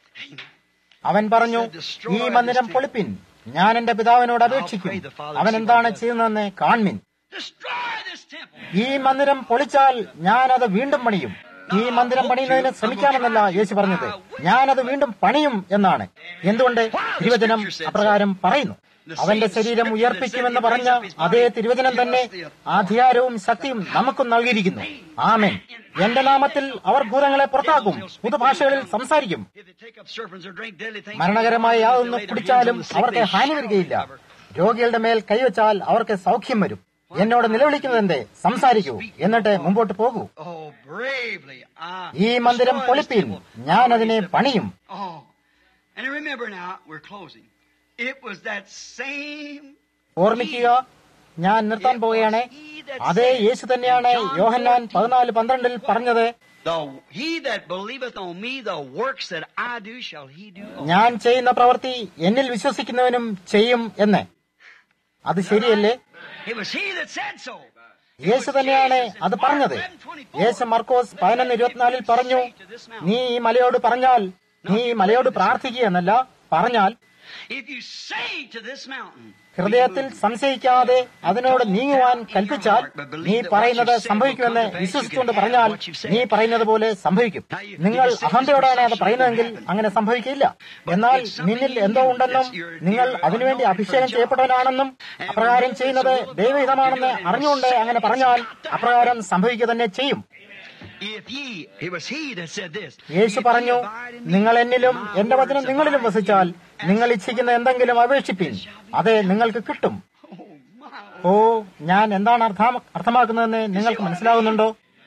അവൻ പറഞ്ഞു ഈ മന്ദിരം പൊളിപ്പിൻ ഞാൻ എന്റെ പിതാവിനോട് അപേക്ഷിക്കും അവൻ എന്താണ് ചെയ്യുന്നതെന്ന് കാൺമിൻ Destroy this temple. ഈ മന്ദിരം പൊളിച്ചാൽ ഞാനത് വീണ്ടും പണിയും ഈ മന്ദിരം പണിയുന്നതിന് ശ്രമിക്കാമെന്നല്ല യേശു പറഞ്ഞത് ഞാനത് വീണ്ടും പണിയും എന്നാണ് എന്തുകൊണ്ട് തിരുവചനം അപ്രകാരം പറയുന്നു അവന്റെ ശരീരം ഉയർപ്പിക്കുമെന്ന് പറഞ്ഞ അതേ തിരുവചനം തന്നെ അധികാരവും ശക്തിയും നമുക്കും നൽകിയിരിക്കുന്നു ആമേൻ എന്റെ നാമത്തിൽ അവർ ഭൂതങ്ങളെ പുറത്താക്കും പുതുഭാഷകളിൽ സംസാരിക്കും If they take up serpents or drink deadly things, മരണകരമായ യാതൊന്ന് കുടിച്ചാലും അവർക്ക് ഹാനി വരികയില്ല രോഗികളുടെ മേൽ കൈവച്ചാൽ അവർക്ക് സൗഖ്യം വരും എന്നോട് നിലവിളിക്കുന്നത് എന്തേ സംസാരിക്കൂ എന്നിട്ട് മുമ്പോട്ട് പോകൂ Oh, bravely. I ഈ മന്ദിരം destroy this പൊളിപ്പീൻ temple. ഞാൻ അതിനെ പണിയും Oh. And remember now, we're closing. It was that same ഓർമ്മിക്കുക ഞാൻ നിർത്താൻ പോവുകയാണ് അതേ യേശു തന്നെയാണ് യോഹന്നാൻ പതിനാല് പന്ത്രണ്ടിൽ പറഞ്ഞത് the he that believeth on me, the works that I do shall he do. also. ഞാൻ ചെയ്യുന്ന പ്രവൃത്തി എന്നിൽ വിശ്വസിക്കുന്നവനും ചെയ്യും എന്ന് അത് ശരിയല്ലേ It was he that said so. യേശു തന്നെയാണ് അത് പറഞ്ഞത് യേശു മർക്കോസ് പതിനൊന്ന് ഇരുപത്തിനാലിൽ പറഞ്ഞു നീ ഈ മലയോട് പറഞ്ഞാൽ നീ ഈ മലയോട് പ്രാർത്ഥിക്കുക എന്നല്ല പറഞ്ഞാൽ If you say to this mountain, ഹൃദയത്തിൽ സംശയിക്കാതെ അതിനോട് നീങ്ങുവാൻ കൽപ്പിച്ചാൽ നീ പറയുന്നത് സംഭവിക്കുമെന്ന് വിശ്വസിച്ചുകൊണ്ട് പറഞ്ഞാൽ നീ പറയുന്നത് പോലെ സംഭവിക്കും നിങ്ങൾ അഹന്തയോടാണ് അത് പറയുന്നതെങ്കിൽ അങ്ങനെ സംഭവിക്കില്ല എന്നാൽ നിന്നിൽ എന്തോ ഉണ്ടെന്നും നിങ്ങൾ അതിനുവേണ്ടി അഭിഷേകം ചെയ്യപ്പെട്ടവനാണെന്നും അപ്രകാരം ചെയ്യുന്നത് ദൈവഹിതമാണെന്ന് അറിഞ്ഞുകൊണ്ട് അങ്ങനെ പറഞ്ഞാൽ അപ്രകാരം സംഭവിക്കുക തന്നെ ചെയ്യും if ye, it was he that said this. Yeshu If ye പറഞ്ഞു abide in me, നിങ്ങൾ എന്നിലും my എന്റെ വചനം words നിങ്ങളിലും abide in വസിച്ചാൽ you, നിങ്ങൾ ഇച്ഛിക്കുന്ന എന്തെങ്കിലും അപേക്ഷിപ്പിൻ അതെ നിങ്ങൾക്ക് കിട്ടും Oh, my. ഓ ഞാൻ എന്താണ് അർത്ഥം- അർത്ഥമാക്കുന്നതെന്ന് നിങ്ങൾക്ക് മനസ്സിലാകുന്നുണ്ടോ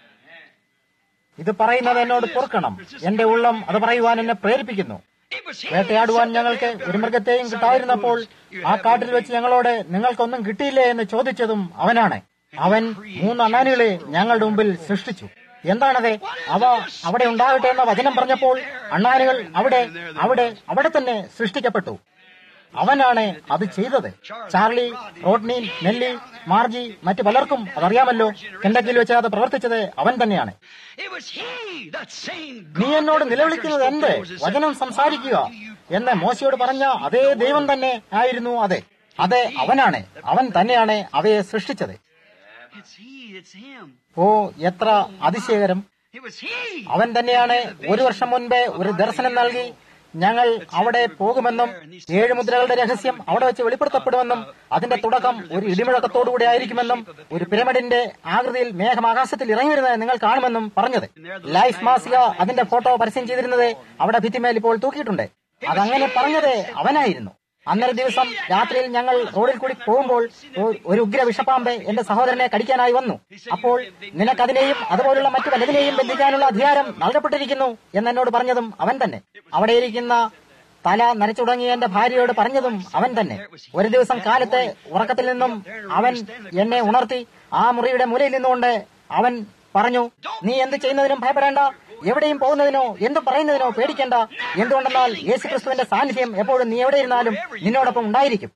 ഇത് പറയുന്നത് എന്നോട് പൊറുക്കണം എന്റെ ഉള്ളം അത് പറയുവാൻ എന്നെ പ്രേരിപ്പിക്കുന്നു It was he വേട്ടയാടുവാൻ that said ഞങ്ങൾക്ക് that ഒരു മൃഗത്തെയും കിട്ടാതിരുന്നപ്പോൾ ആ കാട്ടിൽ വെച്ച് ഞങ്ങളോട് നിങ്ങൾക്കൊന്നും കിട്ടിയില്ലേ എന്ന് ചോദിച്ചതും അവനാണ് അവൻ മൂന്ന് അണ്ണാനുകളെ ഞങ്ങളുടെ മുമ്പിൽ സൃഷ്ടിച്ചു എന്താണത് അവ അവിടെ ഉണ്ടാകട്ടെ എന്ന വചനം പറഞ്ഞപ്പോൾ അണ്ണാനുകൾ അവിടെ അവിടെ അവിടെ തന്നെ സൃഷ്ടിക്കപ്പെട്ടു അവനാണ് അത് ചെയ്തത് ചാർലി റോഡ്നി നെല്ലി മാർജി മറ്റു പലർക്കും അതറിയാമല്ലോ കെണ്ടക്കിൽ വെച്ച് അത് പ്രവർത്തിച്ചത് അവൻ തന്നെയാണ് It was he, that same നീ എന്നോട് നിലവിളിക്കുന്നത് എന്ത് വചനം സംസാരിക്കുക എന്ന് മോശയോട് പറഞ്ഞ അതേ ദൈവം തന്നെ ആയിരുന്നു അതെ അതെ അവനാണ് അവൻ തന്നെയാണ് അവയെ സൃഷ്ടിച്ചത് It's he, it's him. ഓ എത്ര അതിശയകരം It was he. അവൻ തന്നെയാണ് ഒരു വർഷം മുൻപേ ഒരു ദർശനം നൽകി ഞങ്ങൾ അവിടെ പോകുമെന്നും ഏഴ് മുദ്രകളുടെ രഹസ്യം അവിടെ വെച്ച് വെളിപ്പെടുത്തപ്പെടുമെന്നും അതിന്റെ തുടക്കം ഒരു ഇടിമുഴക്കത്തോടുകൂടി ആയിരിക്കുമെന്നും ഒരു പിരമിഡിന്റെ ആകൃതിയിൽ മേഘം ആകാശത്തിൽ ഇറങ്ങി വരുന്നത് നിങ്ങൾ കാണുമെന്നും പറഞ്ഞത് ലൈഫ് മാസിക അതിന്റെ ഫോട്ടോ പരസ്യം ചെയ്തിരുന്നത് അവിടെ ഭിത്തിമേൽ ഇപ്പോൾ തൂക്കിയിട്ടുണ്ട് അതങ്ങനെ പറഞ്ഞത് അവനായിരുന്നു അന്നൊരു ദിവസം രാത്രിയിൽ ഞങ്ങൾ റോഡിൽ കൂടി പോകുമ്പോൾ ഒ- ഒരു ഉഗ്ര വിഷപ്പാമ്പ് എന്റെ സഹോദരനെ കടിക്കാനായി വന്നു അപ്പോൾ നിനക്കതിനെയും അതുപോലുള്ള മറ്റു പലതിനെയും ബന്ധിക്കാനുള്ള അധികാരം നൽകപ്പെട്ടിരിക്കുന്നു എന്ന് എന്നോട് പറഞ്ഞതും അവൻ തന്നെ അവിടെ ഇരിക്കുന്ന തല നനച്ചുടങ്ങിയ എന്റെ ഭാര്യയോട് പറഞ്ഞതും അവൻ തന്നെ ഒരു ദിവസം കാലത്തെ ഉറക്കത്തിൽ നിന്നും അവൻ എന്നെ ഉണർത്തി ആ മുറിയുടെ മൂലയിൽ നിന്നുകൊണ്ട് അവൻ പറഞ്ഞു നീ എന്ത് ചെയ്യുന്നതിനും ഭയപ്പെടേണ്ട എവിടെയും പോകുന്നതിനോ എന്ത് പറയുന്നതിനോ പേടിക്കേണ്ട എന്തുകൊണ്ടെന്നാൽ യേശുക്രിസ്തുവിന്റെ സാന്നിധ്യം എപ്പോഴും നീ എവിടെ ഇരുന്നാലും നിന്നോടൊപ്പം ഉണ്ടായിരിക്കും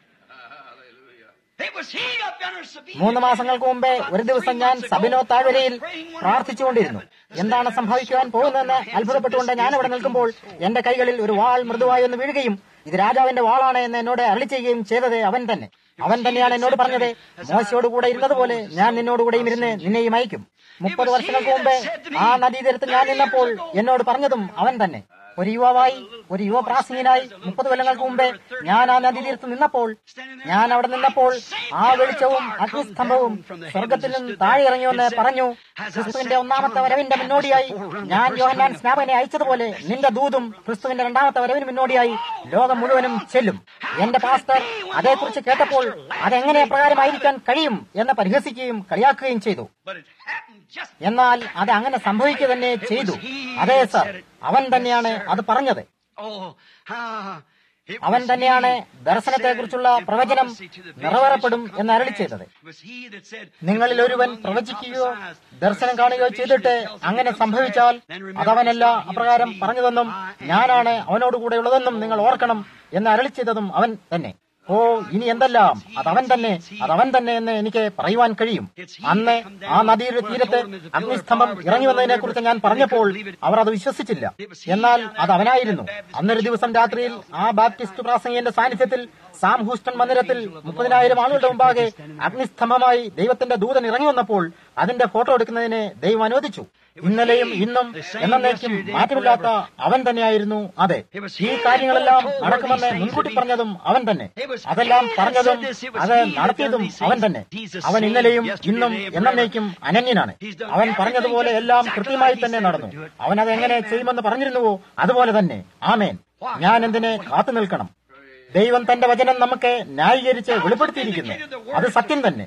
It was he up yonder, Sabine. മൂന്ന് മാസങ്ങൾക്ക് മുമ്പേ ഒരു ദിവസം ഞാൻ സബിനോ താഴ്വരയിൽ പ്രാർത്ഥിച്ചുകൊണ്ടിരുന്നു എന്താണ് സംഭവിക്കുവാൻ പോകുന്നതെന്ന് അത്ഭുതപ്പെട്ടുകൊണ്ട് ഞാൻ അവിടെ നിൽക്കുമ്പോൾ എന്റെ കൈകളിൽ ഒരു വാൾ മൃദുവായി ഒന്ന് വീഴുകയും ഇത് രാജാവിന്റെ വാളാണ് എന്ന് എന്നോട് അരളി ചെയ്യുകയും ചെയ്തത് അവൻ തന്നെ അവൻ തന്നെയാണ് എന്നോട് പറഞ്ഞത് മോശയോട് കൂടെ ഇരുന്നതുപോലെ ഞാൻ നിന്നോട് കൂടെയും ഇരുന്ന് നിന്നെയും അയക്കും മുപ്പത് വർഷങ്ങൾക്ക് മുമ്പേ ആ നദീതീരത്ത് ഞാൻ നിന്നപ്പോൾ എന്നോട് പറഞ്ഞതും അവൻ തന്നെ ഒരു യുവാവായി ഒരു യുവ പ്രാസംഗികനായി മുപ്പത് കൊല്ലങ്ങൾക്ക് മുമ്പേ ഞാൻ ആ നദീതീരത്ത് നിന്നപ്പോൾ ഞാൻ അവിടെ നിന്നപ്പോൾ ആ വെളിച്ചവും അഗ്നിസ്തംഭവും സ്വർഗത്തിൽ നിന്ന് താഴെ ഇറങ്ങിയെന്ന് പറഞ്ഞു ക്രിസ്തുവിന്റെ ഒന്നാമത്തെ വരവിന്റെ മുന്നോടിയായി ഞാൻ യോഹന്നാൻ സ്നാപനെ അയച്ചതുപോലെ നിന്റെ ദൂതും ക്രിസ്തുവിന്റെ രണ്ടാമത്തെ വരവിന് മുന്നോടിയായി ലോകം മുഴുവനും ചെല്ലും എന്റെ പാസ്റ്റർ അതേക്കുറിച്ച് കേട്ടപ്പോൾ അതെങ്ങനെ പ്രകാരമായിരിക്കാൻ കഴിയും എന്ന് പരിഹസിക്കുകയും കളിയാക്കുകയും ചെയ്തു But it happened just എന്നാൽ അത് അങ്ങനെ സംഭവിക്കുക തന്നെ ചെയ്തു അതെ സർ അവൻ തന്നെയാണ് അത് പറഞ്ഞത് oh ah, it അവൻ was തന്നെയാണ് he ദർശനത്തെക്കുറിച്ചുള്ള that said in പ്രവചനം prophecy to the vision നിറവേറപ്പെടും that shall എന്ന് അരളി come ചെയ്തത് to pass. It was he that said, നിങ്ങളിൽ ഒരുവൻ പ്രവചിക്കുകയോ ദർശനം കാണുകയോ ചെയ്തിട്ട് അങ്ങനെ സംഭവിച്ചാൽ അതവനല്ല അപ്രകാരം പറഞ്ഞതെന്നും ഞാനാണ് അവനോടുകൂടെയുള്ളതെന്നും നിങ്ങൾ ഓർക്കണം എന്ന് അരളി ചെയ്തതും അവൻ തന്നെ ഓ ഇനി എന്തെല്ലാം അതവൻ തന്നെ അതവൻ തന്നെ എന്ന് എനിക്ക് പറയുവാൻ കഴിയും അന്ന് ആ നദിയുടെ തീരത്ത് അഗ്നിസ്തംഭം ഇറങ്ങി വന്നതിനെ കുറിച്ച് ഞാൻ പറഞ്ഞപ്പോൾ അവർ അത് വിശ്വസിച്ചില്ല എന്നാൽ അത് അവനായിരുന്നു അന്നൊരു ദിവസം രാത്രിയിൽ ആ ബാപ്റ്റിസ്റ്റ് പ്രാസംഗികന്റെ സാന്നിധ്യത്തിൽ സാം ഹൂസ്റ്റൺ മന്ദിരത്തിൽ മുപ്പതിനായിരം ആളുകളുടെ മുമ്പാകെ അഗ്നിസ്തംഭമായി ദൈവത്തിന്റെ ദൂതൻ ഇറങ്ങി വന്നപ്പോൾ അതിന്റെ ഫോട്ടോ എടുക്കുന്നതിന് ദൈവം അനുവദിച്ചു ഇന്നലെയും ഇന്നും എന്നേക്കും മാറ്റമില്ലാത്ത അവൻ തന്നെയായിരുന്നു അതെ ഈ കാര്യങ്ങളെല്ലാം നടക്കുമെന്ന് മുൻകൂട്ടി പറഞ്ഞതും അവൻ തന്നെ അതെല്ലാം പറഞ്ഞതും അത് നടത്തിയതും അവൻ തന്നെ അവൻ ഇന്നലെയും ഇന്നും എന്നേക്കും അനന്യനാണ് അവൻ പറഞ്ഞതുപോലെ എല്ലാം കൃത്യമായി തന്നെ നടന്നു അവൻ അത് എങ്ങനെ ചെയ്യുമെന്ന് പറഞ്ഞിരുന്നുവോ അതുപോലെ തന്നെ ആമേൻ ഞാൻ എന്തിനെ കാത്തു നിൽക്കണം ദൈവം തന്റെ വചനം നമുക്ക് ന്യായീകരിച്ച് വെളിപ്പെടുത്തിയിരിക്കുന്നു അത് സത്യം തന്നെ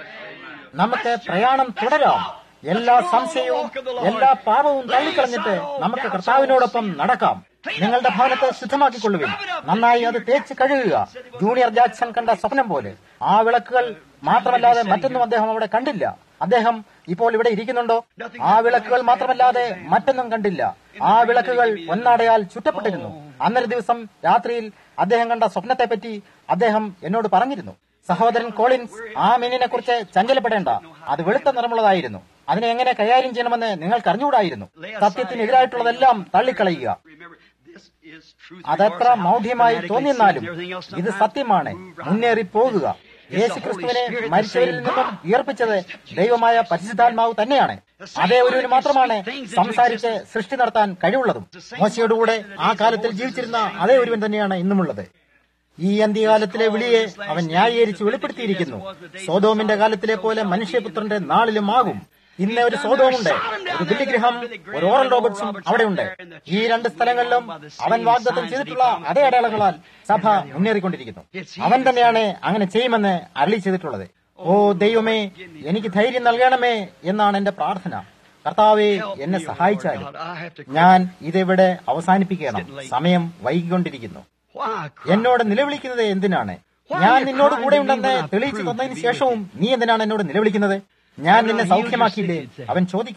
നമുക്ക് പ്രയാണം തുടരാം എല്ലാ സംശയവും എല്ലാ പാപവും തള്ളിക്കളഞ്ഞിട്ട് നമുക്ക് കർത്താവിനോടൊപ്പം നടക്കാം നിങ്ങളുടെ ഭവനത്തെ ശുദ്ധമാക്കിക്കൊള്ളുവിൻ നന്നായി അത് തേച്ച് കഴുകുക ജൂനിയർ ജാക്സൺ കണ്ട സ്വപ്നം പോലെ ആ വിളക്കുകൾ മാത്രമല്ലാതെ മറ്റൊന്നും അദ്ദേഹം അവിടെ കണ്ടില്ല അദ്ദേഹം ഇപ്പോൾ ഇവിടെ ഇരിക്കുന്നുണ്ടോ ആ വിളക്കുകൾ മാത്രമല്ലാതെ മറ്റൊന്നും കണ്ടില്ല ആ വിളക്കുകൾ ഒന്നാടയാൽ ചുറ്റപ്പെട്ടിരുന്നു അന്നൊരു ദിവസം രാത്രിയിൽ അദ്ദേഹം കണ്ട സ്വപ്നത്തെപ്പറ്റി അദ്ദേഹം എന്നോട് പറഞ്ഞിരുന്നു സഹോദരൻ കോളിൻസ് ആ മീനിനെ കുറിച്ച് ചഞ്ചലപ്പെടേണ്ട അത് വെളുത്ത നിറമുള്ളതായിരുന്നു അതിനെ എങ്ങനെ കൈകാര്യം ചെയ്യണമെന്ന് നിങ്ങൾക്ക് അറിഞ്ഞുകൂടായിരുന്നു സത്യത്തിനെതിരായിട്ടുള്ളതെല്ലാം തള്ളിക്കളയുക Remember, this is truth. അതെത്ര മൗഢ്യമായി തോന്നിയെന്നാലും ഇത് സത്യമാണ് മുന്നേറി പോകുക യേശു ക്രിസ്തുവിനെ മരിച്ചവരിൽ നിന്നും ഉയർപ്പിച്ചത് ദൈവമായ പരിശുദ്ധാത്മാവ് തന്നെയാണ് അതേ ഒരുവിന് മാത്രമാണ് സംസാരിച്ച് സൃഷ്ടി നടത്താൻ കഴിവുള്ളതും മോശയോടുകൂടെ ആ കാലത്തിൽ ജീവിച്ചിരുന്ന അതേ ഒരുവൻ തന്നെയാണ് ഇന്നുമുള്ളത് ഈ അന്ത്യകാലത്തിലെ വിളിയെ അവൻ ന്യായീകരിച്ച് വെളിപ്പെടുത്തിയിരിക്കുന്നു സോതോമിന്റെ കാലത്തിലെ പോലെ മനുഷ്യപുത്രന്റെ നാളിലും ആകും ഇന്ന് ഒരു സോതോമുണ്ട് ഒരു ബില്ലിഗ്രഹം ഒരു ഓറൽ റോബർട്ട്സും അവിടെയുണ്ട് ഈ രണ്ട് സ്ഥലങ്ങളിലും അവൻ വാഗ്ദത്തം ചെയ്തിട്ടുള്ള അതേ അടയാളങ്ങളാൽ സഭ മുന്നേറിക്കൊണ്ടിരിക്കുന്നു അവൻ തന്നെയാണ് അങ്ങനെ ചെയ്യുമെന്ന് അരളി ചെയ്തിട്ടുള്ളത് ഓ ദൈവമേ എനിക്ക് ധൈര്യം നൽകണമേ എന്നാണ് എന്റെ പ്രാർത്ഥന കർത്താവെ എന്നെ സഹായിച്ചാലും God, I have to. ഞാൻ ഇതിവിടെ അവസാനിപ്പിക്കണം സമയം വൈകിക്കൊണ്ടിരിക്കുന്നു Why? എന്നോട് നിലവിളിക്കുന്നത് എന്തിനാണ് ഞാൻ നിന്നോട് കൂടെ ഉണ്ടെന്ന് തെളിയിച്ചു തന്നതിന് ശേഷവും നീ എന്തിനാണ് എന്നോട് നിലവിളിക്കുന്നത് ഞാൻ നിന്നെ സൗഖ്യമാക്കിയില്ലേ അവൻ ചോദിക്കും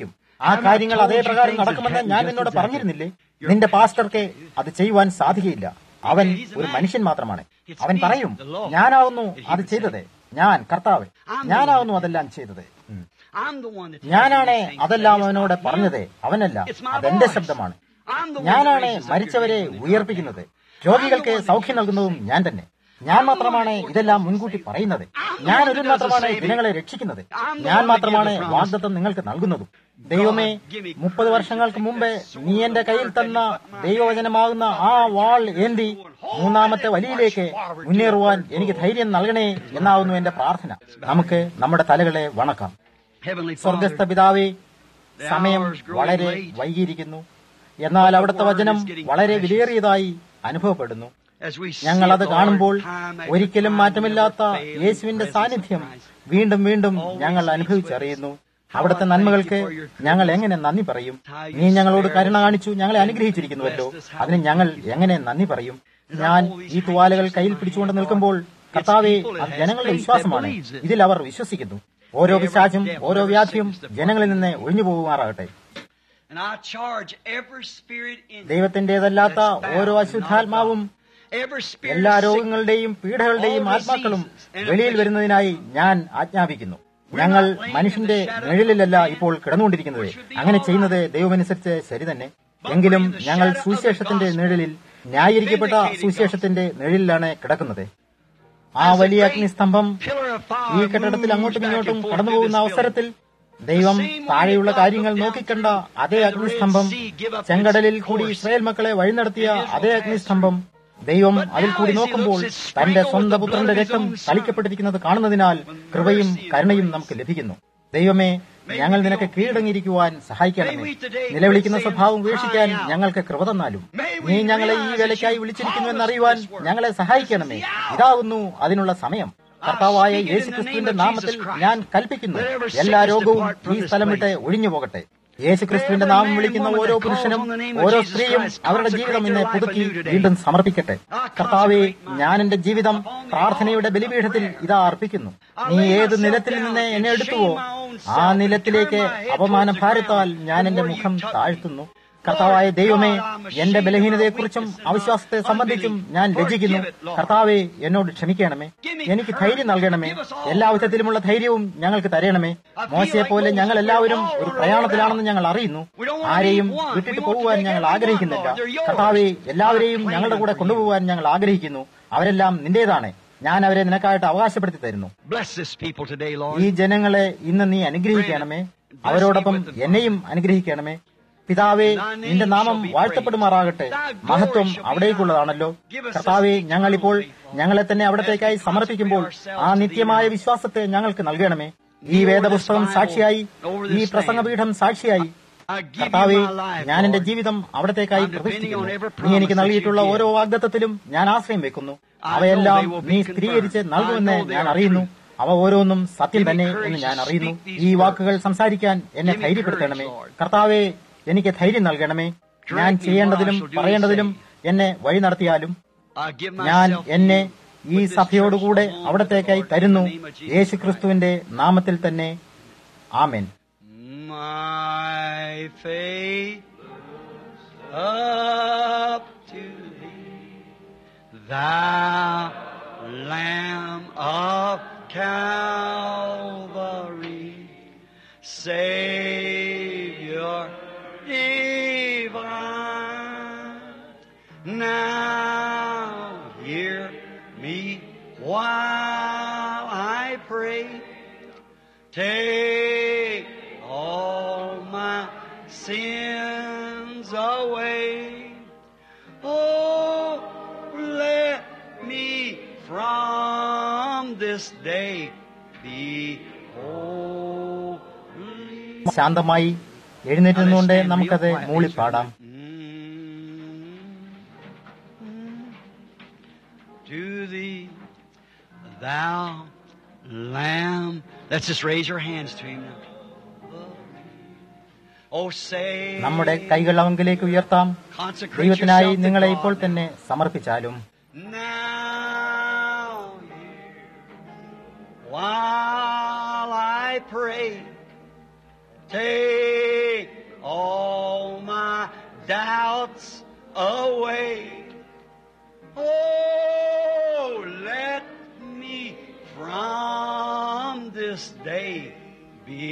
ആ കാര്യങ്ങൾ അതേ പ്രകാരം നടക്കുമെന്ന് ഞാൻ നിന്നോട് പറഞ്ഞിരുന്നില്ലേ നിന്റെ പാസ്റ്റർക്ക് അത് ചെയ്യുവാൻ സാധിക്കയില്ല അവൻ ഒരു മനുഷ്യൻ മാത്രമാണ് അവൻ പറയും ഞാനാവുന്നു അത് ചെയ്തത് ഞാൻ കർത്താവ് ഞാനാവുന്നു അതെല്ലാം ചെയ്തത് ഉം. I'm the one that ഞാനാണ് അതെല്ലാം അവനോട് പറഞ്ഞത് അവനല്ല അതെന്റെ ശബ്ദമാണ് ഞാനാണ് മരിച്ചവരെ ഉയർപ്പിക്കുന്നത് രോഗികൾക്ക് സൗഖ്യം നൽകുന്നതും ഞാൻ തന്നെ ഞാൻ മാത്രമാണ് ഇതെല്ലാം മുൻകൂട്ടി പറയുന്നത് ഞാൻ ഒരു മാത്രമാണ് ജനങ്ങളെ രക്ഷിക്കുന്നത് ഞാൻ മാത്രമാണ് വാഗ്ദത്തം നിങ്ങൾക്ക് നൽകുന്നതും ദൈവമേ മുപ്പത് വർഷങ്ങൾക്ക് മുമ്പേ നീ എന്റെ കയ്യിൽ തന്ന ദൈവവചനമാകുന്ന ആ വാൾ ഏന്തി മൂന്നാമത്തെ വലിയിലേക്ക് മുന്നേറുവാൻ എനിക്ക് ധൈര്യം നൽകണേ എന്നാവുന്നു എന്റെ പ്രാർത്ഥന നമുക്ക് നമ്മുടെ തലകളെ വണക്കാം Heavenly സ്വർഗസ്ഥ Father, പിതാവേ സമയം വളരെ വൈകിയിരിക്കുന്നു എന്നാൽ അവിടുത്തെ വചനം വളരെ വിലയേറിയതായി അനുഭവപ്പെടുന്നു as we see ഞങ്ങൾ അത് it, Lord, കാണുമ്പോൾ time after ഒരിക്കലും time, മാറ്റമില്ലാത്ത never failing യേശുവിന്റെ presence of സാന്നിധ്യം Christ. വീണ്ടും വീണ്ടും ഞങ്ങൾ അനുഭവിച്ചറിയുന്നു അവിടുത്തെ നന്മകൾക്ക് ഞങ്ങൾ എങ്ങനെ നന്ദി പറയും നീ ഞങ്ങളോട് കരുണ കാണിച്ചു ഞങ്ങളെ അനുഗ്രഹിച്ചിരിക്കുന്നുവല്ലോ അതിന് ഞങ്ങൾ എങ്ങനെ നന്ദി പറയും ഞാൻ ഈ തുവാലകൾ കയ്യിൽ പിടിച്ചുകൊണ്ട് നിൽക്കുമ്പോൾ കർത്താവെ അത് ജനങ്ങളുടെ വിശ്വാസമാണ് ഇതിൽ അവർ വിശ്വസിക്കുന്നു ഓരോ പിശാചും ഓരോ വ്യാധിയും ജനങ്ങളിൽ നിന്ന് ഒഴിഞ്ഞു പോകുമാറാകട്ടെ And I charge every spirit in ദൈവത്തിന്റേതല്ലാത്ത ഓരോ അശുദ്ധാത്മാവും every spirit എല്ലാ of sickness, രോഗങ്ങളുടെയും പീഡകളുടെയും ആത്മാക്കളും വെളിയിൽ വരുന്നതിനായി ഞാൻ ആജ്ഞാപിക്കുന്നു ഞങ്ങൾ മനുഷ്യന്റെ നിഴലിലല്ല ഇപ്പോൾ കിടന്നുകൊണ്ടിരിക്കുന്നത് അങ്ങനെ ചെയ്യുന്നത് ദൈവമനുസരിച്ച് ശരി തന്നെ എങ്കിലും ഞങ്ങൾ സുവിശേഷത്തിന്റെ നിഴലിൽ ന്യായീകരിക്കപ്പെട്ട സുവിശേഷത്തിന്റെ നിഴലിലാണ് കിടക്കുന്നത് ആ വലിയ അഗ്നിസ്തംഭം pillar of ഈ fire കെട്ടിടത്തിൽ moves അങ്ങോട്ടും back and ഇങ്ങോട്ടും forth കടന്നു through പോകുന്ന this അവസരത്തിൽ ദൈവം താഴെയുള്ള കാര്യങ്ങൾ നോക്കിക്കണ്ട അതേ അഗ്നിസ്തംഭം ചെങ്കടലിൽ കൂടി ഇസ്രായേൽ മക്കളെ വഴി നടത്തിയ അതേ അഗ്നിസ്തംഭം ദൈവം അതിൽ കൂടി നോക്കുമ്പോൾ തന്റെ സ്വന്തം പുത്രന്റെ രക്തം തളിക്കപ്പെട്ടിരിക്കുന്നത് കാണുന്നതിനാൽ കൃപയും കരുണയും നമുക്ക് ലഭിക്കുന്നു ദൈവമേ ഞങ്ങൾ നിനക്ക് കീഴടങ്ങിയിരിക്കുവാൻ സഹായിക്കണമേ നിലവിളിക്കുന്ന സ്വഭാവം ഉപേക്ഷിക്കാൻ ഞങ്ങൾക്ക് കൃപ തന്നാലും നീ ഞങ്ങളെ ഈ വേലയ്ക്കായി വിളിച്ചിരിക്കുന്നുവെന്നറിയുവാൻ ഞങ്ങളെ സഹായിക്കണമേ ഇതാകുന്നു അതിനുള്ള സമയം കർത്താവായ യേശു ക്രിസ്തുവിന്റെ നാമത്തിൽ ഞാൻ കൽപ്പിക്കുന്നു എല്ലാ രോഗവും ഈ സ്ഥലം വിട്ട് ഒഴിഞ്ഞു പോകട്ടെ യേശു ക്രിസ്തുവിന്റെ നാമം വിളിക്കുന്ന ഓരോ പുരുഷനും ഓരോ സ്ത്രീയും അവരുടെ ജീവിതം ഇന്ന് പുതുക്കി വീണ്ടും സമർപ്പിക്കട്ടെ കർത്താവെ ഞാൻ എന്റെ ജീവിതം പ്രാർത്ഥനയുടെ ബലിപീഠത്തിൽ ഇതാ അർപ്പിക്കുന്നു നീ ഏത് നിലത്തിൽ നിന്ന് എന്നെ എടുത്തുവോ ആ നിലത്തിലേക്ക് അപമാന ഭാരത്താൽ ഞാൻ എന്റെ മുഖം താഴ്ത്തുന്നു കർത്താവായ ദൈവമേ എന്റെ ബലഹീനതയെക്കുറിച്ചും അവിശ്വാസത്തെ സംബന്ധിച്ചും ഞാൻ ലജ്ജിക്കുന്നു കർത്താവെ എന്നോട് ക്ഷമിക്കണമേ എനിക്ക് ധൈര്യം നൽകണമേ എല്ലാ വിധത്തിലുമുള്ള ധൈര്യവും ഞങ്ങൾക്ക് തരണമേ മോശയെ പോലെ ഞങ്ങൾ എല്ലാവരും ഒരു പ്രയാണത്തിലാണെന്ന് ഞങ്ങൾ അറിയുന്നു ആരെയും വിട്ടിട്ട് പോകുവാൻ ഞങ്ങൾ ആഗ്രഹിക്കുന്നില്ല കർത്താവെ എല്ലാവരെയും ഞങ്ങളുടെ കൂടെ കൊണ്ടുപോകാൻ ഞങ്ങൾ ആഗ്രഹിക്കുന്നു അവരെല്ലാം നിന്റേതാണ് ഞാൻ അവരെ നിനക്കായിട്ട് അവകാശപ്പെടുത്തി തരുന്നു Bless this people today, Lord. ഈ ജനങ്ങളെ ഇന്ന് നീ അനുഗ്രഹിക്കണമേ അവരോടൊപ്പം എന്നെയും അനുഗ്രഹിക്കണമേ പിതാവേ നിന്റെ നാമം വാഴ്ത്തപ്പെടുമാറാകട്ടെ മഹത്വം അവിടേക്കുള്ളതാണല്ലോ കർത്താവെ ഞങ്ങളിപ്പോൾ ഞങ്ങളെ തന്നെ അവിടത്തേക്കായി സമർപ്പിക്കുമ്പോൾ ആ നിത്യമായ വിശ്വാസത്തെ ഞങ്ങൾക്ക് നൽകണമേ ഈ വേദപുസ്തകം സാക്ഷിയായി ഈ പ്രസംഗപീഠം സാക്ഷിയായി കർത്താവെ ഞാൻ എന്റെ ജീവിതം അവിടത്തേക്കായി പ്രതിഷ്ഠിക്കുന്നു നീ എനിക്ക് നൽകിയിട്ടുള്ള ഓരോ വാഗ്ദത്തത്തിലും ഞാൻ ആശ്രയം വെക്കുന്നു അവയെല്ലാം നീ സ്ഥിരീകരിച്ച് നൽകുമെന്ന് ഞാൻ അറിയുന്നു അവ ഓരോന്നും സത്യം തന്നെ എന്ന് ഞാൻ അറിയുന്നു ഈ വാക്കുകൾ സംസാരിക്കാൻ എന്നെ ധൈര്യപ്പെടുത്തണമേ കർത്താവെ എനിക്ക് ധൈര്യം നൽകണമേ ഞാൻ ചെയ്യേണ്ടതിലും പറയേണ്ടതിലും എന്നെ വഴി നടത്തിയാലും I give ഞാൻ myself എന്നെ ഈ സഭയോടുകൂടെ അവിടത്തേക്കായി തരുന്നു യേശു ക്രിസ്തുവിന്റെ നാമത്തിൽ തന്നെ ആമേൻ my faith up to thee, thou Lamb of Calvary, Savior divine. Now hear me while I pray. Take all my sins away. Oh, let me from this day be holy. ശാന്തമായി എഴുന്നേറ്റ് നിന്നുകൊണ്ട് നമുക്കത് മൂളിപ്പാടാം To thee, thou Lamb. Let's just raise your hands to him now. Oh, say, നമ്മുടെ കൈകൾ അവങ്കിലേക്ക് ഉയർത്താം consecrate ദൈവത്തിനായി yourself to നിങ്ങളെ God ഇപ്പോൾ തന്നെ സമർപ്പിച്ചാലും Now, while I pray, take all my doubts away. Oh, let me from this day be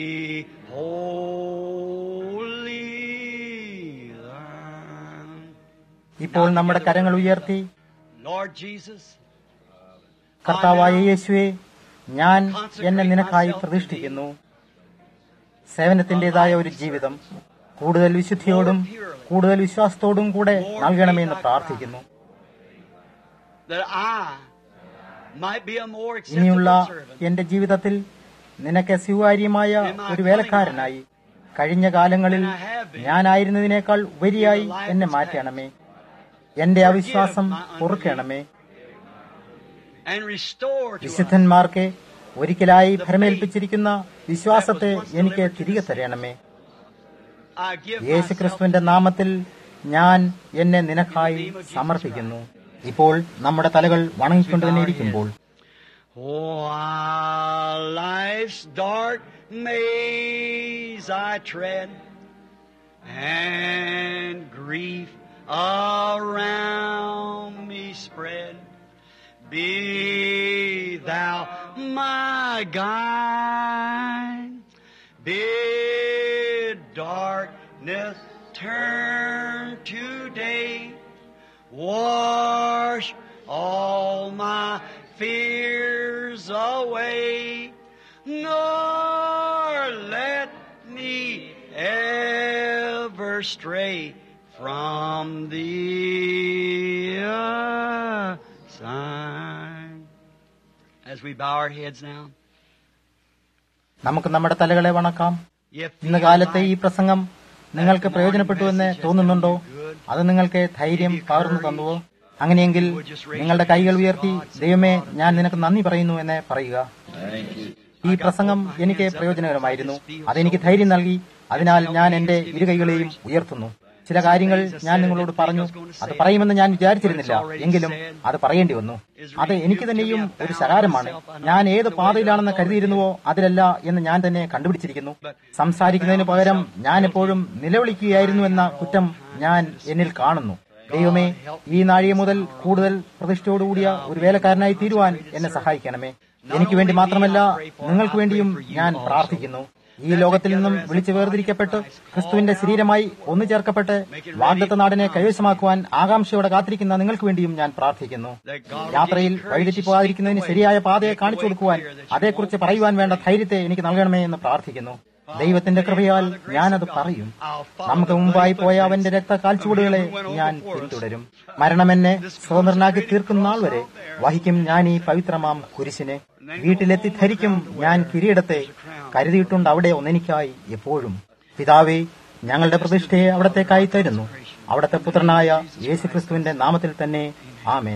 wholly thine. ഇപ്പോൾ നമ്മുടെ കരങ്ങൾ ഉയർത്തി Lord Jesus, കർത്താവായ യേശുവെ ഞാൻ എന്നെ നിനക്കായി പ്രതിഷ്ഠിക്കുന്നു സേവനത്തിന്റേതായ ഒരു ജീവിതം കൂടുതൽ വിശുദ്ധിയോടും കൂടുതൽ വിശ്വാസത്തോടും കൂടെ നൽകണമെന്ന് പ്രാർത്ഥിക്കുന്നു that I might be a more ഇനിയുള്ള acceptable servant. എന്റെ ജീവിതത്തിൽ നിനക്ക് സ്വീകാര്യമായ ഒരു വേലക്കാരനായി കഴിഞ്ഞ കാലങ്ങളിൽ ഞാനായിരുന്നതിനേക്കാൾ ഉപരിയായി എന്നെ മാറ്റണമേ എന്റെ അവിശ്വാസം പൊറുക്കണമേ and restore to us വിശുദ്ധന്മാർക്ക് ഒരിക്കലായി ഭരമേൽപ്പിച്ചിരിക്കുന്ന വിശ്വാസത്തെ എനിക്ക് തിരികെ തരണമേ I give യേശുക്രിസ്തുവിന്റെ നാമത്തിൽ ഞാൻ എന്നെ നിനക്കായി സമർപ്പിക്കുന്നു ഇപ്പോൾ നമ്മുടെ തലകൾ വണങ്ങിക്കൊണ്ട് തന്നെ ഇരിക്കുമ്പോൾ While life's dark maze I tread, and grief around me spread, be thou my guide. Bid darkness turn to day. Wash all my fears away, nor let me ever stray from thee aside. As we bow our heads now, നമുക്ക് നമ്മുടെ തലകളെ വണക്കാം if ഇന്ന് കാലത്തെ ഈ പ്രസംഗം നിങ്ങൾക്ക് പ്രയോജനപ്പെട്ടുവെന്ന് തോന്നുന്നുണ്ടോ അത് നിങ്ങൾക്ക് ധൈര്യം പകർന്നു തന്നുവോ അങ്ങനെയെങ്കിൽ നിങ്ങളുടെ കൈകൾ ഉയർത്തി ദൈവമേ ഞാൻ നിനക്ക് നന്ദി പറയുന്നു എന്ന് പറയുക ഈ പ്രസംഗം എനിക്ക് പ്രയോജനകരമായിരുന്നു അതെനിക്ക് ധൈര്യം നൽകി അതിനാൽ ഞാൻ എന്റെ ഇരു കൈകളെയും ഉയർത്തുന്നു ചില കാര്യങ്ങൾ ഞാൻ നിങ്ങളോട് പറഞ്ഞു അത് പറയുമെന്ന് ഞാൻ വിചാരിച്ചിരുന്നില്ല എങ്കിലും അത് പറയേണ്ടി വന്നു അത് എനിക്ക് തന്നെയും ഒരു ശകാരമാണ് ഞാൻ ഏത് പാതയിലാണെന്ന് കരുതിയിരുന്നുവോ അതിലല്ല എന്ന് ഞാൻ തന്നെ കണ്ടുപിടിച്ചിരിക്കുന്നു സംസാരിക്കുന്നതിന് പകരം ഞാൻ എപ്പോഴും നിലവിളിക്കുകയായിരുന്നു എന്ന കുറ്റം ഞാൻ എന്നിൽ കാണുന്നു ദൈവമേ ഈ നാഴിക മുതൽ കൂടുതൽ പ്രതിഷ്ഠയോടുകൂടിയ ഒരു വേലക്കാരനായി തീരുവാൻ എന്നെ സഹായിക്കണമേ എനിക്ക് വേണ്ടി മാത്രമല്ല നിങ്ങൾക്ക് വേണ്ടിയും ഞാൻ പ്രാർത്ഥിക്കുന്നു ഈ ലോകത്തിൽ നിന്നും വിളിച്ചു വേർതിരിക്കപ്പെട്ട് ക്രിസ്തുവിന്റെ ശരീരമായി ഒന്നു ചേർക്കപ്പെട്ട് വാഗ്ദത്ത നാടിനെ കൈവശമാക്കുവാൻ ആകാംക്ഷയോടെ കാത്തിരിക്കുന്ന നിങ്ങൾക്ക് വേണ്ടിയും ഞാൻ പ്രാർത്ഥിക്കുന്നു യാത്രയിൽ വഴിതെറ്റി പോകാതിരിക്കുന്നതിന് ശരിയായ പാതയെ കാണിച്ചു കൊടുക്കുവാൻ അതേക്കുറിച്ച് പറയുവാൻ വേണ്ട ധൈര്യത്തെ എനിക്ക് നൽകണമേ എന്ന് പ്രാർത്ഥിക്കുന്നു ദൈവത്തിന്റെ കൃപയാൽ ഞാനത് പറയും നമുക്ക് മുമ്പായി പോയ അവന്റെ രക്ത കാൽച്ചുവടുകളെ ഞാൻ പിന്തുടരും മരണമെന്നെ സ്വതന്ത്രനാക്കി തീർക്കുന്ന നാൾ വരെ വഹിക്കും ഞാൻ ഈ പവിത്രമാം കുരിശിനെ വീട്ടിലെത്തി ധരിക്കും ഞാൻ കിരീടത്തെ കരുതിയിട്ടുണ്ട് അവിടെ ഒന്നെനിക്കായി എപ്പോഴും പിതാവേ ഞങ്ങളുടെ പ്രതിഷ്ഠയെ അവിടത്തേക്കായി തരുന്നു അവിടത്തെ പുത്രനായ യേശുക്രിസ്തുവിന്റെ നാമത്തിൽ തന്നെ ആമേൻ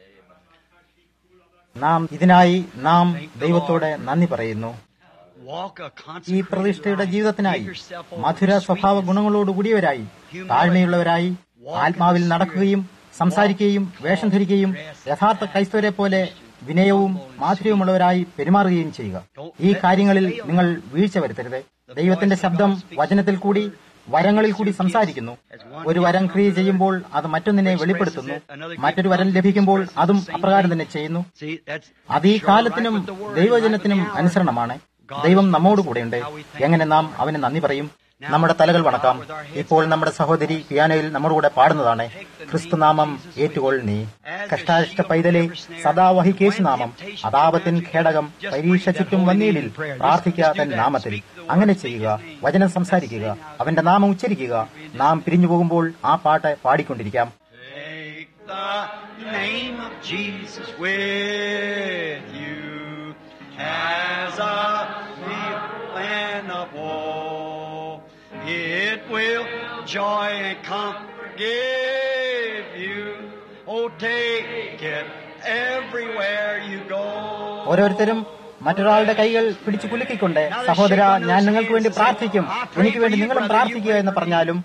നാം ഇതിനായി നാം ദൈവത്തോടെ നന്ദി പറയുന്നു walk a ഈ consecrated പ്രതിഷ്ഠയുടെ life, ജീവിതത്തിനായി give yourself over Madurai to the സ്വഭാവ sweetness ഗുണങ്ങളോടുകൂടിയവരായി താഴ്മയുള്ളവരായി ആത്മാവിൽ നടക്കുകയും സംസാരിക്കുകയും വേഷം ധരിക്കുകയും യഥാർത്ഥ ക്രൈസ്തവരെ പോലെ വിനയവും മാധുര്യവുമുള്ളവരായി പെരുമാറുകയും ചെയ്യുക ഈ കാര്യങ്ങളിൽ നിങ്ങൾ വീഴ്ച വരുത്തരുത് ദൈവത്തിന്റെ ശബ്ദം വചനത്തിൽ കൂടി വരങ്ങളിൽ കൂടി സംസാരിക്കുന്നു ഒരു വരം ക്രിയ ചെയ്യുമ്പോൾ അത് മറ്റൊന്നിനെ വെളിപ്പെടുത്തുന്നു മറ്റൊരു വരം ലഭിക്കുമ്പോൾ അതും അപ്രകാരം തന്നെ ചെയ്യുന്നു See, that's അത് ഈ കാലത്തിനും ദൈവജനത്തിനും അനുസരണമാണ് ദൈവം നമ്മോട് കൂടെയുണ്ട് എങ്ങനെ നാം അവന് നന്ദി പറയും നമ്മുടെ തലകൾ വണക്കാം ഇപ്പോൾ നമ്മുടെ സഹോദരി പിയാനോയിൽ നമ്മുടെ കൂടെ പാടുന്നതാണ് ക്രിസ്തുനാമം ഏറ്റുകൊൾ നീ കഷ്ടാഷ്ട പൈതലെ സദാ വഹിക്കേശുനാമം അതാപത്തിൻ ഖേടകം പരീക്ഷ ചുറ്റും വന്നീലിൽ പ്രാർത്ഥിക്കുക തൻ നാമത്തിൽ അങ്ങനെ ചെയ്യുക വചനം സംസാരിക്കുക അവന്റെ നാമം ഉച്ചരിക്കുക നാം പിരിഞ്ഞു പോകുമ്പോൾ ആ പാട്ട് പാടിക്കൊണ്ടിരിക്കാം Take the name of Jesus with you as a plan of war. It will joy and comfort give you. Oh, take it everywhere you go. ഓരോരുത്തരും മറ്റൊരാളുടെ കൈകൾ പിടിച്ചു കുലുക്കിക്കൊണ്ട് സഹോദര ഞാൻ നിങ്ങൾക്ക് വേണ്ടി പ്രാർത്ഥിക്കും എനിക്ക് വേണ്ടി നിങ്ങളും പ്രാർത്ഥിക്കുക എന്ന് പറഞ്ഞാലും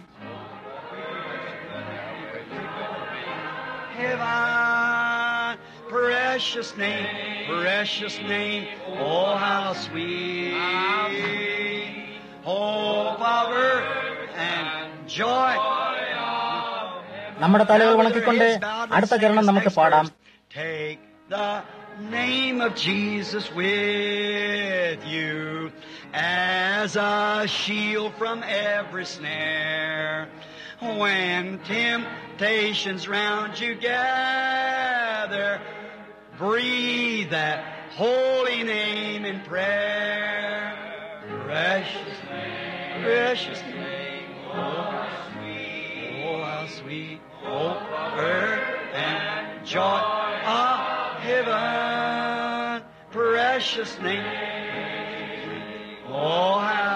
Heaven, precious name, precious name, oh how sweet. Hope of earth and joy. നമ്മുടെ തലകൾ വണക്കിക്കൊണ്ട് അടുത്ത ചരണം നമുക്ക് പാടാം Take the name of Jesus with you as a shield from every snare. When temptations round you gather, breathe that holy name in prayer. Precious name, precious name, oh sweet, oh how sweet, oh earth and joy of heaven, precious name, oh how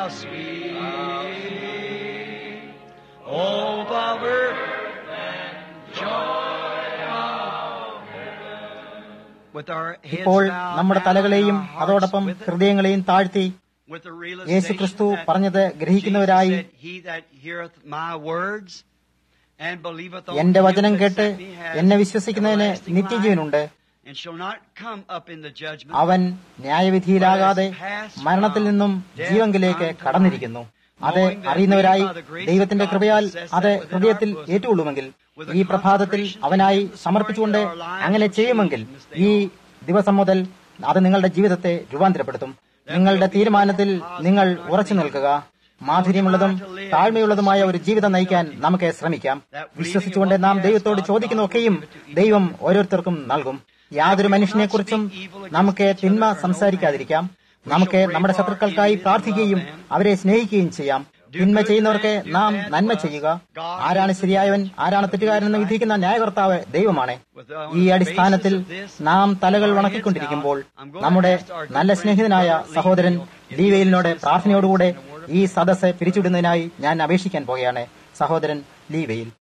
sweet, oh power and joy of heaven. With our heads ഇപ്പോൾ bowed നമ്മുടെ down തലകളെയും and our hearts അതോടൊപ്പം with it, ഹൃദയങ്ങളെയും താഴ്ത്തി with the യേശു realization ക്രിസ്തു that പറഞ്ഞത് ഗ്രഹിക്കുന്നവരായി Jesus said, "He that heareth my words and believeth on എന്റെ him വചനം that കേട്ട് sent me hath എന്നെ വിശ്വസിക്കുന്നതിന് everlasting life, നിത്യജീവനുണ്ട് and shall not come up in the judgment, അവൻ ന്യായവിധിയിലാകാതെ മരണത്തിൽ നിന്നും ജീവങ്കിലേക്ക് കടന്നിരിക്കുന്നു അത് അറിയുന്നവരായി ദൈവത്തിന്റെ കൃപയാൽ അത് ഹൃദയത്തിൽ ഏറ്റുകൊള്ളുമെങ്കിൽ ഈ പ്രഭാതത്തിൽ അവനായി സമർപ്പിച്ചുകൊണ്ട് അങ്ങനെ ചെയ്യുമെങ്കിൽ ഈ ദിവസം മുതൽ അത് നിങ്ങളുടെ ജീവിതത്തെ രൂപാന്തരപ്പെടുത്തും നിങ്ങളുടെ തീരുമാനത്തിൽ നിങ്ങൾ ഉറച്ചു നിൽക്കുക മാധുര്യമുള്ളതും താഴ്മയുള്ളതുമായ ഒരു ജീവിതം നയിക്കാൻ നമുക്ക് ശ്രമിക്കാം വിശ്വസിച്ചുകൊണ്ട് നാം ദൈവത്തോട് ചോദിക്കുന്നൊക്കെയും ദൈവം ഓരോരുത്തർക്കും നൽകും യാതൊരു മനുഷ്യനെക്കുറിച്ചും നമുക്ക് തിന്മ സംസാരിക്കാതിരിക്കാം നമുക്ക് നമ്മുടെ ശത്രുക്കൾക്കായി പ്രാർത്ഥിക്കുകയും അവരെ സ്നേഹിക്കുകയും ചെയ്യാം തിന്മ ചെയ്യുന്നവർക്ക് നാം നന്മ ചെയ്യുക ആരാണ് ശരിയായവൻ ആരാണ് തെറ്റുകാരനെന്ന് വിധിക്കുന്ന ന്യായകർത്താവ് ദൈവമാണ് ഈ അടിസ്ഥാനത്തിൽ നാം തലകൾ വണക്കിക്കൊണ്ടിരിക്കുമ്പോൾ നമ്മുടെ നല്ല സ്നേഹിതനായ സഹോദരൻ ലീവയിലിനോട് പ്രാർത്ഥനയോടുകൂടെ ഈ സദസ്സ് പിരിച്ചുവിടുന്നതിനായി ഞാൻ അപേക്ഷിക്കാൻ പോകുകയാണ് സഹോദരൻ ലീവയിൽ